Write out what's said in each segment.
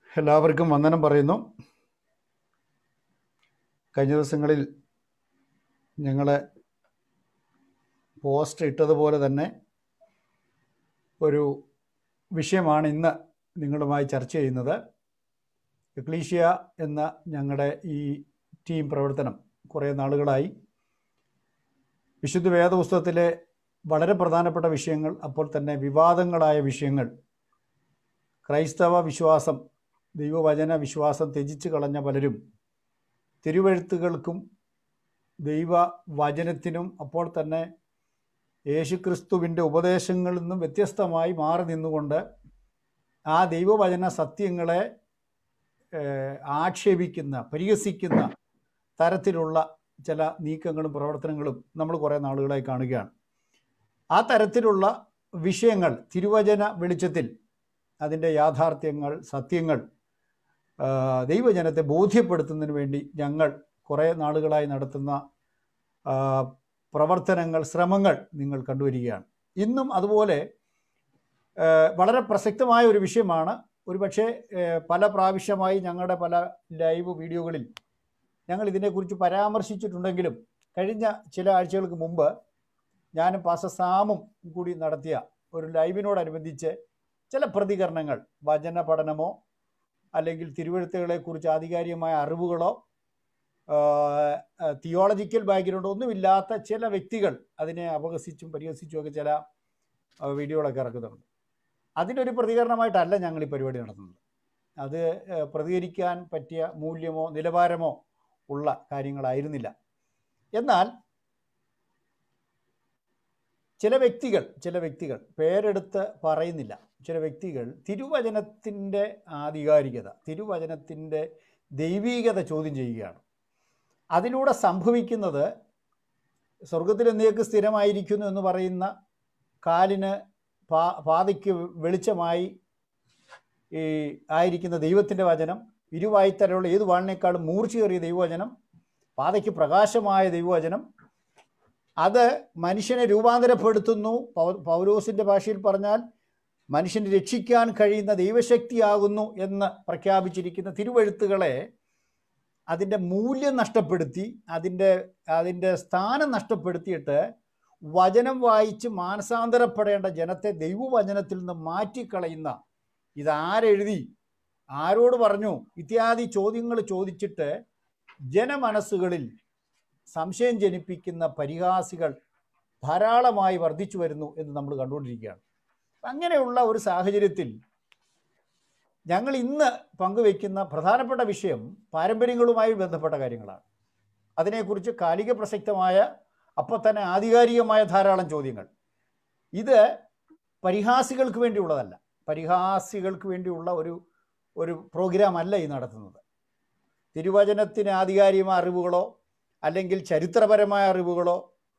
എല്ലാവർക്കും വന്ദനം പറയുന്നു കഴിഞ്ഞ ദിവസങ്ങളിൽ ഞങ്ങൾ പോസ്റ്റ് ഇട്ടതുപോലെ തന്നെ ഒരു വിഷയമാണ് ഇന്ന് നിങ്ങളുമായി ചർച്ച ചെയ്യുന്നത് എക്ലീഷ്യ എന്ന ഞങ്ങളുടെ ഈ ടീം പ്രവർത്തനം കുറേ നാളുകളായി വിശുദ്ധ വേദപുസ്തകത്തിലെ വളരെ പ്രധാനപ്പെട്ട വിഷയങ്ങൾ അപ്പോൾ തന്നെ വിവാദങ്ങളായ വിഷയങ്ങൾ ക്രൈസ്തവ വിശ്വാസം ദൈവവചന വിശ്വാസം ത്യജിച്ചു കളഞ്ഞ പലരും തിരുവഴുത്തുകൾക്കും ദൈവവചനത്തിനും അപ്പോൾ തന്നെ യേശുക്രിസ്തുവിൻ്റെ ഉപദേശങ്ങളിൽ നിന്നും വ്യത്യസ്തമായി മാറി നിന്നുകൊണ്ട് ആ ദൈവവചന സത്യങ്ങളെ ഏഹ്, ആക്ഷേപിക്കുന്ന പരിഹസിക്കുന്ന തരത്തിലുള്ള ചില നീക്കങ്ങളും പ്രവർത്തനങ്ങളും നമ്മൾ കുറേ നാളുകളായി കാണുകയാണ് ആ തരത്തിലുള്ള വിഷയങ്ങൾ തിരുവചന വെളിച്ചത്തിൽ അതിൻ്റെ യാഥാർത്ഥ്യങ്ങൾ സത്യങ്ങൾ ആ, ദൈവജനത്തെ ബോധ്യപ്പെടുത്തുന്നതിന് വേണ്ടി ഞങ്ങൾ കുറേ നാളുകളായി നടത്തുന്ന ആ, പ്രവർത്തനങ്ങൾ ശ്രമങ്ങൾ നിങ്ങൾ കണ്ടുവരികയാണ് ഇന്നും അതുപോലെ ആ, വളരെ പ്രസക്തമായ ഒരു വിഷയമാണ് ഒരുപക്ഷെ ആ, പല പ്രാവശ്യമായി ഞങ്ങളുടെ പല ലൈവ് വീഡിയോകളിൽ ഞങ്ങൾ ഇതിനെക്കുറിച്ച് പരാമർശിച്ചിട്ടുണ്ടെങ്കിലും കഴിഞ്ഞ ചില ആഴ്ചകൾക്ക് മുമ്പ് ഞാനും പാസ സാമും കൂടി നടത്തിയ ഒരു ലൈവിനോടനുബന്ധിച്ച് ചില പ്രതികരണങ്ങൾ വചന പഠനമോ അല്ലെങ്കിൽ തിരുവഴുത്തുകളെക്കുറിച്ച് ആധികാരികമായ അറിവുകളോ തിയോളജിക്കൽ ബാക്ക്ഗ്രൗണ്ടോ ഒന്നുമില്ലാത്ത ചില വ്യക്തികൾ അതിനെ അപഹസിച്ചും പരിഹസിച്ചും ഒക്കെ ചില ആ, വീഡിയോകളൊക്കെ ഇറക്കുന്നുണ്ട് അതിനൊരു പ്രതികരണമായിട്ടല്ല ഞങ്ങൾ ഈ പരിപാടി നടത്തുന്നത് അത് ആ, പ്രതികരിക്കാൻ പറ്റിയ മൂല്യമോ നിലവാരമോ ഉള്ള കാര്യങ്ങളായിരുന്നില്ല എന്നാൽ ചില വ്യക്തികൾ ചില വ്യക്തികൾ പേരെടുത്ത് പറയുന്നില്ല ചില വ്യക്തികൾ തിരുവചനത്തിൻ്റെ ആധികാരികത തിരുവചനത്തിൻ്റെ ദൈവീകത ചോദ്യം ചെയ്യുകയാണ് അതിലൂടെ സംഭവിക്കുന്നത് സ്വർഗത്തിൽ എന്നേക്ക് സ്ഥിരമായിരിക്കുന്നു എന്ന് പറയുന്ന കാലിന് പാ പാതയ്ക്ക് വെളിച്ചമായി ഈ ആയിരിക്കുന്ന ദൈവത്തിൻ്റെ വചനം ഇരുവായ്ത്തരയുള്ള ഏത് വാളിനേക്കാളും മൂർച്ചയേറിയ ദൈവവചനം പാതയ്ക്ക് പ്രകാശമായ ദൈവവചനം അത് മനുഷ്യനെ രൂപാന്തരപ്പെടുത്തുന്നു പൗ- പൗലോസിന്റെ ഭാഷയിൽ പറഞ്ഞാൽ മനുഷ്യനെ രക്ഷിക്കാൻ കഴിയുന്ന ദൈവശക്തിയാകുന്നു എന്ന് പ്രഖ്യാപിച്ചിരിക്കുന്ന തിരുവഴുത്തുകളെ അതിൻ്റെ മൂല്യം നഷ്ടപ്പെടുത്തി അതിൻ്റെ അതിൻ്റെ സ്ഥാനം നഷ്ടപ്പെടുത്തിയിട്ട് വചനം വായിച്ച് മാനസാന്തരപ്പെടേണ്ട ജനത്തെ ദൈവവചനത്തിൽ നിന്ന് മാറ്റിക്കളയുന്ന ഇതാരെഴുതി ആരോട് പറഞ്ഞു ഇത്യാദി ചോദ്യങ്ങൾ ചോദിച്ചിട്ട് ജനമനസ്സുകളിൽ സംശയം ജനിപ്പിക്കുന്ന പരിഹാസികൾ ധാരാളമായി വർദ്ധിച്ചു വരുന്നു എന്ന് നമ്മൾ കണ്ടുകൊണ്ടിരിക്കുകയാണ് അങ്ങനെയുള്ള ഒരു സാഹചര്യത്തിൽ ഞങ്ങൾ ഇന്ന് പങ്കുവയ്ക്കുന്ന പ്രധാനപ്പെട്ട വിഷയം പാരമ്പര്യങ്ങളുമായി ബന്ധപ്പെട്ട കാര്യങ്ങളാണ് അതിനെക്കുറിച്ച് കാലിക പ്രസക്തമായ അപ്പോൾ തന്നെ ആധികാരികമായ ധാരാളം ചോദ്യങ്ങൾ ഇത് പരിഹാസികൾക്ക് വേണ്ടിയുള്ളതല്ല പരിഹാസികൾക്ക് വേണ്ടിയുള്ള ഒരു ഒരു പ്രോഗ്രാം അല്ല ഈ നടത്തുന്നത് തിരുവചനത്തിന് ആധികാരികമായ അറിവുകളോ അല്ലെങ്കിൽ ചരിത്രപരമായ അറിവുകളോ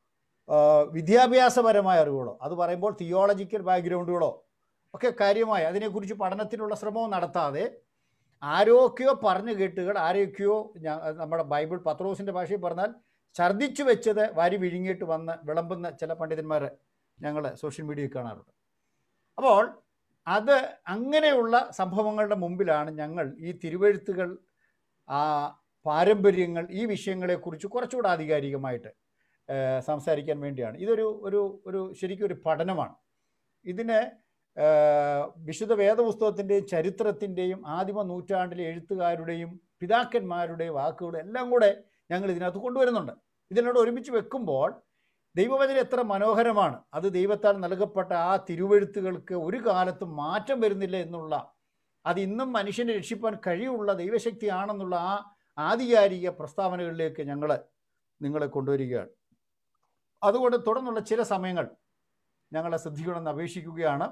ആ, വിദ്യാഭ്യാസപരമായ അറിവുകളോ അത് പറയുമ്പോൾ തിയോളജിക്കൽ ബാക്ക്ഗ്രൗണ്ടുകളോ ഒക്കെ കാര്യമായി അതിനെക്കുറിച്ച് പഠനത്തിനുള്ള ശ്രമവും നടത്താതെ ആരൊക്കെയോ പറഞ്ഞു കേട്ടുകൾ ആരൊക്കെയോ ഞാ- നമ്മുടെ ബൈബിൾ പത്രോസിൻ്റെ ഭാഷയിൽ പറഞ്ഞാൽ ഛർദ്ദിച്ചു വെച്ചത് വാരി വിഴുങ്ങിയിട്ട് വന്ന് വിളമ്പുന്ന ചില പണ്ഡിതന്മാർ ഞങ്ങൾ സോഷ്യൽ മീഡിയയിൽ കാണാറുണ്ട് അപ്പോൾ അത് അങ്ങനെയുള്ള സംഭവങ്ങളുടെ മുമ്പിലാണ് ഞങ്ങൾ ഈ തിരുവഴുത്തുകൾ ആ പാരമ്പര്യങ്ങൾ ഈ വിഷയങ്ങളെക്കുറിച്ച് കുറച്ചുകൂടെ ആധികാരികമായിട്ട് ഏഹ്, സംസാരിക്കാൻ വേണ്ടിയാണ് ഇതൊരു ഒരു ഒരു ശരിക്കും ഒരു പഠനമാണ് ഇതിന് ഏഹ്, വിശുദ്ധ വേദപുസ്തകത്തിൻ്റെയും ചരിത്രത്തിൻ്റെയും ആദിമ നൂറ്റാണ്ടിലെ എഴുത്തുകാരുടെയും പിതാക്കന്മാരുടെയും വാക്കുകളും എല്ലാം കൂടെ ഞങ്ങൾ ഇതിനകത്ത് കൊണ്ടുവരുന്നുണ്ട് ഇതിനോട് ഒരുമിച്ച് വെക്കുമ്പോൾ ദൈവവചനം എത്ര മനോഹരമാണ് അത് ദൈവത്താൽ നൽകപ്പെട്ട ആ തിരുവഴുത്തുകൾക്ക് ഒരു കാലത്തും മാറ്റം വരുന്നില്ല എന്നുള്ള അത് ഇന്നും മനുഷ്യനെ രക്ഷിപ്പാൻ കഴിയുള്ള ദൈവശക്തിയാണെന്നുള്ള ആ ആധികാരിക പ്രസ്താവനകളിലേക്ക് ഞങ്ങൾ നിങ്ങളെ കൊണ്ടുവരികയാണ് അതുകൊണ്ട് തുടർന്നുള്ള ചില സമയങ്ങൾ ഞങ്ങളെ ശ്രദ്ധിക്കണമെന്ന് അപേക്ഷിക്കുകയാണ്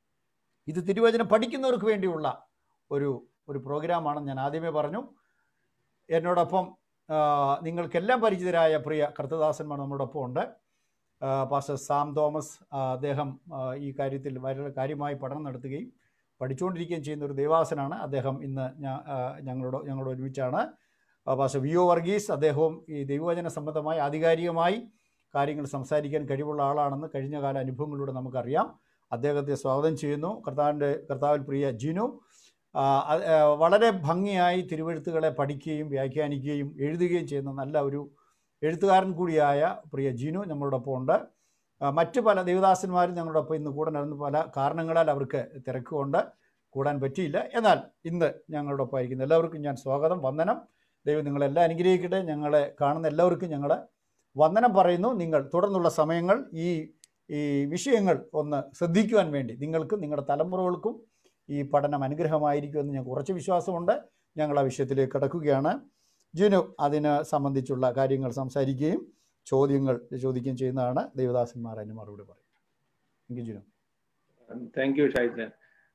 ഇത് തിരുവചനം പഠിക്കുന്നവർക്ക് വേണ്ടിയുള്ള ഒരു ഒരു പ്രോഗ്രാമാണെന്ന് ഞാൻ ആദ്യമേ പറഞ്ഞു എന്നോടൊപ്പം ആ, നിങ്ങൾക്കെല്ലാം പരിചിതരായ പ്രിയ കർത്തദാസന്മാർ നമ്മോടൊപ്പം ഉണ്ട് ആ, പാസ്റ്റർ സാം തോമസ് ആ, അദ്ദേഹം ആ, ഈ കാര്യത്തിൽ വളരെ കാര്യമായി പഠനം നടത്തുകയും പഠിച്ചുകൊണ്ടിരിക്കുകയും ചെയ്യുന്ന ഒരു ദേവാസനാണ് അദ്ദേഹം ഇന്ന് ഞാ- ആ, ഞങ്ങളോട് ഞങ്ങളോട് ഒരുമിച്ചാണ് ആ, പാസ്റ്റർ വി ഒ വർഗീസ് അദ്ദേഹവും ഈ ദൈവവചന സംബന്ധമായി ആധികാരികമായി കാര്യങ്ങൾ സംസാരിക്കാൻ കഴിവുള്ള ആളാണെന്ന് കഴിഞ്ഞ കാല അനുഭവങ്ങളിലൂടെ നമുക്കറിയാം അദ്ദേഹത്തെ സ്വാഗതം ചെയ്യുന്നു കർത്താവിൻ്റെ കർത്താവിൽ പ്രിയ ജിനു ആ, അത്, ആ, വളരെ ഭംഗിയായി തിരുവെഴുത്തുകളെ പഠിക്കുകയും വ്യാഖ്യാനിക്കുകയും എഴുതുകയും ചെയ്യുന്ന നല്ല ഒരു എഴുത്തുകാരൻ കൂടിയായ പ്രിയ ജിനു നമ്മളോടൊപ്പം ഉണ്ട് ആ, മറ്റ് പല ദേവദാസന്മാരും ഞങ്ങളോടൊപ്പം ഇന്ന് കൂടാനായിരുന്നു പല കാരണങ്ങളാൽ അവർക്ക് തിരക്കുകൊണ്ട് കൂടാൻ പറ്റിയില്ല എന്നാൽ ഇന്ന് ഞങ്ങളോടൊപ്പം ആയിരിക്കുന്ന എല്ലാവർക്കും ഞാൻ സ്വാഗതം വന്ദനം ദൈവം നിങ്ങളെല്ലാം അനുഗ്രഹിക്കട്ടെ ഞങ്ങളെ കാണുന്ന എല്ലാവർക്കും ഞങ്ങൾ വന്ദനം പറയുന്നു നിങ്ങൾ തുടർന്നുള്ള സമയങ്ങൾ ഈ ഈ വിഷയങ്ങൾ ഒന്ന് ശ്രദ്ധിക്കുവാൻ വേണ്ടി നിങ്ങൾക്കും നിങ്ങളുടെ തലമുറകൾക്കും ഈ പഠനം അനുഗ്രഹമായിരിക്കുമെന്ന് ഞങ്ങൾക്ക് ഉറച്ച വിശ്വാസമുണ്ട് ഞങ്ങൾ ആ വിഷയത്തിലേക്ക് കടക്കുകയാണ് ജിനു അതിന് സംബന്ധിച്ചുള്ള കാര്യങ്ങൾ സംസാരിക്കുകയും ചോദ്യങ്ങൾ ചോദിക്കുകയും ചെയ്യുന്നതാണ് ദേവദാസന്മാർ അതിന് മറുപടി പറയും എനിക്ക് ജിനു താങ്ക് യു ഷൈജൻ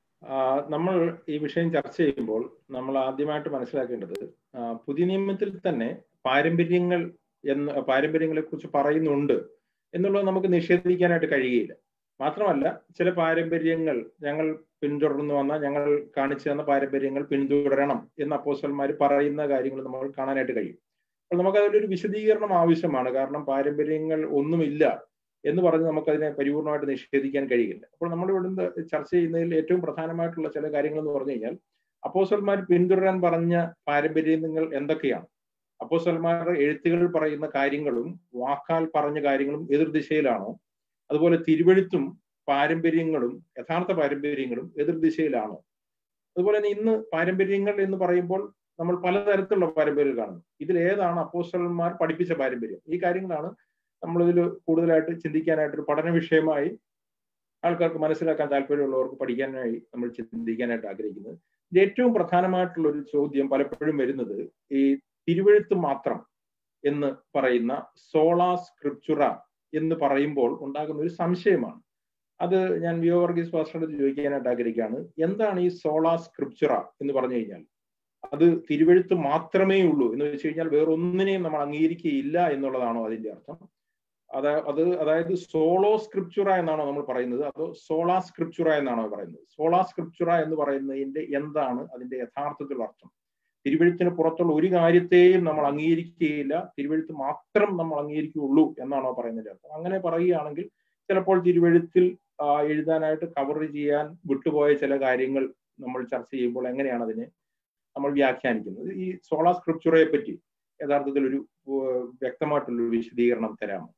നമ്മൾ ഈ വിഷയം ചർച്ച ചെയ്യുമ്പോൾ നമ്മൾ ആദ്യമായിട്ട് മനസ്സിലാക്കേണ്ടത് ആ, പുതിയ നിയമത്തിൽ തന്നെ പാരമ്പര്യങ്ങൾ എന്ന് പാരമ്പര്യങ്ങളെ കുറിച്ച് പറയുന്നുണ്ട് എന്നുള്ളത് നമുക്ക് നിഷേധിക്കാനായിട്ട് കഴിയുകയില്ല മാത്രമല്ല ചില പാരമ്പര്യങ്ങൾ ഞങ്ങൾ പിന്തുടർന്നു വന്ന ഞങ്ങൾ കാണിച്ചു തന്ന പാരമ്പര്യങ്ങൾ പിന്തുടരണം എന്ന് അപ്പോസ്റ്റന്മാർ പറയുന്ന കാര്യങ്ങൾ നമ്മൾ കാണാനായിട്ട് കഴിയും അപ്പോൾ നമുക്ക് അതിലൊരു വിശദീകരണം ആവശ്യമാണ് കാരണം പാരമ്പര്യങ്ങൾ ഒന്നുമില്ല എന്ന് പറഞ്ഞ് നമുക്കതിനെ പരിപൂർണമായിട്ട് നിഷേധിക്കാൻ കഴിയില്ല അപ്പോൾ നമ്മൾ ഇവിടുന്ന് ചർച്ച ചെയ്യുന്നതിൽ ഏറ്റവും പ്രധാനമായിട്ടുള്ള ചില കാര്യങ്ങൾ എന്ന് പറഞ്ഞു കഴിഞ്ഞാൽ അപ്പോസ്റ്റന്മാർ പിന്തുടരാൻ പറഞ്ഞ പാരമ്പര്യങ്ങൾ എന്തൊക്കെയാണ് അപ്പോസ്റ്റന്മാരുടെ എഴുത്തുകൾ പറയുന്ന കാര്യങ്ങളും വാക്കാൽ പറഞ്ഞ കാര്യങ്ങളും എതിർദിശയിലാണോ അതുപോലെ തിരുവെഴുത്തും പാരമ്പര്യങ്ങളും യഥാർത്ഥ പാരമ്പര്യങ്ങളും എതിർദിശയിലാണോ അതുപോലെ തന്നെ ഇന്ന് പാരമ്പര്യങ്ങൾ എന്ന് പറയുമ്പോൾ നമ്മൾ പലതരത്തിലുള്ള പാരമ്പര്യങ്ങൾ കാണുന്നു ഇതിൽ ഏതാണ് അപ്പോസ്റ്റലന്മാർ പഠിപ്പിച്ച പാരമ്പര്യം ഈ കാര്യങ്ങളാണ് നമ്മളിതിൽ കൂടുതലായിട്ട് ചിന്തിക്കാനായിട്ട് ഒരു പഠന വിഷയമായി ആൾക്കാർക്ക് മനസ്സിലാക്കാൻ താല്പര്യമുള്ളവർക്ക് പഠിക്കാനായി നമ്മൾ ചിന്തിക്കാനായിട്ട് ആഗ്രഹിക്കുന്നത് ഇത് ഏറ്റവും പ്രധാനമായിട്ടുള്ള ഒരു ചോദ്യം പലപ്പോഴും വരുന്നത് ഈ തിരുവെഴുത്ത് മാത്രം എന്ന് പറയുന്ന സോളാ സ്ക്രിപ്ചുറ എന്ന് പറയുമ്പോൾ ഉണ്ടാകുന്ന ഒരു സംശയമാണ് അത് ഞാൻ വിയോ വർഗീസ് പാസ്റ്ററുടെ ചോദിക്കാനായിട്ട് ആഗ്രഹിക്കുകയാണ് എന്താണ് ഈ സോളാ സ്ക്രിപ്ചുറ എന്ന് പറഞ്ഞു കഴിഞ്ഞാൽ അത് തിരുവെഴുത്ത് മാത്രമേ ഉള്ളൂ എന്ന് വെച്ച് കഴിഞ്ഞാൽ വേറൊന്നിനെയും നമ്മൾ അംഗീകരിക്കുകയില്ല എന്നുള്ളതാണോ അതിന്റെ അർത്ഥം അതാ അത് അതായത് സോളോ സ്ക്രിപ്ചുറ എന്നാണോ നമ്മൾ പറയുന്നത് അതോ സോളാ സ്ക്രിപ്ചുറ എന്നാണോ പറയുന്നത് സോളാ സ്ക്രിപ്ചുറ എന്ന് പറയുന്നതിന്റെ എന്താണ് അതിന്റെ യഥാർത്ഥത്തിലുള്ള അർത്ഥം തിരുവെഴുത്തിന് പുറത്തുള്ള ഒരു കാര്യത്തെയും നമ്മൾ അംഗീകരിക്കുകയില്ല തിരുവെഴുത്ത് മാത്രം നമ്മൾ അംഗീകരിക്കുകയുള്ളൂ എന്നാണോ പറയുന്നതിന്റെ അർത്ഥം അങ്ങനെ പറയുകയാണെങ്കിൽ ചിലപ്പോൾ തിരുവെഴുത്തിൽ ആ, എഴുതാനായിട്ട് കവർ ചെയ്യാൻ വിട്ടുപോയ ചില കാര്യങ്ങൾ നമ്മൾ ചർച്ച ചെയ്യുമ്പോൾ എങ്ങനെയാണ് അതിനെ നമ്മൾ വ്യാഖ്യാനിക്കുന്നത് ഈ സോളാ സ്ക്രിപ്ചുറയെ പറ്റി യഥാർത്ഥത്തിൽ ഒരു ഏഹ്, വ്യക്തമായിട്ടുള്ള ഒരു വിശദീകരണം തരാമോ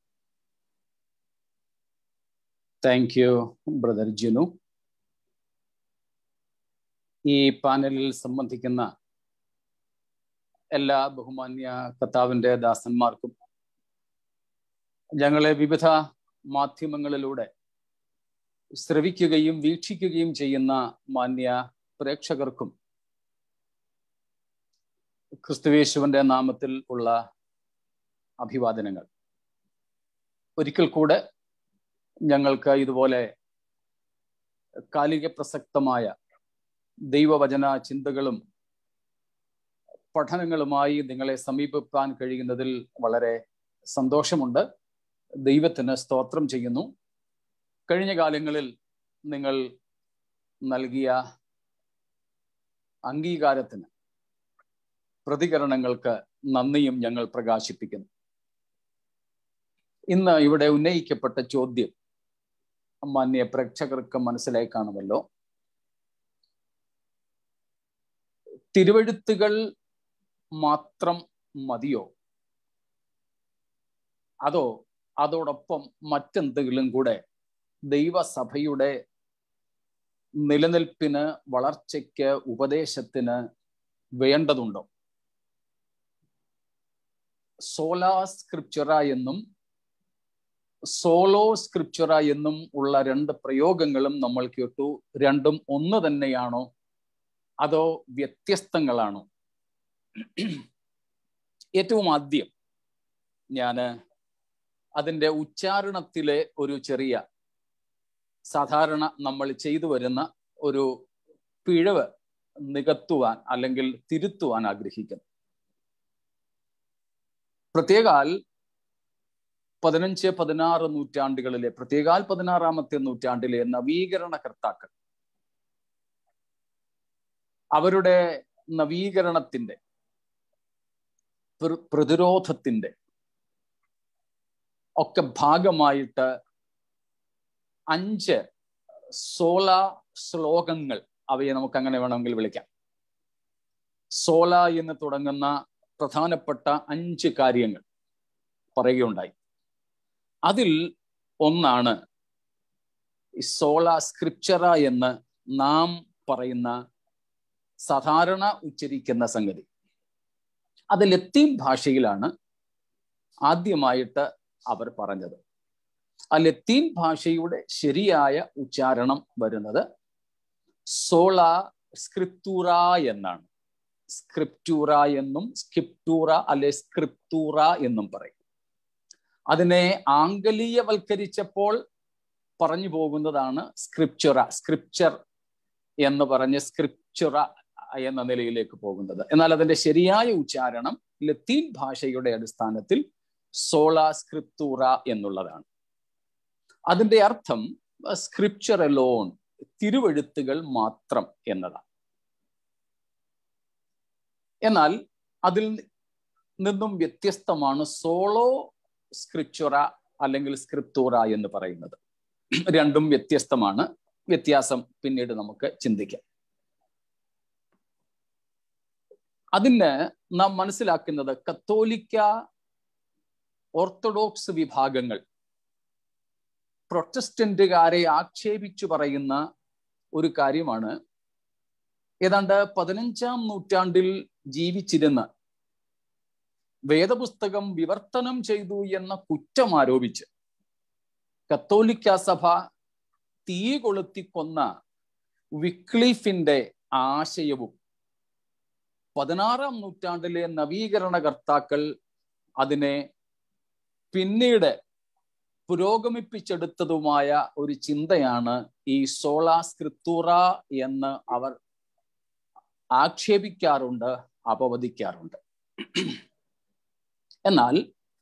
താങ്ക് യു ബ്രദർ ജിനു ഈ പാനലിൽ സംബന്ധിക്കുന്ന എല്ലാ ബഹുമാന്യ കർത്താവിന്റെ ദാസന്മാർക്കും ഞങ്ങളെ വിവിധ മാധ്യമങ്ങളിലൂടെ ശ്രവിക്കുകയും വീക്ഷിക്കുകയും ചെയ്യുന്ന മാന്യ പ്രേക്ഷകർക്കും ക്രിസ്തുവേശുവിന്റെ നാമത്തിൽ ഉള്ള അഭിവാദനങ്ങൾ ഒരിക്കൽ കൂടെ ഞങ്ങൾക്ക് ഇതുപോലെ കാലിക പ്രസക്തമായ ദൈവവചന ചിന്തകളും പഠനങ്ങളുമായി നിങ്ങളെ സമീപിക്കാൻ കഴിയുന്നതിൽ വളരെ സന്തോഷമുണ്ട് ദൈവത്തിന് സ്തോത്രം ചെയ്യുന്നു കഴിഞ്ഞ കാലങ്ങളിൽ നിങ്ങൾ നൽകിയ അംഗീകാരത്തിന് പ്രതികരണങ്ങൾക്ക് നന്ദിയും ഞങ്ങൾ പ്രകാശിപ്പിക്കുന്നു ഇന്ന് ഇവിടെ ഉന്നയിക്കപ്പെട്ട ചോദ്യം മാന്യ പ്രേക്ഷകർക്ക് മനസ്സിലായി കാണുമല്ലോ തിരുവഴുത്തുകൾ മാത്രം മതിയോ അതോ അതോടൊപ്പം മറ്റെന്തെങ്കിലും കൂടെ ദൈവസഭയുടെ നിലനിൽപ്പിന് വളർച്ചയ്ക്ക് ഉപദേശത്തിന് വേണ്ടതുണ്ടോ സോലാ സ്ക്രിപ്ചറ എന്നും സോളോ സ്ക്രിപ്ചറ എന്നും ഉള്ള രണ്ട് പ്രയോഗങ്ങളും നമ്മൾ കേട്ടു രണ്ടും ഒന്ന് തന്നെയാണോ അതോ വ്യത്യസ്തങ്ങളാണോ ഏറ്റവും ആദ്യം ഞാൻ അതിൻ്റെ ഉച്ചാരണത്തിലെ ഒരു ചെറിയ സാധാരണ നമ്മൾ ചെയ്തു വരുന്ന ഒരു പിഴവ് നികത്തുവാൻ അല്ലെങ്കിൽ തിരുത്തുവാൻ ആഗ്രഹിക്കുന്നു പ്രത്യേകാൽ പതിനഞ്ച് പതിനാറ് നൂറ്റാണ്ടുകളിലെ പ്രത്യേകാൽ പതിനാറാമത്തെ നൂറ്റാണ്ടിലെ നവീകരണ കർത്താക്കൾ അവരുടെ നവീകരണത്തിന്റെ പ്ര- പ്രതിരോധത്തിന്റെ ഒക്കെ ഭാഗമായിട്ട് അഞ്ച് സോള ശ്ലോകങ്ങൾ അവയെ നമുക്ക് അങ്ങനെ വേണമെങ്കിൽ വിളിക്കാം സോല എന്ന് തുടങ്ങുന്ന പ്രധാനപ്പെട്ട അഞ്ച് കാര്യങ്ങൾ പറയുകയുണ്ടായി അതിൽ ഒന്നാണ് ഈ സോള സ്ക്രിപ്ചറ എന്ന് നാം പറയുന്ന സാധാരണ ഉച്ചരിക്കുന്ന സംഗതി അത് ലത്തീൻ ഭാഷയിലാണ് ആദ്യമായിട്ട് അവർ പറഞ്ഞത് ആ ലത്തീൻ ഭാഷയുടെ ശരിയായ ഉച്ചാരണം വരുന്നത് സോള സ്ക്രിപ്റ്റൂറ എന്നാണ് സ്ക്രിപ്റ്റൂറ എന്നും സ്കിപ്റ്റൂറ അല്ലെ സ്ക്രിപ്റ്റൂറ എന്നും പറയും അതിനെ ആംഗലീയവൽക്കരിച്ചപ്പോൾ പറഞ്ഞു പോകുന്നതാണ് സ്ക്രിപ്ചുറ സ്ക്രിപ്ചർ എന്ന് പറഞ്ഞ് സ്ക്രിപ്ചുറ എന്ന നിലയിലേക്ക് പോകുന്നത് എന്നാൽ അതിന്റെ ശരിയായ ഉച്ചാരണം ലത്തീൻ ഭാഷയുടെ അടിസ്ഥാനത്തിൽ സോള സ്ക്രിപ്തൂറ എന്നുള്ളതാണ് അതിന്റെ അർത്ഥം സ്ക്രിപ്ചർ എലോൺ തിരുവെഴുത്തുകൾ മാത്രം എന്നതാണ് എന്നാൽ അതിൽ നിന്നും വ്യത്യസ്തമാണ് സോളോ സ്ക്രിപ്ചുറ അല്ലെങ്കിൽ സ്ക്രിപ്തൂറ എന്ന് പറയുന്നത് രണ്ടും വ്യത്യസ്തമാണ് വ്യത്യാസം പിന്നീട് നമുക്ക് ചിന്തിക്കാം അതിന് നാം മനസ്സിലാക്കുന്നത് കത്തോലിക്ക ഓർത്തഡോക്സ് വിഭാഗങ്ങൾ പ്രൊട്ടസ്റ്റന്റുകാരെ ആക്ഷേപിച്ചു പറയുന്ന ഒരു കാര്യമാണ് ഏതാണ്ട് പതിനഞ്ചാം നൂറ്റാണ്ടിൽ ജീവിച്ചിരുന്ന വേദപുസ്തകം വിവർത്തനം ചെയ്തു എന്ന കുറ്റം ആരോപിച്ച് കത്തോലിക്ക സഭ തീ കൊളുത്തിക്കൊന്ന വിക്ലിഫിന്റെ ആശയവും പതിനാറാം നൂറ്റാണ്ടിലെ നവീകരണകർത്താക്കൾ അതിനെ പിന്നീട് പുരോഗമിപ്പിച്ചെടുത്തതുമായ ഒരു ചിന്തയാണ് ഈ സോള സ്ക്രിത്തൂറ എന്ന് അവർ ആക്ഷേപിക്കാറുണ്ട് അപവദിക്കാറുണ്ട് എന്നാൽ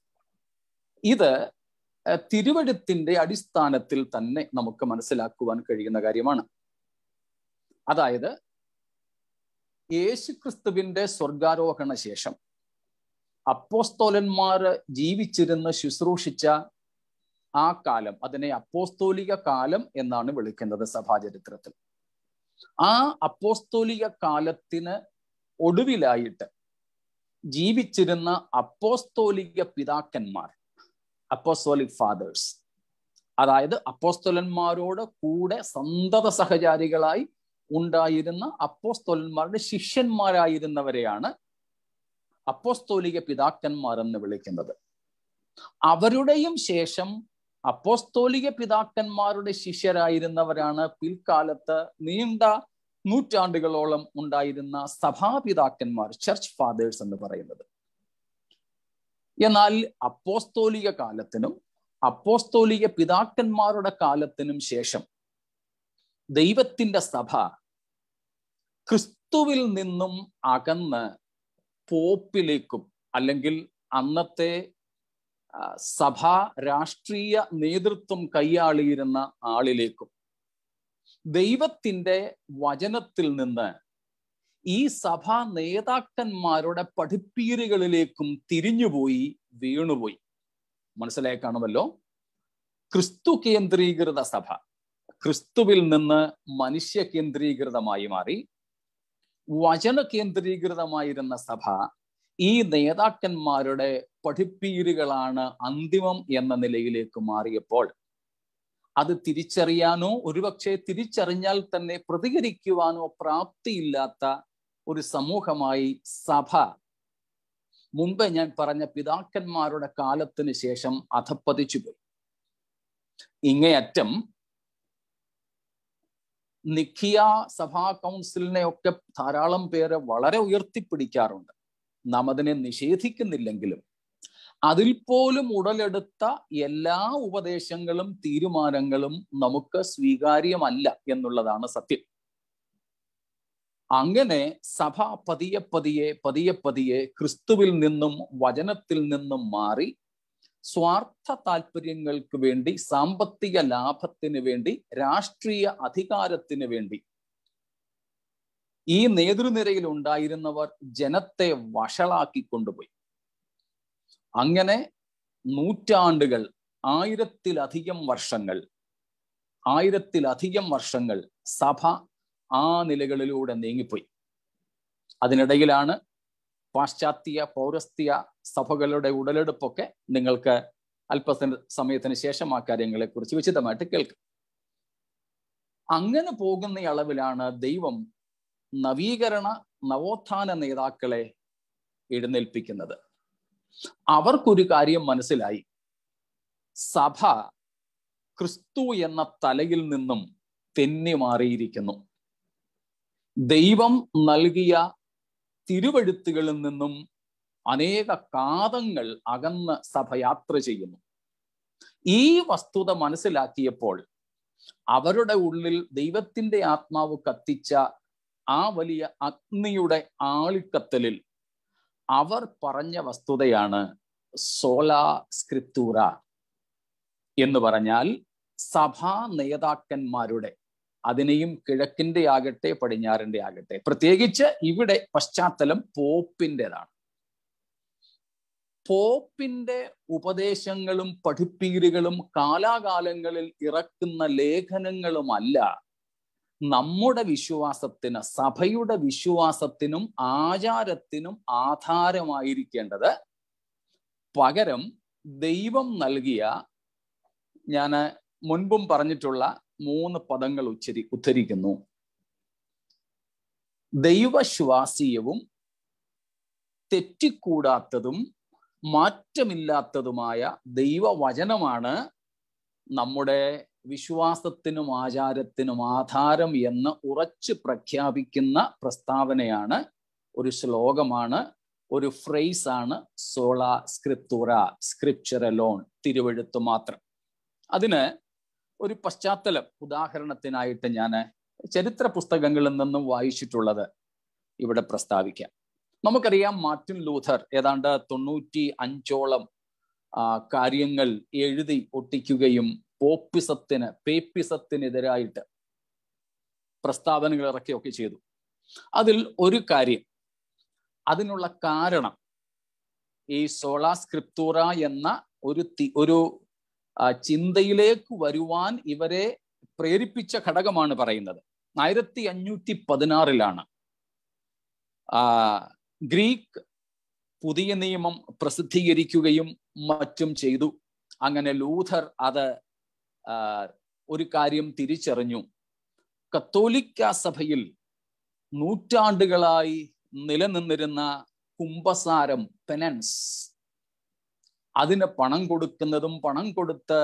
ഇത് തിരുവഴുത്തിന്റെ അടിസ്ഥാനത്തിൽ തന്നെ നമുക്ക് മനസ്സിലാക്കുവാൻ കഴിയുന്ന കാര്യമാണ് അതായത് യേശുക്രിസ്തുവിന്റെ സ്വർഗാരോഹണ ശേഷം അപ്പോസ്തോലന്മാർ ജീവിച്ചിരുന്ന് ശുശ്രൂഷിച്ച ആ കാലം അതിനെ അപ്പോസ്തോലിക കാലം എന്നാണ് വിളിക്കുന്നത് സഭാചരിത്രത്തിൽ ആ അപ്പോസ്തോലിക കാലത്തിന് ഒടുവിലായിട്ട് ജീവിച്ചിരുന്ന അപ്പോസ്തോലിക പിതാക്കന്മാർ അപ്പോസ്തോലിക് ഫാദേഴ്സ് അതായത് അപ്പോസ്തോലന്മാരോട് കൂടെ സന്തത സഹചാരികളായി ഉണ്ടായിരുന്ന അപ്പോസ്തോലന്മാരുടെ ശിഷ്യന്മാരായിരുന്നവരെയാണ് അപ്പോസ്തോലിക പിതാക്കന്മാർ എന്ന് വിളിക്കുന്നത് അവരുടെയും ശേഷം അപ്പോസ്തോലിക പിതാക്കന്മാരുടെ ശിഷ്യരായിരുന്നവരാണ് പിൽക്കാലത്ത് നീണ്ട നൂറ്റാണ്ടുകളോളം ഉണ്ടായിരുന്ന സഭാപിതാക്കന്മാർ ചർച്ച് ഫാദേഴ്സ് എന്ന് പറയുന്നത് എന്നാൽ അപ്പോസ്തോലിക കാലത്തിനും അപ്പോസ്തോലിക പിതാക്കന്മാരുടെ കാലത്തിനും ശേഷം ദൈവത്തിന്റെ സഭ ക്രിസ്തുവിൽ നിന്നും അകന്ന് പോപ്പിലേക്കും അല്ലെങ്കിൽ അന്നത്തെ സഭാ രാഷ്ട്രീയ നേതൃത്വം കൈയാളിയിരുന്ന ആളിലേക്കും ദൈവത്തിന്റെ വചനത്തിൽ നിന്ന് ഈ സഭാ നേതാക്കന്മാരുടെ പഠിപ്പീരുകളിലേക്കും തിരിഞ്ഞുപോയി വീണുപോയി മനസ്സിലായി കാണുമല്ലോ ക്രിസ്തു കേന്ദ്രീകൃത സഭ ക്രിസ്തുവിൽ നിന്ന് മനുഷ്യ കേന്ദ്രീകൃതമായി മാറി വചന കേന്ദ്രീകൃതമായിരുന്ന സഭ ഈ നേതാക്കന്മാരുടെ പഠിപ്പീരുകളാണ് അന്തിമം എന്ന നിലയിലേക്ക് മാറിയപ്പോൾ അത് തിരിച്ചറിയാനോ ഒരുപക്ഷെ തിരിച്ചറിഞ്ഞാൽ തന്നെ പ്രതികരിക്കുവാനോ പ്രാപ്തിയില്ലാത്ത ഒരു സമൂഹമായി സഭ മുമ്പ് ഞാൻ പറഞ്ഞ പിതാക്കന്മാരുടെ കാലത്തിന് ശേഷം അധപ്പതിച്ചുപോയി ഇങ്ങേയറ്റം നിഖിയ സഭാ കൗൺസിലിനെ ഒക്കെ ധാരാളം പേര് വളരെ ഉയർത്തിപ്പിടിക്കാറുണ്ട് നാം അതിനെ നിഷേധിക്കുന്നില്ലെങ്കിലും അതിൽ പോലും ഉടലെടുത്ത എല്ലാ ഉപദേശങ്ങളും തീരുമാനങ്ങളും നമുക്ക് സ്വീകാര്യമല്ല എന്നുള്ളതാണ് സത്യം അങ്ങനെ സഭ പതിയെ പതിയെ പതിയെ പതിയെ ക്രിസ്തുവിൽ നിന്നും വചനത്തിൽ നിന്നും മാറി സ്വാർത്ഥ താല്പര്യങ്ങൾക്ക് വേണ്ടി സാമ്പത്തിക ലാഭത്തിന് വേണ്ടി രാഷ്ട്രീയ അധികാരത്തിന് വേണ്ടി ഈ നേതൃനിരയിൽ ഉണ്ടായിരുന്നവർ ജനത്തെ വഷളാക്കി കൊണ്ടുപോയി അങ്ങനെ നൂറ്റാണ്ടുകൾ ആയിരത്തിലധികം വർഷങ്ങൾ ആയിരത്തിലധികം വർഷങ്ങൾ സഭ ആ നിലകളിലൂടെ നീങ്ങിപ്പോയി അതിനിടയിലാണ് പാശ്ചാത്യ പൗരസ്ത്യ സഭകളുടെ ഉടലെടുപ്പൊക്കെ നിങ്ങൾക്ക് അല്പസമ സമയത്തിന് ശേഷം ആ കാര്യങ്ങളെ കുറിച്ച് വിശദമായിട്ട് കേൾക്കും അങ്ങനെ പോകുന്ന അളവിലാണ് ദൈവം നവീകരണ നവോത്ഥാന നേതാക്കളെ എഴുന്നേൽപ്പിക്കുന്നത് അവർക്കൊരു കാര്യം മനസ്സിലായി സഭ ക്രിസ്തു എന്ന തലയിൽ നിന്നും തെന്നി മാറിയിരിക്കുന്നു ദൈവം നൽകിയ തിരുവഴുത്തുകളിൽ നിന്നും അനേക കാതങ്ങൾ അകന്ന് സഭ യാത്ര ചെയ്യുന്നു ഈ വസ്തുത മനസ്സിലാക്കിയപ്പോൾ അവരുടെ ഉള്ളിൽ ദൈവത്തിന്റെ ആത്മാവ് കത്തിച്ച ആ വലിയ അഗ്നിയുടെ ആളിക്കത്തലിൽ അവർ പറഞ്ഞ വസ്തുതയാണ് സോലാ സ്ക്രിപ്തൂറ എന്ന് പറഞ്ഞാൽ സഭാ നേതാക്കന്മാരുടെ അതിനെയും കിഴക്കിന്റെ ആകട്ടെ പടിഞ്ഞാറിന്റെ ആകട്ടെ പ്രത്യേകിച്ച് ഇവിടെ പശ്ചാത്തലം പോപ്പിൻ്റെതാണ് പോപ്പിന്റെ ഉപദേശങ്ങളും പഠിപ്പീരുകളും കാലാകാലങ്ങളിൽ ഇറക്കുന്ന ലേഖനങ്ങളുമല്ല നമ്മുടെ വിശ്വാസത്തിന് സഭയുടെ വിശ്വാസത്തിനും ആചാരത്തിനും ആധാരമായിരിക്കേണ്ടത് പകരം ദൈവം നൽകിയ ഞാൻ മുൻപും പറഞ്ഞിട്ടുള്ള മൂന്ന് പദങ്ങൾ ഉച്ചരി ഉദ്ധരിക്കുന്നു ദൈവശ്വാസീയവും തെറ്റിക്കൂടാത്തതും മാറ്റമില്ലാത്തതുമായ ദൈവവചനമാണ് നമ്മുടെ വിശ്വാസത്തിനും ആചാരത്തിനും ആധാരം എന്ന് ഉറച്ചു പ്രഖ്യാപിക്കുന്ന പ്രസ്താവനയാണ് ഒരു ശ്ലോകമാണ് ഒരു ഫ്രേസ് ആണ് സോള സ്ക്രിപ്തുറ സ്ക്രിപ്ചർ ലോൺ തിരുവഴുത്ത് മാത്രം അതിന് ഒരു പശ്ചാത്തലം ഉദാഹരണത്തിനായിട്ട് ഞാൻ ചരിത്ര പുസ്തകങ്ങളിൽ നിന്നും വായിച്ചിട്ടുള്ളത് ഇവിടെ പ്രസ്താവിക്കാം നമുക്കറിയാം മാർട്ടിൻ ലൂഥർ ഏതാണ്ട് തൊണ്ണൂറ്റി അഞ്ചോളം കാര്യങ്ങൾ എഴുതി ഒട്ടിക്കുകയും പോപ്പിസത്തിന് പേപ്പിസത്തിനെതിരായിട്ട് പ്രസ്താവനകൾ ഇറക്കുകയൊക്കെ ചെയ്തു അതിൽ ഒരു കാര്യം അതിനുള്ള കാരണം ഈ സോളാ സ്ക്രിപ്തൂറ എന്ന ഒരു ഒരു ചിന്തയിലേക്ക് വരുവാൻ ഇവരെ പ്രേരിപ്പിച്ച ഘടകമാണ് പറയുന്നത് ആയിരത്തി അഞ്ഞൂറ്റി പതിനാറിലാണ് ഗ്രീക്ക് പുതിയ നിയമം പ്രസിദ്ധീകരിക്കുകയും മറ്റും ചെയ്തു അങ്ങനെ ലൂഥർ അത് ഒരു കാര്യം തിരിച്ചറിഞ്ഞു കത്തോലിക്ക സഭയിൽ നൂറ്റാണ്ടുകളായി നിലനിന്നിരുന്ന കുംഭസാരം പെനൻസ് അതിന് പണം കൊടുക്കുന്നതും പണം കൊടുത്ത്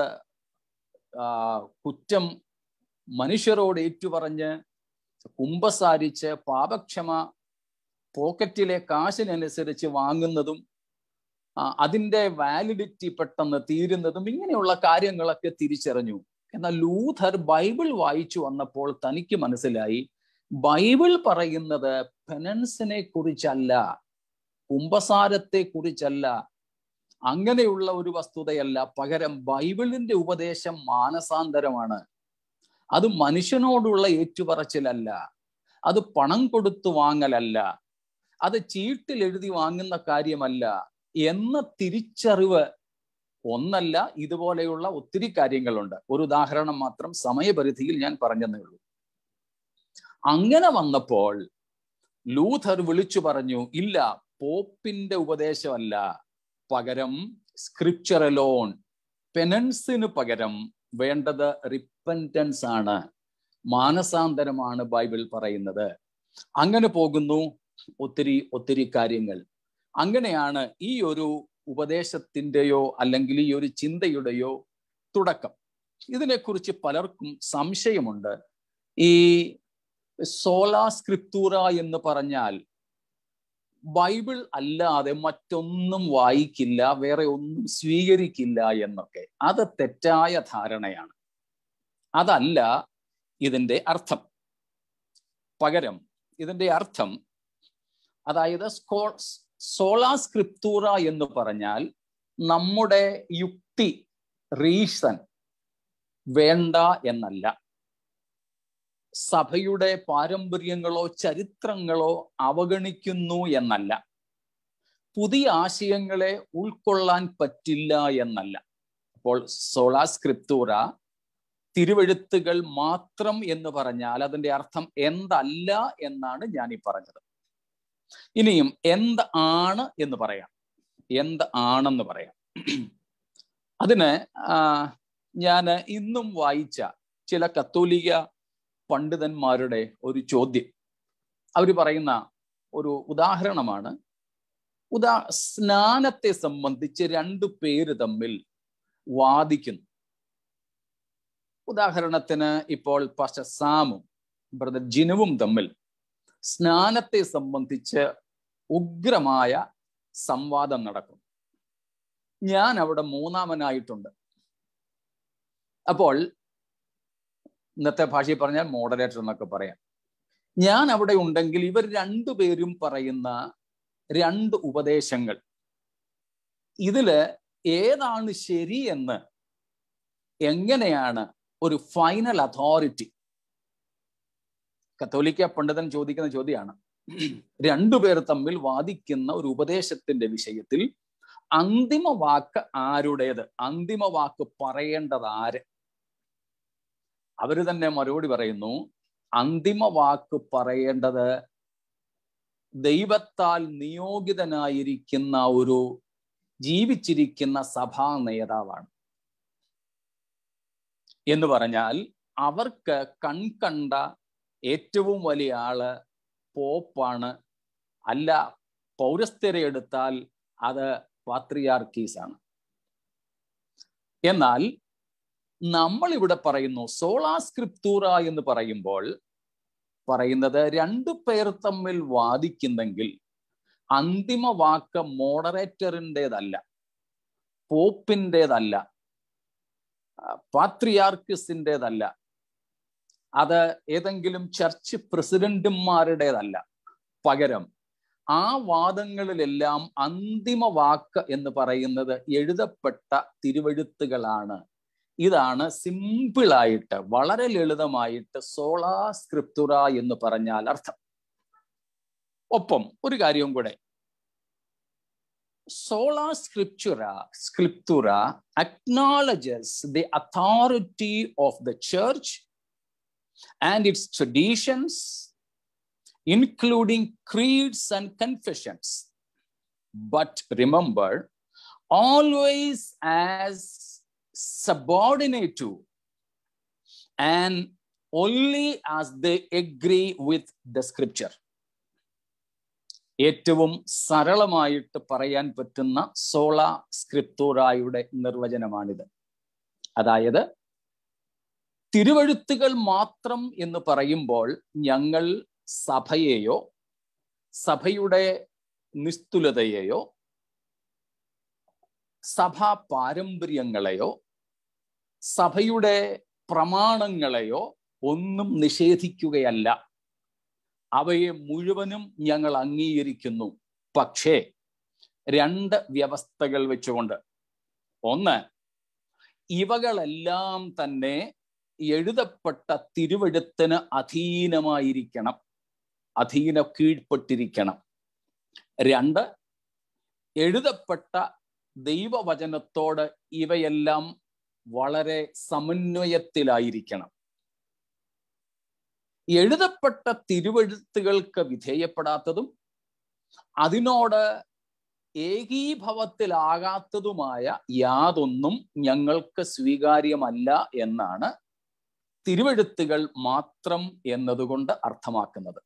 കുറ്റം മനുഷ്യരോട് ഏറ്റുപറഞ്ഞ് കുംഭസാരിച്ച് പാപക്ഷമ പോക്കറ്റിലെ കാശിനനുസരിച്ച് വാങ്ങുന്നതും അതിൻ്റെ വാലിഡിറ്റി പെട്ടെന്ന് തീരുന്നതും ഇങ്ങനെയുള്ള കാര്യങ്ങളൊക്കെ തിരിച്ചറിഞ്ഞു എന്നാൽ ലൂഥർ ബൈബിൾ വായിച്ചു വന്നപ്പോൾ തനിക്ക് മനസ്സിലായി ബൈബിൾ പറയുന്നത് പെനൻസിനെ കുറിച്ചല്ല കുംഭസാരത്തെ കുറിച്ചല്ല അങ്ങനെയുള്ള ഒരു വസ്തുതയല്ല പകരം ബൈബിളിന്റെ ഉപദേശം മാനസാന്തരമാണ് അത് മനുഷ്യനോടുള്ള ഏറ്റുപറച്ചിലല്ല അത് പണം കൊടുത്തു വാങ്ങലല്ല അത് ചീട്ടിൽ എഴുതി വാങ്ങുന്ന കാര്യമല്ല എന്ന തിരിച്ചറിവ് ഒന്നല്ല ഇതുപോലെയുള്ള ഒത്തിരി കാര്യങ്ങളുണ്ട് ഒരു ഉദാഹരണം മാത്രം സമയപരിധിയിൽ ഞാൻ പറഞ്ഞതേ ഉള്ളൂ അങ്ങനെ വന്നപ്പോൾ ലൂഥർ വിളിച്ചു പറഞ്ഞു ഇല്ല പോപ്പിന്റെ ഉപദേശമല്ല പകരം സ്ക്രിപ്ചർ ലോൺ പെനൻസിന് പകരം വേണ്ടത് റിപ്പൻറ്റൻസ് ആണ് മാനസാന്തരമാണ് ബൈബിൾ പറയുന്നത് അങ്ങനെ പോകുന്നു ഒത്തിരി ഒത്തിരി കാര്യങ്ങൾ അങ്ങനെയാണ് ഈ ഒരു ഉപദേശത്തിൻ്റെയോ അല്ലെങ്കിൽ ഈ ഒരു ചിന്തയുടെയോ തുടക്കം ഇതിനെക്കുറിച്ച് പലർക്കും സംശയമുണ്ട് ഈ സോലാ സ്ക്രിപ്തൂറ എന്ന് പറഞ്ഞാൽ ബൈബിൾ അല്ലാതെ മറ്റൊന്നും വായിക്കില്ല വേറെ ഒന്നും സ്വീകരിക്കില്ല എന്നൊക്കെ അത് തെറ്റായ ധാരണയാണ് അതല്ല ഇതിൻ്റെ അർത്ഥം പകരം ഇതിൻ്റെ അർത്ഥം അതായത് സ്കോ സോളാ സ്ക്രിപ്തൂറ എന്ന് പറഞ്ഞാൽ നമ്മുടെ യുക്തി റീസൺ വേണ്ട എന്നല്ല സഭയുടെ പാരമ്പര്യങ്ങളോ ചരിത്രങ്ങളോ അവഗണിക്കുന്നു എന്നല്ല പുതിയ ആശയങ്ങളെ ഉൾക്കൊള്ളാൻ പറ്റില്ല എന്നല്ല അപ്പോൾ സോളാ സ്ക്രിപ്തൂറ തിരുവെഴുത്തുകൾ മാത്രം എന്ന് പറഞ്ഞാൽ അതിന്റെ അർത്ഥം എന്തല്ല എന്നാണ് ഞാൻ ഈ പറഞ്ഞത് ഇനിയും എന്ത് ആണ് എന്ന് പറയാം എന്ത് ആണെന്ന് പറയാം അതിന് ഞാൻ ഇന്നും വായിച്ച ചില കത്തോലിക പണ്ഡിതന്മാരുടെ ഒരു ചോദ്യം അവർ പറയുന്ന ഒരു ഉദാഹരണമാണ് ഉദാ സ്നാനത്തെ സംബന്ധിച്ച് രണ്ടു പേര് തമ്മിൽ വാദിക്കുന്നു ഉദാഹരണത്തിന് ഇപ്പോൾ പാസ്റ്റർ സാമും ബ്രദർ ജിനുവും തമ്മിൽ സ്നാനത്തെ സംബന്ധിച്ച് ഉഗ്രമായ സംവാദം നടക്കും ഞാൻ അവിടെ മൂന്നാമനായിട്ടുണ്ട് അപ്പോൾ ഇന്നത്തെ ഭാഷയിൽ പറഞ്ഞാൽ മോഡറേറ്റർ എന്നൊക്കെ പറയാം ഞാൻ അവിടെ ഉണ്ടെങ്കിൽ ഇവർ രണ്ടുപേരും പറയുന്ന രണ്ട് ഉപദേശങ്ങൾ ഇതില് ഏതാണ് ശരി എന്ന് എങ്ങനെയാണ് ഒരു ഫൈനൽ അതോറിറ്റി കത്തോലിക്ക പണ്ഡിതൻ ചോദിക്കുന്ന ചോദ്യമാണ് രണ്ടുപേർ തമ്മിൽ വാദിക്കുന്ന ഒരു ഉപദേശത്തിന്റെ വിഷയത്തിൽ അന്തിമ വാക്ക് ആരുടേത് അന്തിമ വാക്ക് പറയേണ്ടത് ആര് അവര് തന്നെ മറുപടി പറയുന്നു അന്തിമ വാക്ക് പറയേണ്ടത് ദൈവത്താൽ നിയോഗിതനായിരിക്കുന്ന ഒരു ജീവിച്ചിരിക്കുന്ന സഭാ നേതാവാണ് എന്ന് പറഞ്ഞാൽ അവർക്ക് കൺകണ്ട ഏറ്റവും വലിയ ആള് പോപ്പാണ് അല്ല പൗരസ്ഥരെ എടുത്താൽ അത് പാത്രിയാർക്കീസ് ആണ് എന്നാൽ നമ്മൾ ഇവിടെ പറയുന്നു സോളാ സ്ക്രിപ്തൂറ എന്ന് പറയുമ്പോൾ പറയുന്നത് രണ്ടു പേർ തമ്മിൽ വാദിക്കുന്നെങ്കിൽ അന്തിമ വാക്ക് മോഡറേറ്ററിൻ്റെതല്ല പോപ്പിൻ്റെതല്ല പാത്രിയാർക്കിസിൻ്റെതല്ല അത് ഏതെങ്കിലും ചർച്ച് പ്രസിഡന്റുമാരുടേതല്ല പകരം ആ വാദങ്ങളിലെല്ലാം അന്തിമ വാക്ക് എന്ന് പറയുന്നത് എഴുതപ്പെട്ട തിരുവഴുത്തുകളാണ് ഇതാണ് സിമ്പിളായിട്ട് വളരെ ലളിതമായിട്ട് സോളാ സ്ക്രിപ്തുറ എന്ന് പറഞ്ഞാൽ അർത്ഥം ഒപ്പം ഒരു കാര്യവും കൂടെ sola scriptura scriptura acknowledges the authority of the church and its traditions including creeds and confessions. But remember, always as subordinate to and only as they agree with the scripture. ഏറ്റവും സരളമായിട്ട് പറയാൻ പറ്റുന്ന സോള സ്ക്രിപ്തൂറായുടെ നിർവചനമാണിത് അതായത് തിരുവഴുത്തുകൾ മാത്രം എന്ന് പറയുമ്പോൾ ഞങ്ങൾ സഭയെയോ സഭയുടെ നിസ്തുലതയെയോ സഭാ പാരമ്പര്യങ്ങളെയോ സഭയുടെ പ്രമാണങ്ങളെയോ ഒന്നും നിഷേധിക്കുകയല്ല അവയെ മുഴുവനും ഞങ്ങൾ അംഗീകരിക്കുന്നു പക്ഷേ രണ്ട് വ്യവസ്ഥകൾ വെച്ചുകൊണ്ട് ഒന്ന് ഇവകളെല്ലാം തന്നെ എഴുതപ്പെട്ട തിരുവഴുത്തിന് അധീനമായിരിക്കണം അധീന കീഴ്പ്പെട്ടിരിക്കണം രണ്ട് എഴുതപ്പെട്ട ദൈവവചനത്തോട് ഇവയെല്ലാം വളരെ സമന്വയത്തിലായിരിക്കണം എഴുതപ്പെട്ട തിരുവഴുത്തുകൾക്ക് വിധേയപ്പെടാത്തതും അതിനോട് ഏകീഭവത്തിലാകാത്തതുമായ യാതൊന്നും ഞങ്ങൾക്ക് സ്വീകാര്യമല്ല എന്നാണ് തിരുവഴുത്തുകൾ മാത്രം എന്നതുകൊണ്ട് അർത്ഥമാക്കുന്നത്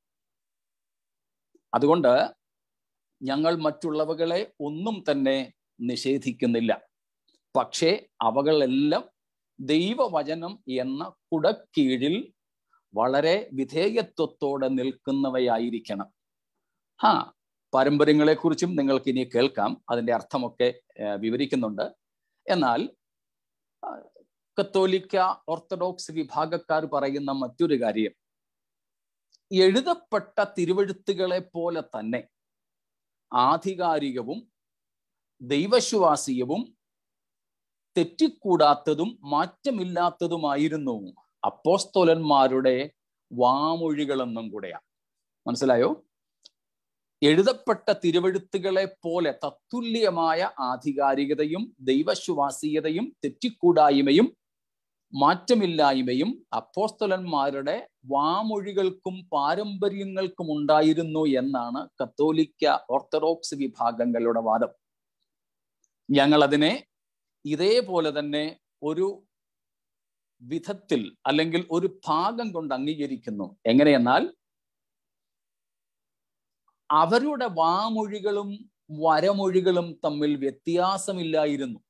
അതുകൊണ്ട് ഞങ്ങൾ മറ്റുള്ളവകളെ ഒന്നും തന്നെ നിഷേധിക്കുന്നില്ല പക്ഷേ അവകളെല്ലാം ദൈവവചനം എന്ന കുടക്കീഴിൽ വളരെ വിധേയത്വത്തോടെ നിൽക്കുന്നവയായിരിക്കണം ആ പാരമ്പര്യങ്ങളെക്കുറിച്ചും നിങ്ങൾക്ക് ഇനി കേൾക്കാം അതിൻ്റെ അർത്ഥമൊക്കെ വിവരിക്കുന്നുണ്ട് എന്നാൽ കത്തോലിക്ക ഓർത്തഡോക്സ് വിഭാഗക്കാർ പറയുന്ന മറ്റൊരു കാര്യം എഴുതപ്പെട്ട തിരുവഴുത്തുകളെ പോലെ തന്നെ ആധികാരികവും ദൈവശ്വാസീയവും തെറ്റിക്കൂടാത്തതും മാറ്റമില്ലാത്തതുമായിരുന്നു അപ്പോസ്തോലന്മാരുടെ വാമൊഴികളെന്നും കൂടെയാണ് മനസ്സിലായോ എഴുതപ്പെട്ട തിരുവഴുത്തുകളെ പോലെ തത്തുല്യമായ ആധികാരികതയും ദൈവശ്വാസീയതയും തെറ്റിക്കൂടായ്മയും മാറ്റമില്ലായ്മയും അപ്പോസ്തലന്മാരുടെ വാമൊഴികൾക്കും പാരമ്പര്യങ്ങൾക്കും ഉണ്ടായിരുന്നു എന്നാണ് കത്തോലിക്ക ഓർത്തഡോക്സ് വിഭാഗങ്ങളുടെ വാദം ഞങ്ങൾ അതിനെ ഇതേപോലെ തന്നെ ഒരു വിധത്തിൽ അല്ലെങ്കിൽ ഒരു ഭാഗം കൊണ്ട് അംഗീകരിക്കുന്നു എങ്ങനെയെന്നാൽ അവരുടെ വാമൊഴികളും വരമൊഴികളും തമ്മിൽ വ്യത്യാസമില്ലായിരുന്നു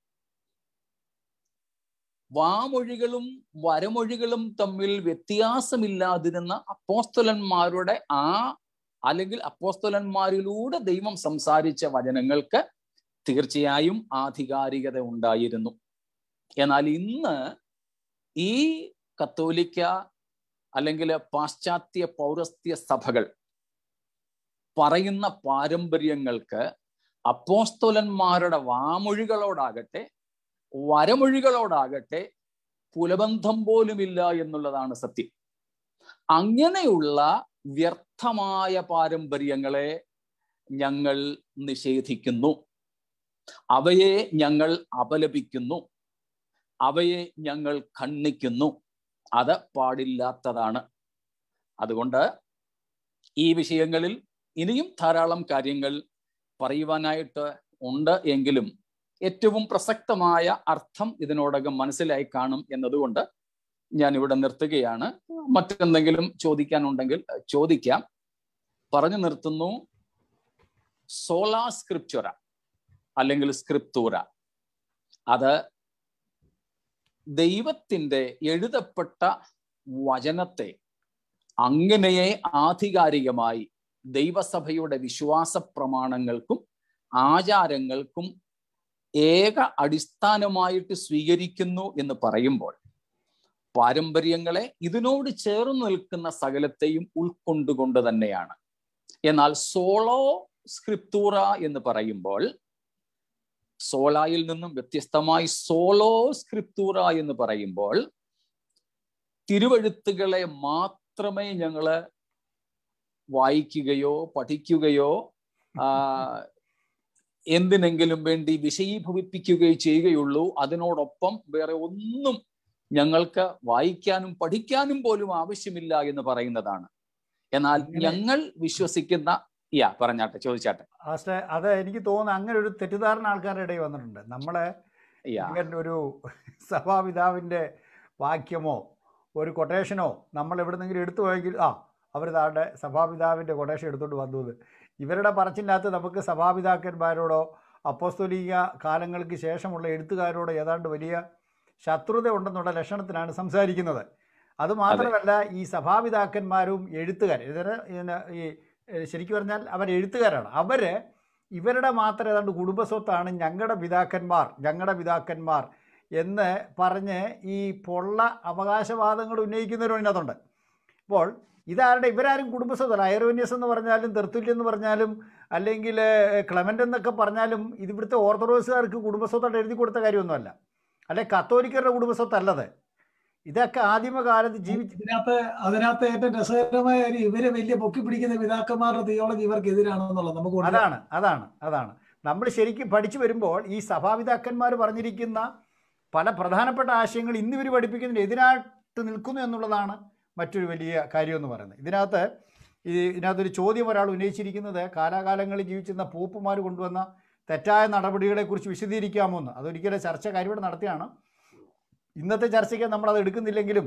വാമൊഴികളും വരമൊഴികളും തമ്മിൽ വ്യത്യാസമില്ലാതിരുന്ന അപ്പോസ്തലന്മാരുടെ ആ അല്ലെങ്കിൽ അപ്പോസ്തലന്മാരിലൂടെ ദൈവം സംസാരിച്ച വചനങ്ങൾക്ക് തീർച്ചയായും ആധികാരികത ഉണ്ടായിരുന്നു എന്നാൽ ഇന്ന് ഈ കത്തോലിക്ക അല്ലെങ്കിൽ പാശ്ചാത്യ പൗരസ്ത്യ സഭകൾ പറയുന്ന പാരമ്പര്യങ്ങൾക്ക് അപ്പോസ്തോലന്മാരുടെ വാമൊഴികളോടാകട്ടെ വരമൊഴികളോടാകട്ടെ കുലബന്ധം പോലുമില്ല എന്നുള്ളതാണ് സത്യം അങ്ങനെയുള്ള വ്യർത്ഥമായ പാരമ്പര്യങ്ങളെ ഞങ്ങൾ നിഷേധിക്കുന്നു അവയെ ഞങ്ങൾ അപലപിക്കുന്നു അവയെ ഞങ്ങൾ ഖണ്ഡിക്കുന്നു അത് പാടില്ലാത്തതാണ് അതുകൊണ്ട് ഈ വിഷയങ്ങളിൽ ഇനിയും ധാരാളം കാര്യങ്ങൾ പറയുവാനായിട്ട് ഉണ്ട് എങ്കിലും ഏറ്റവും പ്രസക്തമായ അർത്ഥം ഇതിനോടകം മനസ്സിലായി കാണും എന്നതുകൊണ്ട് ഞാൻ ഇവിടെ നിർത്തുകയാണ് മറ്റെന്തെങ്കിലും ചോദിക്കാനുണ്ടെങ്കിൽ ചോദിക്കാം പറഞ്ഞു നിർത്തുന്നു സോലാ സ്ക്രിപ്ചുറ അല്ലെങ്കിൽ സ്ക്രിപ്തൂര അത് ദൈവത്തിന്റെ എഴുതപ്പെട്ട വചനത്തെ അങ്ങനെയെ ആധികാരികമായി ദൈവസഭയുടെ വിശ്വാസ പ്രമാണങ്ങൾക്കും ആചാരങ്ങൾക്കും ഏക അടിസ്ഥാനമായിട്ട് സ്വീകരിക്കുന്നു എന്ന് പറയുമ്പോൾ പാരമ്പര്യങ്ങളെ ഇതിനോട് ചേർന്ന് നിൽക്കുന്ന സകലത്തെയും ഉൾക്കൊണ്ടുകൊണ്ട് തന്നെയാണ് എന്നാൽ സോളോ സ്ക്രിപ്തൂറ എന്ന് പറയുമ്പോൾ സോളായിൽ നിന്നും വ്യത്യസ്തമായി സോളോ സ്ക്രിപ്തൂറ എന്ന് പറയുമ്പോൾ തിരുവഴുത്തുകളെ മാത്രമേ ഞങ്ങള് വായിക്കുകയോ പഠിക്കുകയോ എന്തിനെങ്കിലും വേണ്ടി വിഷയീഭവിപ്പിക്കുകയോ ചെയ്യുകയുള്ളൂ അതിനോടൊപ്പം വേറെ ഒന്നും ഞങ്ങൾക്ക് വായിക്കാനും പഠിക്കാനും പോലും ആവശ്യമില്ല എന്ന് പറയുന്നതാണ് എന്നാൽ ഞങ്ങൾ വിശ്വസിക്കുന്ന യാ പറഞ്ഞാട്ടെ ചോദിച്ചാട്ടെ അത് എനിക്ക് തോന്നുന്നു അങ്ങനെ ഒരു തെറ്റിദ്ധാരണ ആൾക്കാരുടെ ഇടയിൽ വന്നിട്ടുണ്ട് നമ്മളെ ഇവൻ ഒരു സഭാപിതാവിന്റെ വാക്യമോ ഒരു കൊട്ടേഷനോ നമ്മൾ എവിടെന്നെങ്കിലും എടുത്തു പോയെങ്കിൽ ആ അവർ താഴെ സഭാപിതാവിൻ്റെ കൊട്ടേഷൻ എടുത്തുകൊണ്ട് വന്നത് ഇവരുടെ പറച്ചിനകത്ത് നമുക്ക് സഭാപിതാക്കന്മാരോടോ അപ്പോസ്തോലിക കാലങ്ങൾക്ക് ശേഷമുള്ള എഴുത്തുകാരോടോ ഏതാണ്ട് വലിയ ശത്രുത ഉണ്ടെന്നുള്ള ലക്ഷണത്തിലാണ് സംസാരിക്കുന്നത് അത് മാത്രമല്ല ഈ സഭാപിതാക്കന്മാരും എഴുത്തുകാർ ഇതിന് ഈ ശരിക്കും പറഞ്ഞാൽ അവർ എഴുത്തുകാരാണ് അവർ ഇവരുടെ മാത്രം ഏതാണ്ട് കുടുംബസ്വത്താണ് ഞങ്ങളുടെ പിതാക്കന്മാർ ഞങ്ങളുടെ പിതാക്കന്മാർ എന്ന് പറഞ്ഞ് ഈ പൊള്ള അവകാശവാദങ്ങൾ ഉന്നയിക്കുന്നവരും അതിനകത്തുണ്ട് അപ്പോൾ ഇതാരുടെ ഇവരാരും കുടുംബസ്വത്തല്ല ഐറോനിയസ് എന്ന് പറഞ്ഞാലും തെർത്തുല്യം എന്ന് പറഞ്ഞാലും അല്ലെങ്കിൽ ക്ലമൻ്റ് എന്നൊക്കെ പറഞ്ഞാലും ഇത് ഇവിടുത്തെ ഓർത്തഡോക്സുകാർക്ക് കുടുംബസ്വത്തായിട്ട് എഴുതി കൊടുത്ത കാര്യമൊന്നുമല്ല അല്ലെ കത്തോലിക്കരുടെ കുടുംബസ്വത്തല്ലത് ഇതൊക്കെ ആദിമകാലത്ത് ജീവിച്ച് ഇതിനകത്ത് അതിനകത്ത് ഏറ്റവും രസകരമായ കാര്യം ഇവര് വലിയ പൊക്കി പിടിക്കുന്ന പിതാക്കന്മാരുടെ തിയോളജി ഇവർക്ക് എതിരാണെന്നുള്ളത് നമുക്ക് അതാണ് അതാണ് അതാണ് നമ്മൾ ശരിക്കും പഠിച്ചു വരുമ്പോൾ ഈ സഭാപിതാക്കന്മാർ പറഞ്ഞിരിക്കുന്ന പല പ്രധാനപ്പെട്ട ആശയങ്ങൾ ഇന്ന് ഇവർ പഠിപ്പിക്കുന്നതിന് എതിരായിട്ട് നിൽക്കുന്നു എന്നുള്ളതാണ് മറ്റൊരു വലിയ കാര്യമെന്ന് പറയുന്നത് ഇതിനകത്ത് ഈ ഇതിനകത്തൊരു ചോദ്യം ഒരാൾ ഉന്നയിച്ചിരിക്കുന്നത് കാലാകാലങ്ങളിൽ ജീവിച്ചിരുന്ന പൂപ്പുമാർ കൊണ്ടുവന്ന തെറ്റായ നടപടികളെക്കുറിച്ച് വിശദീകരിക്കാമോ എന്ന് അതൊരിക്കലും ചർച്ച കാര്യമായിട്ട് നടത്തിയാണ് ഇന്നത്തെ ചർച്ചയ്ക്ക് നമ്മളത് എടുക്കുന്നില്ലെങ്കിലും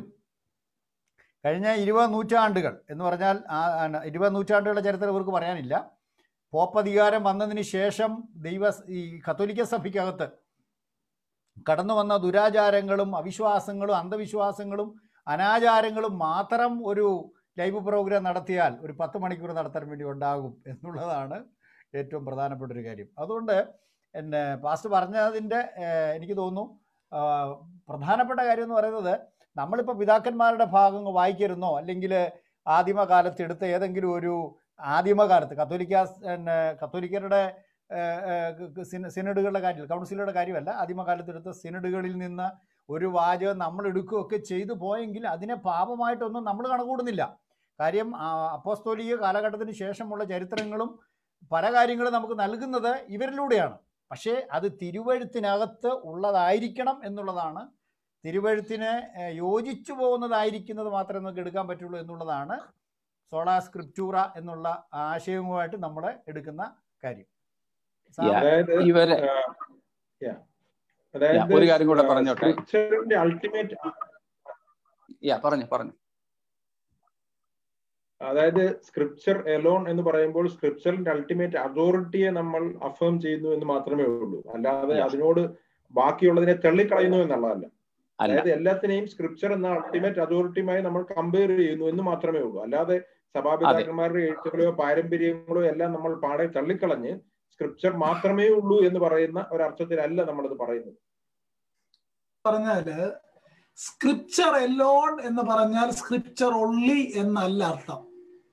കഴിഞ്ഞ ഇരുപത് നൂറ്റാണ്ടുകൾ എന്ന് പറഞ്ഞാൽ ഇരുപത് നൂറ്റാണ്ടുകളുടെ ചരിത്രം ഇവർക്ക് പറയാനില്ല പോപ്പധികാരം വന്നതിന് ശേഷം ദൈവ ഈ കത്തോലിക്ക സഭയ്ക്കകത്ത് കടന്നു വന്ന ദുരാചാരങ്ങളും അവിശ്വാസങ്ങളും അന്ധവിശ്വാസങ്ങളും അനാചാരങ്ങളും മാത്രം ഒരു ലൈവ് പ്രോഗ്രാം നടത്തിയാൽ ഒരു പത്ത് മണിക്കൂർ നടത്താൻ വേണ്ടി ഉണ്ടാകും എന്നുള്ളതാണ് ഏറ്റവും പ്രധാനപ്പെട്ട ഒരു കാര്യം അതുകൊണ്ട് എന്നെ പാസ്റ്റ് പറഞ്ഞതിൻ്റെ എനിക്ക് തോന്നുന്നു പ്രധാനപ്പെട്ട കാര്യം എന്ന് പറയുന്നത് നമ്മളിപ്പോൾ പിതാക്കന്മാരുടെ ഭാഗം വായിക്കരുന്നോ അല്ലെങ്കിൽ ആദിമകാലത്ത് എടുത്ത ഏതെങ്കിലും ഒരു ആദിമകാലത്ത് കത്തോലിക്ക പിന്നെ കത്തോലിക്കരുടെ സിനഡുകളുടെ കാര്യം കൗൺസിലുകളുടെ കാര്യമല്ല ആദിമകാലത്ത് എടുത്ത സിനഡുകളിൽ നിന്ന് ഒരു വാചകം നമ്മൾ എടുക്കുകയൊക്കെ ചെയ്തു പോയെങ്കിൽ അതിനെ പാപമായിട്ടൊന്നും നമ്മൾ കണക്കൂടുന്നില്ല കാര്യം അപ്പോസ്തോലിക കാലഘട്ടത്തിന് ശേഷമുള്ള ചരിത്രങ്ങളും പല കാര്യങ്ങളും നമുക്ക് നൽകുന്നത് ഇവരിലൂടെയാണ് പക്ഷേ അത് തിരുവഴുത്തിനകത്ത് ഉള്ളതായിരിക്കണം എന്നുള്ളതാണ് തിരുവഴുത്തിന് ഏഹ്, യോജിച്ചു പോകുന്നതായിരിക്കുന്നത് മാത്രമേ നമുക്ക് എടുക്കാൻ പറ്റുള്ളൂ എന്നുള്ളതാണ് സോളാ സ്ക്രിപ്റ്റൂറ എന്നുള്ള ആശയവുമായിട്ട് നമ്മൾ എടുക്കുന്ന കാര്യം Yeah. അതായത് ഇവരെ yeah. അതായത് ഒരു കാര്യം കൂടെ പറഞ്ഞോട്ടെ. സ്ക്രിപ്ചറിന്റെ അൾട്ടിമേറ്റ് യാ പറഞ്ഞു പറഞ്ഞു അതായത് സ്ക്രിപ്ചർ എലോൺ എന്ന് പറയുമ്പോൾ സ്ക്രിപ്ചറിന്റെ അൾട്ടിമേറ്റ് അതോറിറ്റിയെ നമ്മൾ അഫേം ചെയ്യുന്നു എന്ന് മാത്രമേ ഉള്ളൂ അല്ലാതെ Yeah. അതിനോട് ബാക്കിയുള്ളതിനെ തള്ളിക്കളയുന്നു എന്നുള്ളതല്ല അല്ല അതായത് എല്ലാത്തിനെയും സ്ക്രിപ്ചർ എന്ന അൾട്ടിമേറ്റ് അതോറിറ്റിയുമായി നമ്മൾ കമ്പയർ ചെയ്യുന്നു എന്ന് മാത്രമേ ഉള്ളൂ അല്ലാതെ സഭാപിതാക്കന്മാരുടെ എഴുത്തുകളോ പാരമ്പര്യങ്ങളോ എല്ലാം നമ്മൾ പാടെ തള്ളിക്കളഞ്ഞ് സ്ക്രിപ്ചർ മാത്രമേ ഉള്ളൂ എന്ന് പറയുന്ന ഒരർത്ഥത്തിലല്ല നമ്മളത് പറയുന്നത് പറഞ്ഞാല് സ്ക്രിപ്ചർ എലോൺ എന്ന് പറഞ്ഞാൽ സ്ക്രിപ്ചർ ഒള്ളി എന്നല്ല അർത്ഥം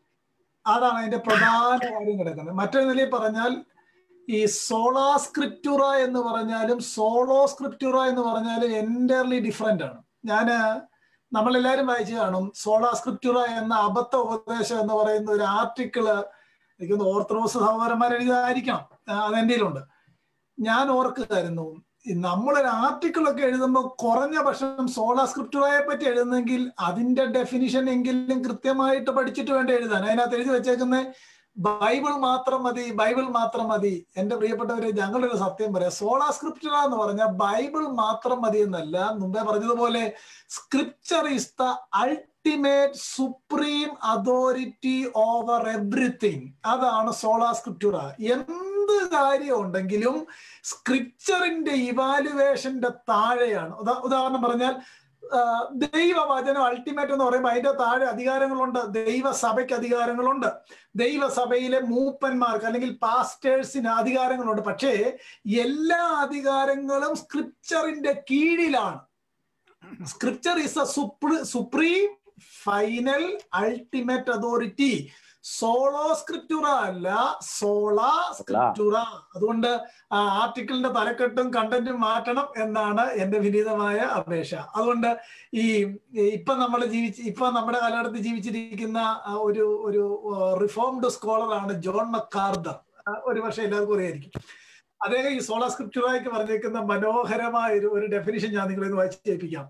അതാണ് അതിന്റെ പ്രധാന കാര്യം കിടക്കുന്നത് മറ്റൊരു നിലയിൽ പറഞ്ഞാൽ ഈ സോളാ സ്ക്രിപ്റ്റുറ എന്ന് പറഞ്ഞാലും സോളോ സ്ക്രിപ്റ്റുറ എന്ന് പറഞ്ഞാലും എൻറ്റയർലി ഡിഫറെന്റ് ആണ് ഞാന് നമ്മളെല്ലാവരും വായിച്ചു കാണും സോളാ സ്ക്രിപ്റ്റുറ എന്ന അബദ്ധ ഉപദേശം എന്ന് പറയുന്ന ഒരു ആർട്ടിക്കിള് എനിക്കൊന്ന് ഓർത്തഡോക്സ് സഹോദരന്മാർ എഴുതായിരിക്കണം അതെൻ്റെ ഉണ്ട് ഞാൻ ഓർക്കുമായിരുന്നു ഈ നമ്മളൊരു ആർട്ടിക്കിൾ ഒക്കെ എഴുതുമ്പോൾ കുറഞ്ഞ പക്ഷം സോളാ സ്ക്രിപ്റ്റുറയെ പറ്റി എഴുതുന്നെങ്കിൽ അതിന്റെ ഡെഫിനിഷൻ എങ്കിലും കൃത്യമായിട്ട് പഠിച്ചിട്ട് വേണ്ട എഴുതാൻ അതിനകത്ത് എഴുതി വെച്ചേക്കുന്ന ബൈബിൾ മാത്രം മതി ബൈബിൾ മാത്രം മതി എന്റെ പ്രിയപ്പെട്ടവരെ ഞങ്ങളൊരു സത്യം പറയാം സോളാ സ്ക്രിപ്റ്റുറ എന്ന് പറഞ്ഞാൽ ബൈബിൾ മാത്രം മതി എന്നല്ല മുമ്പേ പറഞ്ഞതുപോലെ scripture is the ultimate supreme authority over everything അതാണ് സോളാ സ്ക്രിപ്റ്റുറ എന്ത് കാര്യം ഉണ്ടെങ്കിലും സ്ക്രിപ്ചറിന്റെ ഇവാലുവേഷന്റെ താഴെയാണ് ഉദാ- ഉദാഹരണം പറഞ്ഞാൽ ആ, ദൈവവചനം അൾട്ടിമേറ്റ് എന്ന് പറയുമ്പോൾ അതിന്റെ താഴെ അധികാരങ്ങളുണ്ട് ദൈവസഭയ്ക്ക് അധികാരങ്ങളുണ്ട് ദൈവസഭയിലെ മൂപ്പന്മാർക്ക് അല്ലെങ്കിൽ പാസ്റ്റേഴ്സിന് അധികാരങ്ങളുണ്ട് പക്ഷേ എല്ലാ അധികാരങ്ങളും സ്ക്രിപ്ചറിന്റെ കീഴിലാണ് scripture is a supreme final ultimate authority solo scriptura അല്ല സോളാ സ്ക്രിപ്റ്റുറ അതുകൊണ്ട് ആ ആർട്ടിക്കിളിന്റെ തലക്കെട്ടും കണ്ടന്റും മാറ്റണം എന്നാണ് എന്റെ വിനീതമായ അപേക്ഷ അതുകൊണ്ട് ഈ ഇപ്പൊ നമ്മൾ ജീവിച്ച് ഇപ്പൊ നമ്മുടെ കാലഘട്ടത്തിൽ ജീവിച്ചിരിക്കുന്ന ആ, ഒരു ഒരു റിഫോംഡ് സ്കോളറാണ് ജോൺ മക്കാർദർ ആ, ഒരു പക്ഷേ എല്ലാവർക്കും അറിയായിരിക്കും അദ്ദേഹം ഈ സോളാ സ്ക്രിപ്റ്റുറായിക്ക് പറഞ്ഞേക്കുന്ന മനോഹരമായ ഒരു ഒരു ഡെഫിനിഷൻ ഞാൻ നിങ്ങളെ വായിച്ച് കേൾപ്പിക്കാം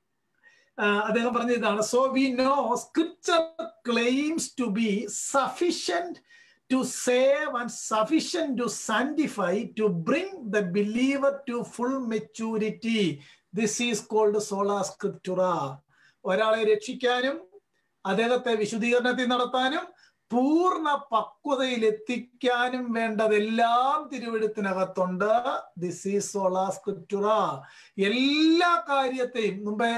ആ, അദ്ദേഹം പറഞ്ഞ ഇതാണ് so we know scripture claims to be sufficient to save and sufficient to sanctify, to bring the believer to full maturity. This is called sola scriptura. ഒരാളെ രക്ഷിക്കാനും അദ്ദേഹത്തെ വിശുദ്ധീകരണത്തിൽ നടത്താനും പൂർണ്ണ പക്വതയിൽ എത്തിക്കാനും വേണ്ടതെല്ലാം തിരുവെടുത്തിനകത്തുണ്ട് ദിസ് ഈസ് സോളാ സ്ക്രിപ്റ്റുറ എല്ലാ കാര്യത്തെയും മുമ്പേ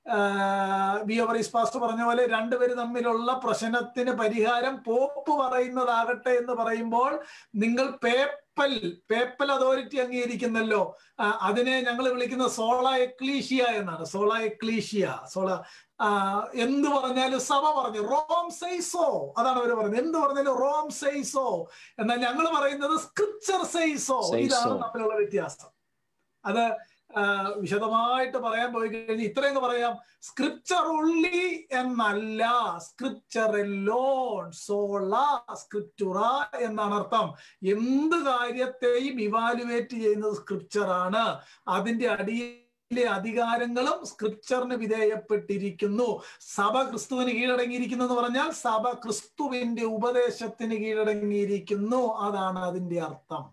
ബിയോവറീസ് പാസ്റ്റർ പറഞ്ഞ പോലെ രണ്ടുപേര് തമ്മിലുള്ള പ്രശ്നത്തിന് പരിഹാരം പോപ്പ് പറയുന്നതാകട്ടെ എന്ന് പറയുമ്പോൾ നിങ്ങൾ പേപ്പൽ പേപ്പൽ അതോറിറ്റി അംഗീകരിക്കുന്നല്ലോ ആ, അതിനെ ഞങ്ങൾ വിളിക്കുന്ന സോള എക്ലീഷ്യ എന്നാണ് സോള എക്ലീഷ്യ സോള ആ, എന്ത് പറഞ്ഞാലും സഭ പറഞ്ഞു റോം സെയ്സോ അതാണ് അവർ പറയുന്നത് എന്ത് പറഞ്ഞാലും റോം സെയ്സോ എന്നാൽ ഞങ്ങൾ പറയുന്നത് സ്ക്രിപ്ചർ സെയ്സോ ഇതാണ് Says so. തമ്മിലുള്ള വ്യത്യാസം അത് ആ, വിശദമായിട്ട് പറയാൻ പോയി കഴിഞ്ഞാൽ ഇത്രയും പറയാം സ്ക്രിപ്ചർ ഉള്ളി എന്നല്ല സ്ക്രിപ്ചർ ലോൺ സോള സ്ക്രിപ്റ്റുറ എന്നാണ് അർത്ഥം എന്ത് കാര്യത്തെയും ഇവാലുവേറ്റ് ചെയ്യുന്നത് സ്ക്രിപ്ചർ ആണ് അതിന്റെ അടിയിലെ അധികാരങ്ങളും സ്ക്രിപ്ചറിന് വിധേയപ്പെട്ടിരിക്കുന്നു സഭ ക്രിസ്തുവിന് കീഴടങ്ങിയിരിക്കുന്നു എന്ന് പറഞ്ഞാൽ സഭ ക്രിസ്തുവിന്റെ ഉപദേശത്തിന് കീഴടങ്ങിയിരിക്കുന്നു അതാണ് അതിന്റെ അർത്ഥം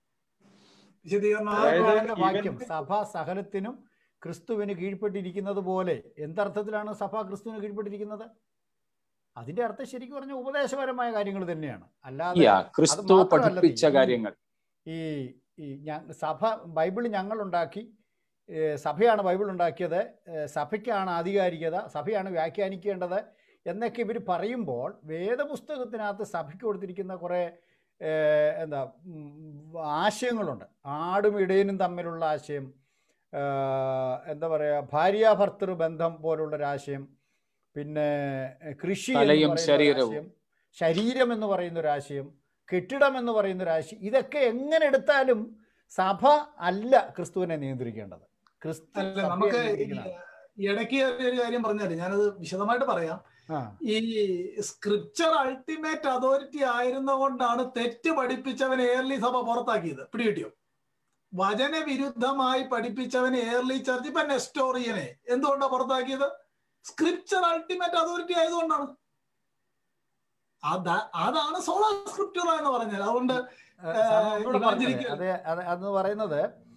വിശദീകരണം അതായത് ആദ്യത്തെ ഇവൻ- വാക്യം സഭ സകലത്തിനും ക്രിസ്തുവിന് കീഴ്പ്പെട്ടിരിക്കുന്നത് പോലെ എന്തർത്ഥത്തിലാണ് സഭ ക്രിസ്തുവിന് കീഴ്പ്പെട്ടിരിക്കുന്നത് അതിന്റെ അർത്ഥം ശരിക്കും പറഞ്ഞ ഉപദേശപരമായ കാര്യങ്ങൾ തന്നെയാണ് അല്ലാതെ യാ ക്രിസ്തു മാത്രമല്ല പഠിപ്പിച്ച ഈ- കാര്യങ്ങൾ ഈ ഈ ഞ- സഭ ബൈബിൾ ഞങ്ങൾ ഉണ്ടാക്കി ഏഹ് സഭയാണ് ബൈബിൾ ഉണ്ടാക്കിയത് ഏഹ് സഭയ്ക്കാണ് ആധികാരികത സഭയാണ് വ്യാഖ്യാനിക്കേണ്ടത് എന്നൊക്കെ ഇവർ പറയുമ്പോൾ വേദപുസ്തകത്തിനകത്ത് സഭയ്ക്ക് കൊടുത്തിരിക്കുന്ന കുറേ ഏഹ് എന്താ ഉം, ആശയങ്ങളുണ്ട് ആടും ഇടയനും തമ്മിലുള്ള ആശയം ഏഹ് എന്താ പറയുക ഭാര്യാഭർത്തൃ ബന്ധം പോലുള്ളൊരാശയം പിന്നെ ഏഹ് കൃഷി എന്ന് തലയും പറയുന്ന ശരീരവും. ഒരാശയം, ശരീരം എന്ന് പറയുന്ന ഒരാശയം കെട്ടിടം എന്ന് പറയുന്ന ഒരാശയം ഇതൊക്കെ എങ്ങനെ എടുത്താലും സഭ അല്ല ക്രിസ്തുവിനെ നിയന്ത്രിക്കേണ്ടത് ക്രിസ്തു അല്ല സഭയെ നമുക്ക് നിയന്ത്രിക്കുന്നതാണ്. ഈ ഇടയ്ക്ക് ഒരു കാര്യം പറഞ്ഞാല് ഞാനത് വിശദമായിട്ട് പറയാം ആ ഈ സ്ക്രിപ്ചർ അൾട്ടിമേറ്റ് അതോറിറ്റി ആയിരുന്നുകൊണ്ടാണ് തെറ്റ് പഠിപ്പിച്ചവൻ എയർലി സഭ പുറത്താക്കിയത് പിടികിട്ടിയോ വചനവിരുദ്ധമായി പഠിപ്പിച്ചവനെ ഏർലി ചർച്ച് ഇപ്പൊ നെസ്റ്റോറിയനെ എന്തുകൊണ്ടാണ് പുറത്താക്കിയത് സ്ക്രിപ്ചർ അൾട്ടിമേറ്റ് അതോറിറ്റി ആയതുകൊണ്ടാണ് അതാ അതാണ് സോളാ സ്ക്രിപ്റ്റുറ എന്ന് പറഞ്ഞത് അതുകൊണ്ട് സാറിന് ഒന്നുകൂടെ പറഞ്ഞത് ഇവാഞ്ചലിക്കൽ- അത് അത് അതെന്ന് പറയുന്നത്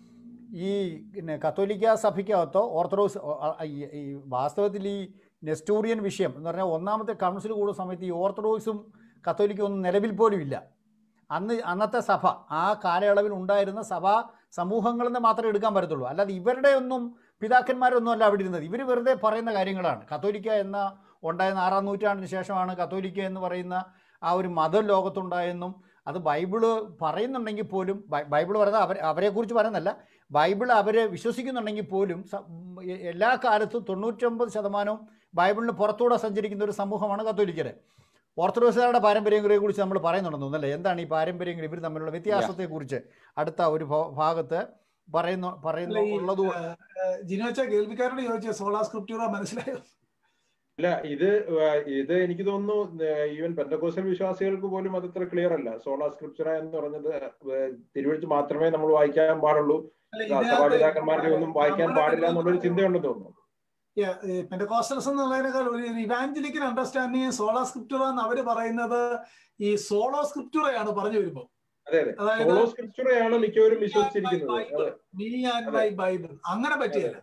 ഈ പിന്നെ കത്തോലിക്ക സഭയ്ക്കകത്തോ ഓർത്തഡോക്സ് ഓ- ആ- ഈ- ഈ വാസ്തവത്തിൽ ഈ നെസ്റ്റൂറിയൻ വിഷയം എന്ന് പറഞ്ഞാൽ ഒന്നാമത്തെ കൗൺസിൽ കൂടുന്ന സമയത്ത് ഈ ഓർത്തഡോക്സും കത്തോലിക്കും ഒന്നും നിലവിൽ പോലും ഇല്ല അന്ന് അന്നത്തെ സഭ ആ കാലയളവിൽ ഉണ്ടായിരുന്ന സഭാ സമൂഹങ്ങളിൽ നിന്ന് മാത്രമേ എടുക്കാൻ പറ്റത്തുള്ളൂ അല്ലാതെ ഇവരുടെ ഒന്നും പിതാക്കന്മാരൊന്നും അല്ല അവിടെ ഇരുന്നത് ഇവർ വെറുതെ പറയുന്ന കാര്യങ്ങളാണ് കത്തോലിക്ക എന്ന ഉണ്ടായിരുന്ന ആറാം നൂറ്റാണ്ടിന് ശേഷമാണ് കത്തോലിക്ക എന്ന് പറയുന്ന ആ ഒരു മതം ലോകത്തുണ്ടായെന്നും അത് ബൈബിള് പറയുന്നുണ്ടെങ്കിൽ പോലും ബൈ- ബൈബിൾ പറയുന്നത് അവർ അവരെക്കുറിച്ച് പറയുന്നല്ല ബൈബിൾ അവരെ വിശ്വസിക്കുന്നുണ്ടെങ്കിൽ പോലും സ- ഉം, എ- എല്ലാ കാലത്തും തൊണ്ണൂറ്റൊമ്പത് ശതമാനവും ബൈബിളിന് പുറത്തൂടെ സഞ്ചരിക്കുന്ന ഒരു സമൂഹമാണ് കത്തോലിക്കര് ഓർത്തഡോക്സുകാരുടെ പാരമ്പര്യങ്ങളെ കുറിച്ച് നമ്മൾ പറയുന്നുണ്ടെന്ന് തോന്നുന്നല്ലേ എന്താണ് ഈ പാരമ്പര്യങ്ങൾ ഇവർ തമ്മിലുള്ള വ്യത്യാസത്തെക്കുറിച്ച് അടുത്ത ഒരു ഭ- ഭാഗത്ത് പറയുന്നു പറയുന്നു അല്ല, ഈ, ഉള്ളത് ജിനോച്ച കേൾവിക്കാരോട് ചോദിച്ച സോളാ സ്ക്രിപ്റ്റുറ മനസ്സിലായോ അല്ല ഇത് ആ, ഇത് എനിക്ക് തോന്നുന്നു ഈവൻ പെന്തക്കോസ്റ്റൽ വിശ്വാസികൾക്ക് പോലും അത് അത്ര ക്ലിയർ അല്ല സോളാ സ്ക്രിപ്ചറ എന്ന് പറഞ്ഞത് ഏഹ്, തിരുവഴുത്ത് മാത്രമേ നമ്മൾ വായിക്കാൻ പാടുള്ളൂ അല്ല, ആ, ഇതിനകത്ത് സഭാപിതാക്കന്മാരുടെ ഒന്നും വായിക്കാൻ നമ്മുടെ പാടില്ല എന്നുള്ളൊരു ചിന്തയുണ്ടെന്ന് തോന്നുന്നു പെൻഡകോസ്റ്റൽസ് എന്നുള്ളതിനേക്കാൾ ഒരു ഇവാഞ്ചലിക്കൽ അണ്ടർസ്റ്റാൻഡിങ് സോളാ സ്ക്രിപ്റ്റുറ എന്ന് അവര് പറയുന്നത് ഈ സോളോ സ്ക്രിപ്റ്റുറയാണ് പറഞ്ഞു വരുമ്പോ അതെ അതെ അതായത് സോളോ സ്ക്രിപ്ചറയാണ് മിക്കവരും വിശ്വസിച്ചിരിക്കുന്നത് അതെ മീ ആൻഡ് മൈ ബൈബിൾ അങ്ങനെ പറ്റിയല്ല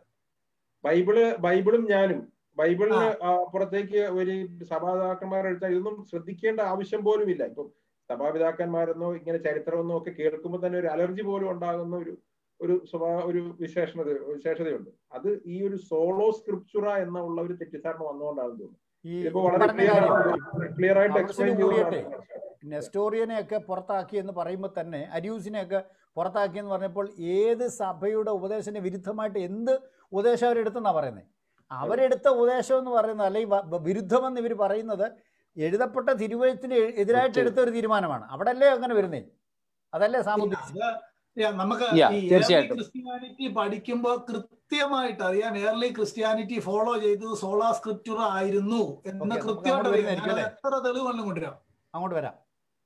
ബൈബിള് ബൈബിളും ഞാനും ബൈബിളിന് അപ്പുറത്തേക്ക് ഒരു സഭാപിതാക്കന്മാർ എടുത്താൽ ഇതൊന്നും ശ്രദ്ധിക്കേണ്ട ആവശ്യം പോലും ഇല്ല ഇപ്പം സഭാപിതാക്കന്മാരെന്നോ ഇങ്ങനെ ചരിത്രമെന്നോ ഒക്കെ കേൾക്കുമ്പോൾ തന്നെ ഒരു അലർജി പോലും ഉണ്ടാകുന്ന ഒരു ഒരു സ്വഭാ ഒരു വിശേഷണത വിശേഷതയുണ്ട് അത് ഈ ഒരു സോളോ സ്ക്രിപ്ചുറ എന്നുള്ള ഒരു തെറ്റിദ്ധാരണ വന്നുകൊണ്ടാണെന്ന് തോന്നുന്നു ഈ ഇതിപ്പോ വളരെ പറഞ്ഞ ക്ലിയർ കാര്യം ക്ലിയർ ആയിട്ട് പൗരസ്ത്യ എക്സ്പ്ലെയിൻ കൂടിയട്ടെ. ചെയ്യുന്നതാണ് നെസ്റ്റോറിയനെയൊക്കെ പുറത്താക്കി എന്ന് പറയുമ്പോൾ തന്നെ അരിയൂസിനെയൊക്കെ പുറത്താക്കി എന്ന് പറഞ്ഞപ്പോൾ ഏത് സഭയുടെ ഉപദേശത്തിന് വിരുദ്ധമായിട്ട് എന്ത് ഉപദേശം അവരെടുത്തെന്നാണ് പറയുന്നത് അവരെടുത്ത ഉപദേശം എന്ന് പറയുന്നത് അല്ലെങ്കിൽ വ- വ- വിരുദ്ധമെന്ന് ഇവർ പറയുന്നത് എഴുതപ്പെട്ട തിരുവഴുത്തിന് എ- എതിരായിട്ട് എടുത്ത ഒരു തീരുമാനമാണ് അവിടെ അല്ലേ അങ്ങനെ വരുന്നേ അതല്ലേ സാമുദ്ദേശം അത് yeah, നമുക്ക് Yeah, ഈ തീർച്ചയായിട്ടും. ക്രിസ്ത്യാനിറ്റി പഠിക്കുമ്പോൾ കൃത്യമായിട്ട് അറിയാം ഏർലി ക്രിസ്ത്യാനിറ്റി ഫോളോ ചെയ്തത് സോളാ സ്ക്രിപ്റ്റുറ ആയിരുന്നു എന്ന് Okay, കൃത്യമായിട്ട് നമുക്ക് അറിയാം വരുന്നതായിരിക്കും ഞാൻ എത്ര തെളിവുകളും കൊണ്ടുവരാം അങ്ങോട്ട് വരാം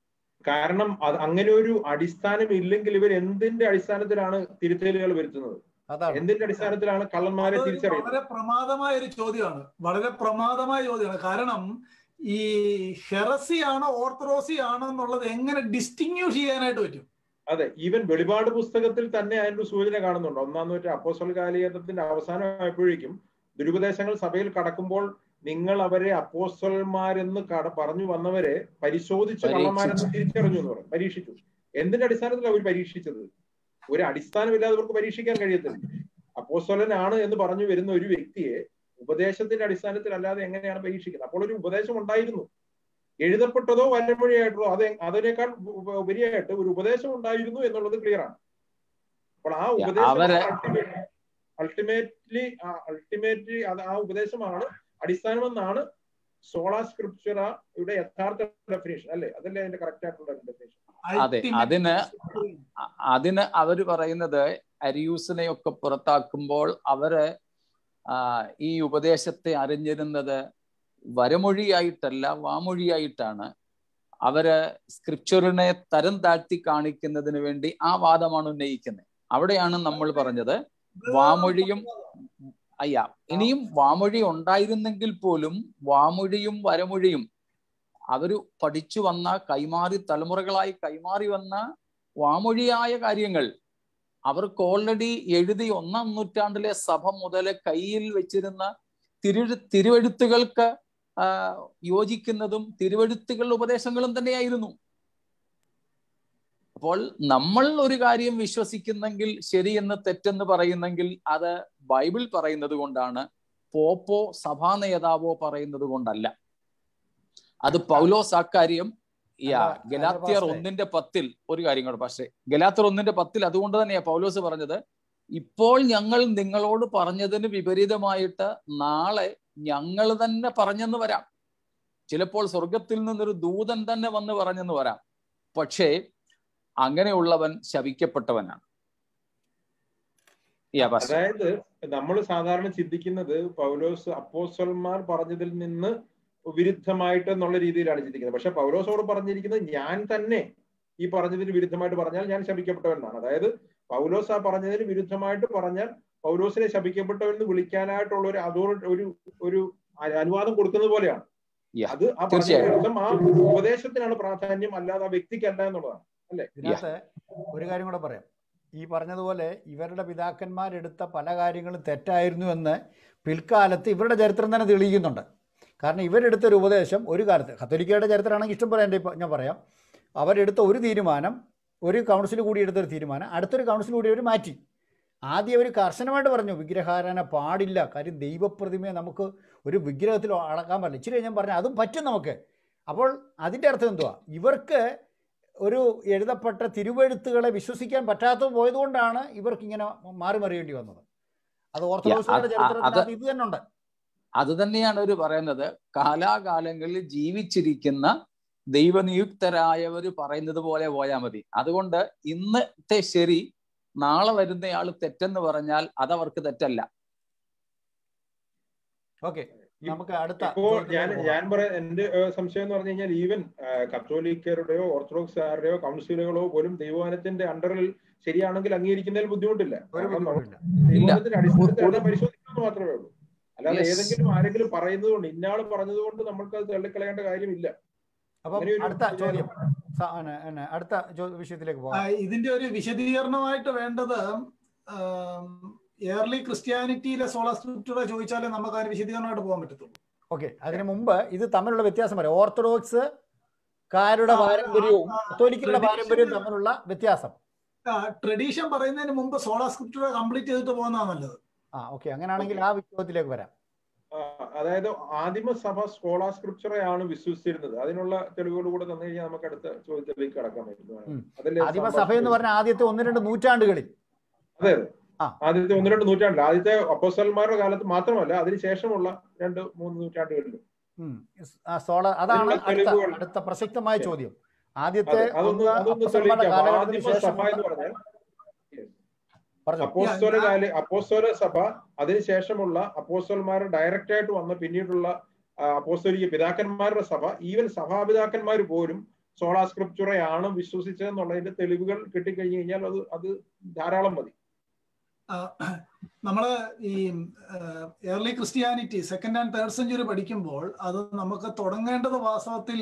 കാരണം അത് അങ്ങനെ ഒരു അടിസ്ഥാനം ഇല്ലെങ്കിൽ ഇവർ എന്തിന്റെ അടിസ്ഥാനത്തിലാണ് തിരുത്തലുകൾ വരുത്തുന്നത് അതാണ് എന്തിന്റെ അടിസ്ഥാനത്തിലാണ് കള്ളന്മാരെ അത് തിരിച്ചറിയുന്നത് വളരെ പ്രമാദമായ ഒരു ചോദ്യമാണ് വളരെ പ്രമാദമായ ചോദ്യമാണ് കാരണം ഈ ഹെറസി ആണോ ഓർത്തഡോക്സി ആണോ എന്നുള്ളത് എങ്ങനെ ഡിസ്റ്റിങ്യൂഷ് ചെയ്യാനായിട്ട് പറ്റും അതെ ഈവൻ വെളിപാട് പുസ്തകത്തിൽ തന്നെ അതിന്റെ ഒരു സൂചന കാണുന്നുണ്ട് ഒന്നാം നൂറ്റ അപ്പോസ്റ്റൽ കാലഘട്ടത്തിന്റെ അവസാനമായപ്പോഴേക്കും ദുരുപദേശങ്ങൾ സഭയിൽ കടക്കുമ്പോൾ നിങ്ങൾ അവരെ അപ്പോസ്റ്റൽമാരെന്ന് കട പറഞ്ഞു വന്നവരെ പരിശോധിച്ച് പരീക്ഷിച്ചു. കള്ളന്മാരെന്ന് തിരിച്ചറിഞ്ഞു എന്ന് പറയും പരീക്ഷിച്ചു എന്തിന്റെ അടിസ്ഥാനത്തിൽ അവർ പരീക്ഷിച്ചത് ഒരു അടിസ്ഥാനമില്ലാതെ അവർക്ക് പരീക്ഷിക്കാൻ കഴിയത്തില്ല അപ്പോസ്തലനാണ് എന്ന് പറഞ്ഞു വരുന്ന ഒരു വ്യക്തിയെ ഉപദേശത്തിന്റെ അടിസ്ഥാനത്തിൽ അല്ലാതെ എങ്ങനെയാണ് പരീക്ഷിക്കുന്നത് അപ്പോൾ ഒരു ഉപദേശം ഉണ്ടായിരുന്നു എഴുതപ്പെട്ടതോ വല്ലമൊഴിയായിട്ടോ അത് അതിനേക്കാൾ ഉപ- ഉപരിയായിട്ട് ഒരു ഉപദേശം ഉണ്ടായിരുന്നു എന്നുള്ളത് ക്ലിയർ ആണ് അപ്പോൾ ആ ഉപദേശം അവരെ- അൾട്ടിമേറ്റ്ലി അൾട്ടിമേറ്റ്ലി അത് ആ ഉപദേശമാണ് അടിസ്ഥാനമെന്നാണ് സോളാ സ്ക്രിപ്ചറയുടെ യഥാർത്ഥ ഡെഫിനേഷൻ അല്ലേ അതല്ലേ അതിന്റെ കറക്റ്റ് ആയിട്ടുള്ള ഡെഫിനേഷൻ അതെ അതിന് അ- അതിന് അവര് പറയുന്നത് അരിയൂസിനെയൊക്കെ പുറത്താക്കുമ്പോൾ അവര് ആ, ഈ ഉപദേശത്തെ അറിഞ്ഞിരുന്നത് വരമൊഴിയായിട്ടല്ല വാമൊഴിയായിട്ടാണ് അവര് സ്ക്രിപ്ചറിനെ തരം താഴ്ത്തി കാണിക്കുന്നതിന് വേണ്ടി ആ വാദമാണ് ഉന്നയിക്കുന്നത് അവിടെയാണ് നമ്മൾ പറഞ്ഞത് വാമൊഴിയും അയ്യ ഇനിയും വാമൊഴി ഉണ്ടായിരുന്നെങ്കിൽ പോലും വാമൊഴിയും വരമൊഴിയും അവര് പഠിച്ചു വന്ന കൈമാറി തലമുറകളായി കൈമാറി വന്ന വാമൊഴിയായ കാര്യങ്ങൾ അവർക്ക് ഓൾറെഡി എഴുതി ഒന്നാം നൂറ്റാണ്ടിലെ സഭ മുതൽ കയ്യിൽ വെച്ചിരുന്ന തിരു തിരുവെഴുത്തുകൾക്ക് ആ, യോജിക്കുന്നതും തിരുവെഴുത്തുകളുടെ ഉപദേശങ്ങളും തന്നെയായിരുന്നു അപ്പോൾ നമ്മൾ ഒരു കാര്യം വിശ്വസിക്കുന്നെങ്കിൽ ശരിയെന്ന് തെറ്റെന്ന് പറയുന്നെങ്കിൽ അത് ബൈബിൾ പറയുന്നത് കൊണ്ടാണ് പോപ്പോ സഭാ നേതാവോ പറയുന്നത് കൊണ്ടല്ല അത് പൗലോസ് അക്കാര്യം യാ അല്ല, അല്ല ഗലാത്തിയർ പാസ്റ്ററെ. ഒന്നിന്റെ പത്തിൽ ഒരു കാര്യം കൂടെ പക്ഷേ ഗലാത്തിയർ ഒന്നിന്റെ പത്തിൽ അതുകൊണ്ട് തന്നെയാ പൗലോസ് പറഞ്ഞത് ഇപ്പോൾ ഞങ്ങൾ നിങ്ങളോട് പറഞ്ഞതിന് വിപരീതമായിട്ട് നാളെ ഞങ്ങൾ തന്നെ പറഞ്ഞെന്ന് വരാം ചിലപ്പോൾ സ്വർഗത്തിൽ നിന്നൊരു ദൂതൻ തന്നെ വന്ന് പറഞ്ഞെന്ന് വരാം പക്ഷേ അങ്ങനെയുള്ളവൻ ശപിക്കപ്പെട്ടവനാണ് യാ പാസ്റ്റർ. അതായത് നമ്മൾ സാധാരണ ചിന്തിക്കുന്നത് പൗലോസ് അപ്പോസ്റ്റൽമാർ പറഞ്ഞതിൽ നിന്ന് വിരുദ്ധമായിട്ട് എന്നുള്ള രീതിയിലാണ് ചിന്തിക്കുന്നത് പക്ഷെ പൗലോസോട് പറഞ്ഞിരിക്കുന്നത് ഞാൻ തന്നെ ഈ പറഞ്ഞതിന് വിരുദ്ധമായിട്ട് പറഞ്ഞാൽ ഞാൻ ശപിക്കപ്പെട്ടവനാണ് അതായത് പൗലോസ് ആ പറഞ്ഞതിന് വിരുദ്ധമായിട്ട് പറഞ്ഞാൽ പൗലോസിനെ ശപിക്കപ്പെട്ടവെന്ന് വിളിക്കാനായിട്ടുള്ള ഒരു അതോറിറ്റി ഒരു ഒരു അ- അനുവാദം കൊടുക്കുന്നത് പോലെയാണ് Yeah. അത് ആ പറഞ്ഞ തീർച്ചയായും. വിരുദ്ധം ആ ഉപദേശത്തിനാണ് പ്രാധാന്യം അല്ലാതെ ആ വ്യക്തിക്കല്ല എന്നുള്ളതാണ് ഇതിനകത്ത് ഒരു കാര്യം കൂടെ പറയാം ഈ പറഞ്ഞതുപോലെ ഇവരുടെ പിതാക്കന്മാരെടുത്ത പല കാര്യങ്ങളും തെറ്റായിരുന്നു എന്ന് പിൽക്കാലത്ത് ഇവരുടെ ചരിത്രം തന്നെ തെളിയിക്കുന്നുണ്ട് കാരണം ഇവരെടുത്ത ഒരു ഉപദേശം ഒരു കാലത്ത് കത്തോലിക്കയുടെ ചരിത്രമാണെങ്കിൽ ഇഷ്ടം പോലെ എൻ്റെ ഇപ്പം ഞാൻ പറയാം അവരെടുത്ത ഒരു തീരുമാനം ഒരു കൗൺസിൽ കൂടി എടുത്തൊരു തീരുമാനം അടുത്തൊരു കൗൺസിൽ കൂടി അവർ മാറ്റി ആദ്യം അവർ കർശനമായിട്ട് പറഞ്ഞു വിഗ്രഹാരാധന പാടില്ല കാര്യം ദൈവപ്രതിമയെ നമുക്ക് ഒരു വിഗ്രഹത്തിൽ അടക്കാൻ പറ്റില്ല ഇച്ചിരി ഞാൻ പറഞ്ഞു അതും പറ്റും നമുക്ക് അപ്പോൾ അതിൻ്റെ അർത്ഥം എന്തുവാ ഇവർക്ക് ഒരു എഴുതപ്പെട്ട തിരുവെഴുത്തുകളെ വിശ്വസിക്കാൻ പറ്റാത്ത പോയതുകൊണ്ടാണ് ഇവർക്ക് ഇങ്ങനെ മാറി മറിയേണ്ടി വന്നത് അത് ഓർത്തഡോക്സുകളുടെ അത് ചരിത്രത്തിനകത്ത് ഇത് തന്നെ ഉണ്ട് അത് തന്നെയാണ് അവർ പറയുന്നത് കാലാകാലങ്ങളിൽ ജീവിച്ചിരിക്കുന്ന ദൈവനിയുക്തരായവർ പറയുന്നത് പോലെ പോയാൽ മതി അതുകൊണ്ട് ഇന്നത്തെ ശരി നാളെ വരുന്നയാൾ തെറ്റെന്ന് പറഞ്ഞാൽ അതവർക്ക് തെറ്റല്ല ഓക്കെ നമുക്ക് അടുത്ത ഇപ്പോ ഞാൻ ചോദ്യത്തിലേക്ക് പോകാം. ഞാൻ പറയാൻ എന്റെ ഏഹ്, സംശയം എന്ന് പറഞ്ഞു കഴിഞ്ഞാൽ ഈവൻ കത്തോലിക്കരുടെയോ ഓർത്തഡോക്സുകാരുടെയോ കൗൺസിലുകളോ പോലും ദൈവവനത്തിന്റെ അണ്ടറിൽ ശരിയാണെങ്കിൽ അംഗീകരിക്കുന്നതിൽ ബുദ്ധിമുട്ടില്ല ഒരു കാരണം നമ്മൾ ബുദ്ധിമുട്ടില്ല ദൈവവനത്തിന്റെ അടിസ്ഥാനത്തിൽ ഒരു- അത് പരിശോധിക്കുന്നത് മാത്രമേ ഉള്ളൂ അല്ലാതെ Yes. ഏതെങ്കിലും ആരെങ്കിലും പറയുന്നത് കൊണ്ട് ഇന്നാള് പറഞ്ഞതുകൊണ്ട് നമ്മൾക്ക് അത് തള്ളിക്കളയേണ്ട കാര്യമില്ല അപ്പം അങ്ങനെ ഒരു അടുത്ത ചോദ്യം സ- എന്നെ- എന്നെ അടുത്ത ചോ- വിഷയത്തിലേക്ക് ആ, പോകാം ഇതിന്റെ ഒരു വിശദീകരണമായിട്ട് വേണ്ടത് ഏർലി ക്രിസ്ത്യാനിറ്റിയിലെ സോള സ്ക്രിപ്റ്റുറെ ചോദിച്ചാലേ നമുക്ക് അതിന് വിശദീകരണമായിട്ട് പോകാൻ പറ്റത്തുള്ളൂ ഓക്കെ അതിനു മുമ്പ് ഇത് തമ്മിലുള്ള വ്യത്യാസം പറയാം ഓർത്തഡോക്സ് കാരുടെ ആ, പാരമ്പര്യവും ആ, ആ, കത്തോലിക്കരുടെ tradition- പാരമ്പര്യവും തമ്മിലുള്ള വ്യത്യാസം ട്രഡീഷൻ പറയുന്നതിന് മുമ്പ് സോള സ്ക്രിപ്റ്റുറെ കംപ്ലീറ്റ് ചെയ്തിട്ട് പോകുന്നതാണ് നല്ലത് ആ ഓക്കെ അങ്ങനെയാണെങ്കിൽ ആ വിഷയത്തിലേക്ക് വരാം ആ, അതായത് ആദിമസഭ സ്കോളാ സ്ക്രിപ്ചറെയാണ് വിശ്വസിച്ചിരുന്നത് അതിനുള്ള തെളിവുകൾ കൂടെ തന്നു കഴിഞ്ഞാൽ നമുക്ക് അടുത്ത ചോദ്യത്തിലേക്ക് കടക്കാൻ പറ്റും ഉം. അതല്ലേ ആദിമസഭ എന്ന് പറഞ്ഞ ആദ്യത്തെ ഒന്ന് രണ്ട് നൂറ്റാണ്ടുകളിൽ അതെ അതെ ആ. ആദ്യത്തെ ഒന്ന് രണ്ട് നൂറ്റാണ്ടിൽ ആദ്യത്തെ അപ്പോസ്റ്റൽമാരുടെ കാലത്ത് മാത്രമല്ല അതിനുശേഷമുള്ള രണ്ട് മൂന്ന് നൂറ്റാണ്ടുകളിലും ഉം. ആ സോള അതാണ് അതിനുള്ള അടുത്ത തെളിവുകൾ. അടുത്ത പ്രസക്തമായ ചോദ്യം ആദ്യത്തെ അതെ അതൊന്ന് ഒന്ന് അതൊന്ന് അപ്പസ്തലന്മാരുടെ തെളിയിക്കാം അപ്പൊ കാലഘട്ടത്തിന് ആദിമസഭ ശേഷമുള്ള എന്ന് പറഞ്ഞാൽ പറഞ്ഞു അപ്പോസ്തോല ഞാൻ- കാല അപ്പോസ്തോല സഭ അതിനുശേഷമുള്ള അപ്പോസ്തോലന്മാർ ഡയറക്റ്റ് ആയിട്ട് വന്ന പിന്നീടുള്ള ആ, അപ്പോസ്തോലിക പിതാക്കന്മാരുടെ സഭ ഈവൻ സഭാപിതാക്കന്മാർ പോലും സോളാ സ്ക്രിപ്ചറയാണ് വിശ്വസിച്ചതെന്നുള്ളതിന്റെ തെളിവുകൾ കിട്ടിക്കഴിഞ്ഞു കഴിഞ്ഞാൽ അത് അത് ധാരാളം മതി നമ്മള് ഈ early Christianity second and third century പഠിക്കുമ്പോൾ അത് നമുക്ക് തുടങ്ങേണ്ടത് വാസ്തവത്തിൽ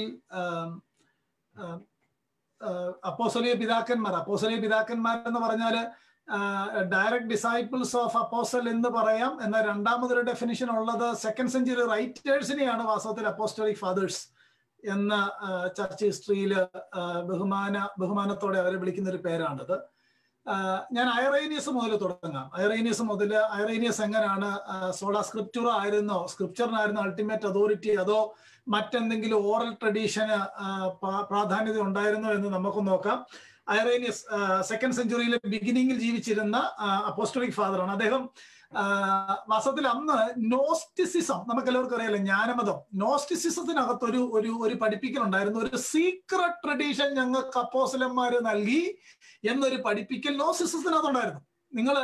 അപ്പോസലിയ പിതാക്കന്മാർ അപ്പോസലിയ പിതാക്കന്മാർ എന്ന് പറഞ്ഞാൽ ഡയറക്ട് ഡിസൈപ്പിൾസ് ഓഫ് അപ്പോസൽ എന്ന് പറയാം എന്നാൽ രണ്ടാമതൊരു ഡെഫിനിഷൻ ഉള്ളത് സെക്കൻഡ് സെഞ്ചുറി റൈറ്റേഴ്സിനെയാണ് വാസ്തവത്തിൽ അപ്പോസ്റ്റോളിക് ഫാദേഴ്സ് എന്ന ചർച്ച് ഹിസ്റ്ററിയിൽ ബഹുമാന ബഹുമാനത്തോടെ അവരെ വിളിക്കുന്ന ഒരു പേരാണത് ആഹ് ഞാൻ ഐറേനിയസ് മുതൽ തുടങ്ങാം ഐറേനിയസ് മുതൽ ഐറേനിയസ് എങ്ങനെയാണ് സോള സ്ക്രിപ്റ്റുറ ആയിരുന്നോ സ്ക്രിപ്ചറിനായിരുന്നു അൾട്ടിമേറ്റ് അതോറിറ്റി അതോ മറ്റെന്തെങ്കിലും ഓറൽ ട്രഡീഷന് പ്രാധാന്യത ഉണ്ടായിരുന്നോ എന്ന് നമുക്ക് നോക്കാം ഐറേനിയസ് സെക്കൻഡ് സെഞ്ചുറിയിലെ ബിഗിനിങ്ങിൽ ജീവിച്ചിരുന്ന അപ്പോസ്റ്റോളിക് ഫാദറാണ് അദ്ദേഹം വാസ്തവത്തിൽ അന്ന് നോസ്റ്റിസിസം നമുക്ക് എല്ലാവർക്കും അറിയാലോ ജ്ഞാനമതം നോസ്റ്റിസിസത്തിനകത്ത് ഒരു ഒരു ഒരു പഠിപ്പിക്കലുണ്ടായിരുന്നു ഒരു സീക്രട്ട് ട്രഡീഷൻ ഞങ്ങൾക്ക് അപ്പോസലന്മാര് നൽകി എന്നൊരു പഠിപ്പിക്കൽ നോസിസത്തിനകത്തുണ്ടായിരുന്നു നിങ്ങൾ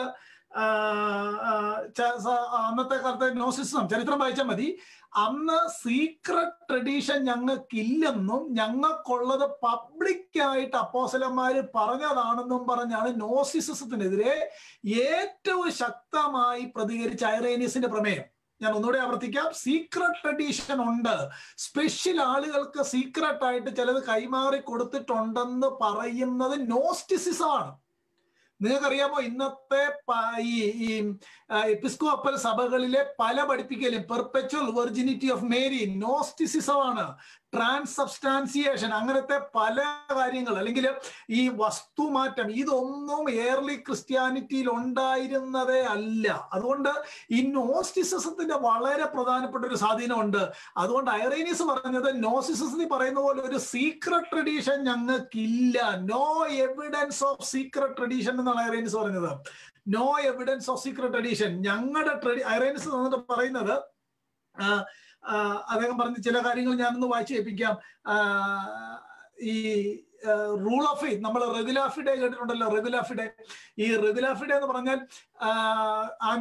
അന്നത്തെ കാലത്തെ നോസിസം ചരിത്രം വായിച്ചാൽ മതി അന്ന് സീക്രട്ട് ട്രഡീഷൻ ഞങ്ങൾക്കില്ലെന്നും ഞങ്ങൾക്കുള്ളത് പബ്ലിക്കായിട്ട് അപ്പോസലന്മാര് പറഞ്ഞതാണെന്നും പറഞ്ഞാണ് നോസിസത്തിനെതിരെ ഏറ്റവും ശക്തമായി പ്രതികരിച്ച ഐറേനിയസിന്റെ പ്രമേയം ഞാൻ ഒന്നുകൂടെ ആവർത്തിക്കാം സീക്രട്ട് ട്രഡീഷൻ ഉണ്ട് സ്പെഷ്യൽ ആളുകൾക്ക് സീക്രട്ട് ആയിട്ട് ചിലത് കൈമാറി കൊടുത്തിട്ടുണ്ടെന്ന് പറയുന്നത് നോസ്റ്റിസിസമാണ് നിങ്ങൾക്കറിയാമോ ഇന്നത്തെ ഈ ഈ എപ്പിസ്കോപ്പൽ സഭകളിലെ പല പഠിപ്പിക്കലും പെർപ്പച്വൽ വെർജിനിറ്റി ഓഫ് മേരി നോസ്റ്റിസിസമാണ് ട്രാൻസ് സബ്സ്റ്റാൻസിയേഷൻ അങ്ങനത്തെ പല കാര്യങ്ങൾ അല്ലെങ്കിൽ ഈ വസ്തുമാറ്റം ഇതൊന്നും എയർലി ക്രിസ്ത്യാനിറ്റിയിൽ ഉണ്ടായിരുന്നതേ അല്ല അതുകൊണ്ട് ഈ നോസ്റ്റിസിസത്തിന്റെ വളരെ പ്രധാനപ്പെട്ട ഒരു സ്വാധീനമുണ്ട് അതുകൊണ്ട് ഐറേനിയസ് പറഞ്ഞത് നോസിസത്തിൽ പറയുന്ന പോലെ ഒരു സീക്രട്ട് ട്രഡീഷൻ ഞങ്ങൾക്കില്ല no evidence of secret tradition എന്നാണ് ഐറേനിയസ് പറഞ്ഞത് no evidence of secret tradition ഞങ്ങളുടെ ട്രഡി ഐറേനിയസ് എന്നിട്ട് പറയുന്നത് അദ്ദേഹം പറഞ്ഞ ചില കാര്യങ്ങൾ ഞാനൊന്ന് വായിച്ചു കേൾപ്പിക്കാം ഈ റൂൾ ഓഫ് ഫെയ്ത്ത് നമ്മൾ റെഗുലാഫിഡെ കേട്ടിട്ടുണ്ടല്ലോ റെഗുലാഫിഡെ ഈ റെഗുലാഫിഡെ എന്ന് പറഞ്ഞാൽ ആ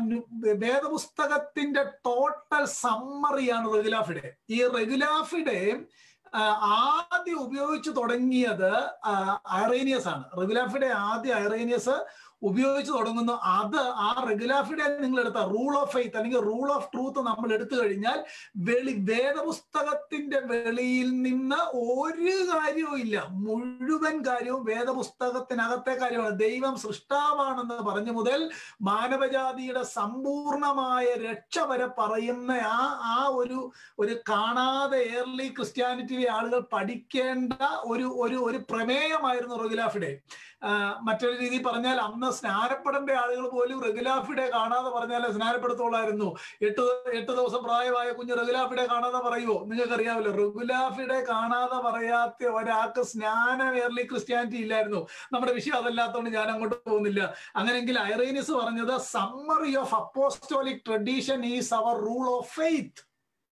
വേദപുസ്തകത്തിന്റെ ടോട്ടൽ സമ്മറിയാണ് റെഗുലാഫിഡെ ഈ റെഗുലാഫിഡെ ആ, ആദ്യം ഉപയോഗിച്ചു തുടങ്ങിയത് ഐറേനിയസ് ആണ് റെഗുലാഫിയുടെ ആദ്യ ഐറേനിയസ് ഉപയോഗിച്ചു തുടങ്ങുന്നു അത് ആ റെഗുലാഫിയുടെ നിങ്ങൾ എടുത്ത റൂൾ ഓഫ് ഫെയ്ത്ത് അല്ലെങ്കിൽ റൂൾ ഓഫ് ട്രൂത്ത് നമ്മൾ എടുത്തു കഴിഞ്ഞാൽ വെളി വേദപുസ്തകത്തിന്റെ വെളിയിൽ നിന്ന് ഒരു കാര്യവും ഇല്ല മുഴുവൻ കാര്യവും വേദപുസ്തകത്തിനകത്തെ കാര്യമാണ് ദൈവം സൃഷ്ടാവാണെന്ന് പറഞ്ഞു മുതൽ മാനവജാതിയുടെ സമ്പൂർണമായ രക്ഷ വരെ പറയുന്ന ആ ആ ഒരു ഒരു കാണാതെ ഏർലി ക്രിസ്ത്യാനിറ്റിയിലെ ആളുകൾ പഠിക്കേണ്ട ഒരു ഒരു ഒരു പ്രമേയമായിരുന്നു റെഗുലാഫിഡെ മറ്റൊരു രീതി പറഞ്ഞാൽ അന്ന് സ്നാനപ്പെടേണ്ട ആളുകൾ പോലും റെഗുലാഫിഡെ കാണാതെ പറഞ്ഞാലേ സ്നാനപ്പെടുത്തുള്ളായിരുന്നു എട്ട് എട്ട് ദിവസം പ്രായമായ കുഞ്ഞ് റെഗുലാഫിഡെ കാണാതെ പറയുമോ നിങ്ങൾക്ക് അറിയാമല്ലോ റെഗുലാഫിഡെ കാണാതെ പറയാത്ത ഒരാൾക്ക് സ്നാനം ഏർലി ക്രിസ്ത്യാനിറ്റി ഇല്ലായിരുന്നു നമ്മുടെ വിഷയം അതല്ലാത്തതുകൊണ്ട് ഞാൻ അങ്ങോട്ട് പോകുന്നില്ല അങ്ങനെങ്കിൽ ഐറേനിസ് പറഞ്ഞത് summary of apostolic tradition is our rule of faith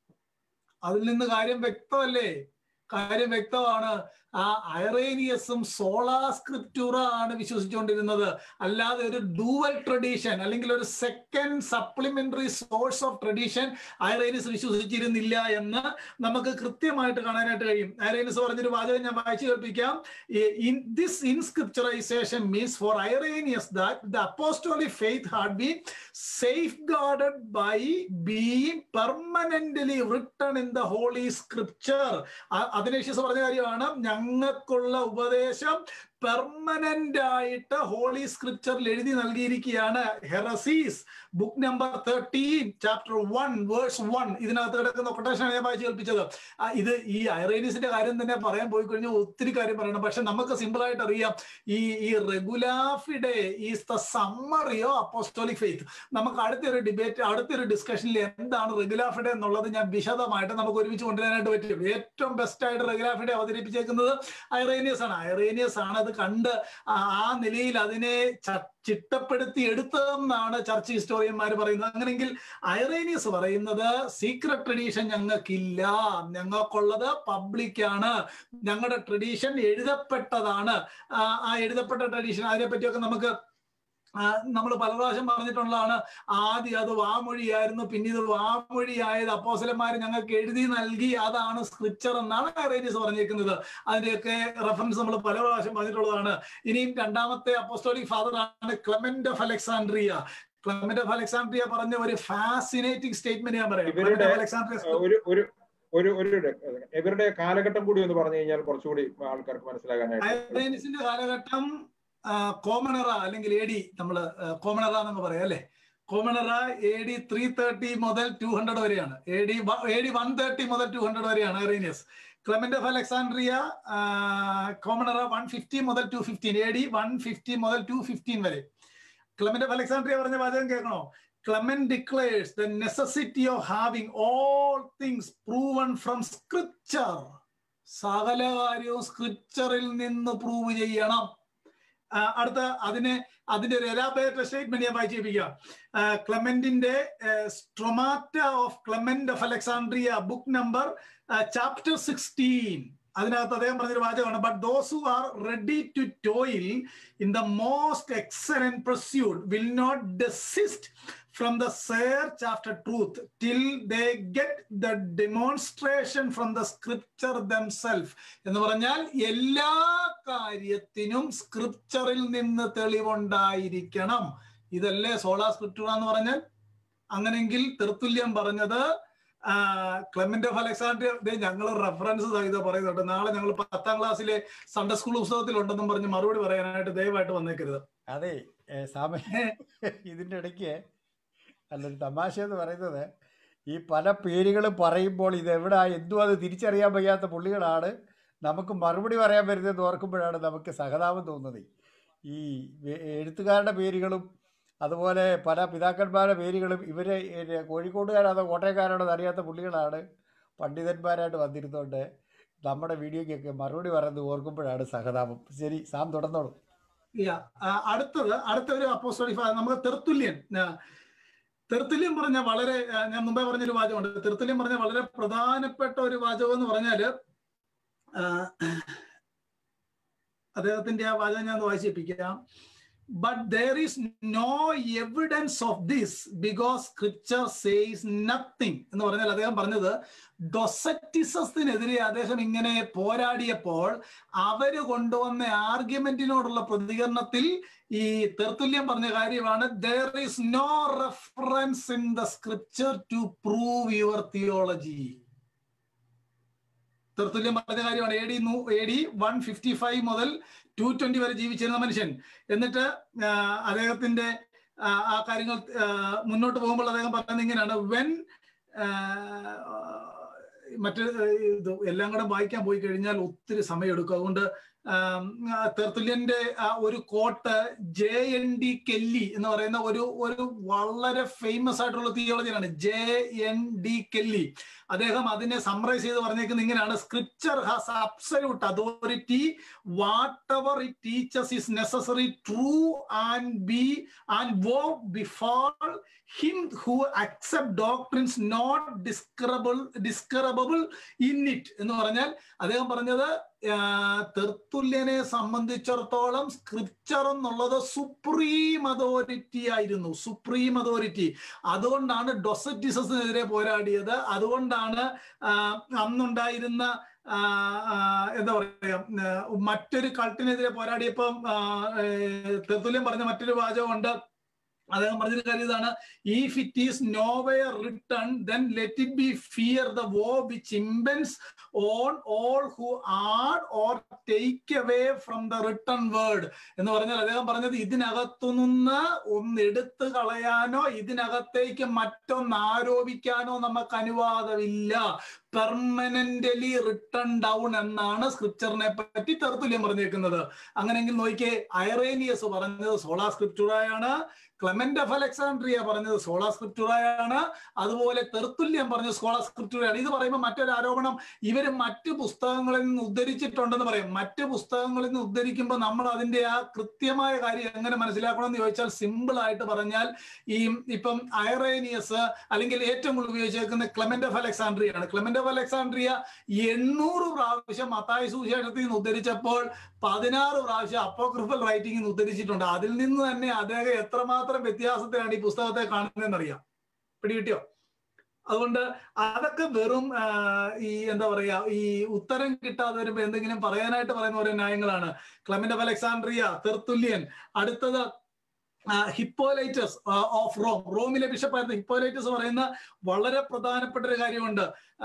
അതിൽ നിന്ന് കാര്യം വ്യക്തമല്ലേ കാര്യം വ്യക്തമാണ് ആ ഐറേനിയസും സോളാ സ്ക്രിപ്റ്റൂറ ആണ് വിശ്വസിച്ചുകൊണ്ടിരുന്നത് അല്ലാതെ ഒരു ഡൂവൽ ട്രഡീഷൻ അല്ലെങ്കിൽ ഒരു second supplementary source of tradition Irenaeus വിശ്വസിച്ചിരുന്നില്ല എന്ന് നമുക്ക് കൃത്യമായിട്ട് കാണാനായിട്ട് കഴിയും ഐറേനിയസ് പറഞ്ഞൊരു വാചകം ഞാൻ വായിച്ചു കേൾപ്പിക്കാം in this inscripturization means for Irenaeus that the apostolic faith had been safeguarded by being permanently written in the holy scripture Athanasius പറഞ്ഞ കാര്യമാണ് ഞങ്ങൾക്കുള്ള ഉപദേശം പെർമനന്റ് ആയിട്ട് ഹോളി സ്ക്രിപ്ചറിൽ എഴുതി നൽകിയിരിക്കുകയാണ് heresies book number thirteen chapter one verse one ഇതിനകത്ത് കിടക്കുന്ന കൊട്ടേഷൻ ഞാൻ വായിച്ചു കേൾപ്പിച്ചത് ആ, ഇത് ഈ ഐറേനിയസിന്റെ കാര്യം തന്നെ പറയാൻ പോയി കഴിഞ്ഞാൽ ഒത്തിരി കാര്യം പറയണം പക്ഷെ നമുക്ക് സിമ്പിൾ ആയിട്ട് അറിയാം ഈ ഈ regula fidei is the summary of apostolic faith നമുക്ക് അടുത്തൊരു ഡിബേറ്റ് അടുത്തൊരു ഡിസ്കഷനിൽ എന്താണ് റെഗുലാഫിഡെ എന്നുള്ളത് ഞാൻ വിശദമായിട്ട് നമുക്ക് ഒരുമിച്ച് കൊണ്ടുവരാനായിട്ട് പറ്റും ഏറ്റവും ബെസ്റ്റ് ആയിട്ട് റെഗുലാഫിഡെ അവതരിപ്പിച്ചേക്കുന്നത് ഐറേനിയസ് ആണ് ഐറേനിയസ് ആണ് അത് കണ്ട് ആ ആ നിലയിൽ അതിനെ ച- ചിട്ടപ്പെടുത്തി എടുത്തതെന്നാണ് ചർച്ച് ഹിസ്റ്റോറിയന്മാർ പറയുന്നത് അങ്ങനെങ്കിൽ ഐറേനിയസ് പറയുന്നത് സീക്രട്ട് ട്രഡീഷൻ ഞങ്ങൾക്കില്ല ഞങ്ങൾക്കുള്ളത് പബ്ലിക് ആണ് ഞങ്ങളുടെ ട്രഡീഷൻ എഴുതപ്പെട്ടതാണ് ആ ആ എഴുതപ്പെട്ട ട്രഡീഷൻ അതിനെ പറ്റിയൊക്കെ നമുക്ക് നമ്മൾ പല പ്രാവശ്യം പറഞ്ഞിട്ടുള്ളതാണ് ആദ്യം അത് വാമൊഴിയായിരുന്നു പിന്നെ ഇത് വാമൊഴിയായത് അപ്പോസലന്മാർ ഞങ്ങൾക്ക് എഴുതി നൽകി അതാണ് സ്ക്രിപ്ചർ എന്നാണ് ഐറേനിയസ് പറഞ്ഞേക്കുന്നത് അതിന്റെയൊക്കെ റെഫറൻസ് നമ്മൾ പല പ്രാവശ്യം പറഞ്ഞിട്ടുള്ളതാണ് ഇനിയും രണ്ടാമത്തെ അപ്പോസ്റ്റോളിക് ഫാദർ ആണ് Clement of Alexandria Clement of Alexandria പറഞ്ഞ ഒരു ഫാസിനേറ്റിംഗ് സ്റ്റേറ്റ്മെന്റ് ഞാൻ പറയാം ഇവരുടെ, Clement of Alexandria ഒരു ഒരു ഒരു ഒരു ഇവരുടെ കാലഘട്ടം കൂടി ഒന്ന് പറഞ്ഞു കഴിഞ്ഞാൽ കുറച്ചുകൂടി ആൾക്കാർക്ക് മനസ്സിലാകാനായിട്ട് ഐറേനിയസിന്റെ കാലഘട്ടം കോമണറ അല്ലെങ്കിൽ എ ഡി നമ്മള് കോമണറ എന്നൊക്കെ പറയാം അല്ലെ common era A D three thirty മുതൽ ടു ഹൺഡ്രഡ് വരെയാണ് A D A D one thirty മുതൽ ടു ഹൺഡ്രഡ് വരെയാണ് Irenaeus Clement of Alexandria common era one fifty മുതൽ two fifteen A D one fifty മുതൽ ടു ഫിഫ്റ്റീൻ വരെ ക്ലെമന്റ് ഓഫ് അലക്സാൻഡ്രിയ പറഞ്ഞ വാചകം കേൾക്കണോ Clement declares the necessity of having all things proven from scripture. സകല കാര്യവും സ്ക്രിപ്ചറിൽ നിന്ന് പ്രൂവ് ചെയ്യണം ആ, അടുത്ത അതിന് അതിന്റെ ഒരു എലാബറേറ്റ് സ്റ്റേറ്റ്മെന്റ് ഞാൻ വായിച്ചേപ്പിക്കാം ക്ലമന്റിന്റെ Stromata of Clement of Alexandria book number chapter sixteen അതിനകത്ത് അദ്ദേഹം പറഞ്ഞൊരു വാചകമാണ് but those who are ready to toil in the most excellent pursuit will not desist from the search after truth till they get the demonstration from the scripture themselves എന്ന് പറഞ്ഞാൽ എല്ലാ കാര്യത്തിനും സ്ക്രിപ്ചറിൽ നിന്ന് തെളിവുണ്ടായിരിക്കണം ഇതല്ലേ സോളാ സ്ക്രിപ്റ്റൂറ എന്ന് പറഞ്ഞാൽ അങ്ങനെങ്കിൽ തെർത്തുല്യം പറഞ്ഞത് ക്ലെമന്റ് ഓഫ് അലക്സാണ്ട്രിയ ഞങ്ങൾ റെഫറൻസ് സഹിതം പറയുന്നുണ്ട് നാളെ ഞങ്ങൾ പത്താം ക്ലാസ്സിലെ സൺഡേ സ്കൂൾ പുസ്തകത്തിൽ ഉണ്ടെന്നും പറഞ്ഞ് മറുപടി പറയാനായിട്ട് ദയവായിട്ട് വന്നേക്കരുത് അതെ ഏ, സാമ ഇതിൻ്റെ ഇടയ്ക്ക് അല്ലൊരു തമാശ എന്ന് പറയുന്നത് ഈ പല പേരുകളും പറയുമ്പോൾ ഇത് എവിടെ എന്തും അത് തിരിച്ചറിയാൻ വയ്യാത്ത പുള്ളികളാണ് നമുക്ക് മറുപടി പറയാൻ വരുന്നതെന്ന് ഓർക്കുമ്പോഴാണ് നമുക്ക് സഹതാപം തോന്നുന്നത് ഈ വെ- എഴുത്തുകാരുടെ പേരുകളും അതുപോലെ പല പിതാക്കന്മാരുടെ പേരുകളും ഇവരെ ഏ, കോഴിക്കോട്ടുകാരാണോ കോട്ടയക്കാരാണോ എന്ന് അറിയാത്ത പുള്ളികളാണ് പണ്ഡിതന്മാരായിട്ട് വന്നിരുന്നുകൊണ്ട് നമ്മുടെ വീഡിയോയ്ക്കൊക്കെ മറുപടി പറയുന്നത് ഓർക്കുമ്പോഴാണ് സഹതാപം ശരി സാം തുടർന്നോളൂ Yeah. ആ, അടുത്തത് അടുത്ത ഒരു അപ്പോസ്റ്റോളിക് ഫാദർ നമുക്ക് തെർത്തുല്യൻ ആ, തെർത്തുല്യം പറഞ്ഞ വളരെ ആ, ഞാൻ മുമ്പേ പറഞ്ഞൊരു വാചകമുണ്ട് തെർത്തുല്യം പറഞ്ഞ വളരെ പ്രധാനപ്പെട്ട ഒരു വാചകം എന്ന് പറഞ്ഞാല് ആ, അദ്ദേഹത്തിന്റെ ആ വാചകം ഞാൻ ഒന്ന് വായിച്ചേപ്പിക്കാം but there is no evidence of this because scripture says nothing എന്ന് പറഞ്ഞാൽ അദ്ദേഹം പറഞ്ഞത് ഡൊസറ്റിസത്തിനെതിരെ അദ്ദേഹം ഇങ്ങനെ പോരാടിയപ്പോൾ അവര് കൊണ്ടുവന്ന ആർഗ്യുമെന്റിനോടുള്ള പ്രതികരണത്തിൽ ഈ തെർത്തുല്യം പറഞ്ഞ കാര്യമാണ് there is no reference in the scripture to prove your theology Tertullian പറഞ്ഞ കാര്യമാണ് A D A D one fifty five മുതൽ ടു ട്വന്റി വരെ ജീവിച്ചിരുന്ന മനുഷ്യൻ എന്നിട്ട് ആ, അദ്ദേഹത്തിന്റെ ആ, ആ കാര്യങ്ങൾ ആ, മുന്നോട്ട് പോകുമ്പോൾ അദ്ദേഹം പറയുന്നത് ഇങ്ങനെയാണ് വെൻ മറ്റ് ഇത് എല്ലാം കൂടെ വായിക്കാൻ പോയി കഴിഞ്ഞാൽ ഒത്തിരി സമയം എടുക്കും അതുകൊണ്ട് ആം, ആ, തെർത്തുല്യന്റെ ആ ഒരു quote J N D Kelly എന്ന് പറയുന്ന ഒരു ഒരു വളരെ ഫേമസ് ആയിട്ടുള്ള തിയോളജിയാണ് ജെ എൻ ഡി കെല്ലി അദ്ദേഹം അതിനെ സമ്മറൈസ് ചെയ്ത് പറഞ്ഞേക്കുന്നത് ഇങ്ങനെയാണ് scripture has absolute authority whatever it teaches is necessary true and be and woe before him who accept doctrines not discoverable discoverable in it എന്ന് പറഞ്ഞാൽ അദ്ദേഹം പറഞ്ഞത് തെർത്തുല്യനെ സംബന്ധിച്ചിടത്തോളം സ്ക്രിപ്ചർ എന്നുള്ളത് സുപ്രീം അതോറിറ്റി ആയിരുന്നു സുപ്രീം അതോറിറ്റി അതുകൊണ്ടാണ് ഡൊസറ്റിസത്തിനെതിരെ പോരാടിയത് അതുകൊണ്ടാണ് ആ, അന്നുണ്ടായിരുന്ന ആ, ആ, എന്താ പറയാ ആ, മറ്റൊരു കൾട്ടിനെതിരെ പോരാടിയപ്പം ആ, ഏ, തെർത്തുല്യം പറഞ്ഞ മറ്റൊരു വാചകമുണ്ട് അദ്ദേഹം പറഞ്ഞൊരു കാര്യം ഇതാണ് if it is nowhere written then let it be fear the woe which impends on all who add or take away from the written word എന്ന് പറഞ്ഞാൽ അദ്ദേഹം പറഞ്ഞത് ഇതിനകത്തുനിന്ന് ഒന്ന് എടുത്തു കളയാനോ ഇതിനകത്തേക്ക് മറ്റൊന്ന് ആരോപിക്കാനോ നമുക്ക് അനുവാദമില്ല പെർമനന്റലി റിട്ടേൺ ഡൗൺ എന്നാണ് സ്ക്രിപ്ചറിനെ പറ്റി തെർത്തുല്യം പറഞ്ഞേക്കുന്നത് അങ്ങനെയെങ്കിൽ നോക്കിയേ ഐറേനിയസ് പറഞ്ഞത് സോളാ സ്ക്രിപ്റ്റുറായാണ് ക്ലെമന്റ് ഓഫ് അലക്സാണ്ട്രിയ പറഞ്ഞത് സോളാ സ്ക്രിപ്റ്റുറായാണ് അതുപോലെ തെർത്തുല്യം പറഞ്ഞത് സോളാ സ്ക്രിപ്റ്റുറയാണ് ഇത് പറയുമ്പോൾ മറ്റൊരു ആരോപണം ഇവര് മറ്റ് പുസ്തകങ്ങളിൽ നിന്ന് ഉദ്ധരിച്ചിട്ടുണ്ടെന്ന് പറയും മറ്റ് പുസ്തകങ്ങളിൽ നിന്ന് ഉദ്ധരിക്കുമ്പോൾ നമ്മൾ അതിന്റെ ആ കൃത്യമായ കാര്യം എങ്ങനെ മനസ്സിലാക്കണം എന്ന് ചോദിച്ചാൽ സിമ്പിൾ ആയിട്ട് പറഞ്ഞാൽ ഈ ഇപ്പം ഐറേനിയസ് അല്ലെങ്കിൽ ഏറ്റവും കൂടുതൽ ഉപയോഗിച്ചേക്കുന്ന ക്ലെമന്റ് ഓഫ് അലക്സാണ്ട്രിയ ആണ് ക്ലെമന്റ് ഓഫ് അലക്സാണ്ട്രിയ എണ്ണൂറ് പ്രാവശ്യം മത്തായ സുവിശേഷത്തിൽ നിന്ന് ഉദ്ധരിച്ചപ്പോൾ പതിനാറ് പ്രാവശ്യം അപ്പോക്രിഫൽ റൈറ്റിംഗ് നിന്ന് ഉദ്ധരിച്ചിട്ടുണ്ട് അതിൽ നിന്ന് തന്നെ അദ്ദേഹം എത്രമാത്രം വ്യത്യാസത്തിലാണ് ഈ പുസ്തകത്തെ കാണുന്നതെന്ന് അറിയാം പിടികിട്ടിയോ അതുകൊണ്ട് അതൊക്കെ വെറും ആ, ഈ എന്താ പറയാ ഈ ഉത്തരം കിട്ടാതെ വരുമ്പോ എന്തെങ്കിലും പറയാനായിട്ട് പറയുന്ന ഓരോ ന്യായങ്ങളാണ് ക്ലമന്റ് ഓഫ് അലക്സാണ്ട്രിയ തെർത്തുല്യൻ അടുത്തത് ഹിപ്പോലൈറ്റസ് ഓഫ് റോം റോമിലെ ബിഷപ്പായിരുന്ന ഹിപ്പോലൈറ്റസ് പറയുന്ന വളരെ പ്രധാനപ്പെട്ട ഒരു കാര്യമുണ്ട്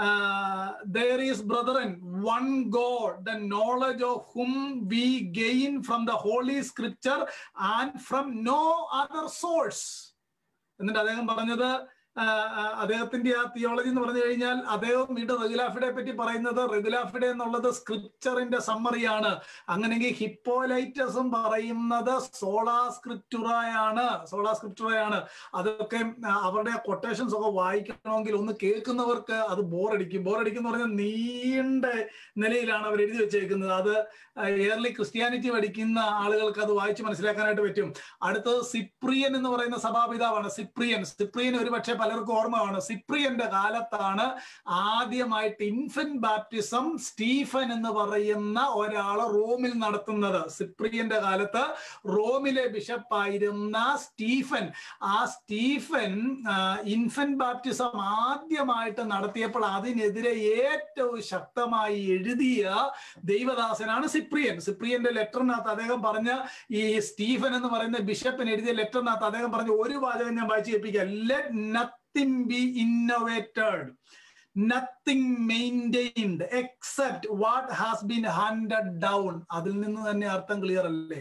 there is brethren one God the knowledge of whom we gain from the holy scripture and from no other source എന്നിട്ട് അദ്ദേഹം പറഞ്ഞത് ആ, ആ, അദ്ദേഹത്തിന്റെ ആ തിയോളജി എന്ന് പറഞ്ഞു കഴിഞ്ഞാൽ അദ്ദേഹം വീണ്ടും റെഗുലാഫിഡെ പറ്റി പറയുന്നത് റെഗുലാഫിഡെ എന്നുള്ളത് സ്ക്രിപ്ചറിന്റെ സമ്മറിയാണ് അങ്ങനെയെങ്കിൽ ഹിപ്പോലൈറ്റസും പറയുന്നത് സോളാ സ്ക്രിപ്റ്റുറയാണ് സോളാ സ്ക്രിപ്റ്റുറയാണ് അതൊക്കെ ആ, അവരുടെ കൊട്ടേഷൻസ് ഒക്കെ വായിക്കണമെങ്കിൽ ഒന്ന് കേൾക്കുന്നവർക്ക് അത് ബോറടിക്കും ബോറടിക്കും എന്ന് പറഞ്ഞാൽ നീണ്ട നിലയിലാണ് അവർ എഴുതി വെച്ചേക്കുന്നത് അത് ഇയർലി ക്രിസ്ത്യാനിറ്റി പഠിക്കുന്ന ആളുകൾക്ക് അത് വായിച്ച് മനസ്സിലാക്കാനായിട്ട് പറ്റും അടുത്തത് സിപ്രിയൻ എന്ന് പറയുന്ന സഭാപിതാവാണ് സിപ്രിയൻ സിപ്രിയൻ ഒരു പക്ഷേ പലർക്കും ഓർമ്മ കാണും സിപ്രിയന്റെ കാലത്താണ് ആദ്യമായിട്ട് ഇൻഫന്റ് ബാപ്റ്റിസം സ്റ്റീഫൻ എന്ന് പറയുന്ന ഒരാള് റോമിൽ നടത്തുന്നത് സിപ്രിയന്റെ കാലത്ത് റോമിലെ ബിഷപ്പായിരുന്ന സ്റ്റീഫൻ ആ സ്റ്റീഫൻ ഇൻഫന്റ് ബാപ്റ്റിസം ആദ്യമായിട്ട് നടത്തിയപ്പോൾ അതിനെതിരെ ഏറ്റവും ശക്തമായി എഴുതിയ ദൈവദാസനാണ് സിപ്രിയൻ സിപ്രിയന്റെ ലെറ്ററിനകത്ത് അദ്ദേഹം പറഞ്ഞ ഈ സ്റ്റീഫൻ എന്ന് പറയുന്ന ബിഷപ്പിന് എഴുതിയ ലെറ്ററിനകത്ത് അദ്ദേഹം പറഞ്ഞ ഒരു വാചകം ഞാൻ വായിച്ചു കേൾപ്പിക്കാം let nothing be innovated nothing maintained except what has been handed down അതിൽ നിന്ന് തന്നെ അർത്ഥം ക്ലിയർ അല്ലേ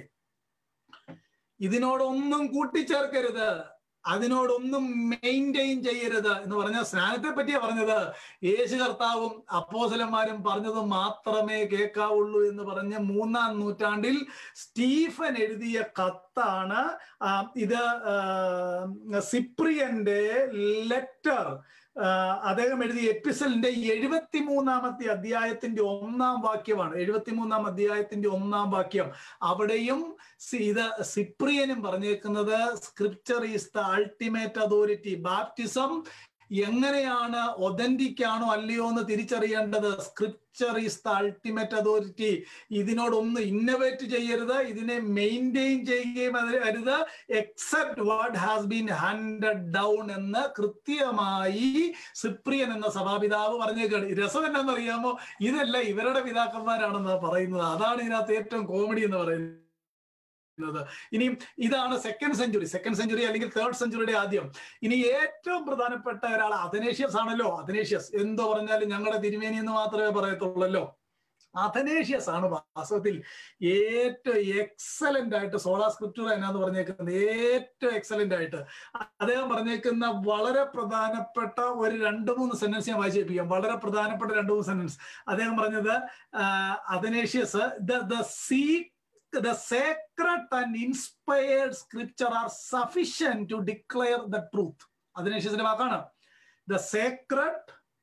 ഇതിനോടൊന്നും കൂട്ടിച്ചേർക്കരുത് അതിനോടൊന്നും മെയിൻറ്റെയിൻ ചെയ്യരുത് എന്ന് പറഞ്ഞ സ്നാനത്തെ പറ്റിയാ പറഞ്ഞത് യേശു കർത്താവും അപ്പോസലന്മാരും പറഞ്ഞത് മാത്രമേ കേൾക്കാവുള്ളൂ എന്ന് പറഞ്ഞ് മൂന്നാം നൂറ്റാണ്ടിൽ സ്റ്റീഫൻ എഴുതിയ കത്താണ് ആ, ഇത് ആ, സിപ്രിയന്റെ ലെറ്റർ അദ്ദേഹം എഴുതിയ എപ്പിസലിന്റെ എഴുപത്തി മൂന്നാമത്തെ അധ്യായത്തിന്റെ ഒന്നാം വാക്യമാണ് എഴുപത്തി മൂന്നാം അധ്യായത്തിന്റെ ഒന്നാം വാക്യം അവിടെയും സി- ഇത് സിപ്രിയനും പറഞ്ഞേക്കുന്നത് scripture is the ultimate authority baptism എങ്ങനെയാണ് ഒതന്റിക് ആണോ അല്ലയോ എന്ന് തിരിച്ചറിയേണ്ടത് scripture is the ultimate authority ഇതിനോടൊന്നും ഇന്നോവേറ്റ് ചെയ്യരുത് ഇതിനെ മെയിൻറ്റെയിൻ ചെയ്യുകയും അരുത് except what has been handed down എന്ന് കൃത്യമായി സിപ്രിയൻ എന്ന സഭാപിതാവ് പറഞ്ഞേക്കാണ് രസം എന്നാന്ന് അറിയാമോ ഇതല്ല ഇവരുടെ പിതാക്കന്മാരാണെന്ന് പറയുന്നത് അതാണ് ഇതിനകത്ത് ഏറ്റവും കോമഡി എന്ന് പറയുന്നത് ഇനിയും ഇതാണ് സെക്കൻഡ് സെഞ്ചുറി സെക്കൻഡ് സെഞ്ചുറി അല്ലെങ്കിൽ തേർഡ് സെഞ്ചുറിയുടെ ആദ്യം ഇനി ഏറ്റവും പ്രധാനപ്പെട്ട ഒരാൾ അഥനേഷ്യസ് ആണല്ലോ അഥനേഷ്യസ് എന്തോ പറഞ്ഞാലും ഞങ്ങളുടെ തിരുമേനി എന്ന് മാത്രമേ പറയത്തുള്ളല്ലോ അഥനേഷ്യസ് ആണ് വാസ്തവത്തിൽ ഏറ്റവും എക്സലന്റ് ആയിട്ട് സോളാ സ്ക്രിപ്റ്റർ എന്നാന്ന് പറഞ്ഞേക്കുന്നത് ഏറ്റവും എക്സലന്റ് ആയിട്ട് അദ്ദേഹം പറഞ്ഞേക്കുന്ന വളരെ പ്രധാനപ്പെട്ട ഒരു രണ്ട് മൂന്ന് സെന്റൻസ് ഞാൻ വായിച്ചേപ്പിക്കാം വളരെ പ്രധാനപ്പെട്ട രണ്ട് മൂന്ന് സെന്റൻസ് അദ്ദേഹം പറഞ്ഞത് Athanasius the see the sacred and inspired scripture are sufficient to declare the truth അതിനുശേഷത്തിന്റെ വാക്കാണ് the sacred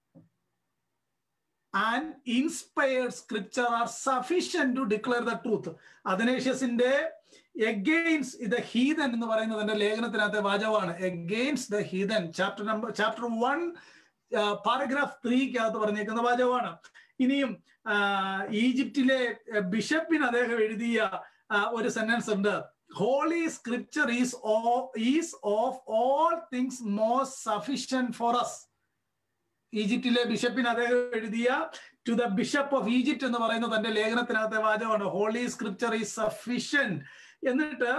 and inspired scripture are sufficient to declare the truth അതിനേഷ്യസിന്റെ എഗെയിൻസ്റ്റ് ദ ഹീതൻ എന്ന് പറയുന്നത് എന്റെ ലേഖനത്തിനകത്തെ വാചകമാണ് Against the Heathen chapter number chapter one paragraph ത്രീക്കകത്ത് പറഞ്ഞേക്കുന്ന വാചകമാണ് ഇനിയും ഈജിപ്തിലെ ബിഷപ്പിന് അദ്ദേഹം എഴുതിയ ഒരു സെന്റൻസ് ഉണ്ട് holy scripture is is of all things most sufficient for us ഈജിപ്തിലെ ബിഷപ്പിന് അദ്ദേഹം എഴുതിയ to the bishop of Egypt എന്ന് പറയുന്ന തന്റെ ലേഖനത്തിനകത്തെ വാചകമാണ് ഹോളി സ്ക്രിപ്ചർ ഈസ് സഫിഷ്യന്റ് എന്നിട്ട്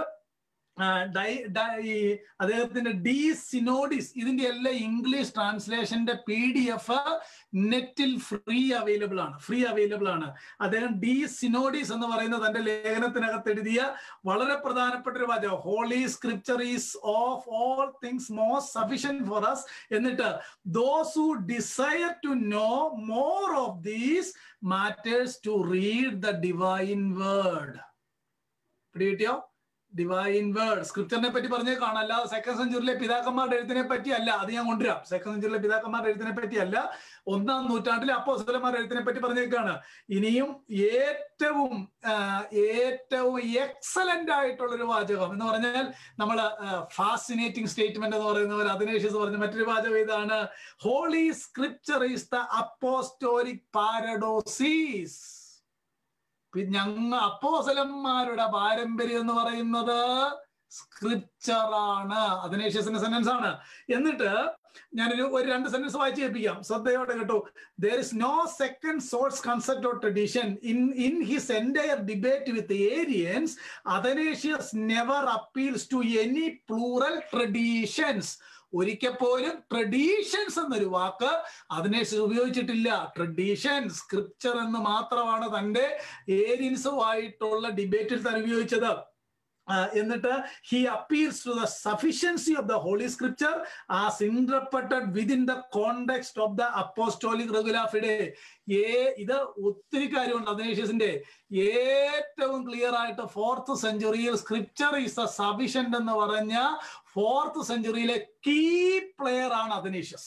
ഈ അദ്ദേഹത്തിന്റെ ഡി സിനോഡിസ് ഇതിന്റെ എല്ലാം ഇംഗ്ലീഷ് ട്രാൻസ്ലേഷന്റെ പി ഡി എഫ് നെറ്റിൽ ഫ്രീ അവൈലബിൾ ആണ് ഫ്രീ അവൈലബിൾ ആണ് അദ്ദേഹം ഡി സിനോഡിസ് എന്ന് പറയുന്ന തന്റെ ലേഖനത്തിനകത്ത് എഴുതിയ വളരെ പ്രധാനപ്പെട്ട ഒരു വാചകം holy scripture is of all things most sufficient for us എന്നിട്ട് those who desire to know more of these matters to read the divine word പിടികിട്ടിയോ ഡിവൈൻ വേർഡ് സ്ക്രിപ്റ്ററിനെ പറ്റി പറഞ്ഞേ കാണാം അല്ലാതെ സെക്കൻഡ് സെഞ്ചുറിയിലെ പിതാക്കന്മാരുടെ എഴുത്തിനെ പറ്റി അല്ല അത് ഞാൻ കൊണ്ടുവരാം സെക്കൻഡ് സെഞ്ചുറിയിലെ പിതാക്കന്മാരുടെ എഴുത്തിനെ പറ്റി അല്ല ഒന്നാം നൂറ്റാണ്ടിലെ അപ്പോസ്തലന്മാരുടെ എഴുത്തിനെ പറ്റി പറഞ്ഞേക്കാണ് ഇനിയും ഏറ്റവും ഏറ്റവും എക്സലന്റ് ആയിട്ടുള്ള ഒരു വാചകം എന്ന് പറഞ്ഞാൽ നമ്മൾ ഫാസിനേറ്റിംഗ് സ്റ്റേറ്റ്മെന്റ് എന്ന് പറയുന്ന പോലെ അതിനേഷ്യസ് പറഞ്ഞ മറ്റൊരു വാചകം ഇതാണ് holy scripture is the apostolic paradosis ഞങ്ങ അപ്പോസലന്മാരുടെ പാരമ്പര്യം എന്ന് പറയുന്നത് സ്ക്രിപ്ചർ ആണ് അതിനേഷ്യസിന്റെ സെന്റൻസ് ആണ് എന്നിട്ട് ഞാനൊരു ഒരു രണ്ട് സെന്റൻസ് വായിച്ചു കേൾപ്പിക്കാം ശ്രദ്ധയോടെ കേട്ടോ there is no second source concept or tradition in in his entire debate with Arians Athanasius never appeals to any plural traditions ഒരിക്കൽ പോലും ട്രഡീഷൻസ് എന്നൊരു വാക്ക് അതിനെ ഉപയോഗിച്ചിട്ടില്ല ട്രഡീഷൻ സ്ക്രിപ്ചർ എന്ന് മാത്രമാണ് തന്റെ ഏരിയൻസുമായിട്ടുള്ള ഡിബേറ്റിൽ താൻ ഉപയോഗിച്ചത് എന്നിട്ട് he appeals to the sufficiency of the holy scripture as interpreted within the context of the apostolic regula fidei ഏ ഇത് ഒത്തിരി കാര്യമുണ്ട് അദനേഷ്യസിന്റെ ഏറ്റവും ക്ലിയർ ആയിട്ട് ഫോർത്ത് സെഞ്ചുറിയിൽ സ്ക്രിപ്ചർ ഈസ് ദ സഫിഷ്യന്റ് എന്ന് പറഞ്ഞ ഫോർത്ത് സെഞ്ചുറിയിലെ കീ പ്ലെയർ ആണ് അദനേഷ്യസ്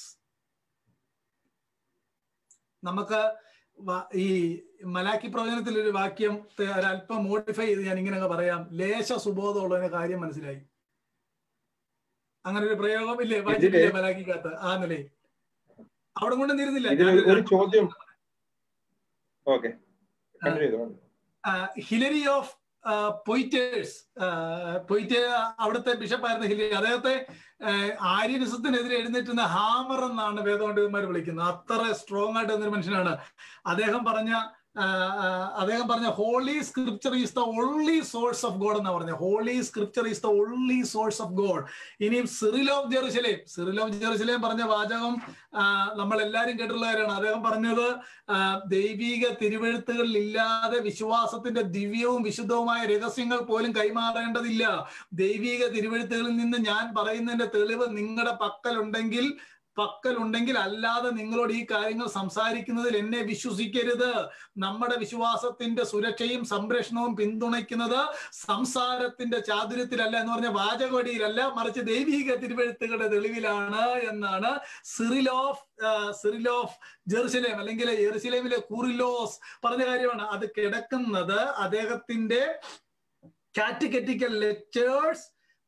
നമുക്ക് ഈ മലാക്കി പ്രവചനത്തിൽ ഒരു വാക്യം ഒരല്പം മോഡിഫൈ ചെയ്ത് ഞാൻ ഇങ്ങനെ പറയാം ലേശ സുബോധമുള്ളതിന് കാര്യം മനസ്സിലായി അങ്ങനെ ഒരു പ്രയോഗം ഇല്ലേ വായിച്ചിട്ടില്ലേ മലാക്കിക്കകത്ത് ആ നിലയിൽ അവിടെ കൊണ്ട് നിരുന്നില്ല ഒരു ചോദ്യം okay Hilary of Poitiers Poitiers അവിടുത്തെ ബിഷപ്പായിരുന്ന ഹിലരി അദ്ദേഹത്തെ ആര്യനിസത്തിനെതിരെ എഴുന്നേറ്റുന്ന ഹാമർ എന്നാണ് വേദപണ്ഡിതന്മാർ വിളിക്കുന്നത് അത്ര സ്ട്രോങ് ആയിട്ട് ഒരു മനുഷ്യനാണ് അദ്ദേഹം പറഞ്ഞ അദ്ദേഹം പറഞ്ഞ holy scripture is the only source of God എന്നാ പറഞ്ഞ holy scripture is the only source of God ഇനിയും Cyril of Jerusalem Cyril of Jerusalem പറഞ്ഞ വാചകം നമ്മൾ എല്ലാവരും കേട്ടിട്ടുള്ള കാര്യമാണ് അദ്ദേഹം പറഞ്ഞത് ദൈവിക തിരുവഴുത്തുകളിൽ ഇല്ലാതെ വിശ്വാസത്തിന്റെ ദിവ്യവും വിശുദ്ധവുമായ രഹസ്യങ്ങൾ പോലും കൈമാറേണ്ടതില്ല ദൈവിക തിരുവഴുത്തുകളിൽ നിന്ന് ഞാൻ പറയുന്നതിന്റെ തെളിവ് നിങ്ങളുടെ പക്കലുണ്ടെങ്കിൽ പക്കലുണ്ടെങ്കിൽ അല്ലാതെ നിങ്ങളോട് ഈ കാര്യങ്ങൾ സംസാരിക്കുന്നതിൽ എന്നെ വിശ്വസിക്കരുത് നമ്മുടെ വിശ്വാസത്തിന്റെ സുരക്ഷയും സംരക്ഷണവും പിന്തുണയ്ക്കുന്നത് സംസാരത്തിന്റെ ചാതുര്യത്തിലല്ല എന്ന് പറഞ്ഞ വാചകവടിയിലല്ല മറിച്ച് ദൈവിക തിരുവഴുത്തുകളുടെ തെളിവിലാണ് എന്നാണ് Cyril of Cyril of Jerusalem അല്ലെങ്കിൽ ജെറുസലേമിലെ കൂറിലോസ് പറഞ്ഞ കാര്യമാണ് അത് കിടക്കുന്നത് അദ്ദേഹത്തിന്റെ catechetical lectures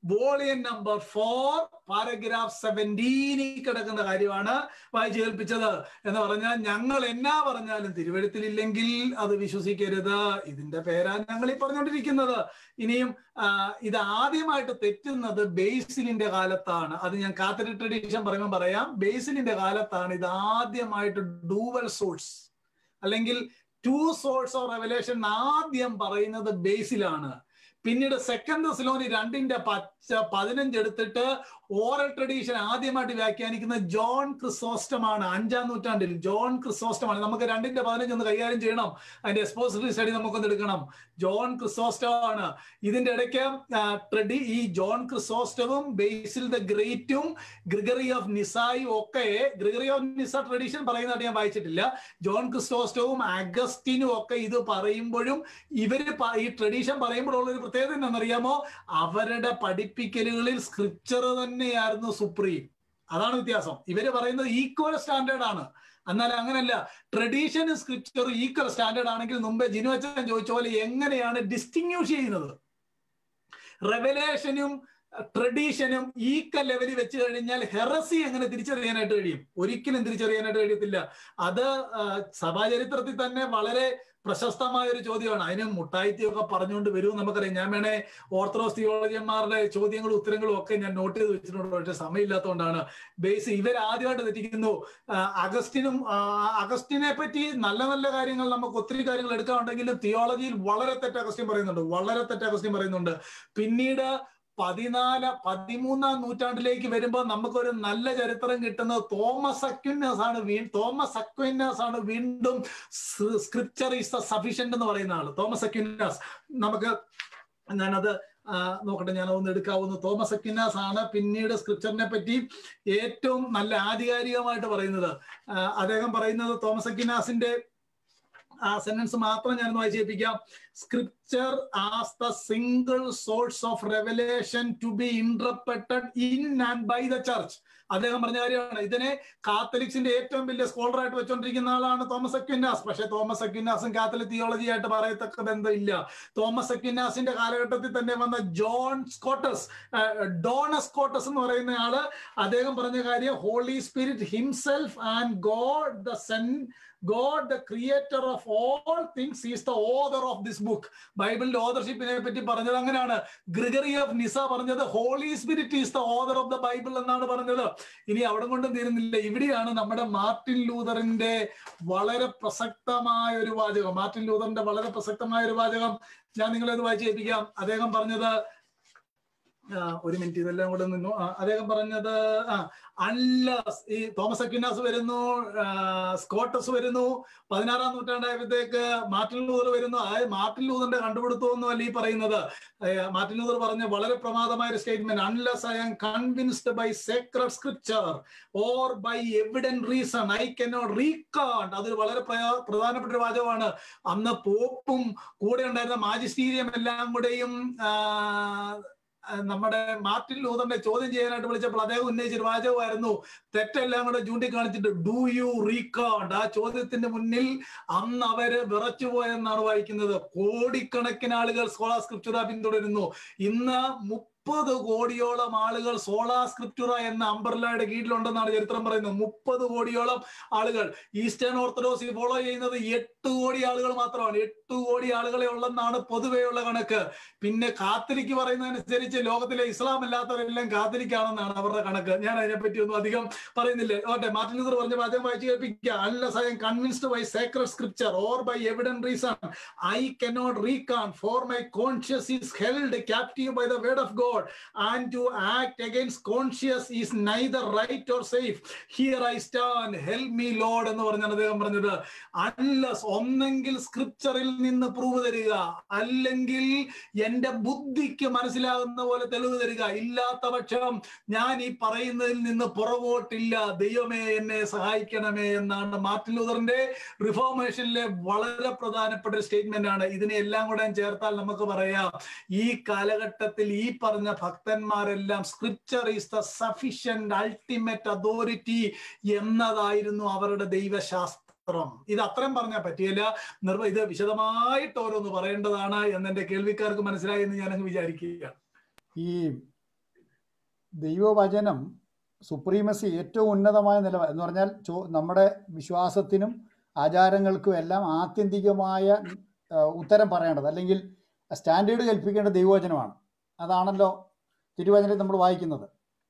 volume number four paragraph സെവൻറ്റീനിൽ കിടക്കുന്ന കാര്യമാണ് വായിച്ചു കേൾപ്പിച്ചത് എന്ന് പറഞ്ഞാൽ ഞങ്ങൾ എന്നാ പറഞ്ഞാലും തിരുവഴുത്തിലില്ലെങ്കിൽ അത് വിശ്വസിക്കരുത് ഇതിന്റെ പേരാ ഞങ്ങൾ ഈ പറഞ്ഞുകൊണ്ടിരിക്കുന്നത് ഇനിയും ആ, ഇത് ആദ്യമായിട്ട് തെറ്റുന്നത് ബേസിലിന്റെ കാലത്താണ് അത് ഞാൻ കാത്തലിക് ട്രഡീഷൻ പറയുമ്പോൾ പറയാം ബേസിലിന്റെ കാലത്താണ് ഇത് ആദ്യമായിട്ട് ഡൂവൽ സോഴ്സ് അല്ലെങ്കിൽ ടു സോഴ്സ് ഓഫ് റെവലേഷൻ ആദ്യം പറയുന്നത് ബേസിലാണ് പിന്നീട് സെക്കൻഡ് സിലോനി രണ്ടിന്റെ പച്ച പതിനഞ്ച് എടുത്തിട്ട് ഓറൽ ട്രഡീഷൻ ആദ്യമായിട്ട് വ്യാഖ്യാനിക്കുന്ന ജോൺ ക്രിസോസ്റ്റമാണ് അഞ്ചാം നൂറ്റാണ്ടിൽ ജോൺ ക്രിസോസ്റ്റമാണ് നമുക്ക് രണ്ടിന്റെ പതിനഞ്ച് ഒന്ന് കൈകാര്യം ചെയ്യണം അതിന്റെ എക്സ്പോസിറ്ററി സ്റ്റഡി നമുക്കൊന്ന് എടുക്കണം ജോൺ ക്രിസോസ്റ്റമാണ് ഇതിന്റെ ഇടയ്ക്ക് ആ, ട്രഡി ഈ ജോൺ ക്രിസോസ്റ്റവും ബേസിൽ ദ ഗ്രേറ്റും ഗ്രിഗറി ഓഫ് നിസായും ഒക്കെ ഗ്രിഗറി ഓഫ് നിസ ട്രഡീഷൻ പറയുന്നതായിട്ട് ഞാൻ വായിച്ചിട്ടില്ല ജോൺ ക്രിസ്റ്റോസ്റ്റവും അഗസ്റ്റിനും ഒക്കെ ഇത് പറയുമ്പോഴും ഇവര് പ- ഈ ട്രഡീഷൻ പറയുമ്പോഴുള്ള ഒരു പ്രത്യേകത എന്താണെന്നറിയാമോ അവരുടെ പഠിപ്പിക്കലുകളിൽ സ്ക്രിപ്ചർ തന്നെയായിരുന്നു സുപ്രീം അതാണ് വ്യത്യാസം ഇവര് പറയുന്നത് ഈക്വൽ സ്റ്റാൻഡേർഡ് ആണ് എന്നാൽ അങ്ങനല്ല ട്രഡീഷനും സ്ക്രിപ്ചറും ഈക്വൽ സ്റ്റാൻഡേർഡ് ആണെങ്കിൽ മുമ്പേ ജിനു അച്ഛൻ ചോദിച്ച പോലെ എങ്ങനെയാണ് ഡിസ്റ്റിങ്യൂഷ് ചെയ്യുന്നത് റെവലേഷനും ട്രഡീഷനും ഈക്വൽ ലെവലിൽ വെച്ച് കഴിഞ്ഞാൽ ഹെറസി എങ്ങനെ തിരിച്ചറിയാനായിട്ട് കഴിയും ഒരിക്കലും തിരിച്ചറിയാനായിട്ട് കഴിയത്തില്ല അത് ആ, സഭാചരിത്രത്തിൽ തന്നെ വളരെ പ്രശസ്തമായ ഒരു ചോദ്യമാണ് അതിന് മുട്ടായിത്തിയൊക്കെ പറഞ്ഞുകൊണ്ട് വരും നമുക്കറിയാം ഞാൻ വേണേ ഓർത്തഡോക്സ് തിയോളജിയന്മാരുടെ ചോദ്യങ്ങളും ഉത്തരങ്ങളും ഒക്കെ ഞാൻ നോട്ട് ചെയ്ത് വെച്ചിട്ടുണ്ട് പക്ഷെ സമയമില്ലാത്തതുകൊണ്ടാണ് ബേസ് ഇവർ ആദ്യമായിട്ട് തെറ്റിക്കുന്നു ആ, അഗസ്റ്റിനും ആ, അഗസ്റ്റിനെ പറ്റി നല്ല നല്ല കാര്യങ്ങൾ നമുക്ക് ഒത്തിരി കാര്യങ്ങൾ എടുക്കാനുണ്ടെങ്കിലും തിയോളജിയിൽ വളരെ തെറ്റ് അഗസ്റ്റിൻ പറയുന്നുണ്ട് വളരെ തെറ്റ് അഗസ്റ്റിൻ പറയുന്നുണ്ട് പിന്നീട് പതിനാല് പതിമൂന്നാം നൂറ്റാണ്ടിലേക്ക് വരുമ്പോൾ നമുക്കൊരു നല്ല ചരിത്രം കിട്ടുന്നത് തോമസ് അക്വിനസ് ആണ് വീ തോമസ് അക്വിനസ് ആണ് വീണ്ടും സ്ക്രിപ്ചർ ഈസ് ദ സഫീഷ്യന്റ് എന്ന് പറയുന്ന ആള് തോമസ് അക്വിനസ് നമുക്ക് ഞാനത് ആ, നോക്കട്ടെ ഞാൻ ഒന്ന് എടുക്കാവുന്ന തോമസ് അക്വിനാസ് ആണ് പിന്നീട് സ്ക്രിപ്ചറിനെ പറ്റി ഏറ്റവും നല്ല ആധികാരികമായിട്ട് പറയുന്നത് ആ, അദ്ദേഹം പറയുന്നത് തോമസ് അക്വിനാസിന്റെ ആ സെന്റൻസ് മാത്രം ഞാൻ വായിച്ചു കേൾപ്പിക്കാം scripture as the single source of revelation to be interpreted in and by the church അദ്ദേഹം പറഞ്ഞ കാര്യമാണ് ഇതിനെ കാത്തലിക്സിന്റെ ഏറ്റവും വലിയ സ്കോളർ ആയിട്ട് വെച്ചുകൊണ്ടിരിക്കുന്ന ആളാണ് തോമസ് അക്വിനാസ് പക്ഷെ തോമസ് അക്വിനാസും കാത്തലിക് തിയോളജി ആയിട്ട് പറയത്തക്ക ബന്ധമില്ല തോമസ് അക്വിനാസിന്റെ കാലഘട്ടത്തിൽ തന്നെ വന്ന ജോൺ സ്കോട്ടസ് ഡോണസ് സ്കോട്ടസ് എന്ന് പറയുന്ന ആള് അദ്ദേഹം പറഞ്ഞ കാര്യം Holy Spirit himself and God the son God the creator of all things is the author of this book ബൈബിളിന്റെ ഓദർഷിപ്പിനെ പറ്റി പറഞ്ഞത് അങ്ങനെയാണ് ഗ്രിഗറി ഓഫ് നിസ പറഞ്ഞത് Holy Spirit is the author of the Bible എന്നാണ് പറഞ്ഞത് ഇനി അവിടെ കൊണ്ടും തീരുന്നില്ല ഇവിടെയാണ് നമ്മുടെ മാർട്ടിൻ ലൂതറിന്റെ വളരെ പ്രസക്തമായ ഒരു വാചകം മാർട്ടിൻ ലൂതറിന്റെ വളരെ പ്രസക്തമായ ഒരു വാചകം ഞാൻ നിങ്ങളെ ഇത് വായിച്ചു കേൾപ്പിക്കാം അദ്ദേഹം പറഞ്ഞത് ആ, ഒരു മിനിറ്റ് ഇതെല്ലാം കൂടെ നിന്നു ആ, അദ്ദേഹം പറഞ്ഞത് ആ അൺലസ് ഈ തോമസ് അക്വിനാസ് വരുന്നു ആ, സ്കോട്ടസ് വരുന്നു പതിനാറാം നൂറ്റാണ്ടായപ്പോഴത്തേക്ക് മാർട്ടിൻ ലൂതർ വരുന്നു അതായത് മാർട്ടിൻ ലൂതറിന്റെ കണ്ടുപിടുത്തമൊന്നും അല്ല ഈ പറയുന്നത് ഏ, മാർട്ടിൻ ലൂതർ പറഞ്ഞ വളരെ പ്രമാദമായ ഒരു statement unless I am convinced by sacred scripture or by evident reason I cannot recant അതൊരു വളരെ പ്രയ- പ്രധാനപ്പെട്ട ഒരു വാചകമാണ് അന്ന് പോപ്പും കൂടെ ഉണ്ടായിരുന്ന മാജിസ്റ്റീരിയം എല്ലാം കൂടെയും ആ, ആ, നമ്മുടെ മാർട്ടിൻ ലൂതറിനെ ചോദ്യം ചെയ്യാനായിട്ട് വിളിച്ചപ്പോൾ അദ്ദേഹം ഉന്നയിച്ച ഒരു വാചകമായിരുന്നു തെറ്റെല്ലാം കൂടെ ചൂണ്ടിക്കാണിച്ചിട്ട് ഡു യു റീകാണ്ട് ആ ചോദ്യത്തിന്റെ മുന്നിൽ അന്ന് അവര് വിറച്ചുപോയെന്നാണ് വായിക്കുന്നത് കോടിക്കണക്കിന് ആളുകൾ സോളാ സ്ക്രിപ്റ്റുറ പിന്തുടരുന്നു ഇന്ന് മുപ്പത് കോടിയോളം ആളുകൾ സോളാ സ്ക്രിപ്റ്റുറ എന്ന അംബർലയുടെ കീഴിലുണ്ടെന്നാണ് ചരിത്രം പറയുന്നത് മുപ്പത് കോടിയോളം ആളുകൾ ഈസ്റ്റേൺ ഓർത്തഡോക്സ് ഫോളോ ചെയ്യുന്നത് എട്ട് കോടി ആളുകൾ മാത്രമാണ് എട്ട് കോടി ആളുകളെ ഉള്ളെന്നാണ് പൊതുവെയുള്ള കണക്ക് പിന്നെ കാത്തലിക്ക് പറയുന്നതനുസരിച്ച് ലോകത്തിലെ ഇസ്ലാം അല്ലാത്തവരെല്ലാം കാത്തലിക്കാണെന്നാണ് അവരുടെ കണക്ക് ഞാൻ അതിനെപ്പറ്റി ഒന്നും അധികം പറയുന്നില്ല ഓട്ടെ മാർട്ടിൻ ലൂതർ പറഞ്ഞ വാചകം വായിച്ചു കേൾപ്പിക്കുക unless I am convinced by sacred scripture or by evident reason I cannot recant for my conscience is held captive by the word of God and to act against conscience is neither right nor safe here I stand help me Lord എന്ന് പറഞ്ഞാണ് അദ്ദേഹം പറഞ്ഞത് unless ഒന്നെങ്കിൽ സ്ക്രിപ്ചറിൽ നിന്ന് prove തരിക അല്ലെങ്കിൽ എന്റെ ബുദ്ധിക്ക് മനസ്സിലാകുന്ന പോലെ തെളിവ് തരിക ഇല്ലാത്ത പക്ഷം ഞാൻ ഈ പറയുന്നതിൽ നിന്ന് പുറകോട്ടില്ല ദൈവമേ എന്നെ സഹായിക്കണമേ എന്നാണ് മാർട്ടിൻ ലൂതറിന്റെ റിഫോർമേഷനിലെ വളരെ പ്രധാനപ്പെട്ട ഒരു സ്റ്റേറ്റ്മെന്റ് ആണ് ഇതിനെ എല്ലാം കൂടെ ചേർത്താൽ നമുക്ക് പറയാം ഈ കാലഘട്ടത്തിൽ ഈ പറഞ്ഞ ഭക്തന്മാരെല്ലാം scripture is the sufficient ultimate authority എന്നതായിരുന്നു അവരുടെ ദൈവശാസ്ത്രം ഇത് അത്രയും പറഞ്ഞാൽ പറ്റിയില്ല നിർവ ഇത് വിശദമായിട്ട് ഓരോന്ന് പറയേണ്ടതാണ് എന്ന് എന്റെ കേൾവിക്കാർക്ക് മനസ്സിലായി എന്ന് ഞാൻ അങ്ങ് വിചാരിക്കുകയാണ് ഈ ദൈവവചനം സുപ്രീമസി ഏറ്റവും ഉന്നതമായ നില എന്ന് പറഞ്ഞാൽ ചോ നമ്മുടെ വിശ്വാസത്തിനും ആചാരങ്ങൾക്കും എല്ലാം ആത്യന്തികമായ ആ, ഉത്തരം പറയേണ്ടത് അല്ലെങ്കിൽ സ്റ്റാൻഡേർഡ് കൽപ്പിക്കേണ്ട ദൈവവചനമാണ് അതാണല്ലോ തിരുവചനത്തിൽ നമ്മൾ വായിക്കുന്നത്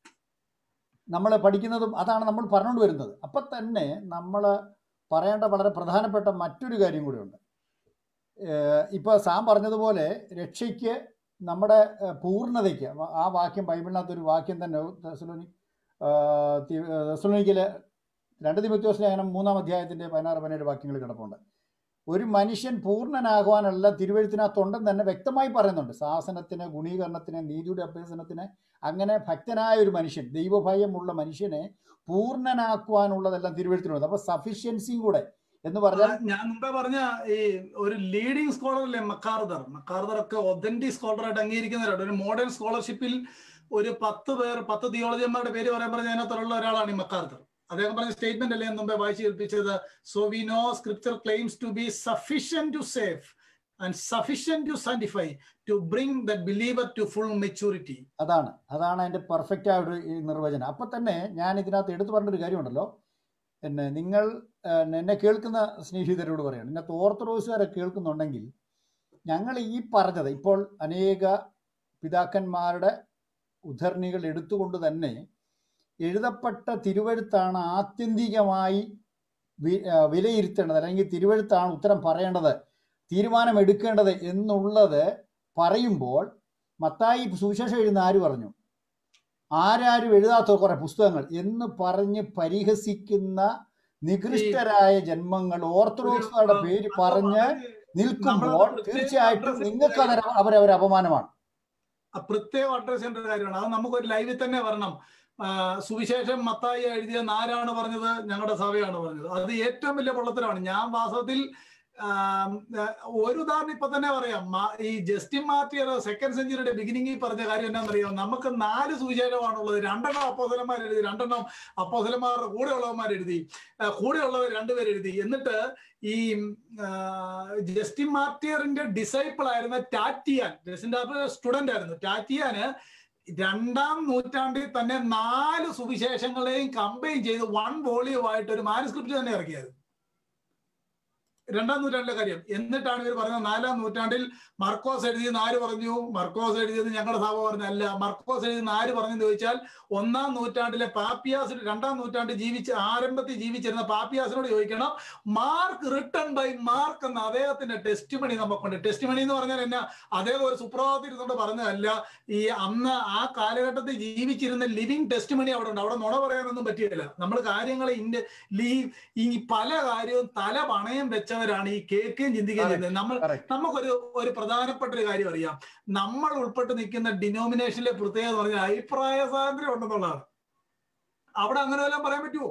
നമ്മൾ പഠിക്കുന്നതും അതാണ് നമ്മൾ പറഞ്ഞുകൊണ്ട് വരുന്നത് അപ്പം തന്നെ നമ്മൾ പറയേണ്ട വളരെ പ്രധാനപ്പെട്ട മറ്റൊരു കാര്യം കൂടിയുണ്ട് ഇപ്പോൾ സാം പറഞ്ഞതുപോലെ രക്ഷയ്ക്ക് നമ്മുടെ ഏഹ്, പൂർണ്ണതയ്ക്ക് വ- ആ വാക്യം ബൈബിളിനകത്ത് ഒരു വാക്യം തന്നെ തെസലോനി തെസലോനിക്കിലെ രണ്ട് തിമത്യോസ് ലേഖനം മൂന്നാം അധ്യായത്തിൻ്റെ പതിനാറ് പതിനേഴ് വാക്യങ്ങൾ കിടപ്പുണ്ട് ഒരു മനുഷ്യൻ പൂർണ്ണനാകുവാനുള്ള തിരുവഴുത്തിനകത്തുണ്ടെന്ന് തന്നെ വ്യക്തമായി പറയുന്നുണ്ട് ശാസനത്തിന് ഗുണീകരണത്തിന് നീതിയുടെ അഭ്യസനത്തിന് അങ്ങനെ ഭക്തനായ ഒരു മനുഷ്യൻ ദൈവഭയമുള്ള മനുഷ്യനെ പൂർണ്ണനാക്കുവാനുള്ളതെല്ലാം തിരുവഴുത്തിനുണ്ട് അപ്പൊ സഫിഷ്യൻസിയും കൂടെ എന്ന് പറഞ്ഞാൽ ആ, ഞാൻ മുമ്പേ പറഞ്ഞ ഈ ഒരു ലീഡിംഗ് സ്കോളർ അല്ലേ മക്കാർദർ മക്കാർദർ ഒക്കെ ഒതന്റിക് സ്കോളറായിട്ട് അംഗീകരിക്കുന്നവരാണ് ഒരു മോഡേൺ സ്കോളർഷിപ്പിൽ ഒരു പത്ത് പേർ പത്ത് തിയോളജിയന്മാരുടെ പേര് പറയാൻ പറഞ്ഞ അതിനകത്തുള്ള ഒരാളാണ് ഈ മക്കാർദർ അദ്ദേഹം പറഞ്ഞ സ്റ്റേറ്റ്മെന്റ് അല്ലേ ഞാൻ മുമ്പേ വായിച്ചു കേൾപ്പിച്ചത് so we know scripture claims to be sufficient to save and sufficient to sanctify to bring the believer to full maturity അതാണ് അതാണ് അതിന്റെ പെർഫെക്റ്റ് ആയ ഒരു ഈ നിർവചനം അപ്പൊ തന്നെ ഞാൻ ഇതിനകത്ത് എടുത്തു പറഞ്ഞൊരു കാര്യമുണ്ടല്ലോ എന്നെ നിങ്ങൾ ഏഹ്, എന്നെ കേൾക്കുന്ന സ്നേഹിതരോട് പറയണം ഇതിനകത്ത് ഓർത്തഡോക്സുകാരെ കേൾക്കുന്നുണ്ടെങ്കിൽ ഞങ്ങൾ ഈ പറഞ്ഞത് ഇപ്പോൾ അനേക പിതാക്കന്മാരുടെ ഉദ്ധരണികൾ എടുത്തുകൊണ്ട് തന്നെ എഴുതപ്പെട്ട തിരുവഴുത്താണ് ആത്യന്തികമായി വി- ആ, വിലയിരുത്തേണ്ടത് അല്ലെങ്കിൽ തിരുവഴുത്താണ് ഉത്തരം പറയേണ്ടത് തീരുമാനം എടുക്കേണ്ടത് എന്നുള്ളത് പറയുമ്പോൾ മത്തായി സുവിശേഷം എഴുതുന്ന ആര് പറഞ്ഞു ആരാരും എഴുതാത്ത കുറെ പുസ്തകങ്ങൾ എന്ന് പറഞ്ഞ് പരിഹസിക്കുന്ന നികൃഷ്ടരായ ജന്മങ്ങൾ ഓർത്തഡോക്സുകാരുടെ പേര് പറഞ്ഞ് നിൽക്കുമ്പോൾ തീർച്ചയായിട്ടും നിങ്ങൾക്ക് അത് അവരവർ അപമാനമാണ് ആ പ്രത്യേകം അഡ്രസ് ചെയ്യേണ്ട ഒരു കാര്യമാണ് അത് നമുക്കൊരു ലൈവിൽ തന്നെ വരണം ആ, സുവിശേഷം മത്തായി എഴുതിയ ആരാണ് പറഞ്ഞത് ഞങ്ങളുടെ സഭയാണ് പറഞ്ഞത് അത് ഏറ്റവും വലിയ പൊള്ളത്തരമാണ് ഞാൻ വാസ്തവത്തിൽ ആം, ആ, ഒരു ഉദാഹരണം ഇപ്പൊ തന്നെ പറയാം മാ- ഈ ജസ്റ്റിൻ മാർട്ടിയർ സെക്കൻഡ് സെഞ്ചുറിയുടെ ബിഗിനിങ്ങിൽ പറഞ്ഞ കാര്യം എന്താണെന്നറിയാം നമുക്ക് നാല് സുവിശേഷമാണുള്ളത് രണ്ടെണ്ണം അപ്പോസലന്മാർ എഴുതി രണ്ടെണ്ണം അപ്പോസലന്മാരുടെ കൂടെയുള്ളവന്മാർ എഴുതി ആ, കൂടെയുള്ളവർ രണ്ടുപേർ എഴുതി എന്നിട്ട് ഈ ആ, ജസ്റ്റിൻ മാർട്ടിയറിന്റെ ഡിസൈപ്പിൾ ആയിരുന്ന ടാറ്റിയാൻ ജസ്റ്റിന്റെ സ്റ്റുഡന്റ് ആയിരുന്നു ടാറ്റിയാന് രണ്ടാം നൂറ്റാണ്ടിൽ തന്നെ നാല് സുവിശേഷങ്ങളെയും കമ്പൈൻ ചെയ്ത് വൺ വോളിയം ആയിട്ട് ഒരു മാനുസ്ക്രിപ്റ്റ് തന്നെ ഇറക്കിയത് രണ്ടാം നൂറ്റാണ്ടിലെ കാര്യം എന്നിട്ടാണ് ഇവർ പറഞ്ഞത് നാലാം നൂറ്റാണ്ടിൽ മർക്കോസ് എഴുതിയെന്ന് ആര് പറഞ്ഞു മർക്കോസ് എഴുതിയത് ഞങ്ങളുടെ സഭ പറഞ്ഞല്ല മർക്കോസ് എഴുതിയെന്ന് ആര് പറഞ്ഞെന്ന് ചോദിച്ചാൽ ഒന്നാം നൂറ്റാണ്ടിലെ പാപ്പിയാസ് രണ്ടാം നൂറ്റാണ്ടിൽ ജീവിച്ച് ആരംഭത്തിൽ ജീവിച്ചിരുന്ന പാപ്പിയാസിനോട് ചോദിക്കണം മാർക്ക് റിട്ടൺ ബൈ മാർക്ക് എന്ന അദ്ദേഹത്തിന്റെ ടെസ്റ്റ് മണി നമുക്കുണ്ട് ടെസ്റ്റ് മണി എന്ന് പറഞ്ഞാൽ എന്നാ അദ്ദേഹം ഒരു സുപ്രഭാതത്തിൽ ഇരുന്നുകൊണ്ട് പറഞ്ഞതല്ല ഈ അന്ന് ആ കാലഘട്ടത്തിൽ ജീവിച്ചിരുന്ന ലിവിങ് ടെസ്റ്റ് മണി അവിടെ ഉണ്ട് അവിടെ നുണ പറയാനൊന്നും പറ്റിയില്ല നമ്മൾ കാര്യങ്ങളെ ഇന്റെ ലീ ഈ പല കാര്യവും തല പണയം വെച്ചവരാണ് ഈ കേൾക്കുകയും ചിന്തിക്കുകയും ചെയ്യുന്നത് നമ്മൾ Correct. നമുക്കൊരു ഒരു പ്രധാനപ്പെട്ട ഒരു കാര്യം അറിയാം നമ്മൾ ഉൾപ്പെട്ട് നിൽക്കുന്ന ഡിനോമിനേഷനിലെ പ്രത്യേകത എന്ന് പറഞ്ഞാൽ അഭിപ്രായ സ്വാതന്ത്ര്യം ഉണ്ടെന്നുള്ളതാണ് അവിടെ അങ്ങനെ വല്ലതും പറയാൻ പറ്റുമോ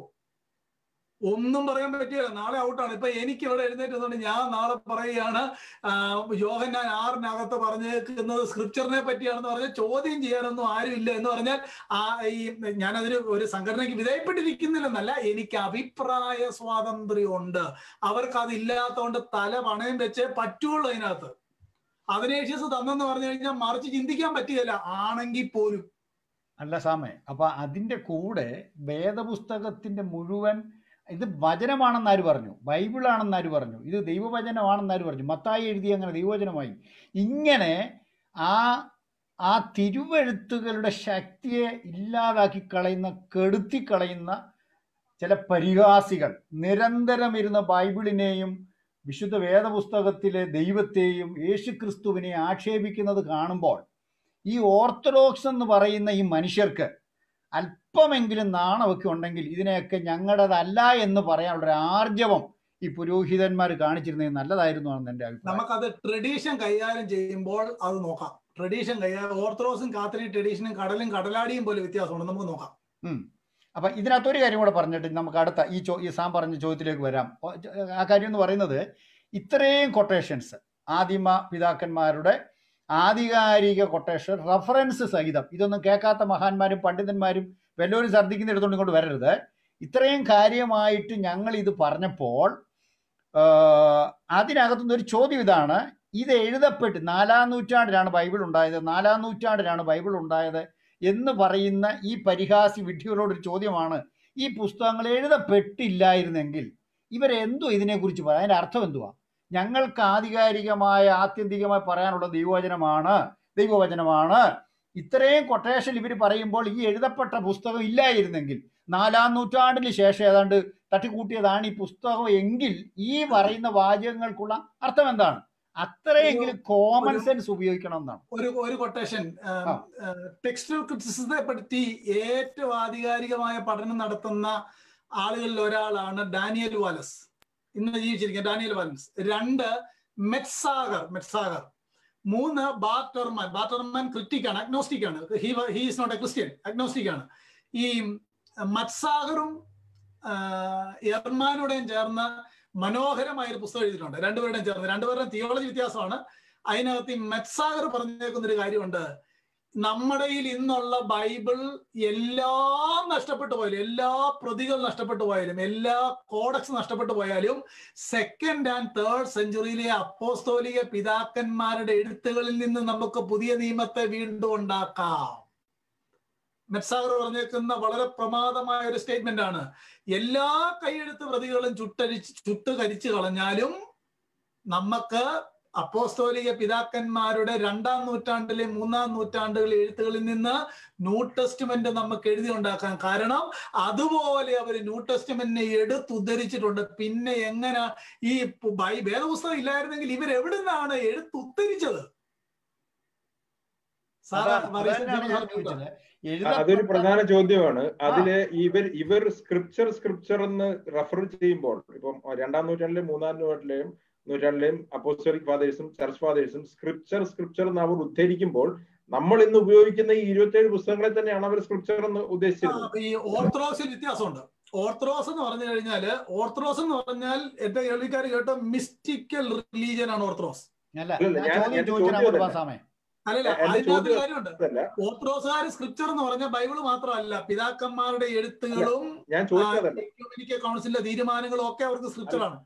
ഒന്നും പറയാൻ പറ്റില്ല നാളെ ഔട്ടാണ് ഇപ്പൊ എനിക്ക് ഇവിടെ എഴുന്നേറ്റുന്നുണ്ട് ഞാൻ നാളെ പറയുകയാണ് യോഹന്നാൻ ആറിനകത്ത് പറഞ്ഞേക്കുന്നത് സ്ക്രിപ്ചറിനെ പറ്റിയാണെന്ന് പറഞ്ഞാൽ ചോദ്യം ചെയ്യാനൊന്നും ആരും ഇല്ല എന്ന് പറഞ്ഞാൽ ആ ഈ ഞാനതിന് ഒരു സംഘടനയ്ക്ക് വിധേയപ്പെട്ടിരിക്കുന്നില്ലെന്നല്ല എനിക്ക് അഭിപ്രായ സ്വാതന്ത്ര്യം ഉണ്ട് അവർക്ക് അതില്ലാത്തതുകൊണ്ട് തല പണയം വെച്ചേ പറ്റുള്ളൂ അതിനകത്ത് അതിനേഷ്യസ് തന്നെന്ന് പറഞ്ഞു കഴിഞ്ഞാൽ മറിച്ച് ചിന്തിക്കാൻ പറ്റുകയില്ല ആണെങ്കിൽ പോലും അല്ല സാമേ അപ്പൊ അതിന്റെ കൂടെ വേദപുസ്തകത്തിന്റെ മുഴുവൻ ഇത് വചനമാണെന്ന് ആര് പറഞ്ഞു ബൈബിളാണെന്ന് ആര് പറഞ്ഞു ഇത് ദൈവവചനമാണെന്ന് ആര് പറഞ്ഞു മത്തായി എഴുതി അങ്ങനെ ദൈവവചനമായി ഇങ്ങനെ ആ ആ തിരുവെഴുത്തുകളുടെ ശക്തിയെ ഇല്ലാതാക്കി കളയുന്ന കെടുത്തി കളയുന്ന ചില പരിഹാസികൾ നിരന്തരം ഇരുന്ന ബൈബിളിനെയും വിശുദ്ധ വേദപുസ്തകത്തിലെ ദൈവത്തെയും യേശുക്രിസ്തുവിനെ ആക്ഷേപിക്കുന്നത് കാണുമ്പോൾ ഈ ഓർത്തഡോക്സ് എന്ന് പറയുന്ന ഈ മനുഷ്യർക്ക് അല്പമെങ്കിലും നാണമൊക്കെ ഉണ്ടെങ്കിൽ ഇതിനെയൊക്കെ ഞങ്ങളുടേതല്ല എന്ന് പറയാനുള്ള ഒരു ആർജവം ഈ പുരോഹിതന്മാർ കാണിച്ചിരുന്നത് നല്ലതായിരുന്നു എന്നാണ് എൻ്റെ അഭിപ്രായം നമുക്കത് ട്രഡീഷൻ കൈകാര്യം ചെയ്യുമ്പോൾ അത് നോക്കാം ട്രഡീഷൻ കൈകാര്യം ഓർത്തഡോക്സും കാത്തലിക് ട്രഡീഷനും കടലും കടലാടിയും പോലെ വ്യത്യാസമുണ്ട് നമുക്ക് നോക്കാം ഉം. അപ്പൊ ഇതിനകത്ത് ഒരു കാര്യം കൂടെ പറഞ്ഞിട്ട് നമുക്ക് അടുത്ത ഈ ചോ ഈ സാം പറഞ്ഞ ചോദ്യത്തിലേക്ക് വരാം ഓ, ച- ആ കാര്യം എന്ന് പറയുന്നത് ഇത്രയും കൊട്ടേഷൻസ് ആദിമ പിതാക്കന്മാരുടെ ആധികാരിക കൊട്ടേഷൻ റഫറൻസ് സഹിതം ഇതൊന്നും കേൾക്കാത്ത മഹാന്മാരും പണ്ഡിതന്മാരും വല്ലവരും ഛർദ്ദിക്കുന്ന എടുത്തുകൊണ്ട് ഇങ്ങോട്ട് വരരുത് ഇത്രയും കാര്യമായിട്ട് ഞങ്ങൾ ഇത് പറഞ്ഞപ്പോൾ ആ, അതിനകത്തുനിന്ന് ഒരു ചോദ്യം ഇതാണ് ഇത് എഴുതപ്പെട്ട് നാലാം നൂറ്റാണ്ടിലാണ് ബൈബിൾ ഉണ്ടായത് നാലാം നൂറ്റാണ്ടിലാണ് ബൈബിൾ ഉണ്ടായത് എന്ന് പറയുന്ന ഈ പരിഹാസി വിഡ്ഢികളോടൊരു ചോദ്യമാണ് ഈ പുസ്തകങ്ങൾ എഴുതപ്പെട്ടില്ലായിരുന്നെങ്കിൽ ഇവരെന്തോ ഇതിനെക്കുറിച്ച് പറയാം അതിന്റെ അർത്ഥം എന്തുവാ ഞങ്ങൾക്ക് ആധികാരികമായ ആത്യന്തികമായി പറയാനുള്ള ദൈവവചനമാണ് ദൈവവചനമാണ് ഇത്രയും കൊട്ടേഷൻ ഇവർ പറയുമ്പോൾ ഈ എഴുതപ്പെട്ട പുസ്തകം ഇല്ലായിരുന്നെങ്കിൽ നാലാം നൂറ്റാണ്ടിന് ശേഷം ഏതാണ്ട് തട്ടിക്കൂട്ടിയതാണ് ഈ പുസ്തകം എങ്കിൽ ഈ പറയുന്ന വാചകങ്ങൾക്കുള്ള അർത്ഥം എന്താണ് അത്രയെങ്കിലും കോമൺ സെൻസ് ഉപയോഗിക്കണം എന്നാണ് ഒരു ഒരു കൊട്ടേഷൻ ആ. ടെക്സ്റ്റൽ ക്രിറ്റിസിസത്തെ പറ്റി ഏറ്റവും ആധികാരികമായ പഠനം നടത്തുന്ന ആളുകളിൽ ഒരാളാണ് ഡാനിയൽ വാലസ് ഇന്ന് ജീവിച്ചിരിക്കുന്ന ഡാനിയൽ വാലസ് രണ്ട് മെറ്റ്സാഗർ മെറ്റ്സാഗർ മൂന്ന് ബാർട്ടർമാൻ ബാർട്ടർമാൻ ക്രിറ്റിക് ആണ് അഗ്നോസ്റ്റിക് ആണ് he he is not a Christian agnostic ആണ് ഈ മത്സാഗറും എർമാനോടെയും ചേർന്ന് മനോഹരമായ ഒരു പുസ്തകം എഴുതിയിട്ടുണ്ട് രണ്ടുപേരുടെയും ചേർന്ന് രണ്ടുപേരുടെയും തിയോളജി വ്യത്യാസമാണ് അതിനകത്ത് ഈ മെറ്റ്സാഗർ പറഞ്ഞേക്കുന്ന ഒരു കാര്യമുണ്ട് നമ്മുടെ കയ്യിൽ ഇന്നുള്ള ബൈബിൾ എല്ലാം നഷ്ടപ്പെട്ടു പോയാലും എല്ലാ പ്രതികൾ നഷ്ടപ്പെട്ടു പോയാലും എല്ലാ കോഡക്സ് നഷ്ടപ്പെട്ടു പോയാലും സെക്കൻഡ് ആൻഡ് തേർഡ് സെഞ്ചുറിയിലെ അപ്പോസ്തോലിക പിതാക്കന്മാരുടെ എഴുത്തുകളിൽ നിന്ന് നമുക്ക് പുതിയ നിയമത്തെ വീണ്ടും ഉണ്ടാക്കാം മെറ്റ്സാഗർ പറഞ്ഞേക്കുന്ന വളരെ പ്രമാദമായ ഒരു സ്റ്റേറ്റ്മെന്റ് ആണ് എല്ലാ കൈയെഴുത്ത് പ്രതികളും ചുട്ടരിച്ച് ചുട്ട് കരിച്ചു കളഞ്ഞാലും നമുക്ക് അപ്പോസ്തോലിക പിതാക്കന്മാരുടെ രണ്ടാം നൂറ്റാണ്ടിലെ മൂന്നാം നൂറ്റാണ്ടുകളിലെ എഴുത്തുകളിൽ നിന്ന് ന്യൂ ടെസ്റ്റ്മെന്റ് നമുക്ക് എഴുതി ഉണ്ടാക്കാൻ കാരണം അതുപോലെ അവർ ന്യൂ ടെസ്റ്റ്മെന്റിനെ എടുത്തുദ്ധരിച്ചിട്ടുണ്ട് പിന്നെ എങ്ങനെ ഈ ബൈ വേദപുസ്തകം ഇല്ലായിരുന്നെങ്കിൽ ഇവർ എവിടുന്നാണ് എടുത്തുദ്ധരിച്ചത് സാധാ അതാണ് അതന്നെയാണ് ഞാൻ ചോദിച്ചത് അതൊരു എഴുതപ്പെട്ട പ്രധാന ചോദ്യമാണ് അതില് ഇവർ ഇവർ സ്ക്രിപ്ചർ സ്ക്രിപ്ചർ എന്ന് റെഫർ ചെയ്യുമ്പോൾ ഇപ്പം രണ്ടാം നൂറ്റാണ്ടിലെയും മൂന്നാം നൂറ്റാണ്ടിലെയും നൂറ്റാണ്ടിലെയും അപ്പോസ്റ്റോറിക് ഫാദേഴ്സും ചർച്ച് ഫാദേഴ്സും സ്ക്രിപ്ചർ സ്ക്രിപ്ചർ എന്ന് അവർ ഉദ്ധരിക്കുമ്പോൾ നമ്മൾ ഇന്ന് ഉപയോഗിക്കുന്ന ഈ ഇരുപത്തിയേഴ് പുസ്തകങ്ങളെ തന്നെയാണ് അവർ സ്ക്രിപ്ചർ എന്ന് ഉദ്ദേശിച്ചിരുന്നത് ഈ ഓർത്തഡോക്സിൽ വ്യത്യാസമുണ്ട് ഓർത്തഡോക്സ് എന്ന് പറഞ്ഞു കഴിഞ്ഞാല് ഓർത്തഡോക്സ് എന്ന് പറഞ്ഞാൽ എന്റെ കേൾവിക്കാർ കേട്ടോ മിസ്റ്റിക്കൽ റിലീജിയൻ ആണ് ഓർത്തഡോക്സ് അല്ല അല്ലല്ല, ഞാൻ ഞാൻ- ചോദ്യം എന്റെ ചോദിച്ചാൽ ചോദ്യം അങ്ങോട്ട് അതല്ല. പാസാമേ അല്ലല്ല എന്റെ അതിനകത്ത് ചോദ്യം- കാര്യമുണ്ട് അതല്ല ഓർത്തഡോക്സുകാർ സ്ക്രിപ്ചർ എന്ന് പറഞ്ഞ ബൈബിള് മാത്രമല്ല പിതാക്കന്മാരുടെ എഴുത്തുകളും ഞാൻ ചോദിച്ചതല്ല എക്യൂമെനിക്കൽ കൗൺസിലിന്റെ തീരുമാനങ്ങളും ഒക്കെ അവർക്ക് സ്ക്രിപ്ചറാണ്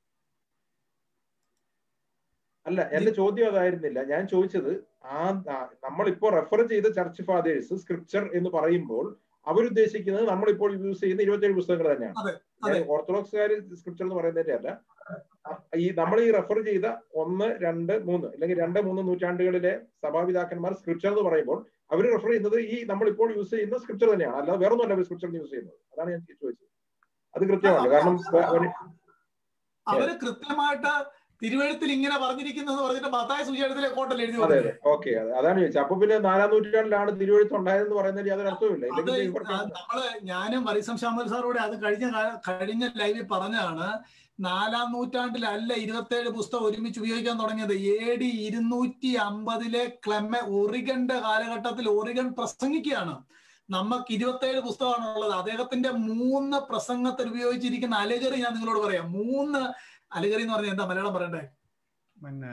അല്ല എന്റെ ചോദ്യം അതായിരുന്നില്ല ഞാൻ ചോദിച്ചത് ആ ആ, നമ്മളിപ്പോ റെഫർ ചെയ്ത ചർച്ച് ഫാദേഴ്സ് സ്ക്രിപ്ചർ എന്ന് പറയുമ്പോൾ അവരുദ്ദേശിക്കുന്നത് നമ്മളിപ്പോൾ യൂസ് ചെയ്യുന്ന ഇരുപത്തിയേഴ് പുസ്തകങ്ങൾ തന്നെയാണ് അതെ, ഞാൻ അതെ. ഓർത്തഡോക്സുകാർ സ്ക്രിപ്ചർ എന്ന് പറയുന്നതിന്റെ അല്ല ഈ നമ്മൾ ഈ റെഫർ ചെയ്ത ഒന്ന് രണ്ട് മൂന്ന് അല്ലെങ്കിൽ രണ്ട് മൂന്ന് നൂറ്റാണ്ടുകളിലെ സഭാപിതാക്കന്മാർ സ്ക്രിപ്ചർ എന്ന് പറയുമ്പോൾ അവർ റെഫർ ചെയ്യുന്നത് ഈ നമ്മളിപ്പോൾ യൂസ് ചെയ്യുന്ന സ്ക്രിപ്ചർ തന്നെയാണ് അല്ലാതെ വേറെ ഒന്നുമല്ല അവർ സ്ക്രിപ്ചർ യൂസ് ചെയ്യുന്നത് അതാണ് ഞാൻ ചോദിച്ചത് അത് കൃത്യമാണ് കാരണം ഒരു- അവര് കൃത്യമായിട്ട് തിരുവഴുത്തിൽ ഇങ്ങനെ പറഞ്ഞിരിക്കുന്നു എന്ന് പറഞ്ഞിട്ട് മത്തായ സുചേടത്തിലെ കോട്ടൽ എഴുതി അതെ കൊടുത്തത് അതെ ഓക്കെ അതാണ് ചോദിച്ചത് അപ്പൊ പിന്നെ നാലാം നൂറ്റാണ്ടിലാണ് തിരുവഴുത്ത് ഉണ്ടായതെന്ന് പറയുന്നതിൽ യാതൊരു അർത്ഥവുമില്ല അത് ഇല്ലെങ്കിൽ ഇവർക്ക് ആ നമ്മള് ഞാനും വരിസം ശ്യാമൽ സാറോടെ അത് കഴിഞ്ഞ കാ- കഴിഞ്ഞ ലൈവിൽ പറഞ്ഞതാണ് നാലാം നൂറ്റാണ്ടിലല്ല ഇരുപത്തേഴ് പുസ്തകം ഒരുമിച്ച് ഉപയോഗിക്കാൻ തുടങ്ങിയത് എ ഡി ഇരുന്നൂറ്റി അമ്പതിലെ ക്ലെമ ഒറിഗന്റെ കാലഘട്ടത്തിൽ ഒറിഗൻ പ്രസംഗിക്കുകയാണ് നമുക്ക് ഇരുപത്തേഴ് പുസ്തകമാണ് ഉള്ളത് അദ്ദേഹത്തിന്റെ മൂന്ന് പ്രസംഗത്തിൽ ഉപയോഗിച്ചിരിക്കുന്ന അലകറി ഞാൻ നിങ്ങളോട് പറയാം മൂന്ന് അലകറി എന്ന് പറഞ്ഞാൽ എന്താ മലയാളം പറയണ്ടേ പിന്നെ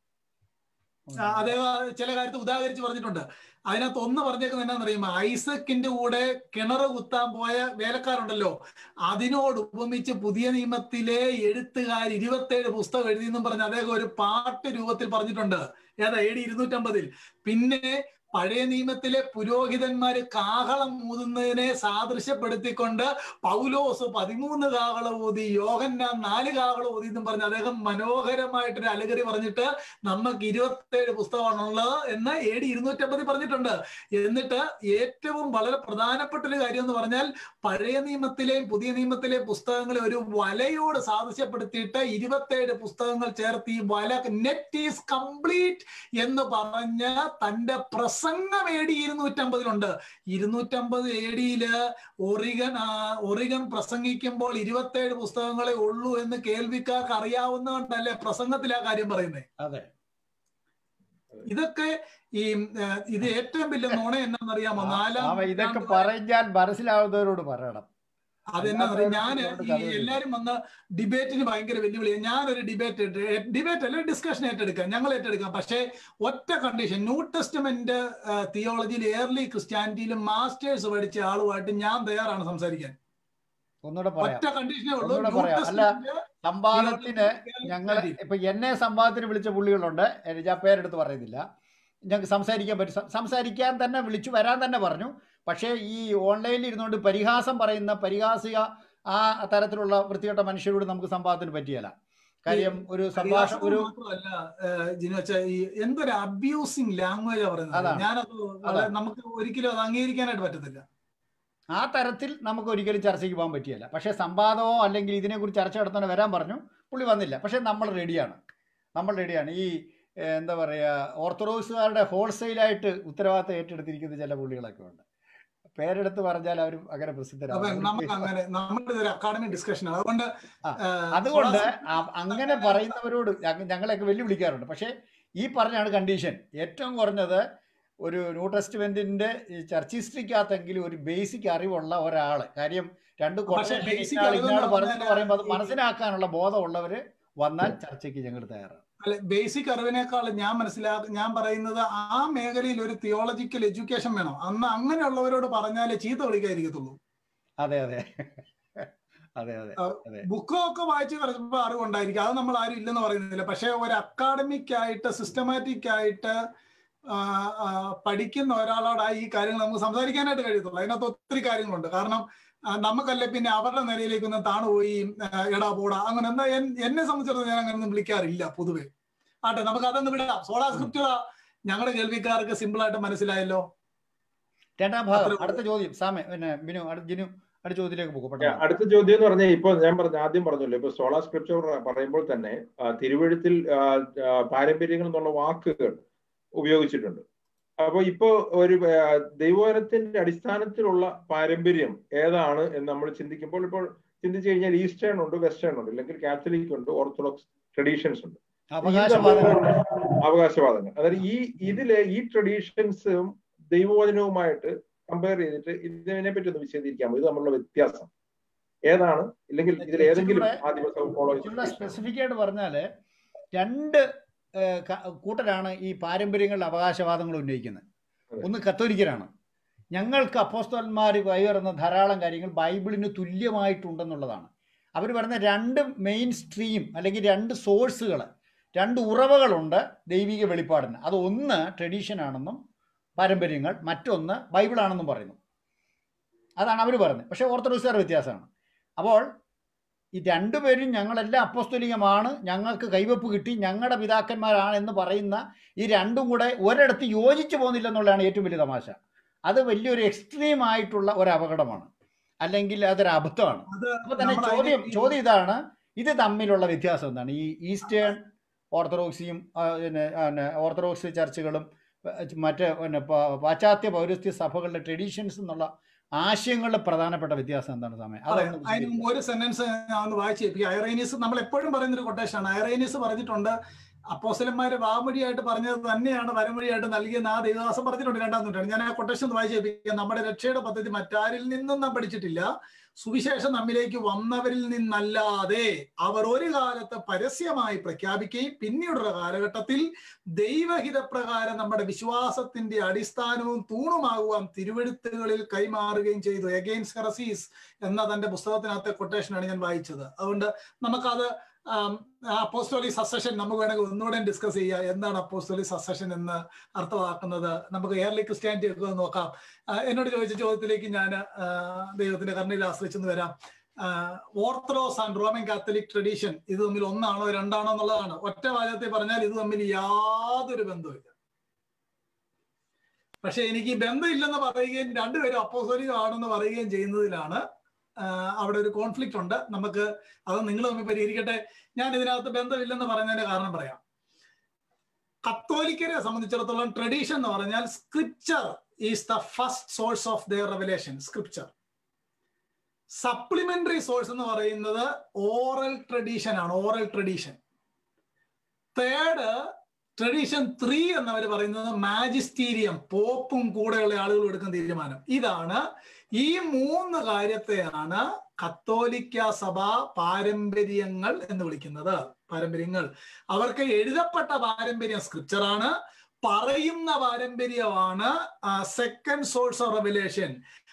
ആ, അദ്ദേഹം ചില കാര്യത്തിൽ ഉദാഹരിച്ച് പറഞ്ഞിട്ടുണ്ട് അതിനകത്ത് ഒന്ന് പറഞ്ഞേക്കുന്നത് എന്നാന്നറിയുമോ ഐസക്കിന്റെ കൂടെ കിണർ കുത്താൻ പോയ വേലക്കാരുണ്ടല്ലോ അതിനോട് ഉപമിച്ച് പുതിയ നിയമത്തിലെ എഴുത്തുകാർ ഇരുപത്തേഴ് പുസ്തകം എഴുതിയെന്നും പറഞ്ഞ് അദ്ദേഹം ഒരു പാട്ട് രൂപത്തിൽ പറഞ്ഞിട്ടുണ്ട് ഏതാ എ ഡി ഇരുന്നൂറ്റമ്പതിൽ പിന്നെ പഴയ നിയമത്തിലെ പുരോഹിതന്മാര് കാഹളം ഊതുന്നതിനെ സാദൃശ്യപ്പെടുത്തിക്കൊണ്ട് പൗലോസ് പതിമൂന്ന് കാഹളം ഊതി യോഹന്നാൻ നാല് കാഹളം ഊതി എന്നും പറഞ്ഞ് അദ്ദേഹം മനോഹരമായിട്ടൊരു അലകരി പറഞ്ഞിട്ട് നമുക്ക് ഇരുപത്തേഴ് പുസ്തകമാണുള്ളത് എന്ന് എ ഡി ഇരുന്നൂറ്റമ്പതിൽ പറഞ്ഞിട്ടുണ്ട് എന്നിട്ട് ഏറ്റവും വളരെ പ്രധാനപ്പെട്ട ഒരു കാര്യം എന്ന് പറഞ്ഞാൽ പഴയ നിയമത്തിലെയും പുതിയ നിയമത്തിലെയും പുസ്തകങ്ങളെ ഒരു വലയോട് സാദൃശ്യപ്പെടുത്തിയിട്ട് ഇരുപത്തേഴ് പുസ്തകങ്ങൾ ചേർത്ത് ഈ വല നെറ്റ് ഈസ് കംപ്ലീറ്റ് എന്ന് പറഞ്ഞ തന്റെ പ്രസംഗം എ ഡി ഇരുന്നൂറ്റമ്പതിലുണ്ട് ഇരുന്നൂറ്റമ്പത് എ ഡിയില് ഒറിഗൻ ആ, ഒറിഗൻ പ്രസംഗിക്കുമ്പോൾ ഇരുപത്തേഴ് പുസ്തകങ്ങളെ ഉള്ളൂ എന്ന് കേൾവിക്കാർക്ക് അറിയാവുന്നതുകൊണ്ടല്ലേ പ്രസംഗത്തിൽ ആ കാര്യം പറയുന്നത് അതെ ഇതൊക്കെ ഈ ആ, ഇത് ഏറ്റവും വലിയ നുണ എന്നാണെന്നറിയാമോ നാലാം അവ ഇതൊക്കെ നൂറ്റാണ്ടിലെ- പറഞ്ഞാൽ മനസ്സിലാവുന്നവരോട് പറയണം അതെന്നാ അല്ലാത്തവരോട് ഞാൻ ഇവരോട് ഈ കഥ എല്ലാരും വന്ന് ഡിബേറ്റിന് ഭയങ്കര വെല്ലുവിളിയാണ് ഞാനൊരു ഡിബേറ്റ് ഡിബേറ്റ് അല്ല ഡിസ്കഷൻ ഏറ്റെടുക്കാം ഞങ്ങൾ ഏറ്റെടുക്കാം പക്ഷേ ഒറ്റ കണ്ടീഷൻ ന്യൂ ടെസ്റ്റ്മെന്റ് തിയോളജിയിൽ എയർലി ക്രിസ്ത്യാനിറ്റിയിലും മാസ്റ്റേഴ്സ് പഠിച്ച ആളുമായിട്ട് ഞാൻ തയ്യാറാണ് സംസാരിക്കാൻ ഒന്നുകൂടെ പറയാം ഒറ്റ കണ്ടീഷനേ ഉള്ളൂ ഒന്നുകൂടെ ന്യൂ പറയാം. അല്ല, ടെസ്റ്റ്മെന്റ് സംവാദത്തിന് ഞങ്ങൾ ഇപ്പൊ എന്നെ സംവാദത്തിന് വിളിച്ച പുള്ളികളുണ്ട് എ- ഞാൻ പേരെടുത്ത് പറയുന്നില്ല ഞങ്ങൾക്ക് സംസാരിക്കാൻ പറ്റും സം- സംസാരിക്കാൻ തന്നെ വിളിച്ചു വരാൻ തന്നെ പറഞ്ഞു പക്ഷേ ഈ ഓൺലൈനിൽ ഇരുന്നുകൊണ്ട് പരിഹാസം പറയുന്ന പരിഹാസിക ആ തരത്തിലുള്ള വൃത്തികെട്ട മനുഷ്യരോട് നമുക്ക് സംവാദത്തിന് പറ്റിയല്ല കാര്യം ഒരു സംഭാഷണം ഒരു മാത്രമല്ല ജിനു വെച്ചാ ഈ എന്തൊരു അബ്യൂസിങ് ലാംഗ്വേജ് പറയുന്നത് അതാണ്. ഞാനത് വളരെ- നമുക്ക് ഒരിക്കലും അത് അംഗീകരിക്കാനായിട്ട് പറ്റത്തില്ല ആ തരത്തിൽ നമുക്ക് ഒരിക്കലും ചർച്ചയ്ക്ക് പോകാൻ പറ്റിയല്ല പക്ഷേ സംവാദമോ അല്ലെങ്കിൽ ഇതിനെക്കുറിച്ച് ചർച്ച നടത്താൻ വരാൻ പറഞ്ഞു പുള്ളി വന്നില്ല പക്ഷേ നമ്മൾ റെഡിയാണ് നമ്മൾ റെഡിയാണ് ഈ ഏഹ്, എന്താ പറയുക ഓർത്തഡോക്സുകാരുടെ ഹോൾസെയിലായിട്ട് ഉത്തരവാദിത്തം ഏറ്റെടുത്തിരിക്കുന്ന ചില പുള്ളികളൊക്കെ ഉണ്ട് പേരെടുത്ത് പറഞ്ഞാൽ അവർ അങ്ങനെ അപ്പൊ പ്രസിദ്ധരാണ് നമുക്ക് അങ്ങനെ നമ്മുടെ ഇതൊരു അക്കാഡമിക് ഡിസ്കഷൻ അതുകൊണ്ട് ആ, ആ, അതുകൊണ്ട് ആ- അങ്ങനെ പറയുന്നവരോട് ഞങ്ങ- ഞങ്ങളെയൊക്കെ വെല്ലുവിളിക്കാറുണ്ട് പക്ഷേ ഈ പറഞ്ഞാണ് കണ്ടീഷൻ ഏറ്റവും കുറഞ്ഞത് ഒരു ന്യൂ ടെസ്റ്റ്മെന്റിന്റെ ഈ ചർച്ച് ഹിസ്റ്ററിക്കകത്തെങ്കിലും ഒരു ബേസിക് അറിവുള്ള ഒരാൾ കാര്യം രണ്ട് പക്ഷേ കൊട്ടേഷൻ basic ഇന്നാൾ അറിവെന്ന് ഇന്നാൾ പറഞ്ഞു പറഞ്ഞാൽ പറയുമ്പോൾ അത് ഈ- മനസ്സിലാക്കാനുള്ള ബോധമുള്ളവര് വന്നാൽ ചർച്ചയ്ക്ക് ഞങ്ങൾ തയ്യാറാണ് അല്ലെ ബേസിക് അറിവിനേക്കാൾ ഞാൻ മനസ്സിലാക്ക ഞാൻ പറയുന്നത് ആ മേഖലയിൽ ഒരു തിയോളജിക്കൽ എഡ്യൂക്കേഷൻ വേണം അന്ന് അങ്ങനെയുള്ളവരോട് പറഞ്ഞാലേ ചീത്ത വിളിക്കാതിരിക്കത്തുള്ളൂ അതെ അതെ അതെ അതെ അതെ ബുക്കൊക്കെ വായിച്ച് കുറച്ചപ്പോൾ അറിവുണ്ടായിരിക്കും അത് നമ്മൾ ആരും ഇല്ലെന്ന് പറയുന്നില്ല പക്ഷെ ഒരു അക്കാഡമിക് ആയിട്ട് സിസ്റ്റമാറ്റിക് ആയിട്ട് ആ, ആ, പഠിക്കുന്ന ഒരാളോട് ഈ കാര്യങ്ങൾ നമുക്ക് സംസാരിക്കാനായിട്ട് കഴിയത്തുള്ളൂ അതിനകത്ത് ഒത്തിരി കാര്യങ്ങളുണ്ട് കാരണം ആ, നമുക്കല്ലേ പിന്നെ അവരുടെ നിലയിലേക്കൊന്ന് താണുപോയി ആ, എടാ പോടാ അങ്ങനെ എന്താ എൻ- എന്നെ സംബന്ധിച്ചിടത്തോളം ഞാൻ അങ്ങനെ ഒന്നും വിളിക്കാറില്ല പൊതുവെ ആട്ടെ നമുക്ക് അതൊന്ന് വിടാം സോളാ സ്ക്രിപ്റ്റുള്ള ഞങ്ങളുടെ കേൾവിക്കാർക്ക് സിമ്പിൾ ആയിട്ട് മനസ്സിലായല്ലോ രണ്ടാം ഭാഗം അത്രേ ഉള്ളൂ. അടുത്ത ചോദ്യം സാമെ പിന്നെ ബിനു അടുത്ത ജിനു അടുത്ത ചോദ്യത്തിലേക്ക് പോകും Yeah, പെട്ടെന്ന് അടുത്ത ചോദ്യം എന്ന് പറഞ്ഞാൽ ഇപ്പൊ ഞാൻ പറഞ്ഞ ആദ്യം പറഞ്ഞല്ലോ ഇപ്പൊ സോളാ സ്ക്രിപ്ചർ പറയുമ്പോൾ തന്നെ ആ, തിരുവഴുത്തിൽ ആ, ആ, പാരമ്പര്യങ്ങൾ എന്നുള്ള വാക്കുകൾ ഉപയോഗിച്ചിട്ടുണ്ട് അപ്പൊ ഇപ്പോ ഒരു ആ, ദൈവവചനത്തിന്റെ അടിസ്ഥാനത്തിലുള്ള പാരമ്പര്യം ഏതാണ് എന്ന് നമ്മൾ ചിന്തിക്കുമ്പോൾ ഇപ്പോൾ ചിന്തിച്ചു കഴിഞ്ഞാൽ ഈസ്റ്റേൺ ഉണ്ട് വെസ്റ്റേൺ ഉണ്ട് അല്ലെങ്കിൽ കാത്തലിക് ഉണ്ട് ഓർത്തഡോക്സ് ട്രഡീഷൻസ് ഉണ്ട് ഇത് അവകാശവാദങ്ങൾ തമ്മിലുള്ള അവകാശവാദങ്ങൾ അതായത് ഈ ഇതിലെ ഈ ട്രഡീഷൻസും ദൈവവചനവുമായിട്ട് കമ്പയർ ചെയ്തിട്ട് ഇതിനെ പറ്റി ഒന്ന് വിശദീകരിക്കാമോ ഇത് തമ്മിലുള്ള വ്യത്യാസം ഏതാണ് ഇല്ലെങ്കിൽ ഇതിൽ ഏതെങ്കിലും ആ ദിവസം ഫോളോ കുറച്ചുകൂടെ സ്പെസിഫിക് ആയിട്ട് പറഞ്ഞാല് രണ്ട് ഏഹ്, ക- കൂട്ടരാണ് ഈ പാരമ്പര്യങ്ങളുടെ അവകാശവാദങ്ങൾ ഉന്നയിക്കുന്നത് അതെ. ഒന്ന് കത്തോലിക്കരാണ് ഞങ്ങൾക്ക് അപ്പോസ്തലന്മാർ കൈവരുന്ന ധാരാളം കാര്യങ്ങൾ ബൈബിളിന് തുല്യമായിട്ടുണ്ടെന്നുള്ളതാണ് അവർ പറയുന്ന രണ്ട് മെയിൻ സ്ട്രീം അല്ലെങ്കിൽ രണ്ട് സോഴ്സുകൾ രണ്ട് ഉറവകളുണ്ട് ദൈവിക വെളിപ്പാടിന് അത് ഒന്ന് ട്രഡീഷൻ ആണെന്നും പാരമ്പര്യങ്ങൾ മറ്റൊന്ന് ബൈബിളാണെന്നും പറയുന്നു അതാണ് അവർ പറയുന്നത് പക്ഷേ ഓർത്തഡോക്സുകാർ വ്യത്യാസമാണ് അപ്പോൾ ഈ രണ്ടുപേരും ഞങ്ങളെല്ലാം അപ്പോസ്തോലികമാണ് ഞങ്ങൾക്ക് കൈവപ്പ് കിട്ടി ഞങ്ങളുടെ പിതാക്കന്മാരാണ് എന്ന് പറയുന്ന ഈ രണ്ടും കൂടെ ഒരിടത്ത് യോജിച്ചു പോകുന്നില്ല എന്നുള്ളതാണ് ഏറ്റവും വലിയ തമാശ അത് വലിയൊരു എക്സ്ട്രീം ആയിട്ടുള്ള ഒരു അപകടമാണ് അല്ലെങ്കിൽ അതൊരു അബദ്ധമാണ് അത് അപ്പൊ തന്നെ നമ്മൾ ചോദ്യം അതിനെ- ചോദ്യം ഇതാണ് ഇത് തമ്മിലുള്ള വ്യത്യാസം എന്താണ് ഈ ഈസ്റ്റേൺ ഓർത്തഡോക്സിയും ആ, പിന്നെ പിന്നെ ഓർത്തഡോക്സ് ചർച്ചുകളും ഏഹ്, മറ്റ് പിന്നെ പ- പാശ്ചാത്യ പൗരസ്ത്യ സഭകളുടെ ട്രഡീഷൻസ് എന്നുള്ള ആശയങ്ങളുടെ പ്രധാനപ്പെട്ട വ്യത്യാസം എന്താണ് സമയം അതെ അതൊന്ന് അതിന് മുമ്പ് ഒരു സെന്റൻസ് ഞാൻ ഒന്ന് വായിച്ചു കേൾപ്പിക്കാം ഐറേനീസ് നമ്മൾ എപ്പോഴും പറയുന്ന ഒരു കൊട്ടേഷനാണ് ഐറേനീസ് പറഞ്ഞിട്ടുണ്ട് അപ്പോസലന്മാര് വാമൊഴിയായിട്ട് പറഞ്ഞത് തന്നെയാണ് വരമൊഴിയായിട്ട് നൽകിയെന്ന് ആ ദേവദാസം പറഞ്ഞിട്ടുണ്ട് രണ്ടാം നൂറ്റാണ്ട് ഞാൻ ആ കൊട്ടേഷൻ ഒന്ന് വായിച്ചു കേൾപ്പിക്കാം നമ്മുടെ രക്ഷയുടെ പദ്ധതി മറ്റാരിൽ നിന്നും നാം പഠിച്ചിട്ടില്ല സുവിശേഷം നമ്മിലേക്ക് വന്നവരിൽ നിന്നല്ലാതെ അവർ ഒരു കാലത്ത് പരസ്യമായി പ്രഖ്യാപിക്കുകയും പിന്നീടുള്ള കാലഘട്ടത്തിൽ ദൈവഹിതപ്രകാരം നമ്മുടെ വിശ്വാസത്തിന്റെ അടിസ്ഥാനവും തൂണുമാകുവാൻ തിരുവെഴുത്തുകളിൽ കൈമാറുകയും ചെയ്തു എഗെയിൻസ് ഹെറസീസ് എന്ന തന്റെ പുസ്തകത്തിനകത്തെ കൊട്ടേഷനാണ് ഞാൻ വായിച്ചത് അതുകൊണ്ട് നമുക്കത് അപ്പോസ്റ്റോലി സസഷൻ നമുക്ക് വേണമെങ്കിൽ ഒന്നുകൂടെ ഡിസ്കസ് ചെയ്യാം എന്താണ് അപ്പോസ്റ്റോലി സസഷൻ എന്ന് അർത്ഥമാക്കുന്നത് നമുക്ക് എയർലി ക്രിസ്ത്യാനിറ്റി ഒക്കെ ഒന്ന് നോക്കാം ആ, എന്നോട് ചോദിച്ച ചോദ്യത്തിലേക്ക് ഞാൻ ദൈവത്തിന്റെ കരുണയിൽ ആശ്രയിച്ചെന്ന് വരാം Orthodox and Roman Catholic tradition ഇത് തമ്മിൽ ഒന്നാണോ രണ്ടാണോ എന്നുള്ളതാണ് ഒറ്റ വാചകത്തിൽ പറഞ്ഞാൽ ഇത് തമ്മിൽ യാതൊരു ബന്ധവുമില്ല പക്ഷെ എനിക്ക് ഈ ബന്ധമില്ലെന്ന് പറയുകയും രണ്ടുപേരും അപ്പോസോലികമാണെന്ന് പറയുകയും ചെയ്യുന്നതിലാണ് ആ, അവിടെ ഒരു കോൺഫ്ലിക്റ്റ് ഉണ്ട് നമുക്ക് അത് നിങ്ങൾ തമ്മിൽ പരിഹരിക്കട്ടെ ഞാൻ ഇതിനകത്ത് ബന്ധമില്ലെന്ന് പറയുന്നതിന്റെ കാരണം പറയാം കത്തോലിക്കരെ സംബന്ധിച്ചിടത്തോളം ട്രഡീഷൻ എന്ന് പറഞ്ഞാൽ scripture is the first source of their revelation scripture supplementary source എന്ന് പറയുന്നത് ഓറൽ ട്രഡീഷൻ ആണ് oral tradition third tradition three എന്നവർ പറയുന്നത് മാജിസ്റ്റീരിയം പോപ്പും കൂടെയുള്ള ആളുകളും എടുക്കുന്ന തീരുമാനം ഇതാണ് ഈ മൂന്ന് കാര്യത്തെയാണ് കത്തോലിക്ക സഭ പാരമ്പര്യങ്ങൾ എന്ന് വിളിക്കുന്നത് പാരമ്പര്യങ്ങൾ അവർക്ക് എഴുതപ്പെട്ട പാരമ്പര്യം സ്ക്രിപ്ചറാണ് പറയുന്ന പാരമ്പര്യമാണ് സെക്കൻഡ് സോഴ്സ് ഓഫ് റെവലേഷൻ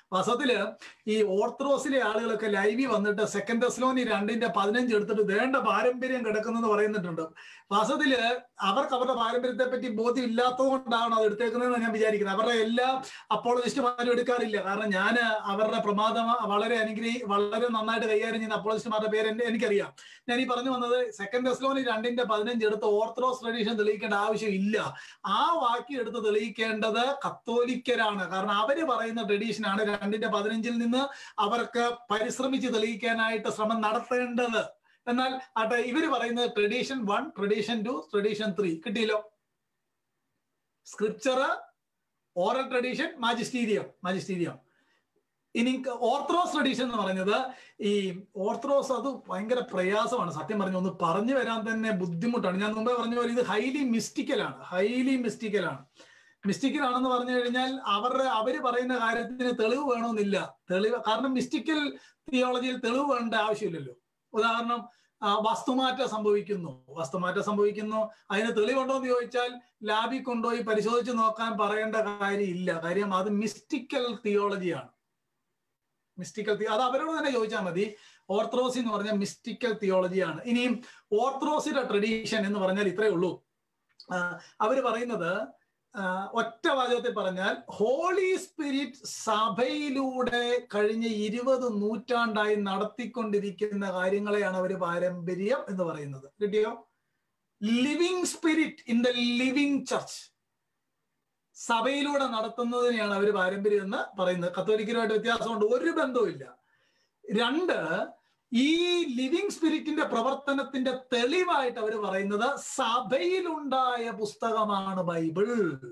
വാസ്തവത്തില് ഈ ഓർത്തഡോക്സിലെ ആളുകളൊക്കെ ലൈവിൽ വന്നിട്ട് സെക്കൻഡ് ദസ്ലോനി രണ്ടിന്റെ പതിനഞ്ച് എടുത്തിട്ട് വേണ്ട പാരമ്പര്യം കിടക്കുന്നെന്ന് പറയുന്നിട്ടുണ്ട് വാസ്തവത്തില് അവർക്ക് അവരുടെ പാരമ്പര്യത്തെ പറ്റി ബോധ്യം ഇല്ലാത്തത് കൊണ്ടാണ് അത് എടുത്തേക്കുന്നതെന്ന് ഞാൻ വിചാരിക്കുന്നത് അവരുടെ എല്ലാ അപ്പോളജിസ്റ്റുമാരും എടുക്കാറില്ല കാരണം ഞാൻ അവരുടെ പ്രമാദം വളരെ അനുഗ്രഹി വളരെ നന്നായിട്ട് കൈകാര്യം ചെയ്യുന്ന അപ്പോളജിസ്റ്റുമാരുടെ പേര് എന്റെ എനിക്കറിയാം ഞാൻ ഈ പറഞ്ഞു വന്നത് സെക്കൻഡ് ദസ്ലോനി രണ്ടിന്റെ പതിനഞ്ച് എടുത്ത് ഓർത്തഡോക്സ് ട്രഡീഷൻ തെളിയിക്കേണ്ട ആവശ്യം ഇല്ല ആ വാക്യം എടുത്ത് തെളിയിക്കേണ്ടത് കത്തോലിക്കരാണ് കാരണം അവര് പറയുന്ന ട്രഡീഷനാണ് രണ്ടിന്റെ പതിനഞ്ചിൽ നിന്ന് അവർക്ക് പരിശ്രമിച്ച് തെളിയിക്കാനായിട്ട് ശ്രമം നടത്തേണ്ടത് എന്നാൽ ആട്ടെ ഇവര് പറയുന്നത് tradition one tradition two tradition three കിട്ടിയല്ലോ scripture oral tradition magisterium magisterium ഇനി ഓർത്തഡോക്സ് ട്രഡീഷൻ എന്ന് പറഞ്ഞത് ഈ ഓർത്തഡോക്സ് അത് ഭയങ്കര പ്രയാസമാണ് സത്യം പറഞ്ഞു ഒന്ന് പറഞ്ഞു വരാൻ തന്നെ ബുദ്ധിമുട്ടാണ് ഞാൻ മുമ്പേ പറഞ്ഞ പോലെ ഇത് ഹൈലി മിസ്റ്റിക്കലാണ് ഹൈലി മിസ്റ്റിക്കലാണ് മിസ്റ്റിക്കൽ ആണെന്ന് പറഞ്ഞു കഴിഞ്ഞാൽ അവരുടെ അവര് പറയുന്ന കാര്യത്തിന് തെളിവ് വേണമെന്നില്ല തെളിവ് കാരണം മിസ്റ്റിക്കൽ തിയോളജിയിൽ തെളിവ് വേണ്ട ആവശ്യമില്ലല്ലോ ഉദാഹരണം ആ, വസ്തുമാറ്റം സംഭവിക്കുന്നു വസ്തുമാറ്റം സംഭവിക്കുന്നു അതിന് തെളിവുണ്ടോ എന്ന് ചോദിച്ചാൽ ലാബിൽ കൊണ്ടുപോയി പരിശോധിച്ച് നോക്കാൻ പറയേണ്ട കാര്യമില്ല കാര്യം അത് മിസ്റ്റിക്കൽ തിയോളജിയാണ് മിസ്റ്റിക്കൽ അത് അവരോട് തന്നെ ചോദിച്ചാൽ മതി ഓർത്തഡോക്സി എന്ന് പറഞ്ഞാൽ മിസ്റ്റിക്കൽ തിയോളജിയാണ് ഇനിയും ഓർത്തഡോക്സിയുടെ ട്രഡീഷൻ എന്ന് പറഞ്ഞാൽ ഇത്രയേ ഉള്ളൂ ആ, അവര് പറയുന്നത് ആ, ഒറ്റ വാചകത്തിൽ പറഞ്ഞാൽ ഹോളി സ്പിരിറ്റ് സഭയിലൂടെ കഴിഞ്ഞ ഇരുപത് നൂറ്റാണ്ടായി നടത്തിക്കൊണ്ടിരിക്കുന്ന കാര്യങ്ങളെയാണ് അവർ പാരമ്പര്യം എന്ന് പറയുന്നത് കിട്ടിയോ living spirit in the living church സഭയിലൂടെ നടത്തുന്നതിനെയാണ് അവർ പാരമ്പര്യം എന്ന് പറയുന്നത് കത്തോലിക്കരുമായിട്ട് വ്യത്യാസമുണ്ട് ഒരു ബന്ധവുമില്ല രണ്ട് ഈ ലിവിങ് സ്പിരിറ്റിന്റെ പ്രവർത്തനത്തിന്റെ തെളിവായിട്ട് അവർ പറയുന്നത് സഭയിലുണ്ടായ പുസ്തകമാണ് ബൈബിൾ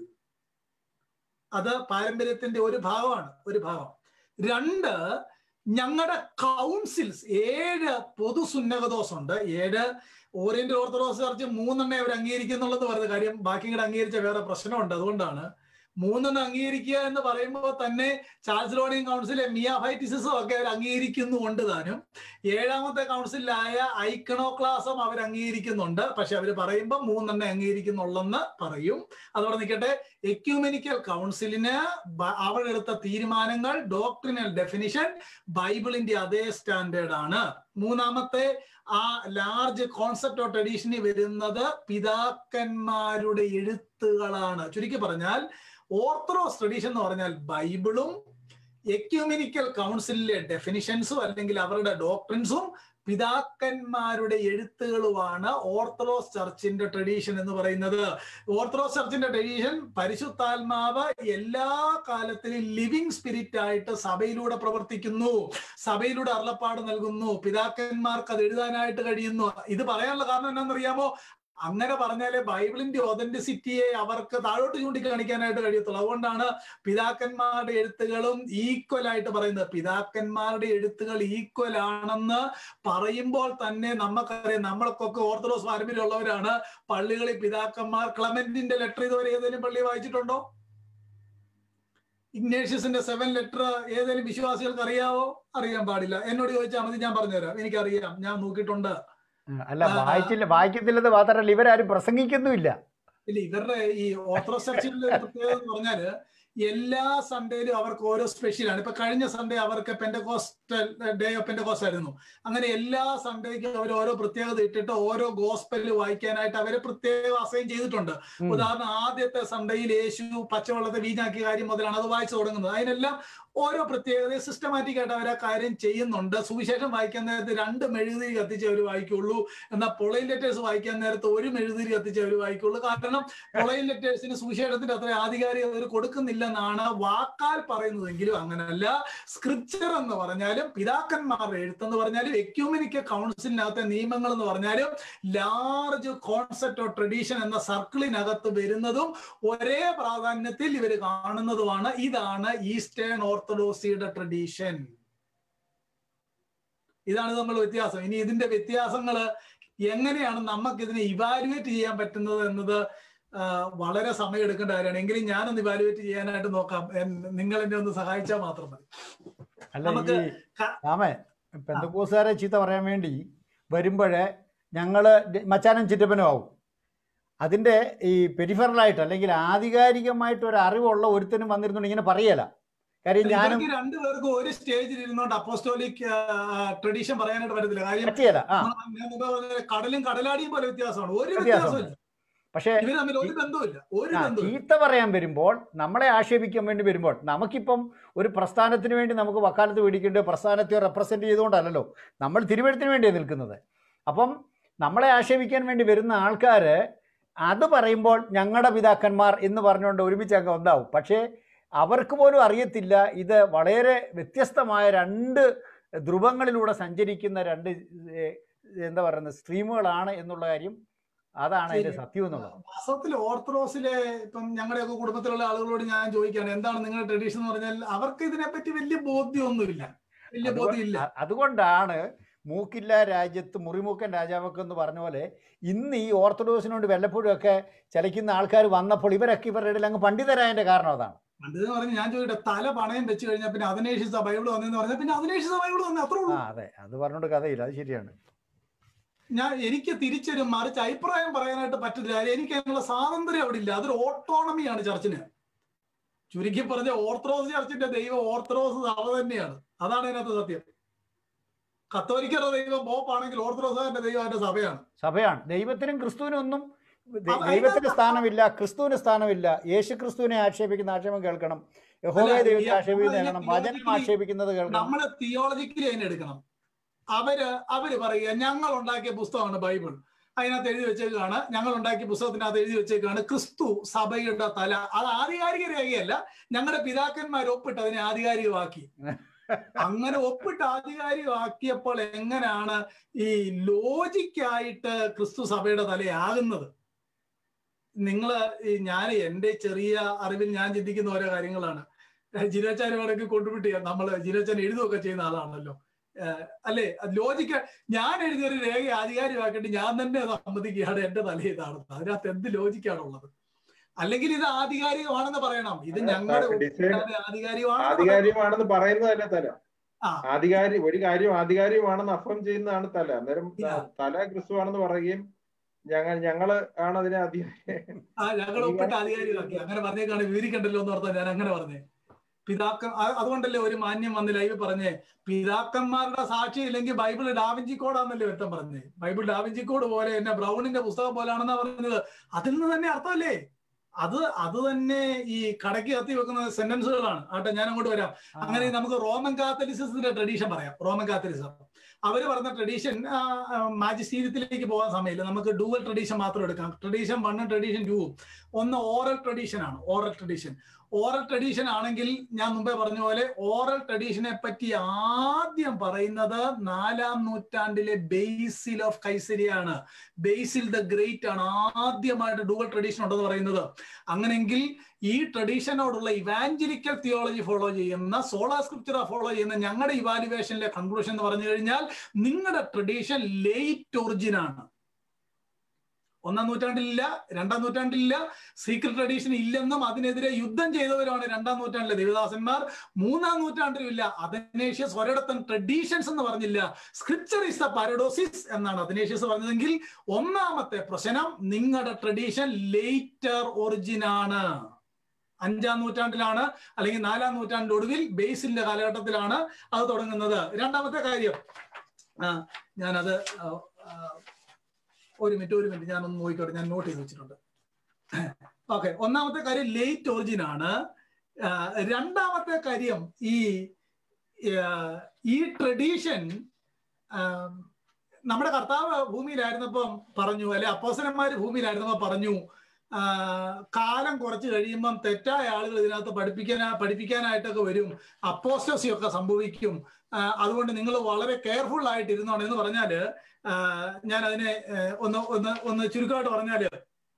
അത് പാരമ്പര്യത്തിന്റെ ഒരു ഭാഗമാണ് ഒരു ഭാഗം രണ്ട് ഞങ്ങളുടെ കൗൺസിൽസ് ഏഴ് പൊതു സുന്നകദോസ് ഉണ്ട് ഏഴ് ഓറിയന്റൽ ഓർത്തഡോക്സ് ചർച്ച് മൂന്നെണ്ണേ അവർ അംഗീകരിക്കുന്നുള്ളത് പറയുന്നത് കാര്യം ബാക്കി കൂടെ അംഗീകരിച്ച വേറെ പ്രശ്നമുണ്ട് അതുകൊണ്ടാണ് മൂന്നെണ്ണം അംഗീകരിക്കുക എന്ന് പറയുമ്പോൾ തന്നെ ചാൾസ്ലോണിയൻ കൗൺസിലെ മിയാഫൈറ്റിസിസും ഒക്കെ അവർ അംഗീകരിക്കുന്നുണ്ട് താനും ഏഴാമത്തെ കൗൺസിലായ ഐക്കണോക്ലാസം അവർ അംഗീകരിക്കുന്നുണ്ട് പക്ഷെ അവർ പറയുമ്പോൾ മൂന്നെണ്ണം അംഗീകരിക്കുന്നുള്ളെന്ന് പറയും അതോടെ നിൽക്കട്ടെ എക്യൂമെനിക്കൽ കൗൺസിലിന് ബ- അവരെടുത്ത തീരുമാനങ്ങൾ ഡോക്ട്രിനൽ ഡെഫിനിഷൻ ബൈബിളിന്റെ അതേ സ്റ്റാൻഡേർഡ് ആണ് മൂന്നാമത്തെ ആ ലാർജ് കോൺസെപ്റ്റ് ഓഫ് ട്രഡീഷനിൽ വരുന്നത് പിതാക്കന്മാരുടെ എഴുത്തുകളാണ് ചുരുക്കി പറഞ്ഞാൽ ഓർത്തഡോക്സ് ട്രഡീഷൻ എന്ന് പറഞ്ഞാൽ ബൈബിളും എക്യൂമിനിക്കൽ കൗൺസിലിലെ ഡെഫിനിഷൻസും അല്ലെങ്കിൽ അവരുടെ ഡോക്ട്രിൻസും പിതാക്കന്മാരുടെ എഴുത്തുകളുമാണ് ഓർത്തഡോക്സ് ചർച്ചിന്റെ ട്രഡീഷൻ എന്ന് പറയുന്നത് ഓർത്തഡോക്സ് ചർച്ചിന്റെ ട്രഡീഷൻ പരിശുദ്ധാത്മാവ് എല്ലാ കാലത്തിലും ലിവിങ് സ്പിരിറ്റ് ആയിട്ട് സഭയിലൂടെ പ്രവർത്തിക്കുന്നു സഭയിലൂടെ അരുളപ്പാട് നൽകുന്നു പിതാക്കന്മാർക്ക് അത് എഴുതാനായിട്ട് കഴിയുന്നു ഇത് പറയാനുള്ള കാരണം എന്താണെന്നറിയാമോ അങ്ങനെ പറഞ്ഞാലേ ബൈബിളിന്റെ ഒതന്റിസിറ്റിയെ അവർക്ക് താഴോട്ട് ചൂണ്ടിക്കാണിക്കാനായിട്ട് കഴിയത്തുള്ളൂ അതുകൊണ്ടാണ് പിതാക്കന്മാരുടെ എഴുത്തുകളും ഈക്വൽ ആയിട്ട് പറയുന്നത് പിതാക്കന്മാരുടെ എഴുത്തുകൾ ഈക്വൽ ആണെന്ന് പറയുമ്പോൾ തന്നെ നമുക്കറിയാം നമ്മളൊക്കെ ഓർത്തഡോക്സ് പാരമ്പര്യമുള്ളവരാണ് പള്ളികളിൽ പിതാക്കന്മാർ ക്ലമന്റിന്റെ ലെറ്റർ ഇതുവരെ ഏതെങ്കിലും പള്ളി വായിച്ചിട്ടുണ്ടോ ഇഗ്നേഷ്യസിന്റെ സെവൻ ലെറ്റർ ഏതെങ്കിലും വിശ്വാസികൾക്ക് അറിയാവോ അറിയാൻ പാടില്ല എന്നോട് ചോദിച്ചാൽ മതി ഞാൻ പറഞ്ഞുതരാം എനിക്കറിയാം ഞാൻ നോക്കിയിട്ടുണ്ട് അല്ല ആ, വായിച്ചില്ല വായിക്കത്തില്ലെന്ന് മാത്രമല്ല ഇവരാരും പ്രസംഗിക്കുന്നുമില്ല ഇല്ല ഇവരുടെ ഈ ഓർത്തഡോക്സ് ചർച്ചിലെ പ്രത്യേകത എന്ന് പറഞ്ഞാല് എല്ലാ സൺഡേയിലും അവർക്ക് ഓരോ സ്പെഷ്യലാണ് ഇപ്പൊ കഴിഞ്ഞ സൺഡേ അവർക്ക് പെൻഡകോസ്റ്റൽ ഡേ ഓഫ് പെൻഡകോസ്റ്റ് ആയിരുന്നു അങ്ങനെ എല്ലാ സൺഡേക്കും അവർ ഓരോ പ്രത്യേകത ഇട്ടിട്ട് ഓരോ ഗോസ്പെല് വായിക്കാനായിട്ട് അവരെ പ്രത്യേകം അസൈൻ ചെയ്തിട്ടുണ്ട് ഉം. ഉദാഹരണം ആദ്യത്തെ സൺഡേയിൽ യേശു പച്ചവെള്ളത്തെ വീഞ്ഞാക്കിയ കാര്യം മുതലാണ് അത് വായിച്ചു തുടങ്ങുന്നത് അതിനെല്ലാം ഓരോ പ്രത്യേകത സിസ്റ്റമാറ്റിക് ആയിട്ട് അവർ ആ കാര്യം ചെയ്യുന്നുണ്ട് സുവിശേഷം വായിക്കാൻ നേരത്ത് രണ്ട് മെഴുകുതിരി കത്തിച്ച് അവർ വായിക്കുള്ളൂ എന്നാൽ പൊളൈൻ ലെറ്റേഴ്സ് വായിക്കാൻ നേരത്ത് ഒരു മെഴുകുതിരി കത്തിച്ച് അവർ വായിക്കുള്ളൂ കാരണം പൊളൈൻ ലെറ്റേഴ്സിന് സുവിശേഷത്തിന്റെ അത്ര ആധികാരികത അവർ കൊടുക്കുന്നില്ലെന്നാണ് വാക്കാൽ പറയുന്നതെങ്കിലും അങ്ങനല്ല സ്ക്രിപ്ചർ എന്ന് പറഞ്ഞാലും പിതാക്കന്മാരുടെ എഴുത്തെന്ന് പറഞ്ഞാലും എക്യൂമിനിക്കൽ കൗൺസിലിനകത്തെ നിയമങ്ങൾ എന്ന് പറഞ്ഞാലും ലാർജ് കോൺസെപ്റ്റ് ഓഫ് ട്രഡീഷൻ എന്ന സർക്കിളിനകത്ത് വരുന്നതും ഒരേ പ്രാധാന്യത്തിൽ ഇവർ കാണുന്നതുമാണ് ഇതാണ് ഈസ്റ്റേൺ ഓർത്തഡോക്സിയുടെ ട്രഡീഷൻ ഇതാണ് നമ്മൾ വ്യത്യാസം ഇനി ഇതിന്റെ വ്യത്യാസങ്ങൾ എങ്ങനെയാണ് നമുക്ക് ഇതിനെ ഇവാലുവേറ്റ് ചെയ്യാൻ പറ്റുന്നത് എന്നത് ആ, വളരെ സമയം എടുക്കേണ്ട കാര്യമാണ് എങ്കിലും ഞാനൊന്ന് ഇവാലുവേറ്റ് ചെയ്യാനായിട്ട് നോക്കാം എൻ- നിങ്ങൾ എന്നെ ഒന്ന് സഹായിച്ചാൽ മാത്രം മതി അല്ല നമുക്ക് ഈ ക- രാമേ പെന്തക്കോസുകാരെ ചീത്ത പറയാൻ വേണ്ടി വരുമ്പോഴേ ഞങ്ങള് മച്ചാനും ചിറ്റപ്പനും ആവും അതിന്റെ ഈ പെരിഫറലായിട്ട് അല്ലെങ്കിൽ ആധികാരികമായിട്ട് ഒരു അറിവുള്ള ഒരുത്തനും വന്നിരുന്നുണ്ട് ഇങ്ങനെ പറയല കാര്യം ഞാനും ഇവർക്ക് രണ്ടുപേർക്കും ഒരു സ്റ്റേജിൽ ഇരുന്നോണ്ട് അപ്പോസ്റ്റോലിക് ട്രഡീഷൻ പറയാനായിട്ട് പറ്റത്തില്ല കാര്യം പറ്റിയല്ല ആ ഞാൻ മുമ്പേ പറഞ്ഞ കടലും കടലാടിയും പോലെ വ്യത്യാസമാണ് ഒരു വ്യത്യാസമുണ്ട്. വ്യത്യാസമില്ല പക്ഷേ ഇവർ തമ്മിൽ ഒരു ബന്ധവുമില്ല ഒരു ആ, ബന്ധവും ചീത്ത പറയാൻ വരുമ്പോൾ നമ്മളെ ആക്ഷേപിക്കാൻ വേണ്ടി വരുമ്പോൾ നമുക്കിപ്പം ഒരു പ്രസ്ഥാനത്തിന് വേണ്ടി നമുക്ക് വക്കാലത്ത് മേടിക്കേണ്ട പ്രസ്ഥാനത്തെ റെപ്രസെന്റ് ചെയ്തുകൊണ്ടല്ലല്ലോ നമ്മൾ തിരുവഴുത്തിന് വേണ്ടിയാണ് നിൽക്കുന്നത് അപ്പം നമ്മളെ ആക്ഷേപിക്കാൻ വേണ്ടി വരുന്ന ആൾക്കാർ അത് പറയുമ്പോൾ ഞങ്ങളുടെ പിതാക്കന്മാർ എന്ന് പറഞ്ഞുകൊണ്ട് ഒരുമിച്ച് അങ്ങ് ഒന്നാവും പക്ഷേ അവർക്ക് പോലും അറിയത്തില്ല ഇത് വളരെ വ്യത്യസ്തമായ രണ്ട് ധ്രുവങ്ങളിലൂടെ സഞ്ചരിക്കുന്ന രണ്ട് ഏഹ്, എന്താ പറയുന്നത് സ്ട്രീമുകളാണ് എന്നുള്ള കാര്യം അതാണ് അതിന്റെ ശരി. സത്യം എന്നുള്ളത് വാസ്തവത്തിൽ ഓർത്തഡോക്സിലെ ഇപ്പം ഞങ്ങളുടെയൊക്കെ കുടുംബത്തിലുള്ള ആളുകളോട് ഞാൻ ചോദിക്കുകയാണ് എന്താണ് നിങ്ങളുടെ ട്രഡീഷൻ എന്ന് പറഞ്ഞാൽ അവർക്ക് ഇതിനെപ്പറ്റി വലിയ ബോധ്യമൊന്നുമില്ല വലിയ അതുകൊ- ബോധ്യമില്ല അ- അതുകൊണ്ടാണ് മൂക്കില്ല രാജ്യത്ത് മുറിമൂക്കൻ രാജാവൊക്കെ എന്ന് പറഞ്ഞ പോലെ ഇന്ന് ഈ ഓർത്തഡോക്സിനോട് വല്ലപ്പോഴും ഒക്കെ ചലിക്കുന്ന ആൾക്കാർ വന്നപ്പോൾ ഇവരൊക്കെ ഇവരുടെ ഇടയിൽ അങ്ങ് പണ്ഡിതരായതിന്റെ കാരണം അതാണ് പണ്ടെന്ന് പറഞ്ഞ് ഞാൻ ചോദിക്കട്ടെ തല പണയം വെച്ച് കഴിഞ്ഞാൽ പിന്നെ അതിനേഷിച്ച ബൈബിൾ വന്നെന്ന് പറഞ്ഞാൽ പിന്നെ അതിനേഷിച്ച ബൈബിൾ വന്നേ അത്രേ ആ ഉള്ളൂ അതെ അത് പറഞ്ഞോണ്ട് കഥയില്ല അത് ശരിയാണ് ഞാൻ എനിക്ക് തിരിച്ചൊരു മറിച്ച് അഭിപ്രായം പറയാനായിട്ട് പറ്റില്ല കാര്യം എനിക്ക് അതിനുള്ള സ്വാതന്ത്ര്യം അവിടെ ഇല്ല അതൊരു ഓട്ടോണമിയാണ് ചർച്ചിന് ചുരുക്കി പറഞ്ഞ ഓർത്തഡോക്സ് ചർച്ചിന്റെ ദൈവം ഓർത്തഡോക്സ് സഭ തന്നെയാണ് അതാണ് അതിനകത്ത് സത്യം കത്തോലിക്കരുടെ ദൈവം പോപ്പാണെങ്കിൽ ഓർത്തഡോക്സുകാരുടെ ദൈവം അവന്റെ സഭയാണ് സഭയാണ് ദൈവത്തിനും ക്രിസ്തുവിനും ഒന്നും ദ- അത് ദൈവത്തിന് അതിനകത്ത് സ്ഥാനമില്ല ക്രിസ്തുവിന് സ്ഥാനമില്ല യേശു ക്രിസ്തുവിനെ ആക്ഷേപിക്കുന്ന ആക്ഷേപം കേൾക്കണം യഹോവയെ അല്ല, ദൈവത്തെ ഈ- ആക്ഷേപിക്കുന്നത് ഈ കേൾക്കണം വചനം theologically ആക്ഷേപിക്കുന്നത് കേൾക്കണം നമ്മള് തിയോളജിക്കലി അതിനെ എടുക്കണം അവര് അവര് പറയുക ഞങ്ങൾ ഉണ്ടാക്കിയ പുസ്തകമാണ് ബൈബിൾ അതിനകത്ത് എഴുതി വെച്ചേക്കാണ് ഞങ്ങൾ ഉണ്ടാക്കിയ പുസ്തകത്തിനകത്ത് എഴുതി വെച്ചേക്കാണ് ക്രിസ്തു സഭയുടെ തല അത് ആധികാരിക രേഖയല്ല ഞങ്ങളുടെ പിതാക്കന്മാർ ഒപ്പിട്ട് അതിനെ ആധികാരികമാക്കി അങ്ങനെ ഒപ്പിട്ട് ആധികാരികമാക്കിയപ്പോൾ എങ്ങനെയാണ് ഈ ലോജിക്കായിട്ട് ക്രിസ്തു സഭയുടെ തലയാകുന്നത് നിങ്ങള് ഈ ഞാൻ എന്റെ ചെറിയ അറിവിൽ ഞാൻ ചിന്തിക്കുന്ന ഓരോ കാര്യങ്ങളാണ് ജിനോച്ചാൻ വേണമെങ്കിൽ കൊണ്ടുവിട്ട് നമ്മള് ജിനോച്ചാൻ എഴുതുകയൊക്കെ ചെയ്യുന്ന ആളാണല്ലോ ഏഹ് അല്ലേ ലോജിക്ക ഞാൻ എഴുതിയ ഒരു രേഖ ആധികാരികമാക്കിയിട്ട് ഞാൻ തന്നെ സമ്മതിക്കുകയാണ് എന്റെ തല ഇതാണെന്ന് അതിനകത്ത് എന്ത് ലോജിക്കാണുള്ളത് അല്ലെങ്കിൽ ഇത് ആധികാരികമാണെന്ന് പറയണം ഇത് ഞങ്ങളുടെ ഡിസൈൻ ആധികാരികമാണ് ആധികാരികമാണെന്ന് പറയുന്നതല്ല തല ആ. ആധികാരി ഒരു കാര്യം ആധികാരികമാണെന്ന് അഫം ചെയ്യുന്നതാണ് തല അന്നേരം ഇല്ല. തല ക്രിസ്തുവാണെന്ന് പറയുകയും ഞങ്ങൾ ഞങ്ങള് ആണ് അതിനെ അധികാരി ആ ഞങ്ങൾ ഒപ്പിട്ട് ആധികാരികമാക്കി അങ്ങനെ പറഞ്ഞേക്കാണ് വിവരിക്കണ്ടല്ലോ എന്ന് ഓർത്താ ഞാൻ അങ്ങനെ പറഞ്ഞേ പിതാക്ക ആ- അതുകൊണ്ടല്ലേ ഒരു മാന്യം വന്ന് ലൈവ് പറഞ്ഞേ പിതാക്കന്മാരുടെ സാക്ഷി ഇല്ലെങ്കിൽ ബൈബിൾ ഡാവിഞ്ചി കോഡാന്നല്ലേ ഒരുത്തൻ പറഞ്ഞേ ബൈബിൾ ഡാവിഞ്ചി കോഡ് പോലെ എന്നെ ബ്രൗണിന്റെ പുസ്തകം പോലാണെന്നാ പറഞ്ഞത് അതിൽ നിന്ന് തന്നെ അർത്ഥമല്ലേ അത് അത് തന്നെ ഈ കടയ്ക്ക് കത്തി വെക്കുന്ന സെന്റൻസുകളാണ് ആട്ടെ ഞാൻ അങ്ങോട്ട് വരാം അങ്ങനെ നമുക്ക് റോമൻ കാത്തലിസത്തിന്റെ ട്രഡീഷൻ പറയാം റോമൻ കാത്തലിസം അവര് പറഞ്ഞ ട്രഡീഷൻ മാജിസ്റ്റീരിയത്തിലേക്ക് പോകാൻ സമയമില്ല നമുക്ക് ഡുവൽ ട്രഡീഷൻ മാത്രം എടുക്കാം ട്രഡീഷൻ വണ്ണും ട്രഡീഷൻ ടൂവും ഒന്ന് ഓറൽ ട്രഡീഷൻ ആണ് ഓറൽ ട്രഡീഷൻ ഓറൽ ട്രഡീഷൻ ആണെങ്കിൽ ഞാൻ മുമ്പേ പറഞ്ഞ പോലെ ഓറൽ ട്രഡീഷനെ പറ്റി ആദ്യം പറയുന്നത് നാലാം നൂറ്റാണ്ടിലെ ബേസിൽ ഓഫ് കൈസരിയാണ് ബേസിൽ ദ ഗ്രേറ്റ് ആണ് ആദ്യമായിട്ട് ഡുവൽ ട്രഡീഷൻ ഉണ്ടെന്ന് പറയുന്നത് അങ്ങനെങ്കിൽ ഈ ട്രഡീഷനോടുള്ള ഇവാഞ്ചലിക്കൽ തിയോളജി ഫോളോ ചെയ്യുന്ന സോളാ സ്ക്രിപ്ചർ ഫോളോ ചെയ്യുന്ന ഞങ്ങളുടെ ഇവാലുവേഷനിലെ കൺക്ലൂഷൻ എന്ന് പറഞ്ഞു കഴിഞ്ഞാൽ നിങ്ങളുടെ ട്രഡീഷൻ ലേറ്റ് ഒറിജിൻ ആണ് ഒന്നാം നൂറ്റാണ്ടിലില്ല രണ്ടാം നൂറ്റാണ്ടിലില്ല സീക്രട്ട് ട്രഡീഷൻ ഇല്ലെന്നും അതിനെതിരെ യുദ്ധം ചെയ്തവരാണ് രണ്ടാം നൂറ്റാണ്ടിലെ ദേവദാസന്മാർ മൂന്നാം നൂറ്റാണ്ടിലും ഇല്ല അഥനേഷ്യസ് ഒരിടത്തും ട്രഡീഷൻസ് എന്ന് പറഞ്ഞില്ല സ്ക്രിപ്ചർ ഇസ് ദ പാരഡോസിസ് എന്നാണ് അഥനേഷ്യസ് പറഞ്ഞതെങ്കിൽ ഒന്നാമത്തെ പ്രശ്നം നിങ്ങളുടെ ട്രഡീഷൻ ലേറ്റർ ഒറിജിൻ ആണ് അഞ്ചാം നൂറ്റാണ്ടിലാണ് അല്ലെങ്കിൽ നാലാം നൂറ്റാണ്ടിന്റെ ഒടുവിൽ ബേസിന്റെ കാലഘട്ടത്തിലാണ് അത് തുടങ്ങുന്നത് രണ്ടാമത്തെ കാര്യം ആ, ഞാനത് ആ, ആ, ഒരു മിനിറ്റ് ഒരു മിനിറ്റ് ഞാൻ ഒന്ന് നോക്കിക്കോട്ടെ ഞാൻ നോട്ട് ചെയ്ത് വെച്ചിട്ടുണ്ട് ഓക്കെ ഒന്നാമത്തെ കാര്യം ലേറ്റ് ഒറിജിൻ ആണ് ആ, രണ്ടാമത്തെ കാര്യം ഈ ആ, ഈ ട്രഡീഷൻ നമ്മുടെ കർത്താവ് ഭൂമിയിലായിരുന്നപ്പം പറഞ്ഞു അല്ലെ അപ്പോസനന്മാര് ഭൂമിയിലായിരുന്നപ്പോ പറഞ്ഞു ആ, കാലം കുറച്ച് കഴിയുമ്പം തെറ്റായ ആളുകൾ ഇതിനകത്ത് പഠിപ്പിക്കാൻ പഠിപ്പിക്കാനായിട്ടൊക്കെ വരും അപ്പോസ്റ്റസി ഒക്കെ സംഭവിക്കും ആ, അതുകൊണ്ട് നിങ്ങൾ വളരെ കെയർഫുൾ ആയിട്ട് ഇരുന്നോണം എന്ന് പറഞ്ഞാല് ആ, ഞാൻ അതിനെ ആ, ഒന്ന് ഒന്ന് ഒന്ന് ചുരുക്കമായിട്ട് പറഞ്ഞാല്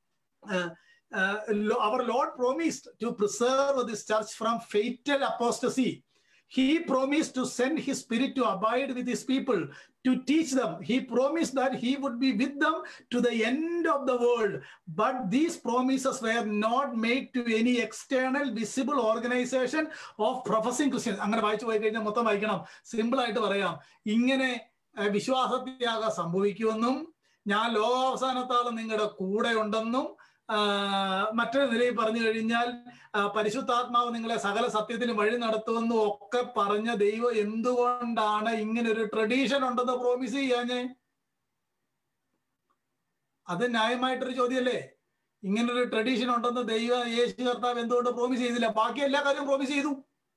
അവർ Lord promised to preserve this church from fatal apostasy He promised to send his spirit to abide with his people, to teach them. He promised that he would be with them to the end of the world. But these promises were not made to any external visible organization of professing Christians. അങ്ങനെ വായിച്ചു പോയി കഴിഞ്ഞാൽ മൊത്തം വായിക്കണം simple ആയിട്ട് പറയാം ഇങ്ങനെ ഏഹ്, വിശ്വാസത്യാഗം സംഭവിക്കുമെന്നും ഞാൻ ലോകാവസാനത്താളും നിങ്ങളുടെ കൂടെ ഉണ്ടെന്നും ആ, മറ്റൊരു നിലയിൽ പറഞ്ഞു കഴിഞ്ഞാൽ ആ, പരിശുദ്ധാത്മാവ് നിങ്ങളെ സകല സത്യത്തിനും വഴി നടത്തുമെന്നും ഒക്കെ പറഞ്ഞ ദൈവം എന്തുകൊണ്ടാണ് ഇങ്ങനെ ഒരു ട്രഡീഷൻ ഉണ്ടെന്ന് പ്രോമിസ് ചെയ്യാഞ്ഞേ അത് ന്യായമായിട്ടൊരു ചോദ്യമല്ലേ ഇങ്ങനൊരു ട്രഡീഷൻ ഉണ്ടെന്ന് ദൈവ യേശു കർത്താവ് എന്തുകൊണ്ട് പ്രോമിസ് ചെയ്തില്ല ബാക്കി എല്ലാ കാര്യവും പ്രോമിസ് ചെയ്തു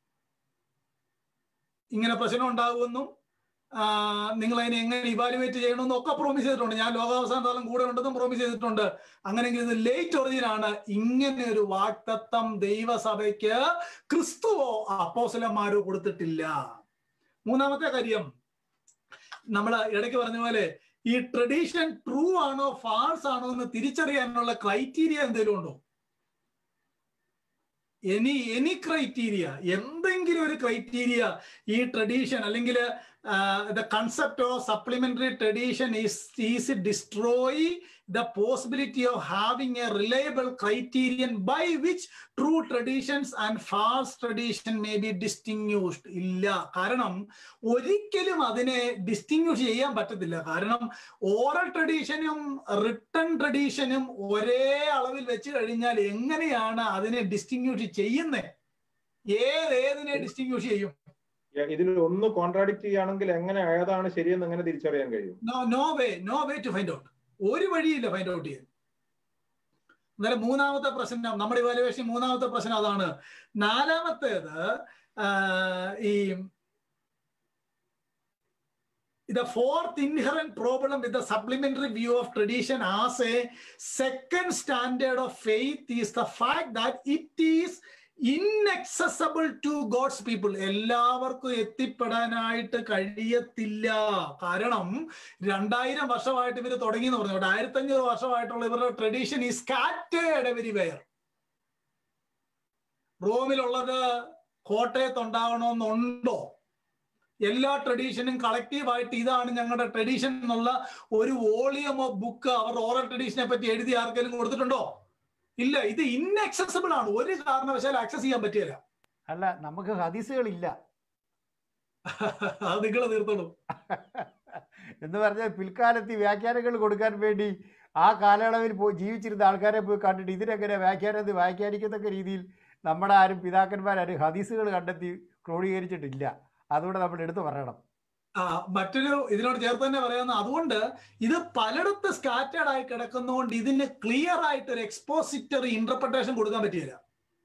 ഇങ്ങനെ പ്രശ്നം ഉണ്ടാകുമെന്നും ആ, നിങ്ങൾ അതിനെ എങ്ങനെ ഇവാലുവേറ്റ് ചെയ്യണമെന്നും ഒക്കെ പ്രോമിസ് ചെയ്തിട്ടുണ്ട് ഞാൻ ലോകാവസാനത്തോളം കൂടെ ഉണ്ടെന്നും പ്രോമിസ് ചെയ്തിട്ടുണ്ട് അങ്ങനെയെങ്കിൽ ഇത് ലേറ്റ് ഒറിജിൻ ആണ് ഇങ്ങനെ ഒരു വാക്തത്വം ദൈവസഭയ്ക്ക് ക്രിസ്തുവോ അപ്പോസലന്മാരോ കൊടുത്തിട്ടില്ല മൂന്നാമത്തെ കാര്യം നമ്മൾ ഇടയ്ക്ക് പറഞ്ഞ പോലെ ഈ ട്രഡീഷൻ ട്രൂ ആണോ ഫാൾസ് ആണോ എന്ന് തിരിച്ചറിയാനുള്ള ക്രൈറ്റീരിയ എന്തെങ്കിലും ഉണ്ടോ എനി എനി ക്രൈറ്റീരിയ എന്തെങ്കിലും ഒരു ക്രൈറ്റീരിയ ഈ ട്രഡീഷൻ അല്ലെങ്കിൽ the concept of supplementary tradition is is destroy the possibility of having a reliable criterion by which true traditions and false tradition may be distinguished ഇല്ല കാരണം ഒരിക്കലും അതിനെ ഡിസ്റ്റിങ്യൂഷ് ചെയ്യാൻ പറ്റത്തില്ല കാരണം ഓറൽ ട്രഡീഷനും റിട്ടൺ ട്രഡീഷനും ഒരേ അളവിൽ വെച്ച് കഴിഞ്ഞാൽ എങ്ങനെയാണ് അതിനെ ഡിസ്റ്റിങ്യൂഷ് ചെയ്യുന്നത് ഏത് ഏതിനെ ഡിസ്റ്റിങ്യൂഷ് ചെയ്യും ഇതിൽ ഒന്ന് കോൺട്രാഡിക്ട് ചെയ്യുകയാണെങ്കിൽ എങ്ങനെ ഏതാണ് ശരിയെന്ന് എങ്ങനെ തിരിച്ചറിയാൻ കഴിയും no no way no way to find out ഒരു വഴിയില്ല ഫൈൻഡ് ഔട്ട് ചെയ്യാൻ എന്നാലും മൂന്നാമത്തെ പ്രശ്നം നമ്മുടെ ഇവാലുവേഷൻ മൂന്നാമത്തെ പ്രശ്നം അതാണ് നാലാമത്തേത് ആ, ഈ the fourth inherent problem with the supplementary view of tradition as a second standard of faith is the fact that it is inaccessible to God's people. എല്ലാവർക്കും എത്തിപ്പെടാനായിട്ട് കഴിയത്തില്ല കാരണം രണ്ടായിരം വർഷമായിട്ട് ഇവർ തുടങ്ങി എന്ന് പറഞ്ഞു ആയിരത്തി അഞ്ഞൂറ് വർഷമായിട്ടുള്ള ഇവരുടെ ട്രഡീഷൻ ഈ സ്കാറ്റേഡ് എവരിവെയർ റോമിലുള്ളത് കോട്ടയത്തുണ്ടാവണമെന്നുണ്ടോ എല്ലാ ട്രഡീഷനും കളക്റ്റീവായിട്ട് ഇതാണ് ഞങ്ങളുടെ ട്രഡീഷൻ എന്നുള്ള ഒരു വോളിയം ഓഫ് ബുക്ക് അവർ ഓറൽ ട്രഡീഷനെ പറ്റി എഴുതി ആർക്കെങ്കിലും കൊടുത്തിട്ടുണ്ടോ ഇല്ല ഇത് ഇൻഅക്സസിബിൾ ആണ് ഒരു കാരണവശാലും ആക്സസ് ചെയ്യാൻ പറ്റില്ല അല്ല നമുക്ക് ഹദീസുകളില്ല അത് നിങ്ങൾ തീർത്തോളൂ എന്ന് പറഞ്ഞാൽ പിൽക്കാലത്ത് ഈ വ്യാഖ്യാനങ്ങൾ കൊടുക്കാൻ വേണ്ടി ആ കാലയളവിൽ പോയി ജീവിച്ചിരുന്ന ആൾക്കാരെ പോയി കണ്ടിട്ട് ഇതിനെങ്ങനെ വ്യാഖ്യാനം വ്യാഖ്യാനിക്കത്തക്ക രീതിയിൽ നമ്മുടെ ആരും പിതാക്കന്മാരും ഹദീസുകൾ കണ്ടെത്തി ക്രോഡീകരിച്ചിട്ടില്ല അതുകൊണ്ട് നമ്മൾ എടുത്തു പറയണം ആ മറ്റൊരു ഇതിനോട് ചേർത്ത് തന്നെ പറയാവുന്ന അതുകൊണ്ട് ഇത് പലയിടത്ത് സ്കാറ്റേഡ് ആയി കിടക്കുന്നതുകൊണ്ട് ഇതിന് ക്ലിയർ ആയിട്ട് ഒരു എക്സ്പോസിറ്ററി ഇന്റർപ്രിട്ടേഷൻ കൊടുക്കാൻ പറ്റിയില്ല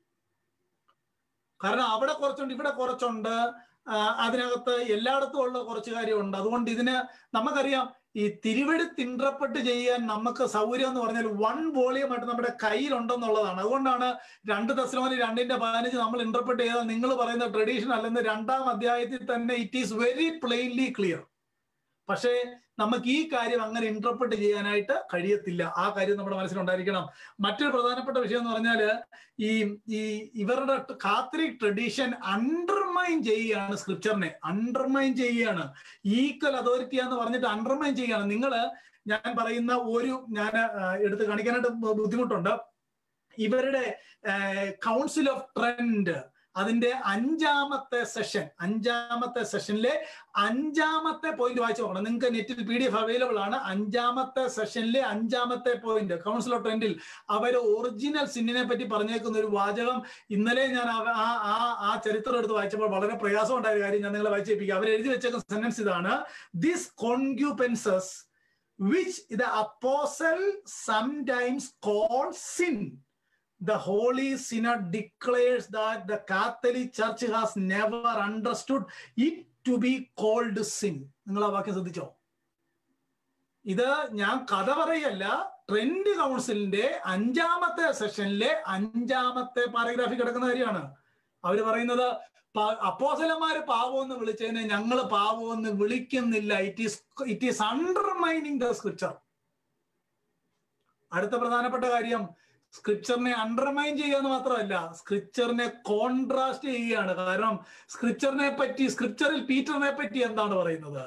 കാരണം അവിടെ കുറച്ചുണ്ട് ഇവിടെ കുറച്ചുണ്ട് ആ, അതിനകത്ത് എല്ലായിടത്തും ഉള്ള കുറച്ച് കാര്യമുണ്ട് അതുകൊണ്ട് ഇതിന് നമുക്കറിയാം ഈ തിരുവെടുത്ത് ഇന്റർപ്രറ്റ് ചെയ്യാൻ നമുക്ക് സൗകര്യം എന്ന് പറഞ്ഞാൽ വൺ വോളിയം ആയിട്ട് നമ്മുടെ കയ്യിലുണ്ടെന്നുള്ളതാണ് അതുകൊണ്ടാണ് രണ്ട് ദശലോനി രണ്ടിന്റെ പതിനഞ്ച് നമ്മൾ ഇന്റർപ്രറ്റ് ചെയ്താൽ നിങ്ങൾ പറയുന്ന ട്രഡീഷൻ അല്ലെന്ന് രണ്ടാം അധ്യായത്തിൽ തന്നെ it is very plainly clear പക്ഷേ നമുക്ക് ഈ കാര്യം അങ്ങനെ ഇന്റർപ്രറ്റ് ചെയ്യാനായിട്ട് കഴിയത്തില്ല ആ കാര്യം നമ്മുടെ മനസ്സിലുണ്ടായിരിക്കണം മറ്റൊരു പ്രധാനപ്പെട്ട വിഷയം എന്ന് പറഞ്ഞാൽ ഈ ഈ ഇവരുടെ കാത്തലിക് ട്രഡീഷൻ അണ്ടർമൈൻ ചെയ്യുകയാണ് സ്ക്രിപ്ചറിനെ അണ്ടർമൈൻ ചെയ്യുകയാണ് ഈക്വൽ അതോറിറ്റി എന്ന് പറഞ്ഞിട്ട് അണ്ടർമൈൻ ചെയ്യുകയാണ് നിങ്ങൾ ഞാൻ പറയുന്ന ഒരു ഞാൻ എടുത്ത് കാണിക്കാനായിട്ട് ബുദ്ധിമുട്ടുണ്ട് ഇവരുടെ കൗൺസിൽ ഓഫ് ട്രെൻഡ് അതിന്റെ അഞ്ചാമത്തെ സെഷൻ അഞ്ചാമത്തെ സെഷനിലെ അഞ്ചാമത്തെ പോയിന്റ് വായിച്ചു നോക്കണം നിങ്ങൾക്ക് നെറ്റിൽ പി ഡി എഫ് അവൈലബിൾ ആണ് അഞ്ചാമത്തെ സെഷനിലെ അഞ്ചാമത്തെ പോയിന്റ് കൗൺസിൽ ഓഫ് ട്രെൻഡിൽ അവർ ഒറിജിനൽ സിന്നിനെ പറ്റി പറഞ്ഞേക്കുന്ന ഒരു വാചകം ഇന്നലെ ഞാൻ അവ- ആ ആ ആ ചരിത്രം എടുത്ത് വായിച്ചപ്പോൾ വളരെ പ്രയാസമുണ്ടായ ഒരു കാര്യം ഞാൻ നിങ്ങളെ വായിച്ചേപ്പിക്കുക അവർ എഴുതി വെച്ചേക്കുന്ന സെന്റൻസ് ഇതാണ് this concupiscence which the apostle sometimes call sin the Holy Synod declares that the Catholic Church has never understood it to be called sin. നിങ്ങൾ ആ വാക്യം ശ്രദ്ധിച്ചോ ഇത് ഞാൻ കഥ പറയല്ല ട്രെൻഡ് കൗൺസിലിന്റെ അഞ്ചാമത്തെ സെഷനിലെ അഞ്ചാമത്തെ പാരഗ്രാഫിൽ കിടക്കുന്ന കാര്യമാണ് അവര് പറയുന്നത് പ- അപ്പോസലന്മാര് പാവമെന്ന് വിളിച്ചതിനെ ഞങ്ങൾ പാവമെന്ന് വിളിക്കുന്നില്ല it is it is undermining the scripture അടുത്ത പ്രധാനപ്പെട്ട കാര്യം സ്ക്രിപ്ചറിനെ അണ്ടർമൈൻ ചെയ്യാന്ന് മാത്രമല്ല സ്ക്രിപ്ചറിനെ കോൺട്രാസ്റ്റ് ചെയ്യുകയാണ് കാരണം സ്ക്രിപ്ചറിനെ പറ്റി സ്ക്രിപ്ചറിൽ പീറ്ററിനെ പറ്റി എന്താണ് പറയുന്നത്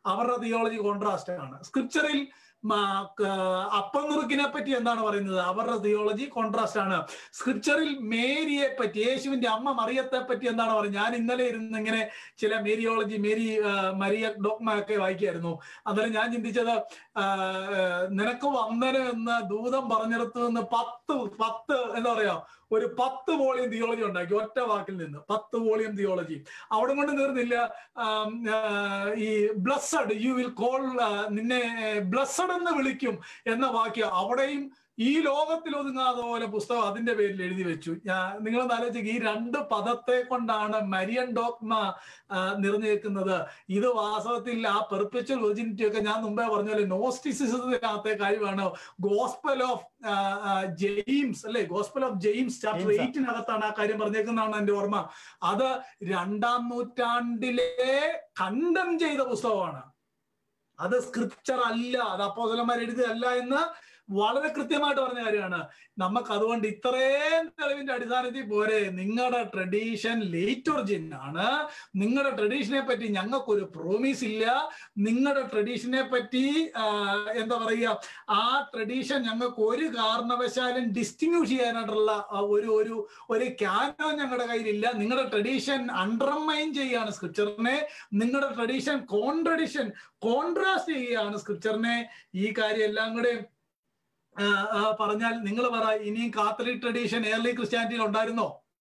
അവരുടെ തിയോളജി കോൺട്രാസ്റ്റ് ആണ് സ്ക്രിപ്ചറിൽ അപ്പം നുറുക്കിനെ പറ്റി എന്താണ് പറയുന്നത് അവരുടെ തിയോളജി കോൺട്രാസ്റ്റ് ആണ് സ്ക്രിപ്ചറിൽ മേരിയെ പറ്റി യേശുവിന്റെ അമ്മ മറിയത്തെ പറ്റി എന്താണ് പറയുന്നത് ഞാൻ ഇന്നലെ ഇരുന്ന് ഇങ്ങനെ ചില മേരിയോളജി മേരി ആ, മരിയ ഡോക്മ ഒക്കെ വായിക്കായിരുന്നു അന്നേരം ഞാൻ ചിന്തിച്ചത് ആ, ആ, നിനക്ക് വന്ദനം എന്ന് ദൂതം പറഞ്ഞിടത്തു നിന്ന് പത്ത് പത്ത് എന്താ പറയാ ഒരു പത്ത് വോളിയം തിയോളജി ഉണ്ടാക്കി ഒറ്റ വാക്കിൽ നിന്ന് പത്ത് വോളിയം തിയോളജി അവിടെ കൊണ്ട് തീർന്നില്ല ആം, ആ, ഈ ബ്ലസ്സഡ് യു വിൽ കോൾ നിന്നെ ബ്ലസ്സഡ് എന്ന് വിളിക്കും എന്ന വാക്യം അവിടെയും ഈ ലോകത്തിൽ ഒതുങ്ങാതെ പോലെ പുസ്തകം അതിന്റെ പേരിൽ എഴുതി വെച്ചു ഞാൻ നിങ്ങളൊന്ന് ആലോചിക്കുക ഈ രണ്ട് പദത്തെ കൊണ്ടാണ് മരിയൻ ഡോക്മ ആ, നിറഞ്ഞു നിൽക്കുന്നത് ഇത് വാസ്തവത്തിൽ ആ പെർപ്പച്വൽ വെർജിനിറ്റി ഒക്കെ ഞാൻ മുമ്പേ പറഞ്ഞ പോലെ നോസ്റ്റിസിസത്തിനകത്തെ കാര്യമാണ് ഗോസ്പൽ ഓഫ് ജെയിംസ് അല്ലെ gospel of James chapter James. എയ്റ്റിനകത്താണ് ആ കാര്യം പറഞ്ഞേക്കുന്നതാണ് എന്റെ ഓർമ്മ അത് രണ്ടാം നൂറ്റാണ്ടിലെ കണ്ടം ചെയ്ത പുസ്തകമാണ് അത് സ്ക്രിപ്ചർ അല്ല അത് അപ്പോസലന്മാർ എഴുതിയതല്ല എന്ന് വളരെ കൃത്യമായിട്ട് പറഞ്ഞ കാര്യമാണ് നമുക്ക് അതുകൊണ്ട് ഇത്രയും തെളിവിന്റെ അടിസ്ഥാനത്തിൽ പോരെ നിങ്ങളുടെ ട്രഡീഷൻ ലേറ്റ് ഒറിജിൻ ആണ് നിങ്ങളുടെ ട്രഡീഷനെ പറ്റി ഞങ്ങൾക്കൊരു പ്രോമിസ് ഇല്ല നിങ്ങളുടെ ട്രഡീഷനെ പറ്റി ആ, എന്താ പറയുക ആ ട്രഡീഷൻ ഞങ്ങൾക്ക് ഒരു കാരണവശാലും ഡിസ്റ്റിങ്യൂഷ് ചെയ്യാനായിട്ടുള്ള ആ, ഒരു ഒരു ഒരു ക്യാനോ ഞങ്ങളുടെ കയ്യിലില്ല നിങ്ങളുടെ ട്രഡീഷൻ അണ്ടർമൈൻ ചെയ്യുകയാണ് സ്ക്രിപ്ചറിനെ നിങ്ങളുടെ ട്രഡീഷൻ കോൺട്രഡിഷൻ കോൺട്രാസ്റ്റ് ചെയ്യുകയാണ് സ്ക്രിപ്ചറിനെ ഈ കാര്യം എല്ലാം കൂടെ ആ, ആ, പറഞ്ഞാൽ നിങ്ങൾ പറ ഇനിയും കാത്തലിക് ട്രഡീഷൻ ഏർലി ക്രിസ്ത്യാനിറ്റിയിൽ ഉണ്ടായിരുന്നോ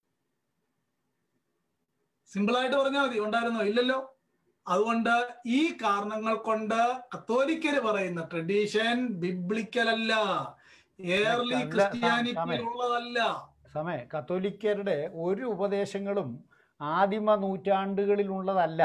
സിമ്പിൾ ആയിട്ട് പറഞ്ഞാൽ മതി ഉണ്ടായിരുന്നോ ഇല്ലല്ലോ അതുകൊണ്ട് ഈ കാരണങ്ങൾ കൊണ്ട് കത്തോലിക്കര് പറയുന്ന ട്രഡീഷൻ ബിബ്ലിക്കൽ അല്ല ഏർലി അല്ല, ക്രിസ്ത്യാനിറ്റിയിൽ ഉള്ളതല്ല സമയ കത്തോലിക്കരുടെ ഒരു ഉപദേശങ്ങളും ആദിമ നൂറ്റാണ്ടുകളിൽ ഉള്ളതല്ല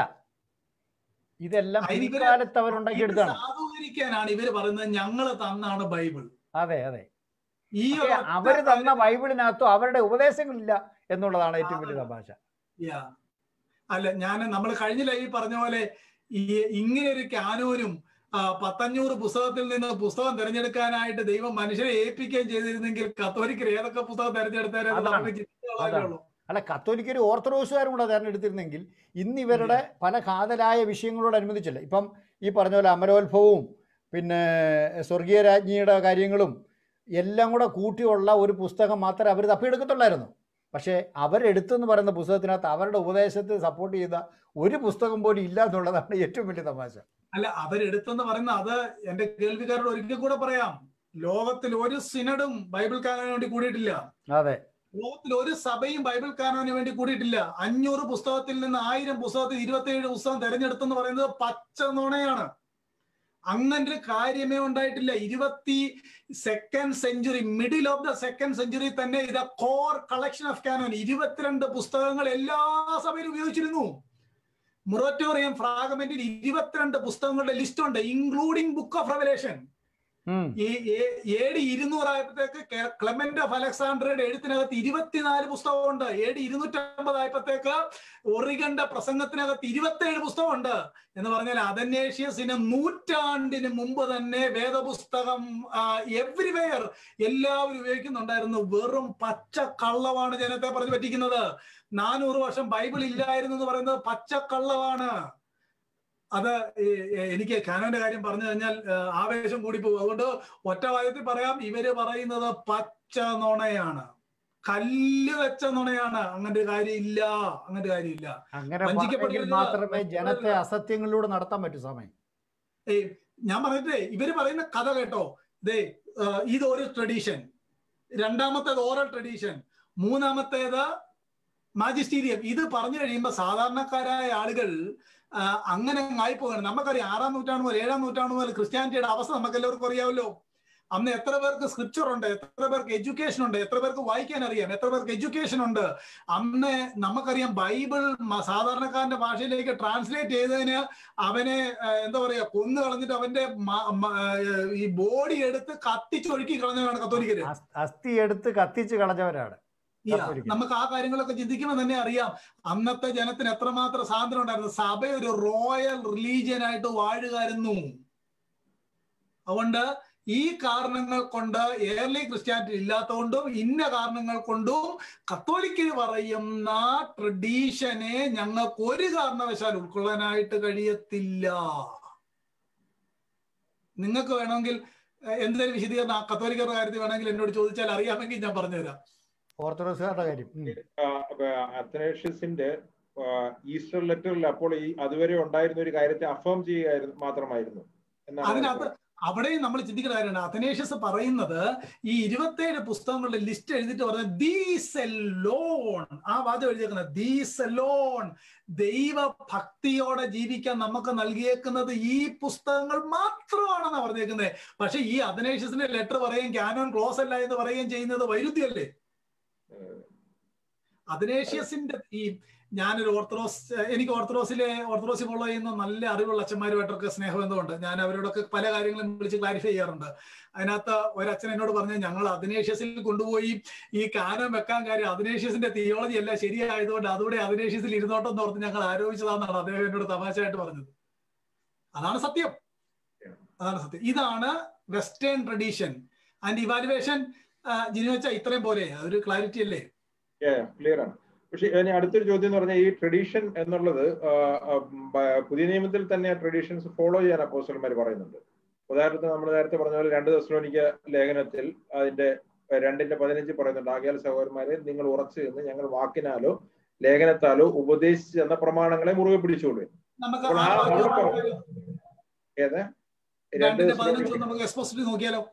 ഇതെല്ലാം അതിന് ഇവര് പിൽക്കാലത്ത് ഇത് അവരുണ്ടാക്കിയെടുത്താണ് സാധൂകരിക്കാനാണ് ഇവര് പറയുന്നത് ഞങ്ങള് തന്നാണ് ബൈബിൾ അതെ അതെ ഈ പക്ഷേ ഒരൊറ്റ അവര് തന്ന കാര്യം- ബൈബിളിനകത്തും അവരുടെ ഉപദേശങ്ങളില്ല എന്നുള്ളതാണ് ഏറ്റവും വലിയ ആ. തമാശ Yeah. അല്ല ഞാൻ നമ്മൾ കഴിഞ്ഞ ലൈവ് പറഞ്ഞ പോലെ ഈ ഇങ്ങനെ ഒരു കാനൂനും ആ, പത്തഞ്ഞൂറ് പുസ്തകത്തിൽ നിന്ന് പുസ്തകം തിരഞ്ഞെടുക്കാനായിട്ട് ദൈവം മനുഷ്യരെ ഏൽപ്പിക്കുകയും ചെയ്തിരുന്നെങ്കിൽ കത്തോലിക്കർ ഏതൊക്കെ പുസ്തകം തിരഞ്ഞെടുത്താലും അതാണ്. നമുക്ക് ചിന്തിക്കാനുള്ളതേ അതാണ്. ഉള്ളൂ അല്ല കത്തോലിക്കർ ഓർത്തഡോക്സുകാരും കൂടെ തിരഞ്ഞെടുത്തിരുന്നെങ്കിൽ ഇന്ന് ഇവരുടെ പല കാതലായ വിഷയങ്ങളോടനുബന്ധിച്ചല്ല ഇപ്പം ഈ പറഞ്ഞ പോലെ അമരോത്ഭവവും പിന്നെ സ്വർഗീയ രാജ്ഞിയുടെ കാര്യങ്ങളും എല്ലാം കൂടെ കൂട്ടിയുള്ള ഒരു പുസ്തകം മാത്രമേ അവർ തപ്പിയെടുക്കത്തുള്ളായിരുന്നു പക്ഷേ അവരെടുത്തെന്ന് പറയുന്ന പുസ്തകത്തിനകത്ത് അവരുടെ ഉപദേശത്തെ സപ്പോർട്ട് ചെയ്ത ഒരു പുസ്തകം പോലും ഇല്ല എന്നുള്ളതാണ് ഏറ്റവും വലിയ തമാശ അല്ല അവരെടുത്തെന്ന് പറയുന്ന അത് എന്റെ കേൾവിക്കാരോട് ഒരിക്കൽ കൂടെ പറയാം ലോകത്തിൽ ഒരു സിനഡും ബൈബിൾ കാനോന് വേണ്ടി കൂടിയിട്ടില്ല അതെ ലോകത്തിൽ ഒരു സഭയും ബൈബിൾ കാനോന് വേണ്ടി കൂടിയിട്ടില്ല അഞ്ഞൂറ് പുസ്തകത്തിൽ നിന്ന് ആയിരം പുസ്തകത്തിൽ ഇരുപത്തിയേഴ് പുസ്തകം തെരഞ്ഞെടുത്തെന്ന് പറയുന്നത് പച്ച നുണയാണ് അങ്ങനെ ഒരു കാര്യമേ ഉണ്ടായിട്ടില്ല ഇരുപത്തി second century middle of the second century തന്നെ ഇത് കോർ കളക്ഷൻ ഓഫ് കാനോൻ ഇരുപത്തിരണ്ട് പുസ്തകങ്ങൾ എല്ലാ സഭയിലും ഉപയോഗിച്ചിരുന്നു മൊറോറ്റോറിയം ഫ്രാഗമെന്റിൽ ഇരുപത്തിരണ്ട് പുസ്തകങ്ങളുടെ ലിസ്റ്റ് ഉണ്ട് ഇൻക്ലൂഡിംഗ് ബുക്ക് ഓഫ് റെവലേഷൻ ഉം. ഈ ഏ- എ ഡി ഇരുന്നൂറായപ്പോഴത്തേക്ക് കെ- ക്ലെമന്റ് ഓഫ് അലക്സാണ്ടറുടെ എഴുത്തിനകത്ത് ഇരുപത്തിനാല് പുസ്തകമുണ്ട് എ ഡി ഇരുന്നൂറ്റമ്പതായപ്പോഴത്തേക്ക് ഒറിഗന്റെ പ്രസംഗത്തിനകത്ത് ഇരുപത്തേഴ് പുസ്തകമുണ്ട് എന്ന് പറഞ്ഞാൽ അതന്യേഷ്യസിന് നൂറ്റാണ്ടിന് മുമ്പ് തന്നെ വേദപുസ്തകം എവ്രിവെയർ എല്ലാവരും ഉപയോഗിക്കുന്നുണ്ടായിരുന്നു വെറും പച്ച കള്ളമാണ് ജനത്തെ പറഞ്ഞു പറ്റിക്കുന്നത് നാനൂറ് വർഷം ബൈബിൾ ഇല്ലായിരുന്നു എന്ന് പറയുന്നത് പച്ച കള്ളമാണ് അത് ഈ- ഈ- എനിക്ക് കാനോന്റെ കാര്യം പറഞ്ഞു കഴിഞ്ഞാൽ ആ, ആവേശം കൂടി പോകും അതുകൊണ്ട് ഒറ്റ വായത്തിൽ പറയാം ഇവര് പറയുന്നത് പച്ച നുണയാണ് കല്ല് വെച്ച നുണയാണ് അങ്ങനെ ഒരു കാര്യം ഇല്ല അങ്ങനെ ഒരു കാര്യം ഇല്ല അങ്ങനെ വഞ്ചിക്കപ്പെടരുത്. പറഞ്ഞെങ്കിൽ മാത്രമേ ജനത്തെ വഞ്ചിക്കപ്പെടരുത്. അസത്യങ്ങളിലൂടെ നടത്താൻ പറ്റൂ സമയം ഏയ് ഞാൻ പറഞ്ഞിട്ടേ ഇവര് പറയുന്ന കഥ കേട്ടോ ദേ ആ, ഇത് ഒരു ട്രഡീഷൻ രണ്ടാമത്തേത് ഓറൽ ട്രഡീഷൻ മൂന്നാമത്തേത് മാജിസ്റ്റീരിയം ഇത് പറഞ്ഞു കഴിയുമ്പോൾ സാധാരണക്കാരായ ആളുകൾ ആ, അങ്ങനെ ആയി പോവുകയാണ് നമുക്കറിയാം ആറാം നൂറ്റാണ്ട് മുതൽ ഏഴാം നൂറ്റാണ്ട് മുതൽ ക്രിസ്ത്യാനിറ്റിയുടെ അവസ്ഥ നമുക്ക് എല്ലാവർക്കും അറിയാമല്ലോ അന്ന് എത്ര പേർക്ക് സ്ക്രിപ്ചർ ഉണ്ട് എത്ര പേർക്ക് എഡ്യൂക്കേഷൻ ഉണ്ട് എത്ര പേർക്ക് വായിക്കാൻ അറിയാം എത്ര പേർക്ക് എഡ്യൂക്കേഷൻ ഉണ്ട് അന്ന് നമുക്കറിയാം ബൈബിൾ മ- സാധാരണക്കാരന്റെ ഭാഷയിലേക്ക് ട്രാൻസ്ലേറ്റ് ചെയ്തതിന് അവനെ ആ, എന്താ പറയാ കൊന്നു കളഞ്ഞിട്ട് അവന്റെ മ- മ- ആ, ഈ ബോഡി എടുത്ത് കത്തിച്ചൊഴുക്കി കളഞ്ഞവരാണ് കത്തോലിക്കര് അസ്- അസ്ഥി എടുത്ത് കത്തിച്ച് കളഞ്ഞവരാണ് Yeah, കത്തോലിക്കര്. നമുക്ക് ആ കാര്യങ്ങളൊക്കെ ചിന്തിക്കുമ്പോൾ തന്നെ അറിയാം അന്നത്തെ ജനത്തിന് എത്രമാത്രം സ്വാതന്ത്ര്യം ഉണ്ടായിരുന്നു സഭ ഒരു റോയൽ റിലീജിയൻ ആയിട്ട് വാഴുകായിരുന്നു അതുകൊണ്ട് ഈ കാരണങ്ങൾ കൊണ്ട് ഏർലി ക്രിസ്ത്യാനിറ്റി ഇല്ലാത്തതുകൊണ്ടും ഇന്ന കാരണങ്ങൾ കൊണ്ടും കത്തോലിക്കര് പറയുന്ന ട്രഡീഷനെ ഞങ്ങൾക്ക് ഒരു കാരണവശാൽ ഉൾക്കൊള്ളാനായിട്ട് കഴിയത്തില്ല നിങ്ങൾക്ക് വേണമെങ്കിൽ ഏഹ്, എന്തെങ്കിലും വിശദീകരണം ആ കത്തോലിക്കരുടെ കാര്യത്തിൽ വേണമെങ്കിൽ എന്നോട് ചോദിച്ചാൽ അറിയാമെങ്കിൽ ഞാൻ പറഞ്ഞുതരാം ഓർത്തഡോക്സുകാരുടെ കാര്യം ഉം. അത്തനേഷ്യസിന്റെ ഈസ്റ്റർ ലെറ്ററിൽ അപ്പോൾ ഈ അതുവരെ ഉണ്ടായിരുന്ന ഒരു കാര്യത്തെ അഫേം ചെയ്യുകയായിരുന്നു മാത്രമായിരുന്നു എന്നാണ് അതിനകത്ത് അവിടെയും നമ്മൾ ചിന്തിക്കുന്ന കാര്യമാണ് അഥനേഷ്യസ് പറയുന്നത് ഈ ഇരുപത്തേഴ് പുസ്തകങ്ങളുടെ ലിസ്റ്റ് എഴുതിയിട്ട് പറഞ്ഞ ദീസ് ലോൺ ആ വാദം എഴുതിയേക്കുന്നത് ദീസ് ലോൺ ദൈവഭക്തിയോടെ ജീവിക്കാൻ നമുക്ക് നൽകിയേക്കുന്നത് ഈ പുസ്തകങ്ങൾ മാത്രമാണെന്നാ പറഞ്ഞേക്കുന്നത് പക്ഷെ ഈ അഥനേഷ്യസിന്റെ ലെറ്റർ പറയുകയും ക്യാനോൻ ക്ലോസ് അല്ല എന്ന് പറയുകയും ചെയ്യുന്നത് വൈരുദ്ധ്യമല്ലേ അഥനേഷ്യസിന്റെ ഈ ഞാനൊരു ഓർത്തഡോക്സ് എനിക്ക് ഓർത്തഡോക്സിലെ ഓർത്തഡോക്സ് ഫോളോ ചെയ്യുന്ന നല്ല അറിവുള്ള അച്ഛന്മാരുമായിട്ടൊക്കെ സ്നേഹബന്ധമുണ്ട് ഞാൻ അവരോടൊക്കെ പല കാര്യങ്ങളും വിളിച്ച് ക്ലാരിഫൈ ചെയ്യാറുണ്ട് അതിനകത്ത് ഒരച്ഛൻ എന്നോട് പറഞ്ഞു ഞങ്ങൾ അധിനേഷ്യസിൽ കൊണ്ടുപോയി ഈ കാനം വെക്കാൻ കാര്യം അധിനേഷ്യസിന്റെ തിയോളജി അല്ല ശരിയായതുകൊണ്ട് അതുകൂടെ അധിനേഷ്യസിൽ ഇരുന്നോട്ടെന്ന് ഓർത്ത് ഞങ്ങൾ ആരോപിച്ചതാണെന്നാണ് അദ്ദേഹം എന്നോട് തമാശയായിട്ട് പറഞ്ഞത് അതാണ് സത്യം അതാണ് സത്യം ഇതാണ് western tradition and evaluation Jinu വെച്ചാൽ ഇത്രയും പോരെ അതൊരു ക്ലാരിറ്റി അല്ലേ ക്ലിയർ ആണ് പക്ഷെ ഇനി അടുത്തൊരു ചോദ്യം എന്ന് പറഞ്ഞാൽ ഈ ട്രഡീഷൻ എന്നുള്ളത് ആ, ആ, ബ- പുതിയ നിയമത്തിൽ തന്നെ ട്രഡീഷൻസ് ഫോളോ ചെയ്യാൻ അപ്പോസ്റ്റർമാർ പറയുന്നുണ്ട് ഉദാഹരണത്തിന് നമ്മൾ നേരത്തെ പറഞ്ഞ പോലെ രണ്ട് ദശലോനിക്ക ലേഖനത്തിൽ അതിന്റെ രണ്ടിന്റെ പതിനഞ്ച് പറയുന്നുണ്ട് ആകിയാൽ സഹോദരന്മാരെ നിങ്ങൾ ഉറച്ചു നിന്ന് ഞങ്ങൾ വാക്കിനാലോ ലേഖനത്താലോ ഉപദേശിച്ച് എന്ന പ്രമാണങ്ങളെ മുറുകെ പിടിച്ചുകൊള്ളു നമുക്ക് അപ്പോൾ ആ ആ വാക്യം അവിടെ നോക്കിയാലോ? ഏത് രണ്ട് രണ്ടിന്റെ ദശലോനിക്ക പതിനഞ്ച് നമുക്ക് എക്സ്പോസിറ്റ് നോക്കിയാലോ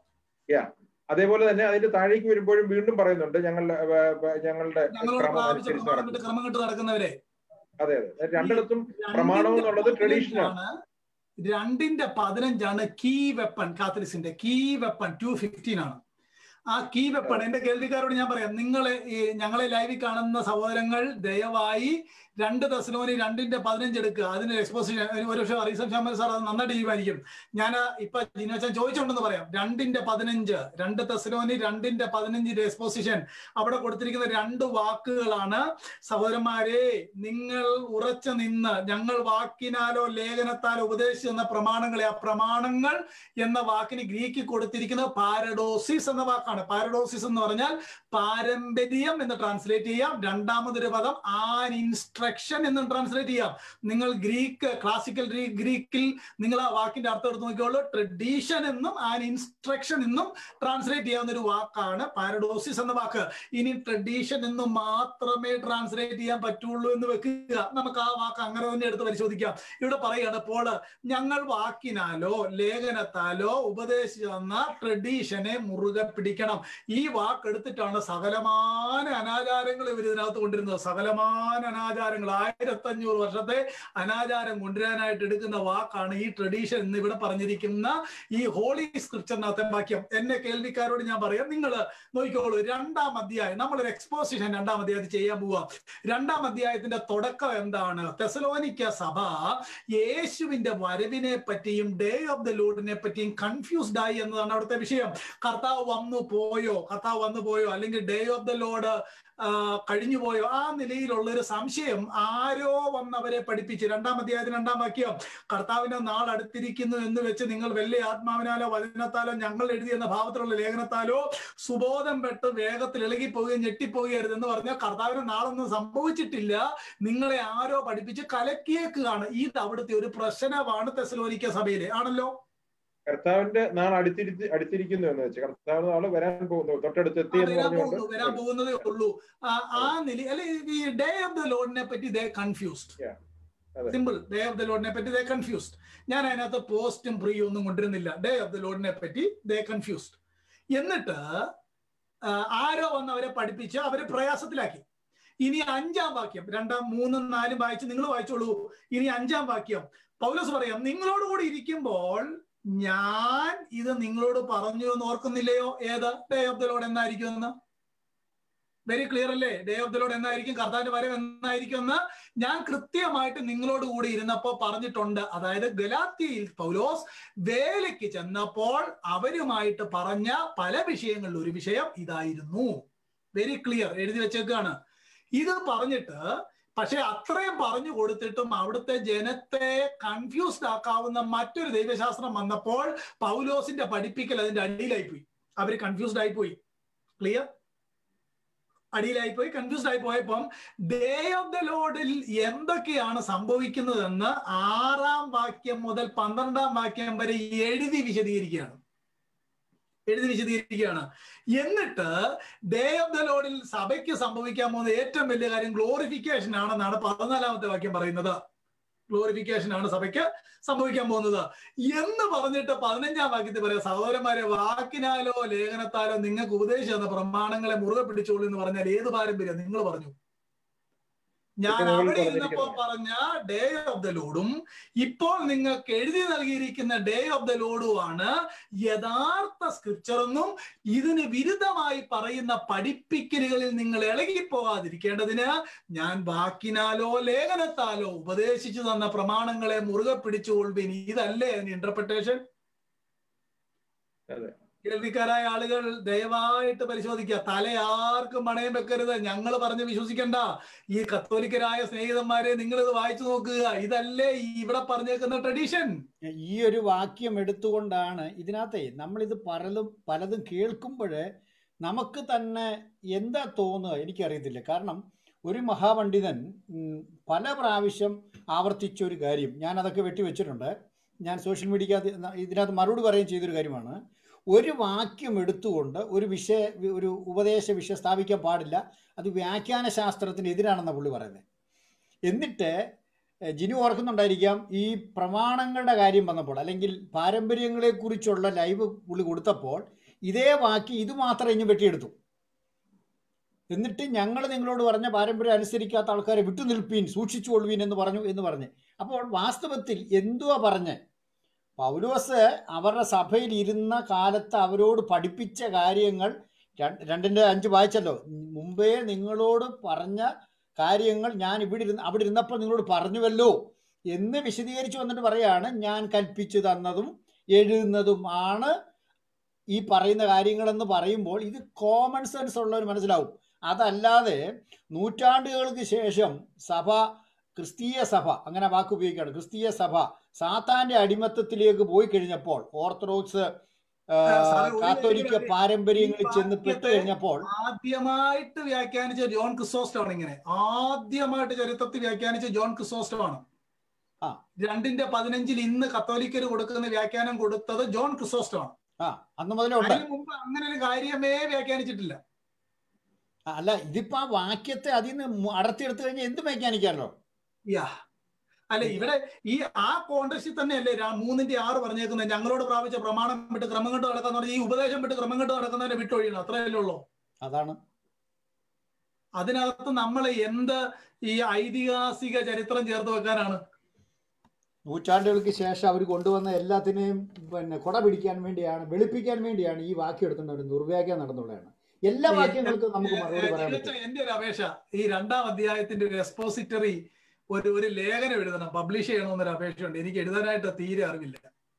അതേപോലെ തന്നെ അതിന്റെ താഴേക്ക് വരുമ്പോഴും വീണ്ടും പറയുന്നുണ്ട് ഞങ്ങളുടെ ആ, ആ, ഞങ്ങളുടെ ഞങ്ങളോട് ക്രമം പ്രാപിച്ച അനുസരിച്ച് പ്രമാണം നടക്കും വിട്ട് ക്രമം കിട്ട് നടക്കുന്നവരെ അതെ അതെ രണ്ടിടത്തും പ്രമാണം എന്നുള്ളത് ട്രഡീഷനാണ് പതിനഞ്ചാണ് രണ്ടിന്റെ പതിനഞ്ചാണ് കീ വെപ്പൺ കാത്തലിസിന്റെ കീ വെപ്പൺ ടു ഫിഫ്റ്റീൻ ആണ് ആ കീ വെപ്പൺ എന്റെ കേൾവിക്കാരോട് ഞാൻ പറയാം നിങ്ങളെ ഈ ഞങ്ങളെ ലൈവിൽ കാണുന്ന സഹോദരങ്ങൾ ദയവായി രണ്ട് ദശലോനി രണ്ടിന്റെ പതിനഞ്ച് എടുക്കുക അതിന് എക്സ്പോസിഷൻ ഒരു പക്ഷേ റീസൺ ഷാമൽ സാർ അത് നന്നായിട്ട് തീരുമാനിക്കും ഞാൻ ഇപ്പൊ ജിനോച്ചൻ ചോദിച്ചോണ്ടെന്ന് പറയാം രണ്ടിന്റെ പതിനഞ്ച് രണ്ട് ദശലോനി രണ്ടിന്റെ പതിനഞ്ചിന്റെ എക്സ്പോസിഷൻ അവിടെ കൊടുത്തിരിക്കുന്ന രണ്ട് വാക്കുകളാണ് സഹോദരന്മാരെ നിങ്ങൾ ഉറച്ചു നിന്ന് ഞങ്ങൾ വാക്കിനാലോ ലേഖനത്താലോ ഉപദേശിച്ചു എന്ന പ്രമാണങ്ങളെ ആ പ്രമാണങ്ങൾ എന്ന വാക്കിന് ഗ്രീക്കിൽ കൊടുത്തിരിക്കുന്നത് പാരഡോസിസ് എന്ന വാക്കാണ് പാരഡോസിസ് എന്ന് പറഞ്ഞാൽ പാരമ്പര്യം എന്ന് ട്രാൻസ്ലേറ്റ് ചെയ്യാം രണ്ടാമതൊരു പദം ആൻ ഇൻസ്ട്രക്ഷൻ എന്ന് ട്രാൻസ്ലേറ്റ് ചെയ്യാം നിങ്ങൾ ഗ്രീക്ക് ക്ലാസിക്കൽ ഗ്രീക്കിൽ നിങ്ങൾ ആ വാക്കിന്റെ അർത്ഥം എടുത്ത് നോക്കിയോളൂ ട്രഡീഷൻ എന്നും ആൻ ഇൻസ്ട്രക്ഷൻ എന്നും ട്രാൻസ്ലേറ്റ് ചെയ്യാവുന്ന ഒരു വാക്കാണ് പാരഡോസിസ് എന്ന വാക്ക് ഇനി ട്രഡീഷൻ എന്ന് മാത്രമേ ട്രാൻസ്ലേറ്റ് ചെയ്യാൻ പറ്റുള്ളൂ എന്ന് വെക്കുക നമുക്ക് ആ വാക്ക് അങ്ങനെ തന്നെ എടുത്ത് പരിശോധിക്കാം ഇവിടെ പറയുകയാണ് അപ്പോൾ ഞങ്ങൾ വാക്കിനാലോ ലേഖനത്താലോ ഉപദേശിച്ചെന്ന ട്രഡീഷനെ മുറുകെ പിടിക്കണം ഈ വാക്ക് എടുത്തിട്ടാണ് സകലമാന അനാചാരങ്ങൾ ഇവർ ഇതിനകത്ത് കൊണ്ടിരുന്നത് സകലമാന അനാചാരങ്ങൾ ആയിരത്തഞ്ഞൂറ് വർഷത്തെ അനാചാരം കൊണ്ടുവരാനായിട്ട് എടുക്കുന്ന വാക്കാണ് ഈ ട്രഡീഷൻ എന്ന് ഇവിടെ പറഞ്ഞിരിക്കുന്ന ഈ ഹോളി സ്ക്രിപ്ചറിനകത്തെ വാക്യം എന്നെ കേൾവിക്കാരോട് ഞാൻ പറയാം നിങ്ങൾ നോക്കിക്കോളൂ രണ്ടാം അധ്യായം നമ്മളൊരു എക്സ്പോസിഷൻ രണ്ടാം അധ്യായത്തിൽ ചെയ്യാൻ പോവാം രണ്ടാം അധ്യായത്തിന്റെ തുടക്കം എന്താണ് തെസലോനിക്ക സഭ യേശുവിന്റെ വരവിനെ പറ്റിയും ഡേ ഓഫ് ദ ലോഡിനെ പറ്റിയും കൺഫ്യൂസ്ഡ് ആയി എന്നതാണ് അവിടുത്തെ വിഷയം കർത്താവ് വന്നു പോയോ കർത്താവ് വന്നു പോയോ അല്ലെങ്കിൽ ഡേ ഓഫ് ദ ലോഡ് കഴിഞ്ഞു പോയോ ആ നിലയിലുള്ള ഒരു സംശയം ആരോ വന്നവരെ പഠിപ്പിച്ച് രണ്ടാം അധ്യായത്തിന് രണ്ടാം വാക്യം കർത്താവിന്റെ നാൾ അടുത്തിരിക്കുന്നു എന്ന് വെച്ച് നിങ്ങൾ വലിയ ആത്മാവിനാലോ വചനത്താലോ ഞങ്ങൾ എഴുതിയെന്ന ഭാവത്തിലുള്ള ലേഖനത്താലോ സുബോധം പെട്ട് വേഗത്തിൽ ഇളകിപ്പോവുകയും ഞെട്ടിപ്പോവുകയരുത് എന്ന് പറഞ്ഞാൽ കർത്താവിന്റെ നാളൊന്നും സംഭവിച്ചിട്ടില്ല നിങ്ങളെ ആരോ പഠിപ്പിച്ച് കലക്കിയേക്കുകയാണ് ഇത് അവിടുത്തെ ഒരു പ്രശ്നമാണ് തെസലോനിക്ക സഭയിലെ ആണല്ലോ കർത്താവിന്റെ നാൾ അടുത്തിരുത്തി അടുത്തിരിക്കുന്നു എന്ന് വെച്ച് കർത്താവ് നാള് വരാൻ പോകുന്നു തൊട്ടടുത്ത് എത്തി ആ, എന്ന് വരാൻ പോകുന്നു പറഞ്ഞുകൊണ്ട് വരാൻ പോകുന്നതേ ഉള്ളൂ ആ, ആ നില അല്ലെ ഈ ഡേ ഓഫ് ദ ലോഡിനെ പറ്റി ദേ കൺഫ്യൂസ്ഡ് Yeah. അതെ. സിമ്പിൾ ഡേ ഓഫ് ദ ലോഡിനെ പറ്റി ദേ കൺഫ്യൂസ്ഡ് ഞാൻ അതിനകത്ത് പോസ്റ്റും പ്രീയും ഒന്നും കൊണ്ടിരുന്നില്ല ഡേ ഓഫ് ദ ലോഡിനെ പറ്റി ദേ കൺഫ്യൂസ്ഡ് എന്നിട്ട് ആ, ആരോ വന്ന് അവരെ പഠിപ്പിച്ച് അവരെ പ്രയാസത്തിലാക്കി ഇനി അഞ്ചാം വാക്യം രണ്ടാം മൂന്നും നാലും വായിച്ച് നിങ്ങൾ വായിച്ചോളൂ ഇനി അഞ്ചാം വാക്യം പൗലോസ് പറയാം നിങ്ങളോട് കൂടി ഇരിക്കുമ്പോൾ ഞാൻ ഇത് നിങ്ങളോട് പറഞ്ഞു എന്ന് ഓർക്കുന്നില്ലയോ ഏത് ഡേ ഓഫ് ദ ലോഡ് എന്നായിരിക്കും എന്ന് വെരി ക്ലിയർ അല്ലേ ഡേ ഓഫ് ദ ലോഡ് എന്നായിരിക്കും കർത്താവിന്റെ വരവ് എന്നായിരിക്കും എന്ന് ഞാൻ കൃത്യമായിട്ട് നിങ്ങളോട് കൂടി ഇരുന്നപ്പോൾ പറഞ്ഞിട്ടുണ്ട് അതായത് ഗലാത്തിയിൽ പൗലോസ് വേലയ്ക്ക് ചെന്നപ്പോൾ അവരുമായിട്ട് പറഞ്ഞ പല വിഷയങ്ങളിൽ ഒരു വിഷയം ഇതായിരുന്നു വെരി ക്ലിയർ എഴുതി വെച്ചേക്കാണ് ഇത് പറഞ്ഞിട്ട് പക്ഷെ അത്രയും പറഞ്ഞു കൊടുത്തിട്ടും അവിടുത്തെ ജനത്തെ കൺഫ്യൂസ്ഡ് ആക്കാവുന്ന മറ്റൊരു ദൈവശാസ്ത്രം വന്നപ്പോൾ പൗലോസിന്റെ പഠിപ്പിക്കൽ അതിന്റെ അടിയിലായി പോയി അവർ കൺഫ്യൂസ്ഡ് ആയി പോയി ക്ലിയർ അടിയിലായി പോയി കൺഫ്യൂസ്ഡ് ആയി പോയപ്പം ഡേ ഓഫ് ദ ലോഡിൽ എന്തൊക്കെയാണ് സംഭവിക്കുന്നതെന്ന് ആറാം വാക്യം മുതൽ പന്ത്രണ്ടാം വാക്യം വരെ എഴുതി വിശദീകരിക്കുകയാണ് എഴുതി വിശദീകരിക്കുകയാണ് എന്നിട്ട് ഡേ ഓഫ് ദ ലോഡിൽ സഭയ്ക്ക് സംഭവിക്കാൻ പോകുന്ന ഏറ്റവും വലിയ കാര്യം ഗ്ലോറിഫിക്കേഷൻ ആണെന്നാണ് പതിനാലാമത്തെ വാക്യം പറയുന്നത് ഗ്ലോറിഫിക്കേഷൻ ആണ് സഭയ്ക്ക് സംഭവിക്കാൻ പോകുന്നത് എന്ന് പറഞ്ഞിട്ട് പതിനഞ്ചാം വാക്യത്തിൽ പറയാം സഹോദരന്മാരെ വാക്കിനാലോ ലേഖനത്താലോ നിങ്ങൾക്ക് ഉപദേശിച്ചു തന്ന പ്രമാണങ്ങളെ മുറുകെ പിടിച്ചോളൂ എന്ന് പറഞ്ഞാൽ ഏത് പാരമ്പര്യം നിങ്ങൾ പറഞ്ഞു ഞാൻ ഇത് നിങ്ങൾ അവിടെ ഇരുന്നപ്പോ പറഞ്ഞിരിക്കുന്നത്. പറഞ്ഞ ഡേ ഓഫ് ദ ലോഡും ഇപ്പോൾ നിങ്ങൾക്ക് എഴുതി നൽകിയിരിക്കുന്ന ഡേ ഓഫ് ദ ലോഡുമാണ് യഥാർത്ഥ സ്ക്രിപ്ചർ എന്നും ഇതിന് വിരുദ്ധമായി പറയുന്ന പഠിപ്പിക്കലുകളിൽ നിങ്ങൾ ഇളകിപ്പോകാതിരിക്കേണ്ടതിന് ഞാൻ വാക്കിനാലോ ലേഖനത്താലോ ഉപദേശിച്ചു തന്ന പ്രമാണങ്ങളെ മുറുകെ പിടിച്ചുകൊള്ളുവിൻ ഇതല്ലേ അതിന് ഇന്റർപ്രിട്ടേഷൻ അതെ. കേൾവിക്കാരായ ആളുകൾ ദയവായിട്ട് പരിശോധിക്കുക തല ആർക്കും പണയം വെക്കരുത് ഞങ്ങൾ പറഞ്ഞ് വിശ്വസിക്കണ്ട ഈ കത്തോലിക്കരായ സ്നേഹിതന്മാരെ നിങ്ങൾ ഇത് വായിച്ചു നോക്കുക ഇതല്ലേ ഈ ഇവിടെ പറഞ്ഞേക്കുന്ന ട്രഡീഷൻ ഈ ഒരു വാക്യം എടുത്തുകൊണ്ടാണ് ഇതിനകത്തെ നമ്മളിത് പലതും പലതും കേൾക്കുമ്പോൾ നമുക്ക് തന്നെ എന്താ തോന്നുക എനിക്കറിയത്തില്ല കാരണം ഒരു മഹാപണ്ഡിതൻ ഉം, പല പ്രാവശ്യം ആവർത്തിച്ച ഒരു കാര്യം ഞാൻ അതൊക്കെ വെട്ടിവെച്ചിട്ടുണ്ട് ഞാൻ സോഷ്യൽ മീഡിയക്കകത്ത് ഇതിനകത്ത് മറുപടി പറയുകയും ചെയ്തൊരു കാര്യമാണ് ഒരു വാക്യം എടുത്തുകൊണ്ട് ഒരു വിഷയ ഒരു ഉപദേശ വിഷയം സ്ഥാപിക്കാൻ പാടില്ല അത് വ്യാഖ്യാന ശാസ്ത്രത്തിന് എതിരാണെന്ന പുള്ളി പറയുന്നത് എന്നിട്ട് ഏഹ് ജിനു ഓർക്കുന്നുണ്ടായിരിക്കാം ഈ പ്രമാണങ്ങളുടെ കാര്യം വന്നപ്പോൾ അല്ലെങ്കിൽ പാരമ്പര്യങ്ങളെക്കുറിച്ചുള്ള ലൈവ് പുള്ളി കൊടുത്തപ്പോൾ ഇതേ വാക്ക് ഇത് മാത്രം ഇനി വെട്ടിയെടുത്തു എന്നിട്ട് ഞങ്ങൾ നിങ്ങളോട് പറഞ്ഞ പാരമ്പര്യം അനുസരിക്കാത്ത ആൾക്കാരെ വിട്ടുനിൽപ്പീൻ സൂക്ഷിച്ചുകൊള്ളുവീൻ എന്ന് പറഞ്ഞു എന്ന് പറഞ്ഞ് അപ്പോൾ വാസ്തവത്തിൽ എന്തുവാ പറഞ്ഞ് പൗലോസ് അവരുടെ സഭയിൽ ഇരുന്ന കാലത്ത് അവരോട് പഠിപ്പിച്ച കാര്യങ്ങൾ രണ്ട്- രണ്ടിന്റെ അഞ്ച് വായിച്ചല്ലോ മുമ്പേ നിങ്ങളോട് പറഞ്ഞ കാര്യങ്ങൾ ഞാൻ ഇവിടെ ഇരുന്ന് അവിടെ ഇരുന്നപ്പോൾ നിങ്ങളോട് പറഞ്ഞുവല്ലോ എന്ന് വിശദീകരിച്ചു വന്നിട്ട് പറയാണ് ഞാൻ കൽപ്പിച്ചു തന്നതും എഴുതുന്നതും ആണ് ഈ പറയുന്ന കാര്യങ്ങളെന്ന് പറയുമ്പോൾ ഇത് കോമൺ സെൻസ് ഉള്ളവർ മനസ്സിലാവും അതല്ലാതെ നൂറ്റാണ്ടുകൾക്ക് ശേഷം സഭ ക്രിസ്തീയ സഭ അങ്ങനെ വാക്ക് ഉപയോഗിക്കുകയാണ് ക്രിസ്തീയ സഭ സാത്താന്റെ അടിമത്തത്തിലേക്ക് പോയി കഴിഞ്ഞപ്പോൾ ഓർത്തഡോക്സ് ആ, സാറേ, ഒരു കാത്തോലിക്ക കാര്യം- പാരമ്പര്യങ്ങളിൽ ഈ ചെന്ന് പെട്ടു വാക്യത്തെ കഴിഞ്ഞപ്പോൾ ആദ്യമായിട്ട് വ്യാഖ്യാനിച്ച ജോൺ ക്രിസോസ്റ്റം ആണ് ഇങ്ങനെ ആദ്യമായിട്ട് ചരിത്രത്തിൽ വ്യാഖ്യാനിച്ച ജോൺ ക്രിസോസ്റ്റം ആണ് ആ. രണ്ടിന്റെ പതിനഞ്ചിൽ ഇന്ന് കത്തോലിക്കര് കൊടുക്കുന്ന വ്യാഖ്യാനം കൊടുത്തത് ജോൺ ക്രിസോസ്റ്റം ആണ് ആ അന്ന് മുതലേ ഉണ്ട് അതിന് മുമ്പ് അങ്ങനെ ഒരു കാര്യമേ വ്യാഖ്യാനിച്ചിട്ടില്ല അല്ല ഇതിപ്പോ ആ വാക്യത്തെ അതിൽ നിന്ന് അടർത്തിയെടുത്തു കഴിഞ്ഞാൽ എന്ത് മെക്കാനിക്കാണല്ലോ യാ അല്ലെ ഇവിടെ ഈ ആ കോണ്ടസ്റ്റിൽ തന്നെയല്ലേ രാ- മൂന്നിന്റെ ആറ് പറഞ്ഞേക്കുന്നത് ഞങ്ങളോട് പ്രാപിച്ച പ്രമാണം വിട്ട് ക്രമം കെട്ട് നടക്കുന്ന പറഞ്ഞാൽ ഈ ഉപദേശം വിട്ട് ക്രമം കെട്ട് നടക്കുന്നവരെ വിട്ടൊഴിയണം അത്രയല്ലേ ഉള്ളൂ അതാണ് അതിനകത്ത് നമ്മൾ എന്ത് ഈ ഐതിഹാസിക ചരിത്രം ചേർത്ത് വെക്കാനാണ് നൂറ്റാണ്ടുകൾക്ക് ശേഷം അവർ കൊണ്ടുവന്ന എല്ലാത്തിനെയും പിന്നെ കുട പിടിക്കാൻ വേണ്ടിയാണ് വെളുപ്പിക്കാൻ വേണ്ടിയാണ് ഈ വാക്യം എടുത്തുകൊണ്ട് അവർ ദുർവ്യാഖ്യാനം നടന്നുള്ളതാണ് എല്ലാ വാക്യങ്ങൾക്കും നമുക്ക് മറുപടി പറയാൻ തീർച്ച പറ്റും എന്റെ ഒരു അപേക്ഷ ഈ രണ്ടാം അധ്യായത്തിന്റെ ഒരു എക്സ്പോസിറ്ററി ഒരു ഒരു ലേഖനം എഴുതണം പബ്ലിഷ് ചെയ്യണമെന്നൊരു അപേക്ഷയുണ്ട് എനിക്ക് എഴുതാനായിട്ട് തീരെ അറിവില്ല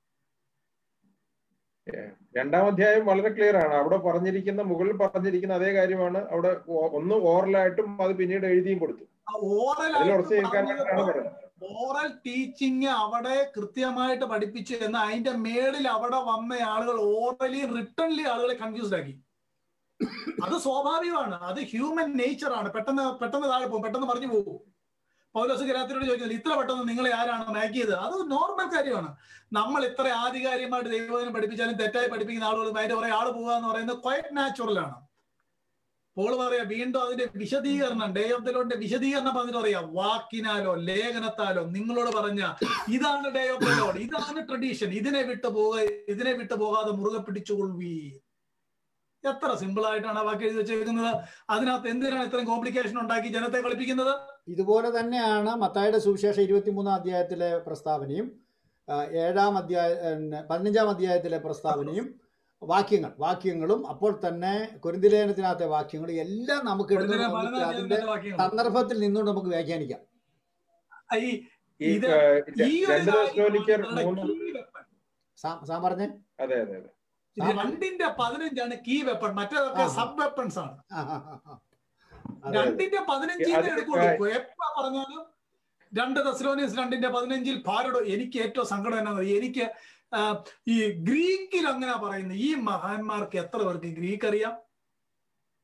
രണ്ടാം അധ്യായം വളരെ ക്ലിയർ ആണ് അവിടെ പറഞ്ഞിരിക്കുന്ന മുകളിൽ പറഞ്ഞിരിക്കുന്ന അതേ കാര്യമാണ് അവിടെ ഓ- ഒന്ന് ഓറലായിട്ടും അത് പിന്നീട് എഴുതിയും കൊടുത്തു ഓറൽ അതിൽ ഉറച്ചു നിൽക്കാൻ വേണ്ടിയിട്ടാണ് പറയുന്നത് ഓറൽ ടീച്ചിങ് അവിടെ കൃത്യമായിട്ട് പഠിപ്പിച്ചു എന്ന് അതിന്റെ മേളിൽ അവിടെ വന്ന ആളുകൾ ഓറലി റിട്ടേൺലി ആളുകളെ കൺഫ്യൂസ്ഡ് ആക്കി അത് സ്വാഭാവികമാണ് അത് ഹ്യൂമൻ നേച്ചർ ആണ് പെട്ടെന്ന് പെട്ടെന്ന് താഴെ പോകും പെട്ടെന്ന് പറഞ്ഞു പോകും പൗലോസ് ഗരാത്തിനോട് ചോദിക്കുന്നത് ഇത്ര പെട്ടെന്ന് നിങ്ങളെ ആരാണ് മാക്കിയത് അത് നോർമൽ കാര്യമാണ് നമ്മൾ ഇത്ര ആധികാരികമായിട്ട് ദൈവത്തിനെ പഠിപ്പിച്ചാലും തെറ്റായി പഠിപ്പിക്കുന്ന ആളുകൾ അതിന്റെ കുറെ ആള് പോകുക എന്ന് പറയുന്നത് ക്വയറ്റ് നാച്ചുറൽ ആണ് പോള് പറയാ വീണ്ടും അതിന്റെ വിശദീകരണം ഡേ ഓഫ് ദ ലോഡിന്റെ വിശദീകരണം പറഞ്ഞിട്ട് പറയാ വാക്കിനാലോ ലേഖനത്താലോ നിങ്ങളോട് പറഞ്ഞ ഇതാണ് ഡേ ഓഫ് ദ ലോഡ് ഇതാണ് ട്രഡീഷൻ ഇതിനെ വിട്ടു പോക ഇതിനെ വിട്ടു പോകാതെ മുറുകെ പിടിച്ചുകൊള്ളുവീ എത്ര സിമ്പിൾ ആയിട്ടാണ് ആ വാക്ക് എഴുതി വെച്ചേക്കുന്നത് അതിനകത്ത് എന്തിനാണ് ഇത്രയും കോംപ്ലിക്കേഷൻ ഉണ്ടാക്കി ജനത്തെ കളിപ്പിക്കുന്നത് ഇതുപോലെ തന്നെയാണ് മത്തായുടെ സുവിശേഷം ഇരുപത്തിമൂന്നാം അധ്യായത്തിലെ പ്രസ്താവനയും ആ, ഏഴാം അധ്യായ പിന്നെ പതിനഞ്ചാം അധ്യായത്തിലെ പ്രസ്താവനയും വാക്യങ്ങൾ വാക്യങ്ങളും അപ്പോൾ തന്നെ കുരുന്തിലേനത്തിനകത്തെ വാക്യങ്ങളും എല്ലാം നമുക്ക് എടുത്ത് ഇതിനെ നോക്കിയിട്ട് പല അതിന്റെ വാക്യങ്ങൾ സന്ദർഭത്തിൽ നിന്നുകൊണ്ട് നമുക്ക് വ്യാഖ്യാനിക്കാം ഈ ഈ ഇത് ഏഹ്, ഈ ഒരു രണ്ട് ദശലോനിക്കർ കാര്യമാണ് മൂന്ന് key weapon. സാ- സാം പറഞ്ഞേ അതെ അതെ അതെ ആ. രണ്ടിന്റെ പതിനഞ്ചാണ് കീ വെപ്പൺ മറ്റേതൊക്കെ ആ. സബ് വെപ്പൺസ് ആണ് ആ, ആ, ആ, ആ. അതെ, അതെ. രണ്ടിന്റെ പതിനഞ്ചിൽ അത് എടുക്കുള്ളൂ എപ്പ പറഞ്ഞാലും രണ്ട് ദസ്ലോനിയസ് രണ്ടിന്റെ പതിനഞ്ചിൽ ഭാരതോ എനിക്ക് ഏറ്റവും സങ്കടം എന്നാ എനിക്ക് ആ, ഈ ഗ്രീക്കിൽ അങ്ങനെ പറയുന്നത് ഈ മഹാന്മാർക്ക് എത്ര പേർക്ക് ഗ്രീക്ക് അറിയാം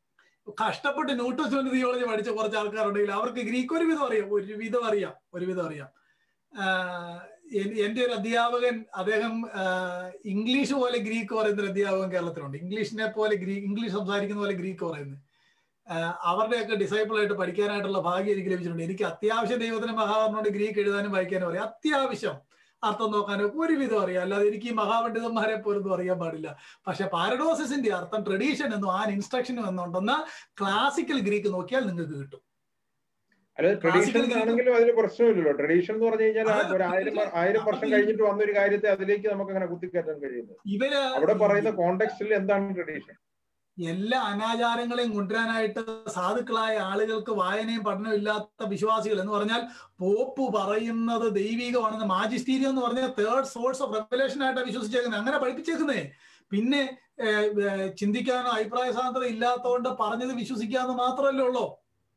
കഷ്ടപ്പെട്ട് ന്യൂട്രസ്മെന്റ് തിയോളജി പഠിച്ച കുറച്ച് ആൾക്കാരുണ്ടെങ്കിൽ അവർക്ക് ഗ്രീക്ക് ഒരു വിധം അറിയാം ഒരു വിധം അറിയാം ഒരു വിധം അറിയാം ആഹ് എൻ- എന്റെ ഒരു അധ്യാപകൻ അദ്ദേഹം ആഹ് ഇംഗ്ലീഷ് പോലെ ഗ്രീക്ക് പറയുന്ന ഒരു അധ്യാപകൻ കേരളത്തിലുണ്ട് ഇംഗ്ലീഷിനെ പോലെ ഗ്രീ ഇംഗ്ലീഷ് സംസാരിക്കുന്ന പോലെ ഗ്രീക്ക് പറയുന്നത് ആഹ് അവരുടെയൊക്കെ ഡിസൈപ്പിൾ ആയിട്ട് പഠിക്കാനായിട്ടുള്ള ഭാഗ്യം എനിക്ക് ലഭിച്ചിട്ടുണ്ട് എനിക്ക് അത്യാവശ്യം ദൈവത്തിന് മഹാപുരുഷനോട് ഗ്രീക്ക് എഴുതാനും വായിക്കാനും അറിയാം അത്യാവശ്യം അർത്ഥം നോക്കാനും ഒരുവിധം അറിയാം അല്ലാതെ എനിക്ക് ഈ മഹാപണ്ഡിതന്മാരെ പോലൊന്നും അറിയാൻ പാടില്ല പക്ഷെ പാരഡോസിന്റെ അർത്ഥം ട്രഡീഷൻ എന്നും ആ ഇൻസ്ട്രക്ഷനും എന്നുണ്ടെന്ന് ക്ലാസിക്കൽ ഗ്രീക്ക് നോക്കിയാൽ നിങ്ങൾക്ക് കിട്ടും അല്ല ട്രഡീഷൻ Classical Greek- ആണെങ്കിലും അതിന് പ്രശ്നമില്ലല്ലോ ട്രഡീഷൻ എന്ന് പറഞ്ഞു കഴിഞ്ഞാൽ അത് ഒരു ആയിരം വ- ആയിരം വർഷം കഴിഞ്ഞിട്ട് വന്ന ഒരു കാര്യത്തെ അതിലേക്ക് നമുക്ക് അങ്ങനെ കുത്തിക്കയറ്റാൻ കഴിയുന്നത് ഇവര് അവിടെ പറയുന്ന കോണ്ടെക്സ്റ്റിൽ എന്താണ് ട്രഡീഷൻ എല്ലാ അനാചാരങ്ങളെയും കൊണ്ടുവരാനായിട്ട് സാധുക്കളായ ആളുകൾക്ക് വായനയും പഠനവും ഇല്ലാത്ത വിശ്വാസികൾ എന്ന് പറഞ്ഞാൽ പോപ്പ് പറയുന്നത് ദൈവികമാണെന്ന് മാജിസ്റ്റീരിയം എന്ന് പറഞ്ഞാൽ തേർഡ് സോഴ്സ് ഓഫ് റെവലേഷൻ ആയിട്ടാണ് വിശ്വസിച്ചേക്കുന്നത് അങ്ങനെ പഠിപ്പിച്ചേക്കുന്നേ പിന്നെ ഏഹ്, ഏഹ്, ചിന്തിക്കാനോ അഭിപ്രായ സ്വാതന്ത്ര്യം ഇല്ലാത്തതുകൊണ്ട് പറഞ്ഞത് വിശ്വസിക്കാന്ന് മാത്രമല്ലേ ഉള്ളൂ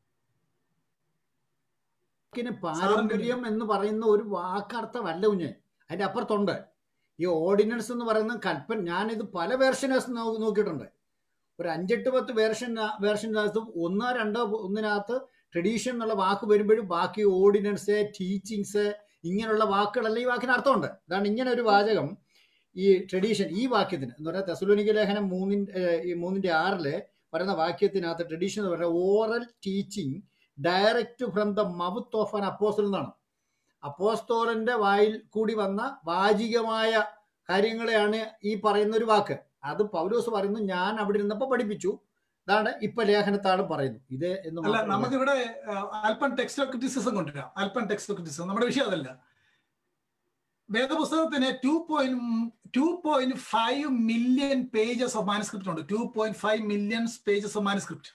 വാക്കിന് പാരമ്പര്യം എന്ന് പറയുന്ന ഒരു വാക്കർത്ഥമല്ല കുഞ്ഞ് അതിന്റെ അപ്പുറത്തുണ്ട് ഈ ഓർഡിനൻസ് എന്ന് പറയുന്ന കൽപ്പന ഞാനിത് പല വേർഷനേഴ്സ് നോക്കിയിട്ടുണ്ട് ഒരു അഞ്ചെട്ട് പത്ത് വേർഷൻ വേർഷനകത്ത് ഒന്നോ രണ്ടോ ഒന്നിനകത്ത് ട്രഡീഷൻ എന്നുള്ള വാക്ക് വരുമ്പോഴും ബാക്കി ഓർഡിനൻസ് ടീച്ചിങ്സ് ഇങ്ങനെയുള്ള വാക്കുകളെല്ലാം ഈ വാക്കിന് അർത്ഥമുണ്ട് അതാണ് ഇങ്ങനെ ഒരു വാചകം ഈ ട്രഡീഷൻ ഈ വാക്യത്തിന് എന്ന് പറഞ്ഞാൽ തെസലോനിക ലേഖനം മൂന്നിന്റെ ഏഹ്, ഈ മൂന്നിന്റെ ആറില് പറയുന്ന വാക്യത്തിനകത്ത് ട്രഡീഷൻ എന്ന് പറഞ്ഞാൽ oral teaching direct from the mouth of an apostle എന്നാണ് അപ്പോസ്തോലന്റെ വായിൽ കൂടി വന്ന വാചികമായ കാര്യങ്ങളെയാണ് ഈ പറയുന്ന ഒരു വാക്ക് അത് പൗലോസ് പറയുന്നു ഞാൻ അവിടെ ഇരുന്നപ്പോ പഠിപ്പിച്ചു ഇതാണ് ഇപ്പൊ ലേഖനത്താണ് പറയുന്നു ഇത് എന്ന് അല്ല മാത്രമല്ല. നമുക്കിവിടെ ഏഹ്, അല്പം ടെക്സ്റ്റോ ക്രിറ്റിസിസം കൊണ്ടുവരാം അല്പം ടെക്സ്റ്റോ ക്രിറ്റിസിസം നമ്മുടെ വിഷയം അതല്ല വേദപുസ്തകത്തിന് two point two point five million pages of manuscript ഉണ്ട് two point five million pages of manuscript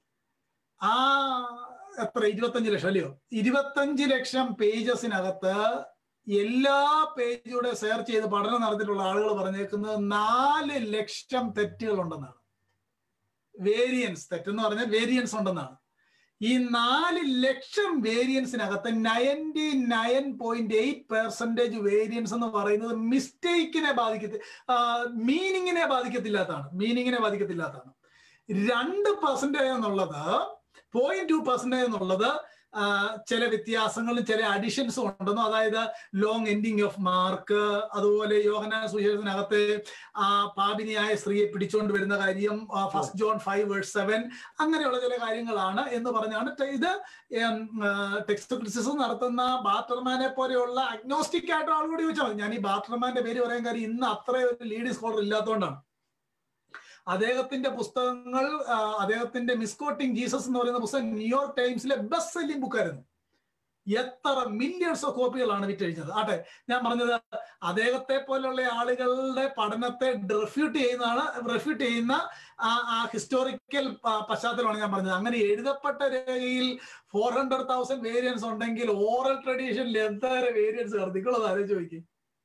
ആ എത്ര ഇരുപത്തഞ്ച് ലക്ഷം അല്ലയോ ഇരുപത്തഞ്ച് ലക്ഷം പേജസിനകത്ത് എല്ലാ പേജൂടെ സെർച്ച് ചെയ്ത് പഠനം നടത്തിയിട്ടുള്ള ആളുകൾ പറഞ്ഞേക്കുന്നത് നാല് ലക്ഷം തെറ്റുകൾ ഉണ്ടെന്നാണ് വേരിയൻസ് തെറ്റെന്ന് പറഞ്ഞാൽ വേരിയൻസ് ഉണ്ടെന്നാണ് ഈ നാല് ലക്ഷം വേരിയൻസിനകത്ത് ninety nine point eight percentage variance എന്ന് പറയുന്നത് മിസ്റ്റേക്കിനെ ബാധിക്കത്തി മീനിങ്ങിനെ ബാധിക്കത്തില്ലാത്തതാണ് മീനിങ്ങിനെ ബാധിക്കത്തില്ലാത്തതാണ് രണ്ട് പെർസെന്റേജ് എന്നുള്ളത് പോയിന്റ് ടു പെർസെന്റേജ് എന്നുള്ളത് ആ, ചില വ്യത്യാസങ്ങളും ചില അഡിഷൻസും ഉണ്ടെന്നും അതായത് ലോങ് എൻഡിങ് ഓഫ് മാർക്ക് അതുപോലെ യോഹന സുശേഷത്തിനകത്ത് ആ പാപിനിയായ സ്ത്രീയെ പിടിച്ചുകൊണ്ട് വരുന്ന കാര്യം first John five verse seven അങ്ങനെയുള്ള ചില കാര്യങ്ങളാണ് എന്ന് പറഞ്ഞാണ് ടെ- ഇത് ടെക്സ്റ്റ് ക്രിറ്റിസിസം നടത്തുന്ന ബാറ്റർമാനെ പോലെയുള്ള അഗ്നോസ്റ്റിക് ആയിട്ട് ആളുകൂടി ചോദിച്ചാൽ മതി ഞാൻ ഈ ബാറ്റർമാന്റെ പേര് പറയാൻ കാര്യം ഇന്ന് അത്ര ഒരു ലീഡ് സ്കോളർ ഇല്ലാത്തതുകൊണ്ടാണ് അദ്ദേഹത്തിന്റെ പുസ്തകങ്ങൾ ആ, അദ്ദേഹത്തിന്റെ മിസ്കോട്ടിംഗ് ജീസസ് എന്ന് പറയുന്ന പുസ്തകം ന്യൂയോർക്ക് ടൈംസിലെ ബെസ്റ്റ് സെല്ലിംഗ് ബുക്കായിരുന്നു എത്ര മില്യൺസ് ഓഫ് കോപ്പികളാണ് വിറ്റഴിച്ചത് ആട്ടെ ഞാൻ പറഞ്ഞത് അദ്ദേഹത്തെ പോലുള്ള ആളുകളുടെ പഠനത്തെ റെഫ്യൂട്ട് ചെയ്യുന്നതാണ് റെഫ്യൂട്ട് ചെയ്യുന്ന ആ ആ ഹിസ്റ്റോറിക്കൽ പശ്ചാത്തലമാണ് ഞാൻ പറഞ്ഞത് അങ്ങനെ എഴുതപ്പെട്ട രേഖയിൽ ഫോർ ഹൺഡ്രഡ് തൗസൻഡ് വേരിയൻസ് ഉണ്ടെങ്കിൽ ഓറൽ ട്രഡീഷനിൽ എന്തേറെ വേരിയൻസ് കർത്തിക്കുള്ളത് ആലോചിച്ച് നോക്കി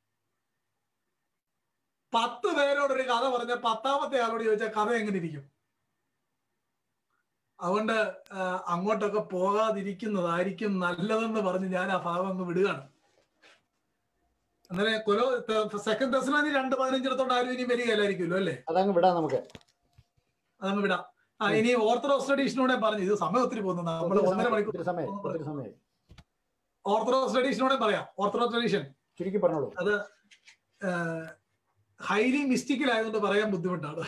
പത്ത് പേരോടൊരു കഥ പറഞ്ഞ പത്താമത്തെ ആളോട് ചോദിച്ചാൽ കഥ എങ്ങനെ ഇരിക്കും അതുകൊണ്ട് ആ, അങ്ങോട്ടൊക്കെ പോകാതിരിക്കുന്നതായിരിക്കും നല്ലതെന്ന് പറഞ്ഞ് ഞാൻ ആ ഭാഗം അങ്ങ് വിടുകയാണ് അന്നേരം കൊലോ സെക്കൻഡ് ദശനാനി രണ്ട് പതിനഞ്ചിടത്തോണ്ട് ആരും ഇനി വരികയല്ലായിരിക്കുമല്ലോ അല്ലേ അതങ്ങ് വിടാം നമുക്ക് അതങ്ങ് വിടാം ആ ഇനി ഓർത്തഡോക്സ് ട്രഡീഷനോടെ പറഞ്ഞു ഇത് സമയം ഒത്തിരി പോകുന്നു നമ്മൾ ഒത്തിരി ഒന്നര സമയം മണിക്കൂർ ഒത്തിരി സമയം ഒത്തിരി സമയം ഓർത്തഡോക്സ് ട്രഡീഷനോടെ പറയാം ഓർത്തഡോക്സ് ട്രഡീഷൻ ചുരുക്കി പറഞ്ഞോളൂ അത് ഹൈലി മിസ്റ്റിക്കൽ ആയതുകൊണ്ട് പറയാൻ ബുദ്ധിമുട്ടാണ്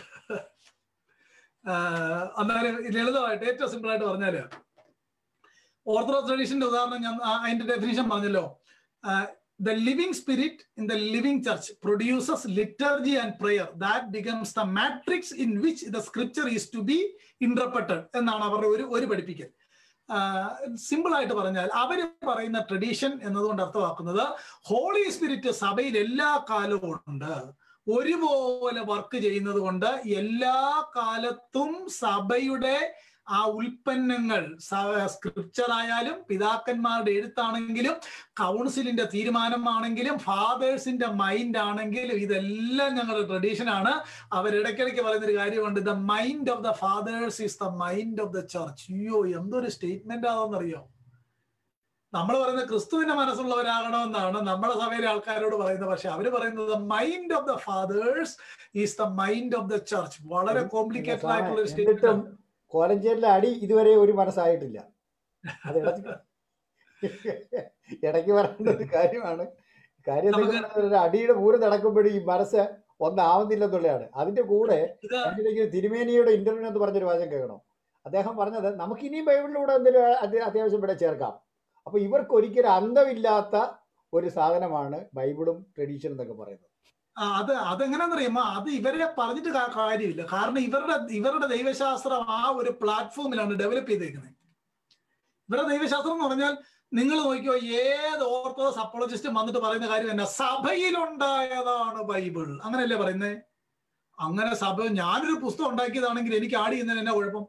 ആഹ് എന്നാലും ലളിതമായിട്ട് ഏറ്റവും സിമ്പിൾ ആയിട്ട് പറഞ്ഞാല് ഓർത്തഡോക്സ് ട്രഡീഷന്റെ ഉദാഹരണം ഞാൻ ആ, അതിന്റെ ഡെഫിനിഷൻ പറഞ്ഞല്ലോ the living spirit in the living church produces liturgy and prayer that becomes the matrix in which the scripture is to be interpreted എന്നാണ് അവരുടെ ഒരു ഒരു പഠിപ്പിക്കൽ സിമ്പിൾ ആയിട്ട് പറഞ്ഞാൽ അവര് പറയുന്ന ട്രഡീഷൻ എന്നതുകൊണ്ട് അർത്ഥമാക്കുന്നത് ഹോളി സ്പിരിറ്റ് സഭയിൽ എല്ലാ കാലവും ഉണ്ട് ഒരുപോലെ വർക്ക് ചെയ്യുന്നത് കൊണ്ട് എല്ലാ കാലത്തും സഭയുടെ ആ ഉൽപ്പന്നങ്ങൾ സ്ക്രിപ്ചർ ആയാലും പിതാക്കന്മാരുടെ എഴുത്താണെങ്കിലും കൗൺസിലിന്റെ തീരുമാനമാണെങ്കിലും ഫാദേഴ്സിന്റെ മൈൻഡ് ആണെങ്കിലും ഇതെല്ലാം ഞങ്ങളുടെ ട്രഡീഷൻ ആണ് അവരിടയ്ക്കിടയ്ക്ക് പറയുന്ന ഒരു കാര്യമുണ്ട് the mind of the fathers is the mind of the church അയ്യോ എന്തൊരു സ്റ്റേറ്റ്മെന്റ് ആണെന്നറിയോ നമ്മൾ പറയുന്നത് ക്രിസ്തുവിന്റെ മനസ്സുള്ളവരാകണമെന്നാണ് നമ്മുടെ സഭയിലെ ആൾക്കാരോട് പറയുന്നത് പക്ഷെ അവര് പറയുന്നത് mind of the fathers is the mind of the church വളരെ കോംപ്ലിക്കേറ്റഡ് ആയിട്ടുള്ള ഒരു എന്നിട്ടും സ്റ്റേറ്റ്മെന്റ് കോലഞ്ചേരിലെ അടി ഇതുവരെ ഒരു മനസ്സായിട്ടില്ല അത് ഇടയ്ക്ക് ഇടയ്ക്ക് പറയേണ്ട ഒരു കാര്യമാണ് കാര്യം നമുക്ക് എന്തെന്ന് പറഞ്ഞാൽ ഒരു അടിയുടെ പൂരം നടക്കുമ്പോഴും ഈ മനസ്സ് ഒന്നാവുന്നില്ലെന്നുള്ളതാണ് അതിന്റെ കൂടെ ഇത് അതിനിടയ്ക്ക് തിരുമേനിയുടെ ഇന്റർവ്യൂ എന്ന് പറഞ്ഞൊരു വാചകം കേൾക്കണം അദ്ദേഹം പറഞ്ഞത് നമുക്ക് ഇനിയും ബൈബിളിലൂടെ എന്തെങ്കിലും അത് അത്യാവശ്യം ഇവിടെ ചേർക്കാം അപ്പൊ ഇവർക്ക് ഒരിക്കലും അന്തമില്ലാത്ത ഒരു സാധനമാണ് ബൈബിളും ട്രഡീഷൻ എന്നൊക്കെ പറയുന്നത് ആ, അത് അതെങ്ങനെയാണെന്നറിയുമോ അത് ഇവരെ പറഞ്ഞിട്ട് കാ- കാര്യമില്ല കാരണം ഇവരുടെ ഇവരുടെ ദൈവശാസ്ത്രം ആ ഒരു പ്ലാറ്റ്ഫോമിലാണ് ഡെവലപ്പ് ചെയ്തേക്കുന്നത് ഇവരുടെ ദൈവശാസ്ത്രം എന്ന് പറഞ്ഞാൽ നിങ്ങൾ നോക്കിയോ ഏത് ഓർത്തഡോക്സ് അപ്പോളജിസ്റ്റും വന്നിട്ട് പറയുന്ന കാര്യം തന്നെ സഭയിലുണ്ടായതാണ് ബൈബിൾ അങ്ങനെയല്ലേ പറയുന്നത് അങ്ങനെ സഭ ഞാനൊരു പുസ്തകം ഉണ്ടാക്കിയതാണെങ്കിൽ എനിക്ക് ആഡ് ചെയ്യുന്നതിന് എന്നാ കുഴപ്പം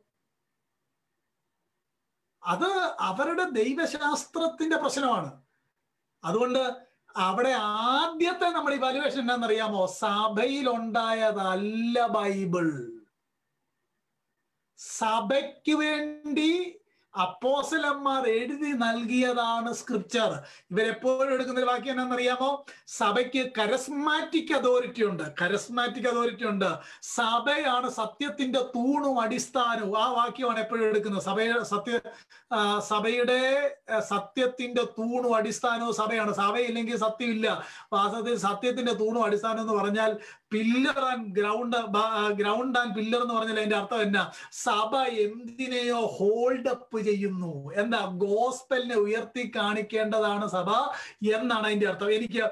അത് അവരുടെ ദൈവശാസ്ത്രത്തിന്റെ പ്രശ്നമാണ് അതുകൊണ്ട് അവിടെ ആദ്യത്തെ നമ്മുടെ ഇവാലുവേഷൻ എന്താണെന്നറിയാമോ സഭയിൽ ഉണ്ടായതല്ല ബൈബിൾ സഭയ്ക്ക് വേണ്ടി അപ്പോസലന്മാർ എഴുതി നൽകിയതാണ് സ്ക്രിപ്ചർ ഇവരെപ്പോഴും എടുക്കുന്ന ഒരു വാക്യം എന്നാണെന്നറിയാമോ സഭയ്ക്ക് കരസ്മാറ്റിക് അതോറിറ്റി ഉണ്ട് കരസ്മാറ്റിക് അതോറിറ്റി ഉണ്ട് സഭയാണ് സത്യത്തിന്റെ തൂണും അടിസ്ഥാനവും ആ വാക്യമാണ് എപ്പോഴും എടുക്കുന്നത് സഭയുടെ സത്യ ആ, സഭയുടെ ആ, സത്യത്തിന്റെ തൂണും അടിസ്ഥാനവും സഭയാണ് സഭയില്ലെങ്കിൽ സത്യമില്ല വാസ്തവത്തിൽ സത്യത്തിന്റെ തൂണും അടിസ്ഥാനം എന്ന് പറഞ്ഞാൽ pillar and ground ground and pillar എന്ന് പറഞ്ഞാൽ അതിന്റെ അർത്ഥം എന്നാ സഭ എന്തിനെയോ ഹോൾഡ് അപ്പ് ചെയ്യുന്നു എന്താ ഗോസ്പലിനെ ഉയർത്തി കാണിക്കേണ്ടതാണ് സഭ എന്നാണ് അതിന്റെ അർത്ഥം എനിക്ക്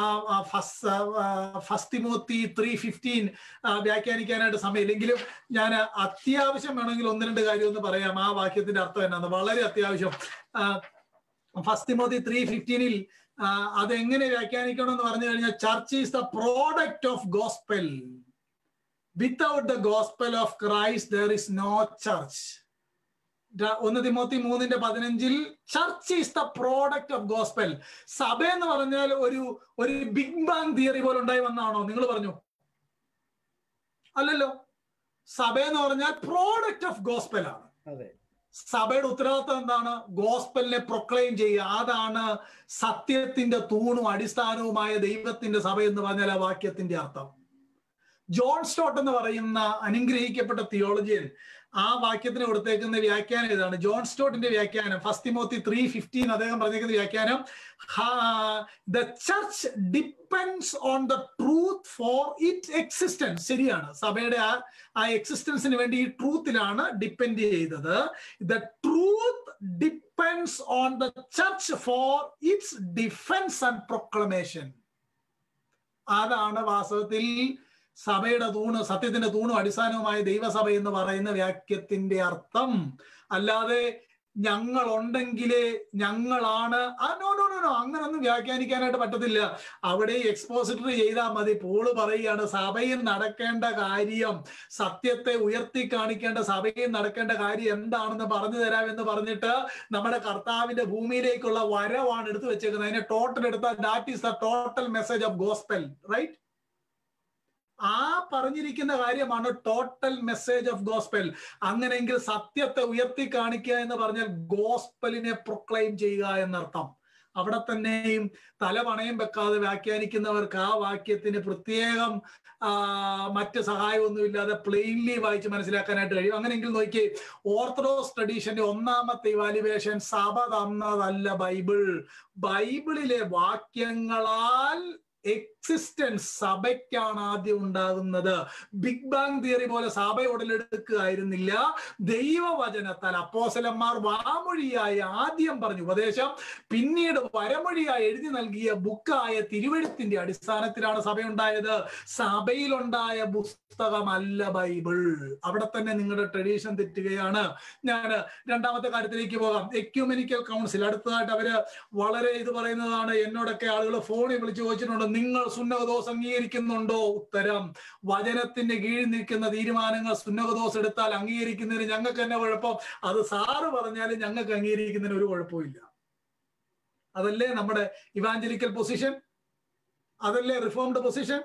ഫസ്റ്റ് തിമോത്തി ത്രീ ഫിഫ്റ്റീൻ വ്യാഖ്യാനിക്കാനായിട്ട് സമയമില്ലെങ്കിലും ഞാൻ അത്യാവശ്യം വേണമെങ്കിൽ ഒന്ന് രണ്ട് കാര്യം ഒന്ന് പറയാം ആ വാക്യത്തിന്റെ അർത്ഥം എന്നാന്ന് വളരെ അത്യാവശ്യം ഫസ്റ്റ് തിമോത്തി ത്രീ ഫിഫ്റ്റീനിൽ അതെങ്ങനെ വ്യാഖ്യാനിക്കണം എന്ന് പറഞ്ഞു കഴിഞ്ഞാൽ church is the product of gospel without the gospel of Christ there is no church ഒന്ന് തിമോത്തി മൂന്നിന്റെ പതിനഞ്ചിൽ church is the product of gospel സഭ എന്ന് പറഞ്ഞാൽ ഒരു ഒരു ബിഗ് ബാങ് തിയറി പോലെ ഉണ്ടായി വന്നാണോ നിങ്ങൾ പറഞ്ഞു അല്ലല്ലോ സഭ എന്ന് പറഞ്ഞാൽ പ്രോഡക്റ്റ് ഓഫ് ഗോസ്പെൽ ആണ് അതെ സഭയുടെ ഉത്തരവാദിത്വം എന്താണ് ഗോസ്പലിനെ പ്രൊക്ലെയിം ചെയ്യുക അതാണ് സത്യത്തിന്റെ തൂണും അടിസ്ഥാനവുമായ ദൈവത്തിന്റെ സഭ എന്ന് പറഞ്ഞാൽ ആ വാക്യത്തിന്റെ അർത്ഥം ജോൺ സ്റ്റോട്ട് എന്ന് പറയുന്ന അനുഗ്രഹിക്കപ്പെട്ട തിയോളജിയൻ ആ വാക്യത്തിന് കൊടുത്തേക്കുന്ന വ്യാഖ്യാനം ഇതാണ് ജോൺ സ്റ്റോട്ടിന്റെ വ്യാഖ്യാനം ഫസ്റ്റ് തിമോത്തി ത്രീ ഫിഫ്റ്റീൻ അദ്ദേഹം പറഞ്ഞേക്കുന്ന വ്യാഖ്യാനം the church depends on the truth for it existence ശരിയാണ് സഭയുടെ ആ ആ എക്സിസ്റ്റൻസിന് വേണ്ടി ഈ ട്രൂത്തിലാണ് ഡിപ്പെൻഡ് ചെയ്തത് the truth depends on the church for its defence and proclamation അതാണ് വാസ്തവത്തിൽ സഭയുടെ തൂണ് സത്യത്തിന്റെ തൂണും അടിസ്ഥാനവുമായ ദൈവസഭ എന്ന് പറയുന്ന വാക്യത്തിന്റെ അർത്ഥം അല്ലാതെ ഞങ്ങൾ ഉണ്ടെങ്കിലേ ഞങ്ങളാണ് ആ നോ നോ നോ നോ അങ്ങനൊന്നും വ്യാഖ്യാനിക്കാനായിട്ട് പറ്റത്തില്ല അവിടെ എക്സ്പോസിറ്ററി ചെയ്താൽ മതി പോള് പറയുകയാണ് സഭയിൽ നടക്കേണ്ട കാര്യം സത്യത്തെ ഉയർത്തി കാണിക്കേണ്ട സഭയിൽ നടക്കേണ്ട കാര്യം എന്താണെന്ന് പറഞ്ഞു തരാമെന്ന് പറഞ്ഞിട്ട് നമ്മുടെ കർത്താവിന്റെ ഭൂമിയിലേക്കുള്ള വരവാണ് എടുത്തു വെച്ചേക്കുന്നത് അതിനെ ടോട്ടൽ എടുത്താൽ that is the total message of gospel right ആ പറഞ്ഞിരിക്കുന്ന കാര്യമാണ് ടോട്ടൽ മെസ്സേജ് ഓഫ് ഗോസ്പെൽ അങ്ങനെയെങ്കിൽ സത്യത്തെ ഉയർത്തി കാണിക്കുക എന്ന് പറഞ്ഞാൽ ഗോസ്പലിനെ പ്രൊക്ലെയിം ചെയ്യുക എന്നർത്ഥം അവിടെ തന്നെയും തലപണയം വെക്കാതെ വ്യാഖ്യാനിക്കുന്നവർക്ക് ആ വാക്യത്തിന് പ്രത്യേകം ആ മറ്റ് സഹായമൊന്നുമില്ലാതെ പ്ലെയിൻലി വായിച്ച് മനസ്സിലാക്കാനായിട്ട് കഴിയും അങ്ങനെയെങ്കിൽ നോക്കി ഓർത്തഡോക്സ് ട്രഡീഷന്റെ ഒന്നാമത്തെ ഇവാലുവേഷൻ സഭ തന്നതല്ല ബൈബിൾ ബൈബിളിലെ വാക്യങ്ങളാൽ എക്സിസ്റ്റൻസ് സഭയ്ക്കാണ് ആദ്യം ഉണ്ടാകുന്നത് ബിഗ് ബാങ് തിയറി പോലെ സഭ ഉടലെടുക്കുകയായിരുന്നില്ല ദൈവവചനത്താൽ അപ്പോസലന്മാർ വാമൊഴിയായി ആദ്യം പറഞ്ഞു ഉപദേശം പിന്നീട് വരമൊഴിയായി എഴുതി നൽകിയ ബുക്കായ തിരുവഴുത്തിന്റെ അടിസ്ഥാനത്തിലാണ് സഭയുണ്ടായത് സഭയിലുണ്ടായ പുസ്തകമല്ല ബൈബിൾ അവിടെ തന്നെ നിങ്ങളുടെ ട്രഡീഷൻ തെറ്റുകയാണ് ഞാൻ രണ്ടാമത്തെ കാര്യത്തിലേക്ക് പോകാം എക്യൂമെനിക്കൽ കൗൺസിൽ അടുത്തതായിട്ട് അവര് വളരെ ഇത് പറയുന്നതാണ് എന്നോടൊക്കെ ആളുകൾ ഫോണിൽ വിളിച്ച് ചോദിച്ചിട്ടുണ്ട് നിങ്ങൾ സുന്നകദോസ് അംഗീകരിക്കുന്നുണ്ടോ ഉത്തരം വചനത്തിന്റെ കീഴിൽ നിൽക്കുന്ന തീരുമാനങ്ങൾ സുന്നകദോസ് എടുത്താൽ അംഗീകരിക്കുന്നതിന് ഞങ്ങൾക്ക് തന്നെ കുഴപ്പം അത് സാറ് പറഞ്ഞാലും ഞങ്ങൾക്ക് അംഗീകരിക്കുന്നതിന് ഒരു കുഴപ്പമില്ല അതല്ലേ നമ്മുടെ ഇവാഞ്ചലിക്കൽ പൊസിഷൻ അതല്ലേ റിഫോംഡ് പൊസിഷൻ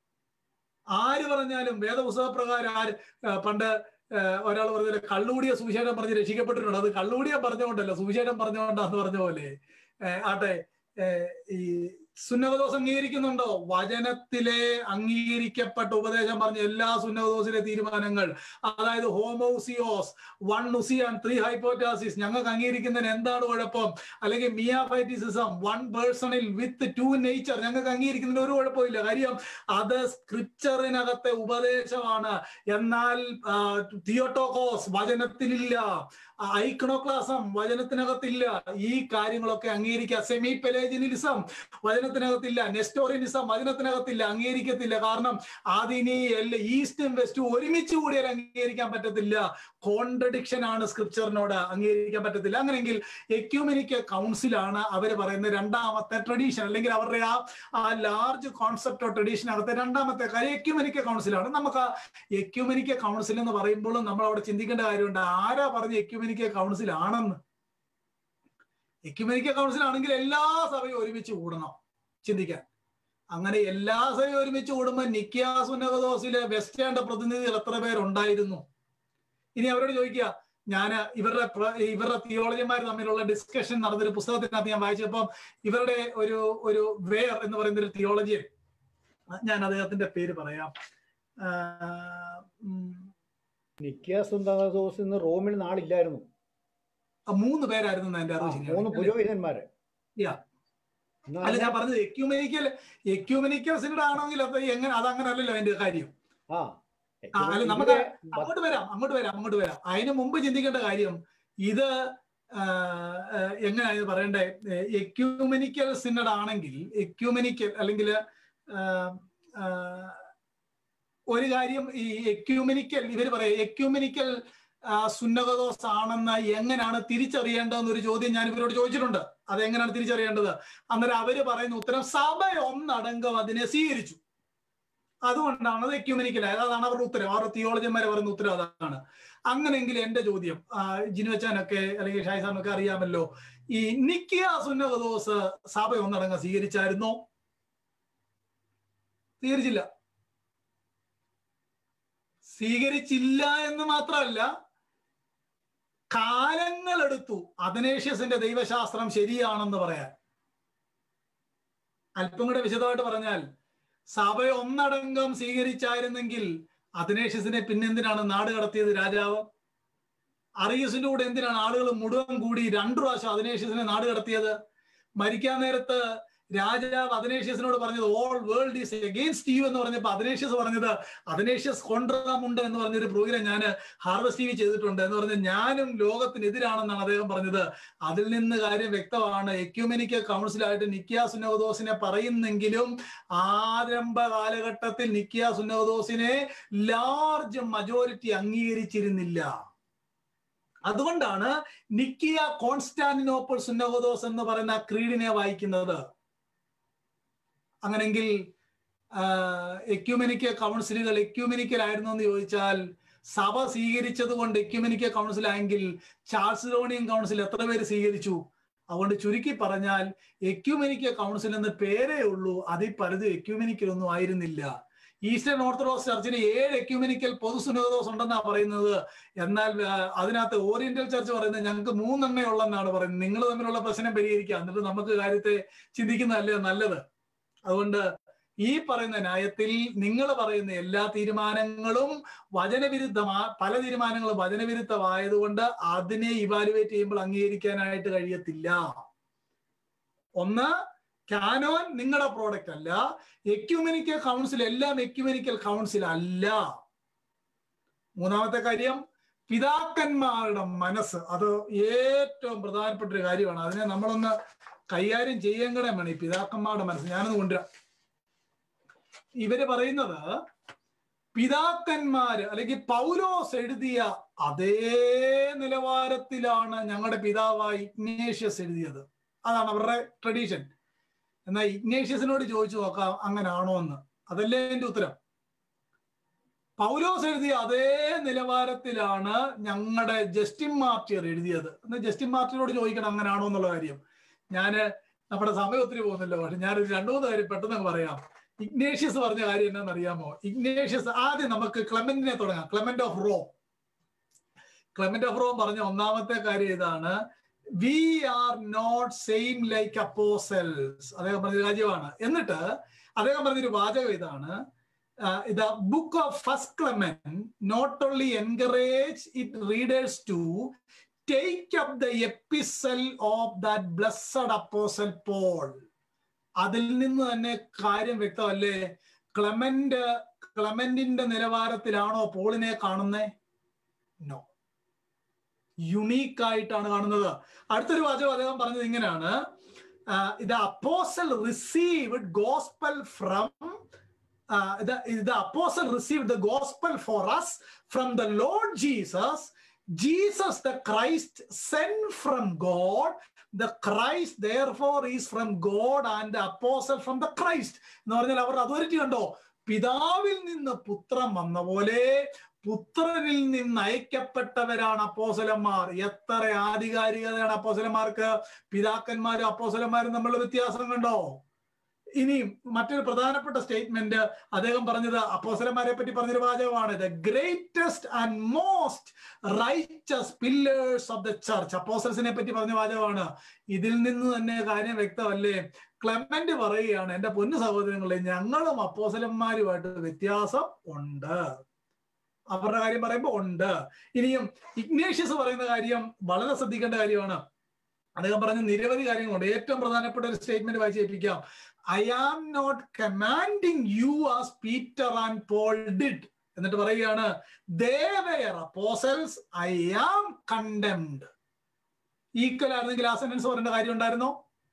ആര് പറഞ്ഞാലും വേദപുസ്തക പ്രകാരം ആര് പണ്ട് ഒരാൾ പറഞ്ഞ കള്ളുകൂടിയ സുവിശേഷം പറഞ്ഞ് രക്ഷിക്കപ്പെട്ടിട്ടുണ്ട് അത് കള്ളുകൂടിയ പറഞ്ഞുകൊണ്ടല്ല സുവിശേഷം പറഞ്ഞുകൊണ്ടാന്ന് പറഞ്ഞ പോലെ ആട്ടെ ഈ സുന്നകദോസ് അംഗീകരിക്കുന്നുണ്ടോ വചനത്തിലെ അംഗീകരിക്കപ്പെട്ട ഉപദേശം പറഞ്ഞ എല്ലാ സുന്നകദോസിലെ തീരുമാനങ്ങൾ അതായത് ഹോമോസിയോസ് വൺ നുസിയാൻ ത്രീ ഹൈപ്പോറ്റാസിസ് ഞങ്ങൾക്ക് അംഗീകരിക്കുന്നതിന് എന്താണ് കുഴപ്പം അല്ലെങ്കിൽ മിയാഫൈറ്റിസിസം വൺ പേഴ്സണിൽ വിത്ത് ടു നേച്ചർ ഞങ്ങൾക്ക് അംഗീകരിക്കുന്നതിന് ഒരു കുഴപ്പമില്ല കാര്യം അത് സ്ക്രിപ്ചറിനകത്തെ ഉപദേശമാണ് എന്നാൽ തിയോട്ടോകോസ് വചനത്തിലില്ല ഐക്കണോക്ലാസം വചനത്തിനകത്തില്ല ഈ കാര്യങ്ങളൊക്കെ അംഗീകരിക്കുക സെമി പെലേജിനിസം വചനത്തിനകത്തില്ല നെസ്റ്റോറിനിസം വചനത്തിനകത്തില്ല അംഗീകരിക്കത്തില്ല കാരണം അതിനി എല്ലാ ഈസ്റ്റും വെസ്റ്റും ഒരുമിച്ച് കൂടിയാൽ അംഗീകരിക്കാൻ പറ്റത്തില്ല കോൺട്രഡിക്ഷൻ ആണ് സ്ക്രിപ്ചറിനോട് അംഗീകരിക്കാൻ പറ്റത്തില്ല അങ്ങനെയെങ്കിൽ എക്യൂമെനിക്ക് കൗൺസിലാണ് അവർ പറയുന്ന രണ്ടാമത്തെ ട്രഡീഷൻ അല്ലെങ്കിൽ അവരുടെ ആ ആ ലാർജ് കോൺസെപ്റ്റ് ഓഫ് ട്രഡീഷനകത്തെ രണ്ടാമത്തെ കാര്യം എക്യൂമെനിക്ക കൗൺസിലാണ് നമുക്ക് എക്യൂമെനിക്ക കൗൺസിൽ എന്ന് പറയുമ്പോഴും നമ്മൾ അവിടെ ചിന്തിക്കേണ്ട കാര്യമുണ്ട് ആരാ പറഞ്ഞ എക്യൂമെനിക്ക കൗൺസിൽ ആണെന്ന് എക്യുമെനിക്ക കൗൺസിൽ ആണെങ്കിൽ എല്ലാ സഭയും ഒരുമിച്ച് കൂടണം ചിന്തിക്കാൻ അങ്ങനെ എല്ലാ സഭയും ഒരുമിച്ച് കൂടുമ്പോൾ നിക്കിയാസ് ഉന്നതദോസിലെ വെസ്റ്റേണ്ട പ്രതിനിധികൾ എത്ര പേരുണ്ടായിരുന്നു ഇനി അവരോട് ചോദിക്കുക ഞാൻ ഇവരുടെ പ്ര- ഇവരുടെ തിയോളജിമാർ തമ്മിലുള്ള ഡിസ്കഷൻ നടന്നൊരു പുസ്തകത്തിനകത്ത് ഞാൻ വായിച്ചപ്പം ഇവരുടെ ഒരു ഒരു വേർ എന്ന് പറയുന്ന ഒരു തിയോളജിയൻ ഞാൻ അദ്ദേഹത്തിന്റെ പേര് പറയാം ആ, ഉം, നിക്കിയ സുന്ദരദോസ് ഇന്ന് റോമിൽ നാളില്ലായിരുന്നു ആ മൂന്ന് പേരായിരുന്നു എന്ന് എന്റെ ആ, അറിവ് മൂന്ന് ശരിയാണ് പുരോഹിതന്മാര് Yeah. എന്നാ അല്ല ഞാൻ പറഞ്ഞത് എക്യൂമെനിക്കൽ എക്യൂമെനിക്കൽ സിനഡ് ആണെങ്കിൽ അത് എങ്ങനെ അതങ്ങനെ അല്ലല്ലോ അതിന്റെ കാര്യം ആ ആ, അല്ല, നമുക്ക് ഇവരെ അങ്ങോട്ട് വരാം അങ്ങോട്ട് വരാം അങ്ങോട്ട് വരാം അതിന് മുമ്പ് ചിന്തിക്കേണ്ട കാര്യം ഇത് ആ, ആ, എങ്ങനെയാ ഇത് പറയണ്ടേ എക്യൂമെനിക്കൽ സിനഡ് ആണെങ്കിൽ എക്യൂമെനിക്കൽ അല്ലെങ്കിൽ ഒരു കാര്യം ഈ എക്യൂമെനിക്കൽ ഇവർ പറയാം എക്യൂമെനിക്കൽ സുന്നകദോസ് ആണെന്ന് എങ്ങനെയാണ് തിരിച്ചറിയേണ്ടതെന്ന് ഒരു ചോദ്യം ഞാൻ ഇവരോട് ചോദിച്ചിട്ടുണ്ട് അത് എങ്ങനെയാണ് തിരിച്ചറിയേണ്ടത് അന്നേരം അവര് പറയുന്ന ഉത്തരം സഭ ഒന്നടങ്കം അതിനെ സ്വീകരിച്ചു അതുകൊണ്ടാണ് അത് എക്യൂമെനിക്കലായത് അതാണ് അവരുടെ ഉത്തരം അവരുടെ തിയോളജന്മാരെ പറയുന്ന ഉത്തരം അതാണ് അങ്ങനെയെങ്കിൽ എന്റെ ചോദ്യം ആ, ജിനു വെച്ചാനൊക്കെ അല്ലെങ്കിൽ ഷായ് സാറിനൊക്കെ അറിയാമല്ലോ ഈ നിക്കിയ സുന്നകദോസ് സഭ ഒന്നടങ്കം സ്വീകരിച്ചായിരുന്നോ സ്വീകരിച്ചില്ല സ്വീകരിച്ചില്ല എന്ന് മാത്രമല്ല കാലങ്ങളെടുത്തു അഥനേഷ്യസിന്റെ ദൈവശാസ്ത്രം ശരിയാണെന്ന് പറയാൻ അല്പം കൂടെ വിശദമായിട്ട് പറഞ്ഞാൽ സഭ ഒന്നടങ്കം സ്വീകരിച്ചായിരുന്നെങ്കിൽ അഥനേഷ്യസിനെ പിന്നെന്തിനാണ് നാട് കടത്തിയത് രാജാവ് അറിയസിന്റെ കൂടെ എന്തിനാണ് ആളുകൾ മുഴുവൻ കൂടി രണ്ടു പ്രാവശ്യം അഥനേഷ്യസിനെ നാട് കടത്തിയത് മരിക്കാൻ നേരത്ത് രാജാവ് അഥനേഷ്യസിനോട് പറഞ്ഞത് all world is against you എന്ന് പറഞ്ഞപ്പോൾ അഥനേഷ്യസ് പറഞ്ഞത് അഥനേഷ്യസ് കൊണ്ടുവരാമുണ്ട് എന്ന് പറഞ്ഞൊരു പ്രോഗ്രാം ഞാൻ ഹാർവസ്റ്റ് ടി വി ചെയ്തിട്ടുണ്ട് എന്ന് പറഞ്ഞ് ഞാനും ലോകത്തിനെതിരാണെന്നാണ് അദ്ദേഹം പറഞ്ഞത് അതിൽ നിന്ന് കാര്യം വ്യക്തമാണ് എക്യുമെനിക്കൽ കൗൺസിലായിട്ട് നിക്കിയ സുന്നോദോസിനെ പറയുന്നെങ്കിലും ആരംഭ കാലഘട്ടത്തിൽ നിക്കിയ സുന്നോദോസിനെ ലാർജ് മജോറിറ്റി അംഗീകരിച്ചിരുന്നില്ല അതുകൊണ്ടാണ് നിക്കിയ കോൺസ്റ്റാന്റിനോപ്പിൾ സുന്നഹോദോസ് എന്ന് പറയുന്ന ക്രീഡിനെ വായിക്കുന്നത് അങ്ങനെങ്കിൽ എക്യുമെനിക്കൽ കൗൺസിലുകൾ എക്യുമെനിക്കൽ ആയിരുന്നു എന്ന് ചോദിച്ചാൽ സഭ സ്വീകരിച്ചത് കൊണ്ട് എക്യുമെനിക്കൽ കൗൺസിൽ ആയെങ്കിൽ ചാൾസിലോണിയൻ കൗൺസിൽ എത്ര പേര് സ്വീകരിച്ചു അതുകൊണ്ട് ചുരുക്കി പറഞ്ഞാൽ എക്യുമെനിക്കൽ കൗൺസിൽ എന്ന് പേരേ ഉള്ളൂ അതിൽ പലതും എക്യുമെനിക്കൽ ഒന്നും ആയിരുന്നില്ല ഈസ്റ്റേൺ ഓർത്തഡോക്സ് ചർച്ചിന് ഏഴ് എക്യുമെനിക്കൽ പൊതുസുനോദോസ് ഉണ്ടെന്നാണ് പറയുന്നത് എന്നാൽ ആ, അതിനകത്ത് ഓറിയന്റൽ ചർച്ച് പറയുന്നത് ഞങ്ങൾക്ക് മൂന്നെണ്ണേ ഉള്ളെന്നാണ് പറയുന്നത് നിങ്ങൾ തമ്മിലുള്ള പ്രശ്നം പരിഹരിക്കുക എന്നിട്ട് നമുക്ക് കാര്യത്തെ ചിന്തിക്കുന്നതല്ലേ നല്ലത് അതുകൊണ്ട് ഈ പറയുന്ന ന്യായത്തിൽ നിങ്ങൾ പറയുന്ന എല്ലാ തീരുമാനങ്ങളും വചനവിരുദ്ധമാ പല തീരുമാനങ്ങളും വചനവിരുദ്ധമായതുകൊണ്ട് അതിനെ ഇവാലുവേറ്റ് ചെയ്യുമ്പോൾ അംഗീകരിക്കാനായിട്ട് കഴിയത്തില്ല ഒന്ന് കാനോൻ നിങ്ങളുടെ പ്രോഡക്റ്റ് അല്ല എക്യുമെനിക്കൽ കൗൺസിൽ എല്ലാം എക്യുമെനിക്കൽ കൗൺസിൽ അല്ല മൂന്നാമത്തെ കാര്യം പിതാക്കന്മാരുടെ മനസ്സ് അത് ഏറ്റവും പ്രധാനപ്പെട്ട ഒരു കാര്യമാണ് അതിനെ നമ്മളൊന്ന് കൈകാര്യം ചെയ്യേണ്ടേ വേണം ഈ പിതാക്കന്മാരുടെ മനസ്സ് ഞാനൊന്ന് കൊണ്ടുവരാം ഇവര് പറയുന്നത് പിതാക്കന്മാര് അല്ലെങ്കിൽ പൗലോസ് എഴുതിയ അതേ നിലവാരത്തിലാണ് ഞങ്ങളുടെ പിതാവായി ഇഗ്നേഷ്യസ് എഴുതിയത് അതാണ് അവരുടെ ട്രഡീഷൻ എന്നാൽ ഇഗ്നേഷ്യസിനോട് ചോദിച്ചു നോക്കാം അങ്ങനാണോ എന്ന് അതല്ലേ എന്റെ ഉത്തരം പൗലോസ് എഴുതിയ അതേ നിലവാരത്തിലാണ് ഞങ്ങളുടെ ജസ്റ്റിൻ മാർട്ടിയർ എഴുതിയത് എന്നാൽ ജസ്റ്റിൻ മാർട്ടിയറോട് ചോദിക്കണം അങ്ങനാണോ എന്നുള്ള കാര്യം ഞാന് നമ്മുടെ സമയം ഒത്തിരി പോകുന്നില്ല പക്ഷെ ഞാനൊരു രണ്ടു മൂന്ന് കാര്യം പെട്ടെന്ന് അങ്ങ് പറയാം ഇഗ്നേഷ്യസ് പറഞ്ഞ കാര്യം എന്നാന്ന് അറിയാമോ ഇഗ്നേഷ്യസ് ആദ്യം നമുക്ക് ക്ലെമന്റിനെ തുടങ്ങാം Clement of Rome Clement of Rome പറഞ്ഞ ഒന്നാമത്തെ കാര്യം ഇതാണ് we are not same like apostles അദ്ദേഹം പറഞ്ഞ കാര്യമാണ് എന്നിട്ട് അദ്ദേഹം പറഞ്ഞൊരു വാചകം ഇതാണ് the book of first Clement not only encourage it readers to take up the epistle of that blessed apostle Paul അതിൽ നിന്ന് തന്നെ കാര്യം വ്യക്തമല്ലേ ക്ലമന്റ് ക്ലമന്റിന്റെ നിലവാരത്തിലാണോ പോളിനെ കാണുന്നേ നോ യുണീക്ക് ആയിട്ടാണ് കാണുന്നത് അടുത്തൊരു വാചകം അദ്ദേഹം പറഞ്ഞത് ഇങ്ങനെയാണ് the apostle received gospel from the apostle received the gospel for us from the Lord Jesus Jesus the Christ sent from God the Christ therefore is from God and the apostle from the Christ എന്ന് പറഞ്ഞാൽ അവർ authority കണ്ടോ പിതാവിൽ നിന്ന് പുത്രൻ വന്ന പോലെ പുത്രനിൽ നിന്ന് അയക്കപ്പെട്ടവരാണ് അപ്പോസലന്മാർ എത്ര ആധികാരികതയാണ് അപ്പോസലന്മാർക്ക് പിതാക്കന്മാരും അപ്പോസലന്മാരും തമ്മിലുള്ള വ്യത്യാസം കണ്ടോ ഇനി മറ്റൊരു പ്രധാനപ്പെട്ട സ്റ്റേറ്റ്മെന്റ് അദ്ദേഹം പറഞ്ഞത് അപ്പോസലന്മാരെ പറ്റി പറഞ്ഞൊരു വാചകമാണ് the greatest and most righteous pillars of the church അപ്പോസൽസിനെ പറ്റി പറഞ്ഞ വാചകമാണ് ഇതിൽ നിന്ന് തന്നെ കാര്യം വ്യക്തമല്ലേ ക്ലെമന്റ് പറയുകയാണ് എന്റെ പൊന്നു സഹോദരങ്ങളെ ഞങ്ങളും അപ്പോസലന്മാരുമായിട്ട് വ്യത്യാസം ഉണ്ട് അവരുടെ കാര്യം പറയുമ്പോൾ ഉണ്ട് ഇനിയും ഇഗ്നേഷ്യസ് പറയുന്ന കാര്യം വളരെ ശ്രദ്ധിക്കേണ്ട കാര്യമാണ് അദ്ദേഹം പറഞ്ഞ നിരവധി കാര്യങ്ങളുണ്ട് ഏറ്റവും പ്രധാനപ്പെട്ട ഒരു സ്റ്റേറ്റ്മെന്റ് വായിച്ച് ഏൽപ്പിക്കാം I am not commanding you as Peter and Paul did എന്നിട്ട് പറയുകയാണ് they were apostles I am condemned equal ആയിരുന്നെങ്കിൽ ആ സെന്റൻസ് പറയേണ്ട കാര്യം ഉണ്ടായിരുന്നോ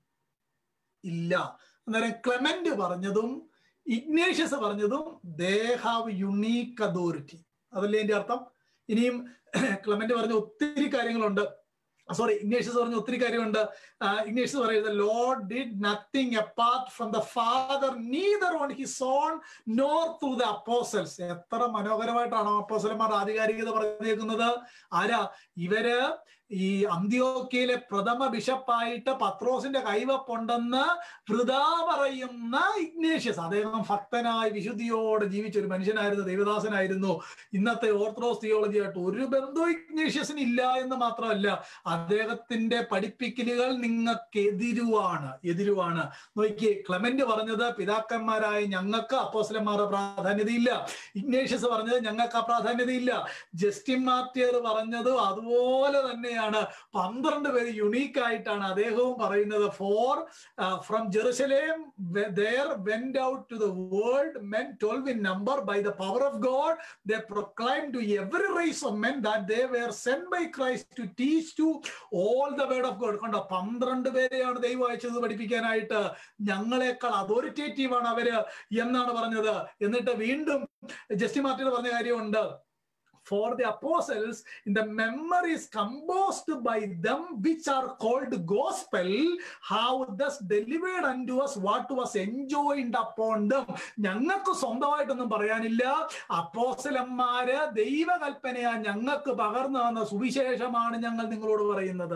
ഇല്ല അന്നേരം ക്ലെമന്റ് പറഞ്ഞതും ഇഗ്നേഷ്യസ് പറഞ്ഞതും ദേ ഹാവ് യുണീക്ക് അതോറിറ്റി അതല്ലേ എന്റെ അർത്ഥം ഇനിയും ക്ലെമന്റ് പറഞ്ഞ ഒത്തിരി കാര്യങ്ങളുണ്ട് സോറി ഇഗ്നേഷ്യസ് പറഞ്ഞ ഒത്തിരി കാര്യമുണ്ട് ഇഗ്നേഷ്യസ് പറയുന്നത് Lord did nothing apart from the Father neither on his own nor through the apostles എത്ര മനോഹരമായിട്ടാണ് അപ്പോസലന്മാർ ആധികാരികത പറഞ്ഞേക്കുന്നത് ആരാ ഇവര് ഈ അന്ത്യോക്കയിലെ പ്രഥമ ബിഷപ്പായിട്ട് പത്രോസിന്റെ കൈവപ്പുണ്ടെന്ന് വൃതാ പറയുന്ന ഇഗ്നേഷ്യസ് അദ്ദേഹം ഭക്തനായി വിശുദ്ധിയോടെ ജീവിച്ച ഒരു മനുഷ്യനായിരുന്നു ദൈവദാസനായിരുന്നു ഇന്നത്തെ ഓർത്തഡോക്സ് തിയോളജിയായിട്ട് ഒരു ബന്ധവും ഇഗ്നേഷ്യസിന് ഇല്ല എന്ന് മാത്രമല്ല അദ്ദേഹത്തിന്റെ പഠിപ്പിക്കലുകൾ നിങ്ങൾക്ക് എതിരുവാണ് എതിരുവാണ് നോക്കി ക്ലെമന്റ് പറഞ്ഞത് പിതാക്കന്മാരായ ഞങ്ങൾക്ക് അപ്പോസ്ലന്മാരുടെ പ്രാധാന്യതയില്ല ഇഗ്നേഷ്യസ് പറഞ്ഞത് ഞങ്ങൾക്ക് ആ പ്രാധാന്യതയില്ല ജസ്റ്റിൻ മാർട്ടിയർ പറഞ്ഞത് അതുപോലെ തന്നെയാണ് പന്ത്രണ്ട് പേര് യുണീക്ക് ആയിട്ടാണ് അദ്ദേഹവും പറയുന്നത് for from Jerusalem there went out to the world men twelve in number by the power of God the proclaim to every race of men that they were sent by Christ to teach to all the word of God കണ്ടോ പന്ത്രണ്ട് പേരെയാണ് ദൈവം അയച്ചത് പഠിപ്പിക്കാനായിട്ട് ഞങ്ങളെക്കാൾ authoritative ആണ് അവര് എന്നാണ് പറഞ്ഞത് എന്നിട്ട് വീണ്ടും ജസ്റ്റി മാർട്ടിൻ പറഞ്ഞ കാര്യമുണ്ട് for the apostles in the memories composed by them which are called gospel how thus delivered unto us what was enjoined upon them ഞങ്ങൾക്ക് സ്വന്തമായിട്ടൊന്നും പറയാനില്ല അപ്പോസലന്മാര് ദൈവകൽപ്പനയാ ഞങ്ങൾക്ക് പകർന്നു തന്ന സുവിശേഷമാണ് ഞങ്ങൾ നിങ്ങളോട് പറയുന്നത്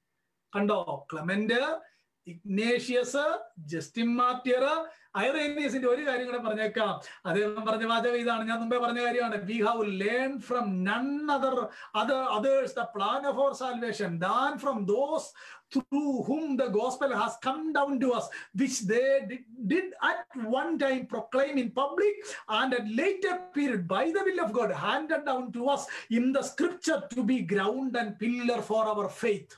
കണ്ടോ ക്ലമന്റ് ഇഗ്നേഷ്യസ് ജസ്റ്റിൻ മാർട്ടിയർ ഐറേനിയസിന്റെ ഒരു കാര്യം കൂടെ പറഞ്ഞേക്കാം അദ്ദേഹം പറഞ്ഞ വാചകം ഇതാണ് ഞാൻ മുമ്പേ പറഞ്ഞ കാര്യമാണ് we have learn from none other other others the plan of our salvation than from those through whom the gospel has come down to us, which they did, did at one time proclaim in public and at later period by the will of God handed down to us in the scripture to be ground and pillar for our faith.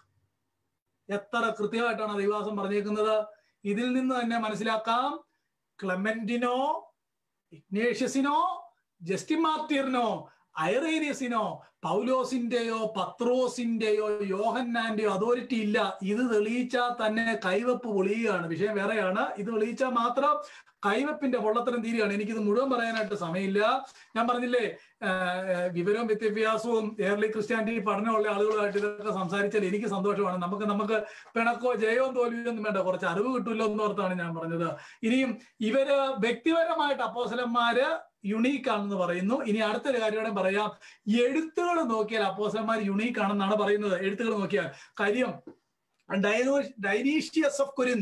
എത്ര കൃത്യമായിട്ടാണ് ദൈവാസം പറഞ്ഞേക്കുന്നത് ഇതിൽ നിന്ന് തന്നെ മനസ്സിലാക്കാം ക്ലമന്റിനോ ഇഗ്നേഷ്യസിനോ Justin മാർട്ടിയറിനോ ഐറേനിയസിനോ പൗലോസിന്റെയോ പത്രോസിന്റെയോ യോഹന്നാന്റെയോ authority ഇല്ല ഇത് തെളിയിച്ചാൽ തന്നെ കൈവപ്പ് പൊളിയുകയാണ് വിഷയം വേറെയാണ് ഇത് തെളിയിച്ചാൽ മാത്രം കൈവപ്പിന്റെ പൊള്ളത്തരം തീരുകയാണ് എനിക്കിത് മുഴുവൻ പറയാനായിട്ട് സമയമില്ല ഞാൻ പറഞ്ഞില്ലേ വിവരവും വിദ്യാഭ്യാസവും ഏർലി ക്രിസ്ത്യാനിറ്റി പഠനമുള്ള ആളുകളുമായിട്ട് ഇതൊക്കെ സംസാരിച്ചാൽ എനിക്ക് സന്തോഷമാണ് നമുക്ക് നമുക്ക് പിണക്കോ ജയവും തോൽവിയോ ഒന്നും വേണ്ട കുറച്ച് അറിവ് കിട്ടുമല്ലോ എന്ന് ഓർത്താണ് ഞാൻ പറഞ്ഞത് ഇനിയും ഇവര് വ്യക്തിപരമായിട്ട് അപ്പോസലന്മാര് യുണീക്ക് ആണെന്ന് പറയുന്നു ഇനി അടുത്തൊരു കാര്യം പറയാം എഴുത്തുകൾ നോക്കിയാൽ അപ്പോസലന്മാർ യുണീക്ക് ആണെന്നാണ് പറയുന്നത് എഴുത്തുകൾ നോക്കിയാൽ കാര്യം ഡൈനോ ഡൈനീഷ്യസ് ഓഫ് കുരിന്ത്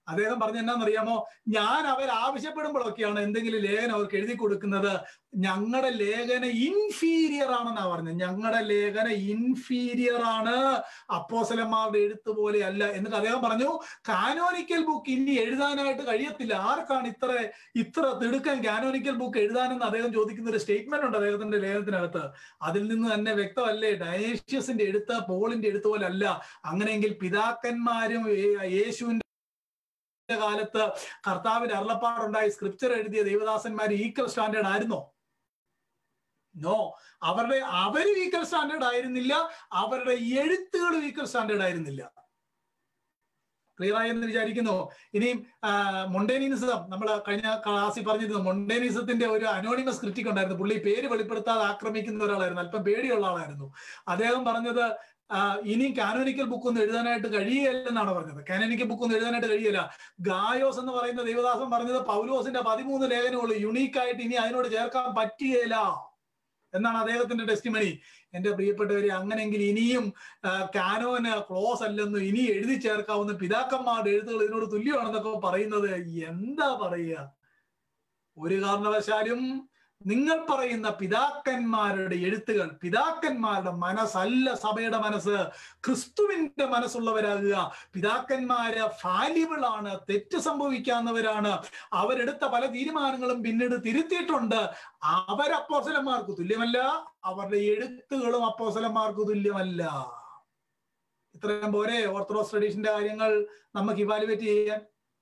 അദ്ദേഹം പറഞ്ഞ എന്നാന്നറിയാമോ ഞാൻ അവർ ആവശ്യപ്പെടുമ്പോഴൊക്കെയാണ് എന്തെങ്കിലും ലേഖനം അവർക്ക് എഴുതി കൊടുക്കുന്നത് ഞങ്ങളുടെ ലേഖന ഇൻഫീരിയർ ആണെന്നാ പറഞ്ഞത് ഞങ്ങളുടെ ലേഖന ഇൻഫീരിയർ ആണ് അപ്പോസലന്മാരുടെ എഴുത്ത് പോലെ അല്ല എന്നിട്ട് അദ്ദേഹം പറഞ്ഞു കാനോനിക്കൽ ബുക്ക് ഇനി എഴുതാനായിട്ട് കഴിയത്തില്ല ആർക്കാണ് ഇത്ര ഇത്ര തിടുക്കൻ കാനോനിക്കൽ ബുക്ക് എഴുതാനെന്ന് അദ്ദേഹം ചോദിക്കുന്ന ഒരു സ്റ്റേറ്റ്മെന്റ് ഉണ്ട് അദ്ദേഹത്തിന്റെ ലേഖനത്തിനകത്ത് അതിൽ നിന്ന് തന്നെ വ്യക്തമല്ലേ ഡയേഷ്യസിന്റെ എഴുത്ത് പോളിന്റെ എഴുത്ത് പോലെ അല്ല അങ്ങനെയെങ്കിൽ പിതാക്കന്മാരും യേ- യേശുവിന്റെ കാലത്ത് കർത്താവിന്റെ അരുളപ്പാടുണ്ടായി സ്ക്രിപ്ചർ എഴുതിയ ദൈവദാസന്മാർ ഈക്വൽ സ്റ്റാൻഡേർഡ് ആയിരുന്നോ നോ അവരുടെ അവരും ഈക്വൽ സ്റ്റാൻഡേർഡ് ആയിരുന്നില്ല അവരുടെ എഴുത്തുകളും ഈക്വൽ സ്റ്റാൻഡേർഡ് ആയിരുന്നില്ല ക്ലിയർ ആയി എന്ന് വിചാരിക്കുന്നു ഇനിയും മൊണ്ടേനിസം നമ്മൾ കഴിഞ്ഞ ക്ലാസ്സിൽ പറഞ്ഞിരുന്നു മൊണ്ടേനിസത്തിന്റെ ഒരു അനോണിമസ് ക്രിറ്റിക് ഉണ്ടായിരുന്നു പുള്ളി പേര് വെളിപ്പെടുത്താതെ ആക്രമിക്കുന്ന ഒരാളായിരുന്നു അല്പം പേടിയുള്ള ആളായിരുന്നു അദ്ദേഹം പറഞ്ഞത് ആ, ഇനിയും കാനോനിക്കൽ ബുക്ക് ഒന്നും എഴുതാനായിട്ട് കഴിയില്ലെന്നാണ് പറഞ്ഞത് കാനോനിക്കൽ ബുക്ക് ഒന്നും എഴുതാനായിട്ട് കഴിയില്ല ഗായോസ് എന്ന് പറയുന്ന ദൈവദാസൻ പറഞ്ഞത് പൗലോസിന്റെ പതിമൂന്ന് ലേഖനമുള്ളൂ യുണീക്ക് ആയിട്ട് ഇനി അതിനോട് ചേർക്കാൻ പറ്റുകയില്ല എന്നാണ് അദ്ദേഹത്തിന്റെ ടെസ്റ്റിമണി എന്റെ പ്രിയപ്പെട്ടവരെ അങ്ങനെയെങ്കിൽ ഇനിയും ആ, കാനോന് ക്ലോസ് അല്ലെന്നും ഇനി എഴുതി ചേർക്കാവുന്ന പിതാക്കന്മാരുടെ എഴുത്തുകൾ ഇതിനോട് തുല്യമാണെന്നൊക്കെ പറയുന്നത് എന്താ പറയുക ഒരു കാരണവശാലും നിങ്ങൾ പറയുന്ന പിതാക്കന്മാരുടെ എഴുത്തുകൾ പിതാക്കന്മാരുടെ മനസ്സല്ല സഭയുടെ മനസ്സ് ക്രിസ്തുവിന്റെ മനസ്സുള്ളവരാകുക പിതാക്കന്മാര് ഫാലിബിൾ ആണ് തെറ്റ് സംഭവിക്കാവുന്നവരാണ് അവരെടുത്ത പല തീരുമാനങ്ങളും പിന്നീട് തിരുത്തിയിട്ടുണ്ട് അവർ അപ്പോസലന്മാർക്ക് തുല്യമല്ല അവരുടെ എഴുത്തുകളും അപ്പോസലന്മാർക്ക് തുല്യമല്ല ഇത്രയും പോരെ ഓർത്തഡോക്സ് ട്രഡീഷന്റെ കാര്യങ്ങൾ നമുക്ക് ഇവാലുവേറ്റ് ചെയ്യാൻ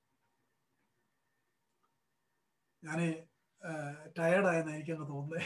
ഞാന് ടയർഡായെന്ന് എനിക്കങ്ങ് തോന്നുന്നത്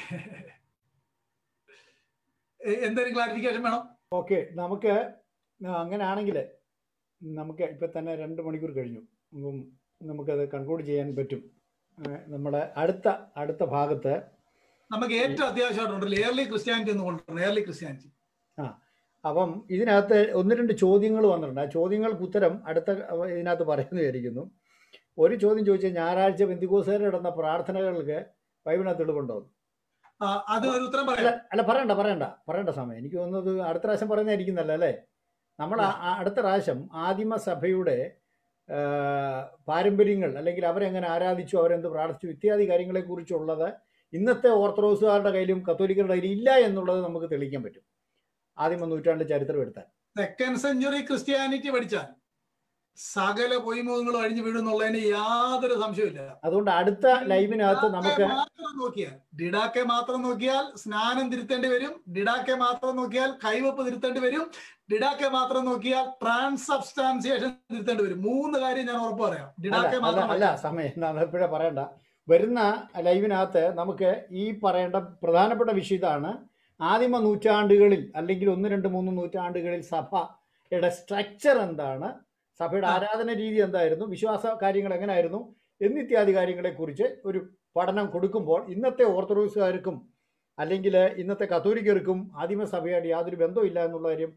എ- എന്തെങ്കിലും ക്ലാരിഫിക്കേഷൻ വേണം ഓക്കെ നമുക്ക് അങ്ങനെയാണെങ്കിൽ നമുക്ക് ഇപ്പം തന്നെ രണ്ട് മണിക്കൂർ കഴിഞ്ഞു അപ്പം നമുക്കത് കൺക്ലൂഡ് ചെയ്യാൻ പറ്റും ഏഹ് നമ്മുടെ അടുത്ത അടുത്ത ഭാഗത്ത് നമുക്ക് ഏറ്റവും അത്യാവശ്യമായിട്ടുണ്ട് എയർലി ക്രിസ്ത്യാനിറ്റി എന്ന് കൊണ്ടുവരണം എയർലി ക്രിസ്ത്യാനിറ്റി അപ്പം ഇതിനകത്ത് ഒന്ന് രണ്ട് ചോദ്യങ്ങൾ വന്നിട്ടുണ്ട് ആ ചോദ്യങ്ങൾക്ക് ഉത്തരം അടുത്ത ഇതിനകത്ത് പറയുന്നു വിചാരിക്കുന്നു ഒരു ചോദ്യം ചോദിച്ചാൽ ഞായറാഴ്ച ബന്ധിക്കോസുകാർ നടന്ന പ്രാർത്ഥനകൾക്ക് ബൈബിളിനകത്ത് തെളിവുണ്ടോ ആ, അത് ഒരു ഉത്തരം അല്ല പറയാം അല്ല പറയണ്ട പറയണ്ട പറയണ്ട സമയം എനിക്ക് തോന്നുന്നത് അടുത്ത പ്രാവശ്യം പറയുന്നതായിരിക്കുന്നല്ല അല്ലേ നമ്മൾ ആ- ആ അടുത്ത പ്രാവശ്യം ആദിമ സഭയുടെ ആ, പാരമ്പര്യങ്ങൾ അല്ലെങ്കിൽ അവരെങ്ങനെ ആരാധിച്ചു അവരെന്ത് പ്രാർത്ഥിച്ചു ഇത്യാദി കാര്യങ്ങളെക്കുറിച്ചുള്ളത് ഇന്നത്തെ ഓർത്തഡോക്സുകാരുടെ കയ്യിലും കത്തോലിക്കരുടെ കയ്യിലും ഇല്ല എന്നുള്ളത് നമുക്ക് തെളിയിക്കാൻ പറ്റും ആദിമ നൂറ്റാണ്ട് ചരിത്രം എടുത്താൽ സെക്കൻഡ് സെഞ്ചുറി ക്രിസ്ത്യാനിറ്റി പഠിച്ചാൽ സകല പൊയ്മുഖങ്ങളും അഴിഞ്ഞു വീഴുന്നുള്ളതിന് യാതൊരു സംശയമില്ല അതുകൊണ്ട് അടുത്ത ലൈവിനകത്ത് നമുക്ക് ഡിഡാക്കെ മാത്രം നോക്കിയാൽ ഡിഡാക്കെ മാത്രം നോക്കിയാൽ സ്നാനം തിരുത്തേണ്ടി വരും ഡിഡാക്കെ മാത്രം നോക്കിയാൽ കൈവപ്പ് തിരുത്തേണ്ടി വരും ഡിഡാക്കെ മാത്രം നോക്കിയാൽ ട്രാൻസബ്സ്റ്റാൻസിയേഷൻ തിരുത്തേണ്ടി വരും മൂന്ന് കാര്യം ഞാൻ ഉറപ്പ് പറയാം അല്ല ഡിഡാക്കെ അല്ല മാത്രം അല്ല സമയം ഞാൻ എപ്പോഴേ പറയണ്ട വരുന്ന ലൈവിനകത്ത് നമുക്ക് ഈ പറയേണ്ട പ്രധാനപ്പെട്ട വിഷയം ഇതാണ് ആദിമ നൂറ്റാണ്ടുകളിൽ അല്ലെങ്കിൽ ഒന്ന് രണ്ട് മൂന്ന് നൂറ്റാണ്ടുകളിൽ സഭയുടെ സ്ട്രക്ചർ എന്താണ് സഭയുടെ ആ. ആരാധന രീതി എന്തായിരുന്നു വിശ്വാസ കാര്യങ്ങൾ എങ്ങനെയായിരുന്നു എന്നിത്യാദി കാര്യങ്ങളെക്കുറിച്ച് ഒരു പഠനം കൊടുക്കുമ്പോൾ ഇന്നത്തെ ഓർത്തഡോക്സുകാർക്കും അല്ലെങ്കിൽ ഇന്നത്തെ കത്തോലിക്കർക്കും ആദിമസഭയായിട്ട് യാതൊരു ബന്ധവും ഇല്ല എന്നുള്ള കാര്യം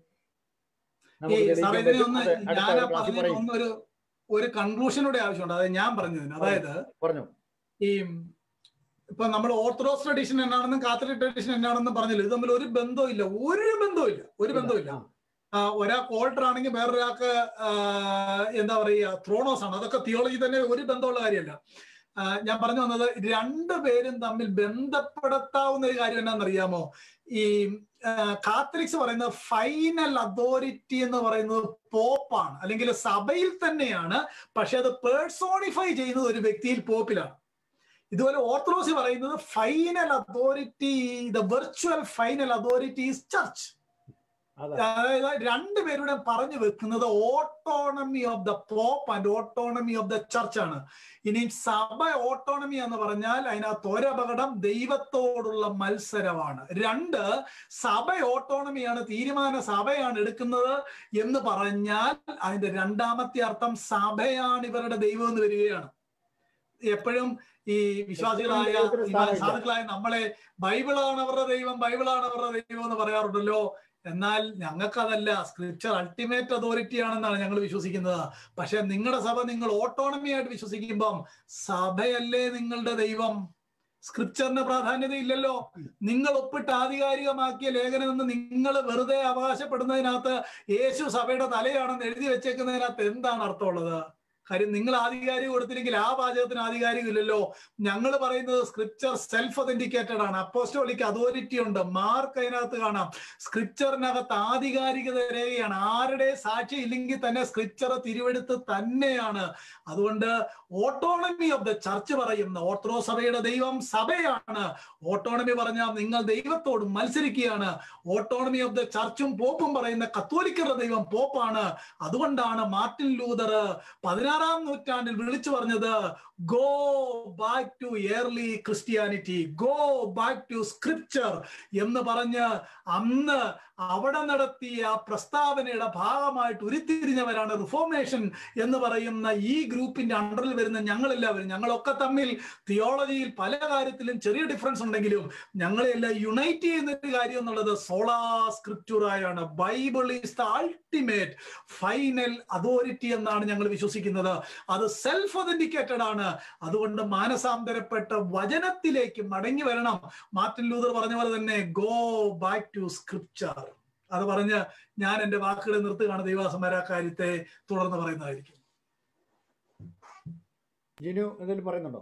ഈ നമുക്ക് സാറേ തെളിയിക്കാൻ ഇതിനെ പറ്റും. ഒന്ന് അത് അടുത്ത ഞാൻ ക്ലാസ്സിൽ പറഞ്ഞതിന് പറയും ഒന്നൊരു ഒരു കൺക്ലൂഷനൂടെ ആവശ്യമുണ്ട് അതായത് ഞാൻ പറഞ്ഞതിന് അതായത് പറഞ്ഞു ഈ ഇപ്പൊ നമ്മൾ ഓർത്തഡോക്സ് ട്രഡീഷൻ എന്നാണെന്നും കാത്തലിക് ട്രഡീഷൻ എന്നാണെന്നും പറഞ്ഞില്ല ഇത് തമ്മിൽ ഒരു ബന്ധവും ഇല്ല ഒരു ബന്ധവും ഇല്ല ഒരു ബന്ധവും ഇല്ല ആ. ആ, ഒരാൾക്ക് ഓൾട്ടർ ആണെങ്കിൽ വേറൊരാൾക്ക് ആ, എന്താ പറയുക ത്രോണോസ് ആണ് അതൊക്കെ തിയോളജി തന്നെ ഒരു ബന്ധമുള്ള കാര്യമല്ല ആ, ഞാൻ പറഞ്ഞു വന്നത് രണ്ടുപേരും തമ്മിൽ ബന്ധപ്പെടുത്താവുന്ന ഒരു കാര്യം എന്നാണെന്നറിയാമോ ഈ കാത്തലിക്സ് പറയുന്നത് ഫൈനൽ അതോറിറ്റി എന്ന് പറയുന്നത് പോപ്പാണ് അല്ലെങ്കിൽ സഭയിൽ തന്നെയാണ് പക്ഷെ അത് പേഴ്സോണിഫൈ ചെയ്യുന്നത് ഒരു വ്യക്തിയിൽ പോപ്പിലാണ് ഇതുപോലെ ഓർത്തഡോക്സ് പറയുന്നത് final authority the virtual final authority is church അതെ അതായത് രണ്ടുപേരുടെ പറഞ്ഞു വെക്കുന്നത് autonomy of the pope and autonomy of the church ആണ് ഇനി സഭ ഓട്ടോണമി എന്ന് പറഞ്ഞാൽ അതിനകത്ത് ഒരപകടം ദൈവത്തോടുള്ള മത്സരമാണ് രണ്ട് സഭ ഓട്ടോണമിയാണ് തീരുമാന സഭയാണ് എടുക്കുന്നത് എന്ന് പറഞ്ഞാൽ അതിന്റെ രണ്ടാമത്തെ അർത്ഥം സഭയാണ് ഇവരുടെ ദൈവം എന്ന് വരികയാണ് എപ്പോഴും ഈ വിശ്വാസികളായ ദൈവത്തിന് സ്ഥാനമില്ല. സാധുക്കളായ നമ്മളെ ബൈബിളാണ് അവരുടെ ദൈവം ബൈബിളാണ് അവരുടെ ദൈവം എന്ന് പറയാറുണ്ടല്ലോ എന്നാൽ ഞങ്ങൾക്കതല്ല സ്ക്രിപ്ചർ അൾട്ടിമേറ്റ് അതോറിറ്റി ആണെന്നാണ് ഞങ്ങൾ വിശ്വസിക്കുന്നത് പക്ഷെ നിങ്ങളുടെ സഭ നിങ്ങൾ ഓട്ടോണമി ആയിട്ട് വിശ്വസിക്കുമ്പം സഭയല്ലേ നിങ്ങളുടെ ദൈവം സ്ക്രിപ്ചറിന് പ്രാധാന്യത ഇല്ലല്ലോ നിങ്ങൾ ഒപ്പിട്ട് ആധികാരികമാക്കിയ ലേഖനം എന്ന് നിങ്ങൾ വെറുതെ അവകാശപ്പെടുന്നതിനകത്ത് യേശു സഭയുടെ തലയാണെന്ന് എഴുതി വെച്ചേക്കുന്നതിനകത്ത് എന്താണ് അർത്ഥമുള്ളത് കാര്യം നിങ്ങൾ ആധികാരികം കൊടുത്തില്ലെങ്കിൽ ആ വാചകത്തിന് ആധികാരികം ഇല്ലല്ലോ ഞങ്ങൾ പറയുന്നത് സ്ക്രിപ്ചർ സെൽഫ് ഒതന്റിക്കേറ്റഡ് ആണ് അപ്പോസ്റ്റോളിക് അതോറിറ്റി ഉണ്ട് മാർക്ക് അതിനകത്ത് കാണാം സ്ക്രിപ്ചറിനകത്ത് ആധികാരികത രേഖയാണ് ആരുടെ സാക്ഷി ഇല്ലെങ്കിൽ തന്നെ സ്ക്രിപ്ചർ തിരുവെടുത്ത് തന്നെയാണ് അതുകൊണ്ട് ഓട്ടോണമി ഓഫ് ദ ചർച്ച് പറയുന്ന ഓർത്തഡോ സഭയുടെ ദൈവം സഭയാണ് ഓട്ടോണമി പറഞ്ഞാൽ നിങ്ങൾ ദൈവത്തോട് മത്സരിക്കുകയാണ് ഓട്ടോണമി ഓഫ് ദ ചർച്ചും പോപ്പും പറയുന്ന കത്തോലിക്കരുടെ ദൈവം പോപ്പാണ് അതുകൊണ്ടാണ് മാർട്ടിൻ ലൂതർ പതിനാറാം നൂറ്റാണ്ടിൽ വിളിച്ചു പറഞ്ഞത് go back to early Christianity go back to scripture എന്ന് പറഞ്ഞ് അന്ന് അവിടെ നടത്തിയ പ്രസ്താവനയുടെ ഭാഗമായിട്ട് ഉരുത്തിരിഞ്ഞവരാണ് റിഫോർമേഷൻ എന്ന് പറയുന്ന ഈ ഗ്രൂപ്പിന്റെ അണ്ടറിൽ വരുന്ന ഞങ്ങളെല്ലാവരും ഞങ്ങളൊക്കെ തമ്മിൽ തിയോളജിയിൽ പല കാര്യത്തിലും ചെറിയ ഡിഫറൻസ് ഉണ്ടെങ്കിലും ഞങ്ങളെല്ലാം യുണൈറ്റ് ചെയ്യുന്ന ഒരു കാര്യം എന്നുള്ളത് സോളാ സ്ക്രിപ്റ്റുറായാണ് Bible is the ultimate final authority എന്നാണ് ഞങ്ങൾ വിശ്വസിക്കുന്നത് അത് സെൽഫ് ഒതന്റിക്കേറ്റഡ് ആണ് അതുകൊണ്ട് മാനസാന്തരപ്പെട്ട വചനത്തിലേക്ക് മടങ്ങി വരണം മാർട്ടിൻ ലൂതർ പറഞ്ഞ പോലെ തന്നെ ഗോ ബാക്ക് ടു സ്ക്രിപ്ചർ അത് പറഞ്ഞ് ഞാൻ എന്റെ വാക്കുകളെ നിർത്തുകയാണ് ദൈവാസമര കാര്യത്തെ തുടർന്ന് പറയുന്നതായിരിക്കും ജിനു എന്തെങ്കിലും പറയുന്നുണ്ടോ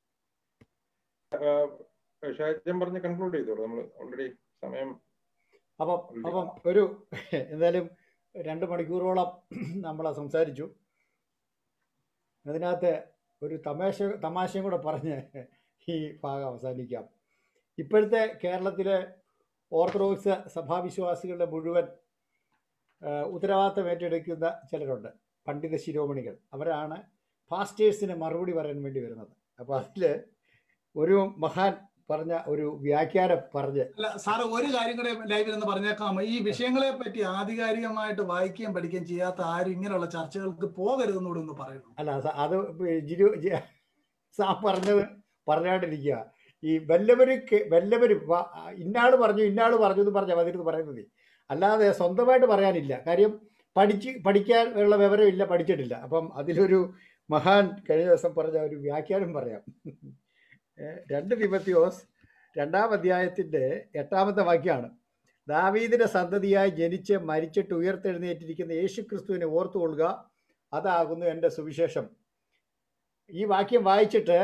ഷാജൻ പറഞ്ഞ് കൺക്ലൂഡ് ചെയ്തോളൂ നമ്മൾ ഓൾറെഡി സമയം അപ്പം അപ്പം ഒരു എന്തായാലും രണ്ട് മണിക്കൂറോളം നമ്മൾ സംസാരിച്ചു അതിനകത്ത് ഒരു തമാശ തമാശയും കൂടെ പറഞ്ഞ് ഈ ഭാഗം അവസാനിക്കാം ഇപ്പോഴത്തെ കേരളത്തിലെ ഓർത്തഡോക്സ് സഭാവിശ്വാസികളുടെ മുഴുവൻ ആ, ഉത്തരവാദിത്തം ഏറ്റെടുക്കുന്ന ചിലരുണ്ട് പണ്ഡിത ശിരോമണികൾ അവരാണ് ഫാസ്റ്റേഴ്സിന് മറുപടി പറയാൻ വേണ്ടി വരുന്നത് അപ്പോൾ അതിൽ ഒരു മഹാൻ പറഞ്ഞ ഒരു വ്യാഖ്യാനം പറഞ്ഞ് അല്ല സാറ് ഒരു കാര്യം കൂടെ ലൈവിൽ എന്ന് പറഞ്ഞേക്കാം ഈ വിഷയങ്ങളെ പറ്റി ആധികാരികമായിട്ട് വായിക്കുകയും പഠിക്കുകയും ചെയ്യാത്ത ആരും ഇങ്ങനെയുള്ള ചർച്ചകൾക്ക് പോകരുതെന്ന് കൂടെ ഒന്ന് പറയുന്നു അല്ല സ- അത് ജിരു ജി- സാം പറഞ്ഞത് പറഞ്ഞാണ്ടിരിക്കുക ഈ വല്ലവര് കേ- വല്ലവര് വ- ഇന്നാള് പറഞ്ഞു ഇന്നാള് പറഞ്ഞു എന്ന് പറഞ്ഞ അതിരുന്ന് പറയുന്നത് അല്ലാതെ സ്വന്തമായിട്ട് പറയാനില്ല കാര്യം പഠിച്ച് പഠിക്കാൻ ഉള്ള വിവരമില്ല പഠിച്ചിട്ടില്ല അപ്പം അതിലൊരു മഹാൻ കഴിഞ്ഞ ദിവസം പറഞ്ഞ ഒരു വ്യാഖ്യാനം പറയാം ഏ, രണ്ട് തിമത്തിയോസ് രണ്ടാം അധ്യായത്തിൻ്റെ എട്ടാമത്തെ വാക്യമാണ് ദാവീദിന്റെ സന്തതിയായി ജനിച്ച് മരിച്ചിട്ട് ഉയർത്തെഴുന്നേറ്റിരിക്കുന്ന യേശു ക്രിസ്തുവിനെ ഓർത്തുകൊള്ളുക അതാകുന്നു എൻ്റെ സുവിശേഷം ഈ വാക്യം വായിച്ചിട്ട്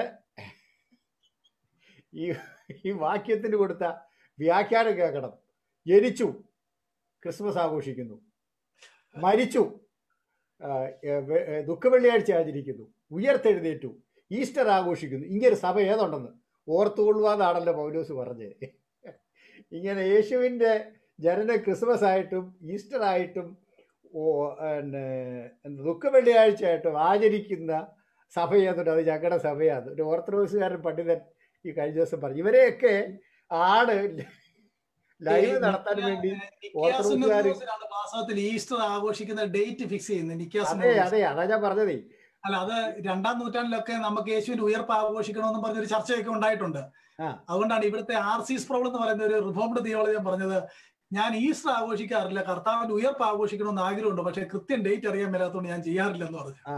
ഈ ഈ വാക്യത്തിന് കൊടുത്ത വ്യാഖ്യാനം കേൾക്കണം ജനിച്ചു ക്രിസ്മസ് ആഘോഷിക്കുന്നു മരിച്ചു ആ, ഏ, വെ- ഏ, ദുഃഖവെള്ളിയാഴ്ച ആചരിക്കുന്നു ഉയർത്തെഴുന്നേറ്റു ഈസ്റ്റർ ആഘോഷിക്കുന്നു ഇങ്ങനെ സഭ ഏതുണ്ടെന്ന് ഓർത്തുകൊള്ളുവാന്നാണല്ലോ പൗലോസ് പറഞ്ഞത് ഇങ്ങനെ യേശുവിൻ്റെ ജനന ക്രിസ്മസ് ആയിട്ടും ഈസ്റ്റർ ആയിട്ടും ഓ പിന്നെ എന്താ ദുഃഖവെള്ളിയാഴ്ച ആയിട്ടും ആചരിക്കുന്ന സഭ ഏതുണ്ട് അത് ഞങ്ങളുടെ സഭയാണ് ഒരു ഓർത്തഡോക്സുകാരൻ പണ്ഡിതൻ ഈ കഴിഞ്ഞ ദിവസം പറഞ്ഞു ഇവരെയൊക്കെ ആണ് ലൈവ് നടത്താൻ വേണ്ടി ഓർത്തഡോക്സുകാര് നിക്കാസിനോസിലാണ് വാസ്തവത്തിൽ ഈസ്റ്റർ ആഘോഷിക്കുന്ന ഡേറ്റ് ഫിക്സ് ചെയ്യുന്നത് അതെ നിക്കാസിനോസ് അതെ അതാ ഞാൻ പറഞ്ഞതേ അല്ല അത് രണ്ടാം നൂറ്റാണ്ടിലൊക്കെ നമുക്ക് യേശുവിന്റെ ഉയർപ്പ് ആഘോഷിക്കണമെന്ന് പറഞ്ഞൊരു ചർച്ചയൊക്കെ ഉണ്ടായിട്ടുണ്ട് ആ. അതുകൊണ്ടാണ് ഇവിടുത്തെ ആർ സീസ് പ്രോബ്ലം എന്ന് പറയുന്ന ഒരു റിഫോംഡ് തിയോളജി പറഞ്ഞത് ഞാൻ ഈസ്റ്റർ ആഘോഷിക്കാറില്ല കർത്താവിന്റെ ഉയർപ്പ് ആഘോഷിക്കണമെന്ന് ആഗ്രഹമുണ്ട് പക്ഷെ കൃത്യം ഡേറ്റ് അറിയാൻ മേലാത്തതുകൊണ്ട് ഞാൻ ചെയ്യാറില്ലെന്ന് പറഞ്ഞു ആ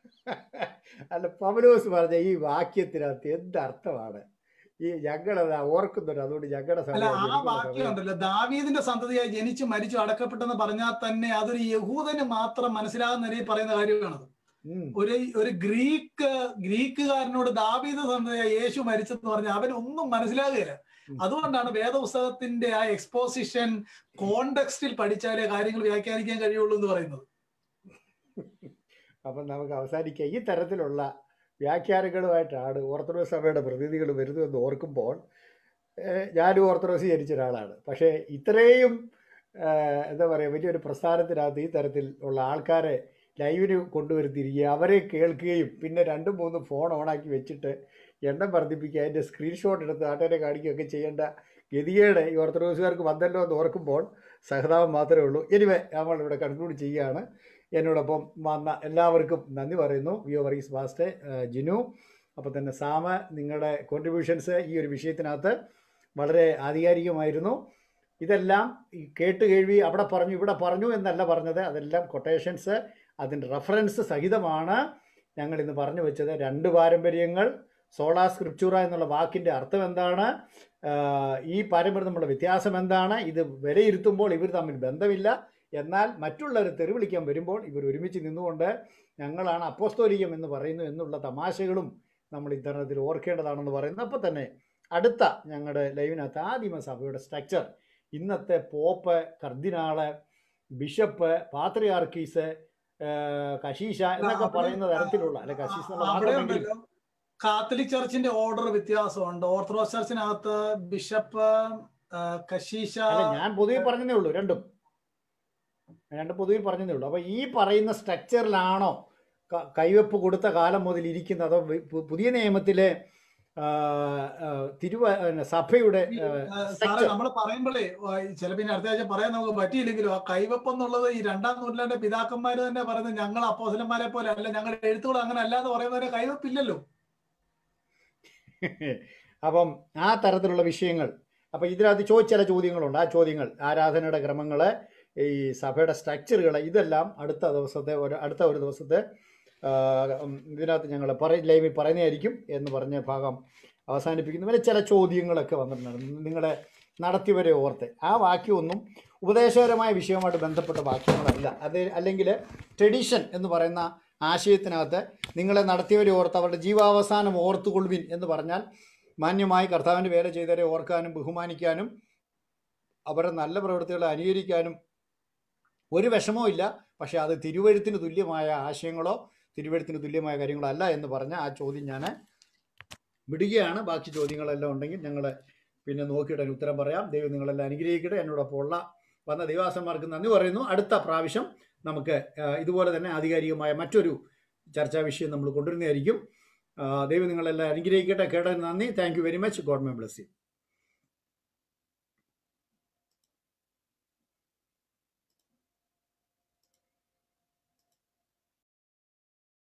അല്ല പൗലോസ് പറഞ്ഞ ഈ വാക്യത്തിനകത്ത് എന്തർത്ഥമാണ് ഈ ഞങ്ങളത് ഓർക്കുന്നുണ്ട് അതുകൊണ്ട് ഞങ്ങളുടെ സഭ അല്ല ആ ജനിക്കുന്ന വാക്യം സഭ ഉണ്ടല്ലോ ദാവീദിന്റെ സന്തതിയായി ജനിച്ചു മരിച്ചു അടക്കപ്പെട്ടെന്ന് പറഞ്ഞാൽ തന്നെ അതൊരു യഹൂദന് മാത്രം മനസ്സിലാകുന്ന രീതിയിൽ പറയുന്ന കാര്യമാണത് ഉം. ഒരു ഒരു ഗ്രീക്ക് ഗ്രീക്കുകാരനോട് ദാവീദ് സന്തതിയായി യേശു മരിച്ചെന്ന് പറഞ്ഞാൽ അവന് ഒന്നും മനസ്സിലാകുകയില്ല ഉം. അതുകൊണ്ടാണ് വേദപുസ്തകത്തിന്റെ ആ എക്സ്പോസിഷൻ കോണ്ടെക്സ്റ്റിൽ പഠിച്ചാലേ കാര്യങ്ങൾ വ്യാഖ്യാനിക്കാൻ കഴിയുള്ളൂ എന്ന് പറയുന്നത് അപ്പം നമുക്ക് അവസാനിക്കാം ഈ തരത്തിലുള്ള വ്യാഖ്യാനങ്ങളുമായിട്ടാണ് ഓർത്തഡോക്സ് സഭയുടെ പ്രതിനിധികൾ വരുന്നതെന്ന് ഓർക്കുമ്പോൾ ഏഹ്, ഞാനും ഓർത്തഡോക്സ് ജനിച്ച ഒരാളാണ് പക്ഷേ ഇത്രയും ഏഹ്, എന്താ പറയുക വലിയൊരു പ്രസ്ഥാനത്തിനകത്ത് ഈ തരത്തിൽ ഉള്ള ആൾക്കാരെ ലൈവിന് കൊണ്ടുവരുത്തിരിക്കുക അവരെ കേൾക്കുകയും പിന്നെ രണ്ടും മൂന്നും ഫോൺ ഓണാക്കി വെച്ചിട്ട് എണ്ണം വർദ്ധിപ്പിക്കുക അതിൻ്റെ സ്ക്രീൻഷോട്ട് എടുത്ത് നാട്ടുകാരെ കാണിക്കുകയൊക്കെ ചെയ്യേണ്ട ഗതികേട് ഈ ഓർത്തഡോക്സുകാർക്ക് വന്നല്ലോ എന്ന് ഓർക്കുമ്പോൾ സഹതാപം മാത്രമേ ഉള്ളൂ എനിവേ നമ്മൾ ഇവിടെ കൺക്ലൂഡ് ചെയ്യുകയാണ് എന്നോടൊപ്പം വന്ന എല്ലാവർക്കും നന്ദി പറയുന്നു വിയോ വർഗീസ് ബാസ്റ്റ് ജിനു അപ്പോൾ തന്നെ സാമ നിങ്ങളുടെ കോൺട്രിബ്യൂഷൻസ് ഈ ഒരു വിഷയത്തിനകത്ത് വളരെ ആധികാരികമായിരുന്നു ഇതെല്ലാം ഈ കേട്ട് കേൾവി അവിടെ പറഞ്ഞു ഇവിടെ പറഞ്ഞു എന്നല്ല പറഞ്ഞത് അതെല്ലാം കൊട്ടേഷൻസ് അതിൻ്റെ റെഫറൻസ് സഹിതമാണ് ഞങ്ങൾ ഇന്ന് പറഞ്ഞു വെച്ചത് രണ്ട് പാരമ്പര്യങ്ങൾ സോളാ സ്ക്രിപ്ചൂറ എന്നുള്ള വാക്കിൻ്റെ അർത്ഥം എന്താണ് ആഹ് ഈ പാരമ്പര്യം തമ്മിലുള്ള വ്യത്യാസം എന്താണ് ഇത് വിലയിരുത്തുമ്പോൾ ഇവർ തമ്മിൽ ബന്ധമില്ല എന്നാൽ മറ്റുള്ളവരെ തെറി വിളിക്കാൻ വരുമ്പോൾ ഇവർ ഒരുമിച്ച് നിന്നുകൊണ്ട് ഞങ്ങളാണ് അപ്പോസ്തോലികം എന്ന് പറയുന്നു എന്നുള്ള തമാശകളും നമ്മൾ ഇത്തരണത്തിൽ ഓർക്കേണ്ടതാണെന്ന് പറയുന്നു അപ്പോൾ തന്നെ അടുത്ത ഞങ്ങളുടെ ലൈവിനകത്ത് ആദിമ സഭയുടെ സ്ട്രക്ചർ ഇന്നത്തെ പോപ്പ് കർദിനാള് ബിഷപ്പ് പാത്രിയാർക്കീസ് ഏഹ് കശീശ എന്നൊക്കെ അവിടെ- പറയുന്ന തരത്തിലുള്ള അല്ലെ കശീശ് എന്നുള്ള അവിടെ വാക്കുണ്ടെങ്കിലും ഉണ്ടല്ലോ കാത്തലിക് ചർച്ചിന്റെ ഓർഡർ വ്യത്യാസമുണ്ട് ഓർത്തഡോക്സ് ചർച്ചിനകത്ത് ബിഷപ്പ് ആ, കശീശ അല്ല ഞാൻ പൊതുവെ പറഞ്ഞതേ ഉള്ളൂ രണ്ടും രണ്ട് പൊതുവിൽ പറഞ്ഞതേ ഉള്ളൂ അപ്പൊ ഈ പറയുന്ന സ്ട്രക്ചറിലാണോ ക- കൈവെപ്പ് കൊടുത്ത കാലം മുതൽ ഇരിക്കുന്നത് അതോ വി- പു- പുതിയ നിയമത്തിലെ ആ, ആ, തിരുവ പിന്നെ സഭയുടെ ആ, ആ, സാറേ structure. നമ്മൾ പറയുമ്പോഴേ ചില പിന്നെ അടുത്ത ആഴ്ച പറയാൻ നമുക്ക് പറ്റിയില്ലെങ്കിലും ആ കൈവപ്പ് എന്നുള്ളത് ഈ രണ്ടാം നൂറ്റാണ്ടിന്റെ പിതാക്കന്മാര് തന്നെ പറയുന്നത് ഞങ്ങൾ അപ്പോസലന്മാരെ പോലെ അല്ല ഞങ്ങളുടെ എഴുത്തുകൾ അങ്ങനെ അല്ല എന്ന് പറയുന്നവരെ കൈവപ്പില്ലല്ലോ അപ്പം ആ തരത്തിലുള്ള വിഷയങ്ങൾ അപ്പം ഇതിനകത്ത് ചോദിച്ച ചില ചോദ്യങ്ങളുണ്ട് ആ ചോദ്യങ്ങൾ ആരാധനയുടെ ക്രമങ്ങൾ ഈ സഭയുടെ സ്ട്രക്ചറുകൾ ഇതെല്ലാം അടുത്ത ദിവസത്തെ ഒരു അടുത്ത ഒരു ദിവസത്തെ ആ, ഉം, ഇതിനകത്ത് ഞങ്ങൾ പറ ലൈവിൽ പറയുന്നതായിരിക്കും എന്ന് പറഞ്ഞ ഭാഗം അവസാനിപ്പിക്കുന്നു പിന്നെ ചില ചോദ്യങ്ങളൊക്കെ വന്നിട്ടുണ്ട് നിങ്ങളെ നടത്തിയവരെ ഓർത്ത് ആ വാക്യമൊന്നും ഉപദേശകരമായ വിഷയവുമായിട്ട് ബന്ധപ്പെട്ട വാക്യങ്ങളല്ല അത് അല്ലെങ്കിൽ ട്രഡീഷൻ എന്ന് പറയുന്ന ആശയത്തിനകത്ത് നിങ്ങളെ നടത്തിയവരെ ഓർത്ത് അവരുടെ ജീവാവസാനം ഓർത്തുകൊള്ളുവിൻ എന്ന് പറഞ്ഞാൽ മാന്യമായി കർത്താവിൻ്റെ വേല ചെയ്തവരെ ഓർക്കാനും ബഹുമാനിക്കാനും അവരുടെ നല്ല പ്രവൃത്തികളെ അനുകരിക്കാനും ഒരു വിഷമവും ഇല്ല പക്ഷേ അത് തിരുവഴുത്തിന് തുല്യമായ ആശയങ്ങളോ തിരുവഴുത്തിന് തുല്യമായ കാര്യങ്ങളോ അല്ല എന്ന് പറഞ്ഞ ആ ചോദ്യം ഞാൻ വിടുകയാണ് ബാക്കി ചോദ്യങ്ങളെല്ലാം ഉണ്ടെങ്കിൽ ഞങ്ങൾ പിന്നെ നോക്കിയിട്ട് അതിന് ഉത്തരം പറയാം ദൈവം നിങ്ങളെല്ലാം അനുഗ്രഹിക്കട്ടെ എന്നോടൊപ്പം ഉള്ള വന്ന ദൈവാസന്മാർക്ക് നന്ദി പറയുന്നു അടുത്ത പ്രാവശ്യം നമുക്ക് ആ, ഇതുപോലെ തന്നെ ആധികാരികമായ മറ്റൊരു ചർച്ചാ വിഷയം നമ്മൾ കൊണ്ടുവരുന്നതായിരിക്കും ആ, ദൈവം നിങ്ങളെല്ലാം അനുഗ്രഹിക്കട്ടെ കേട്ടതിന് നന്ദി thank you very much God my bless U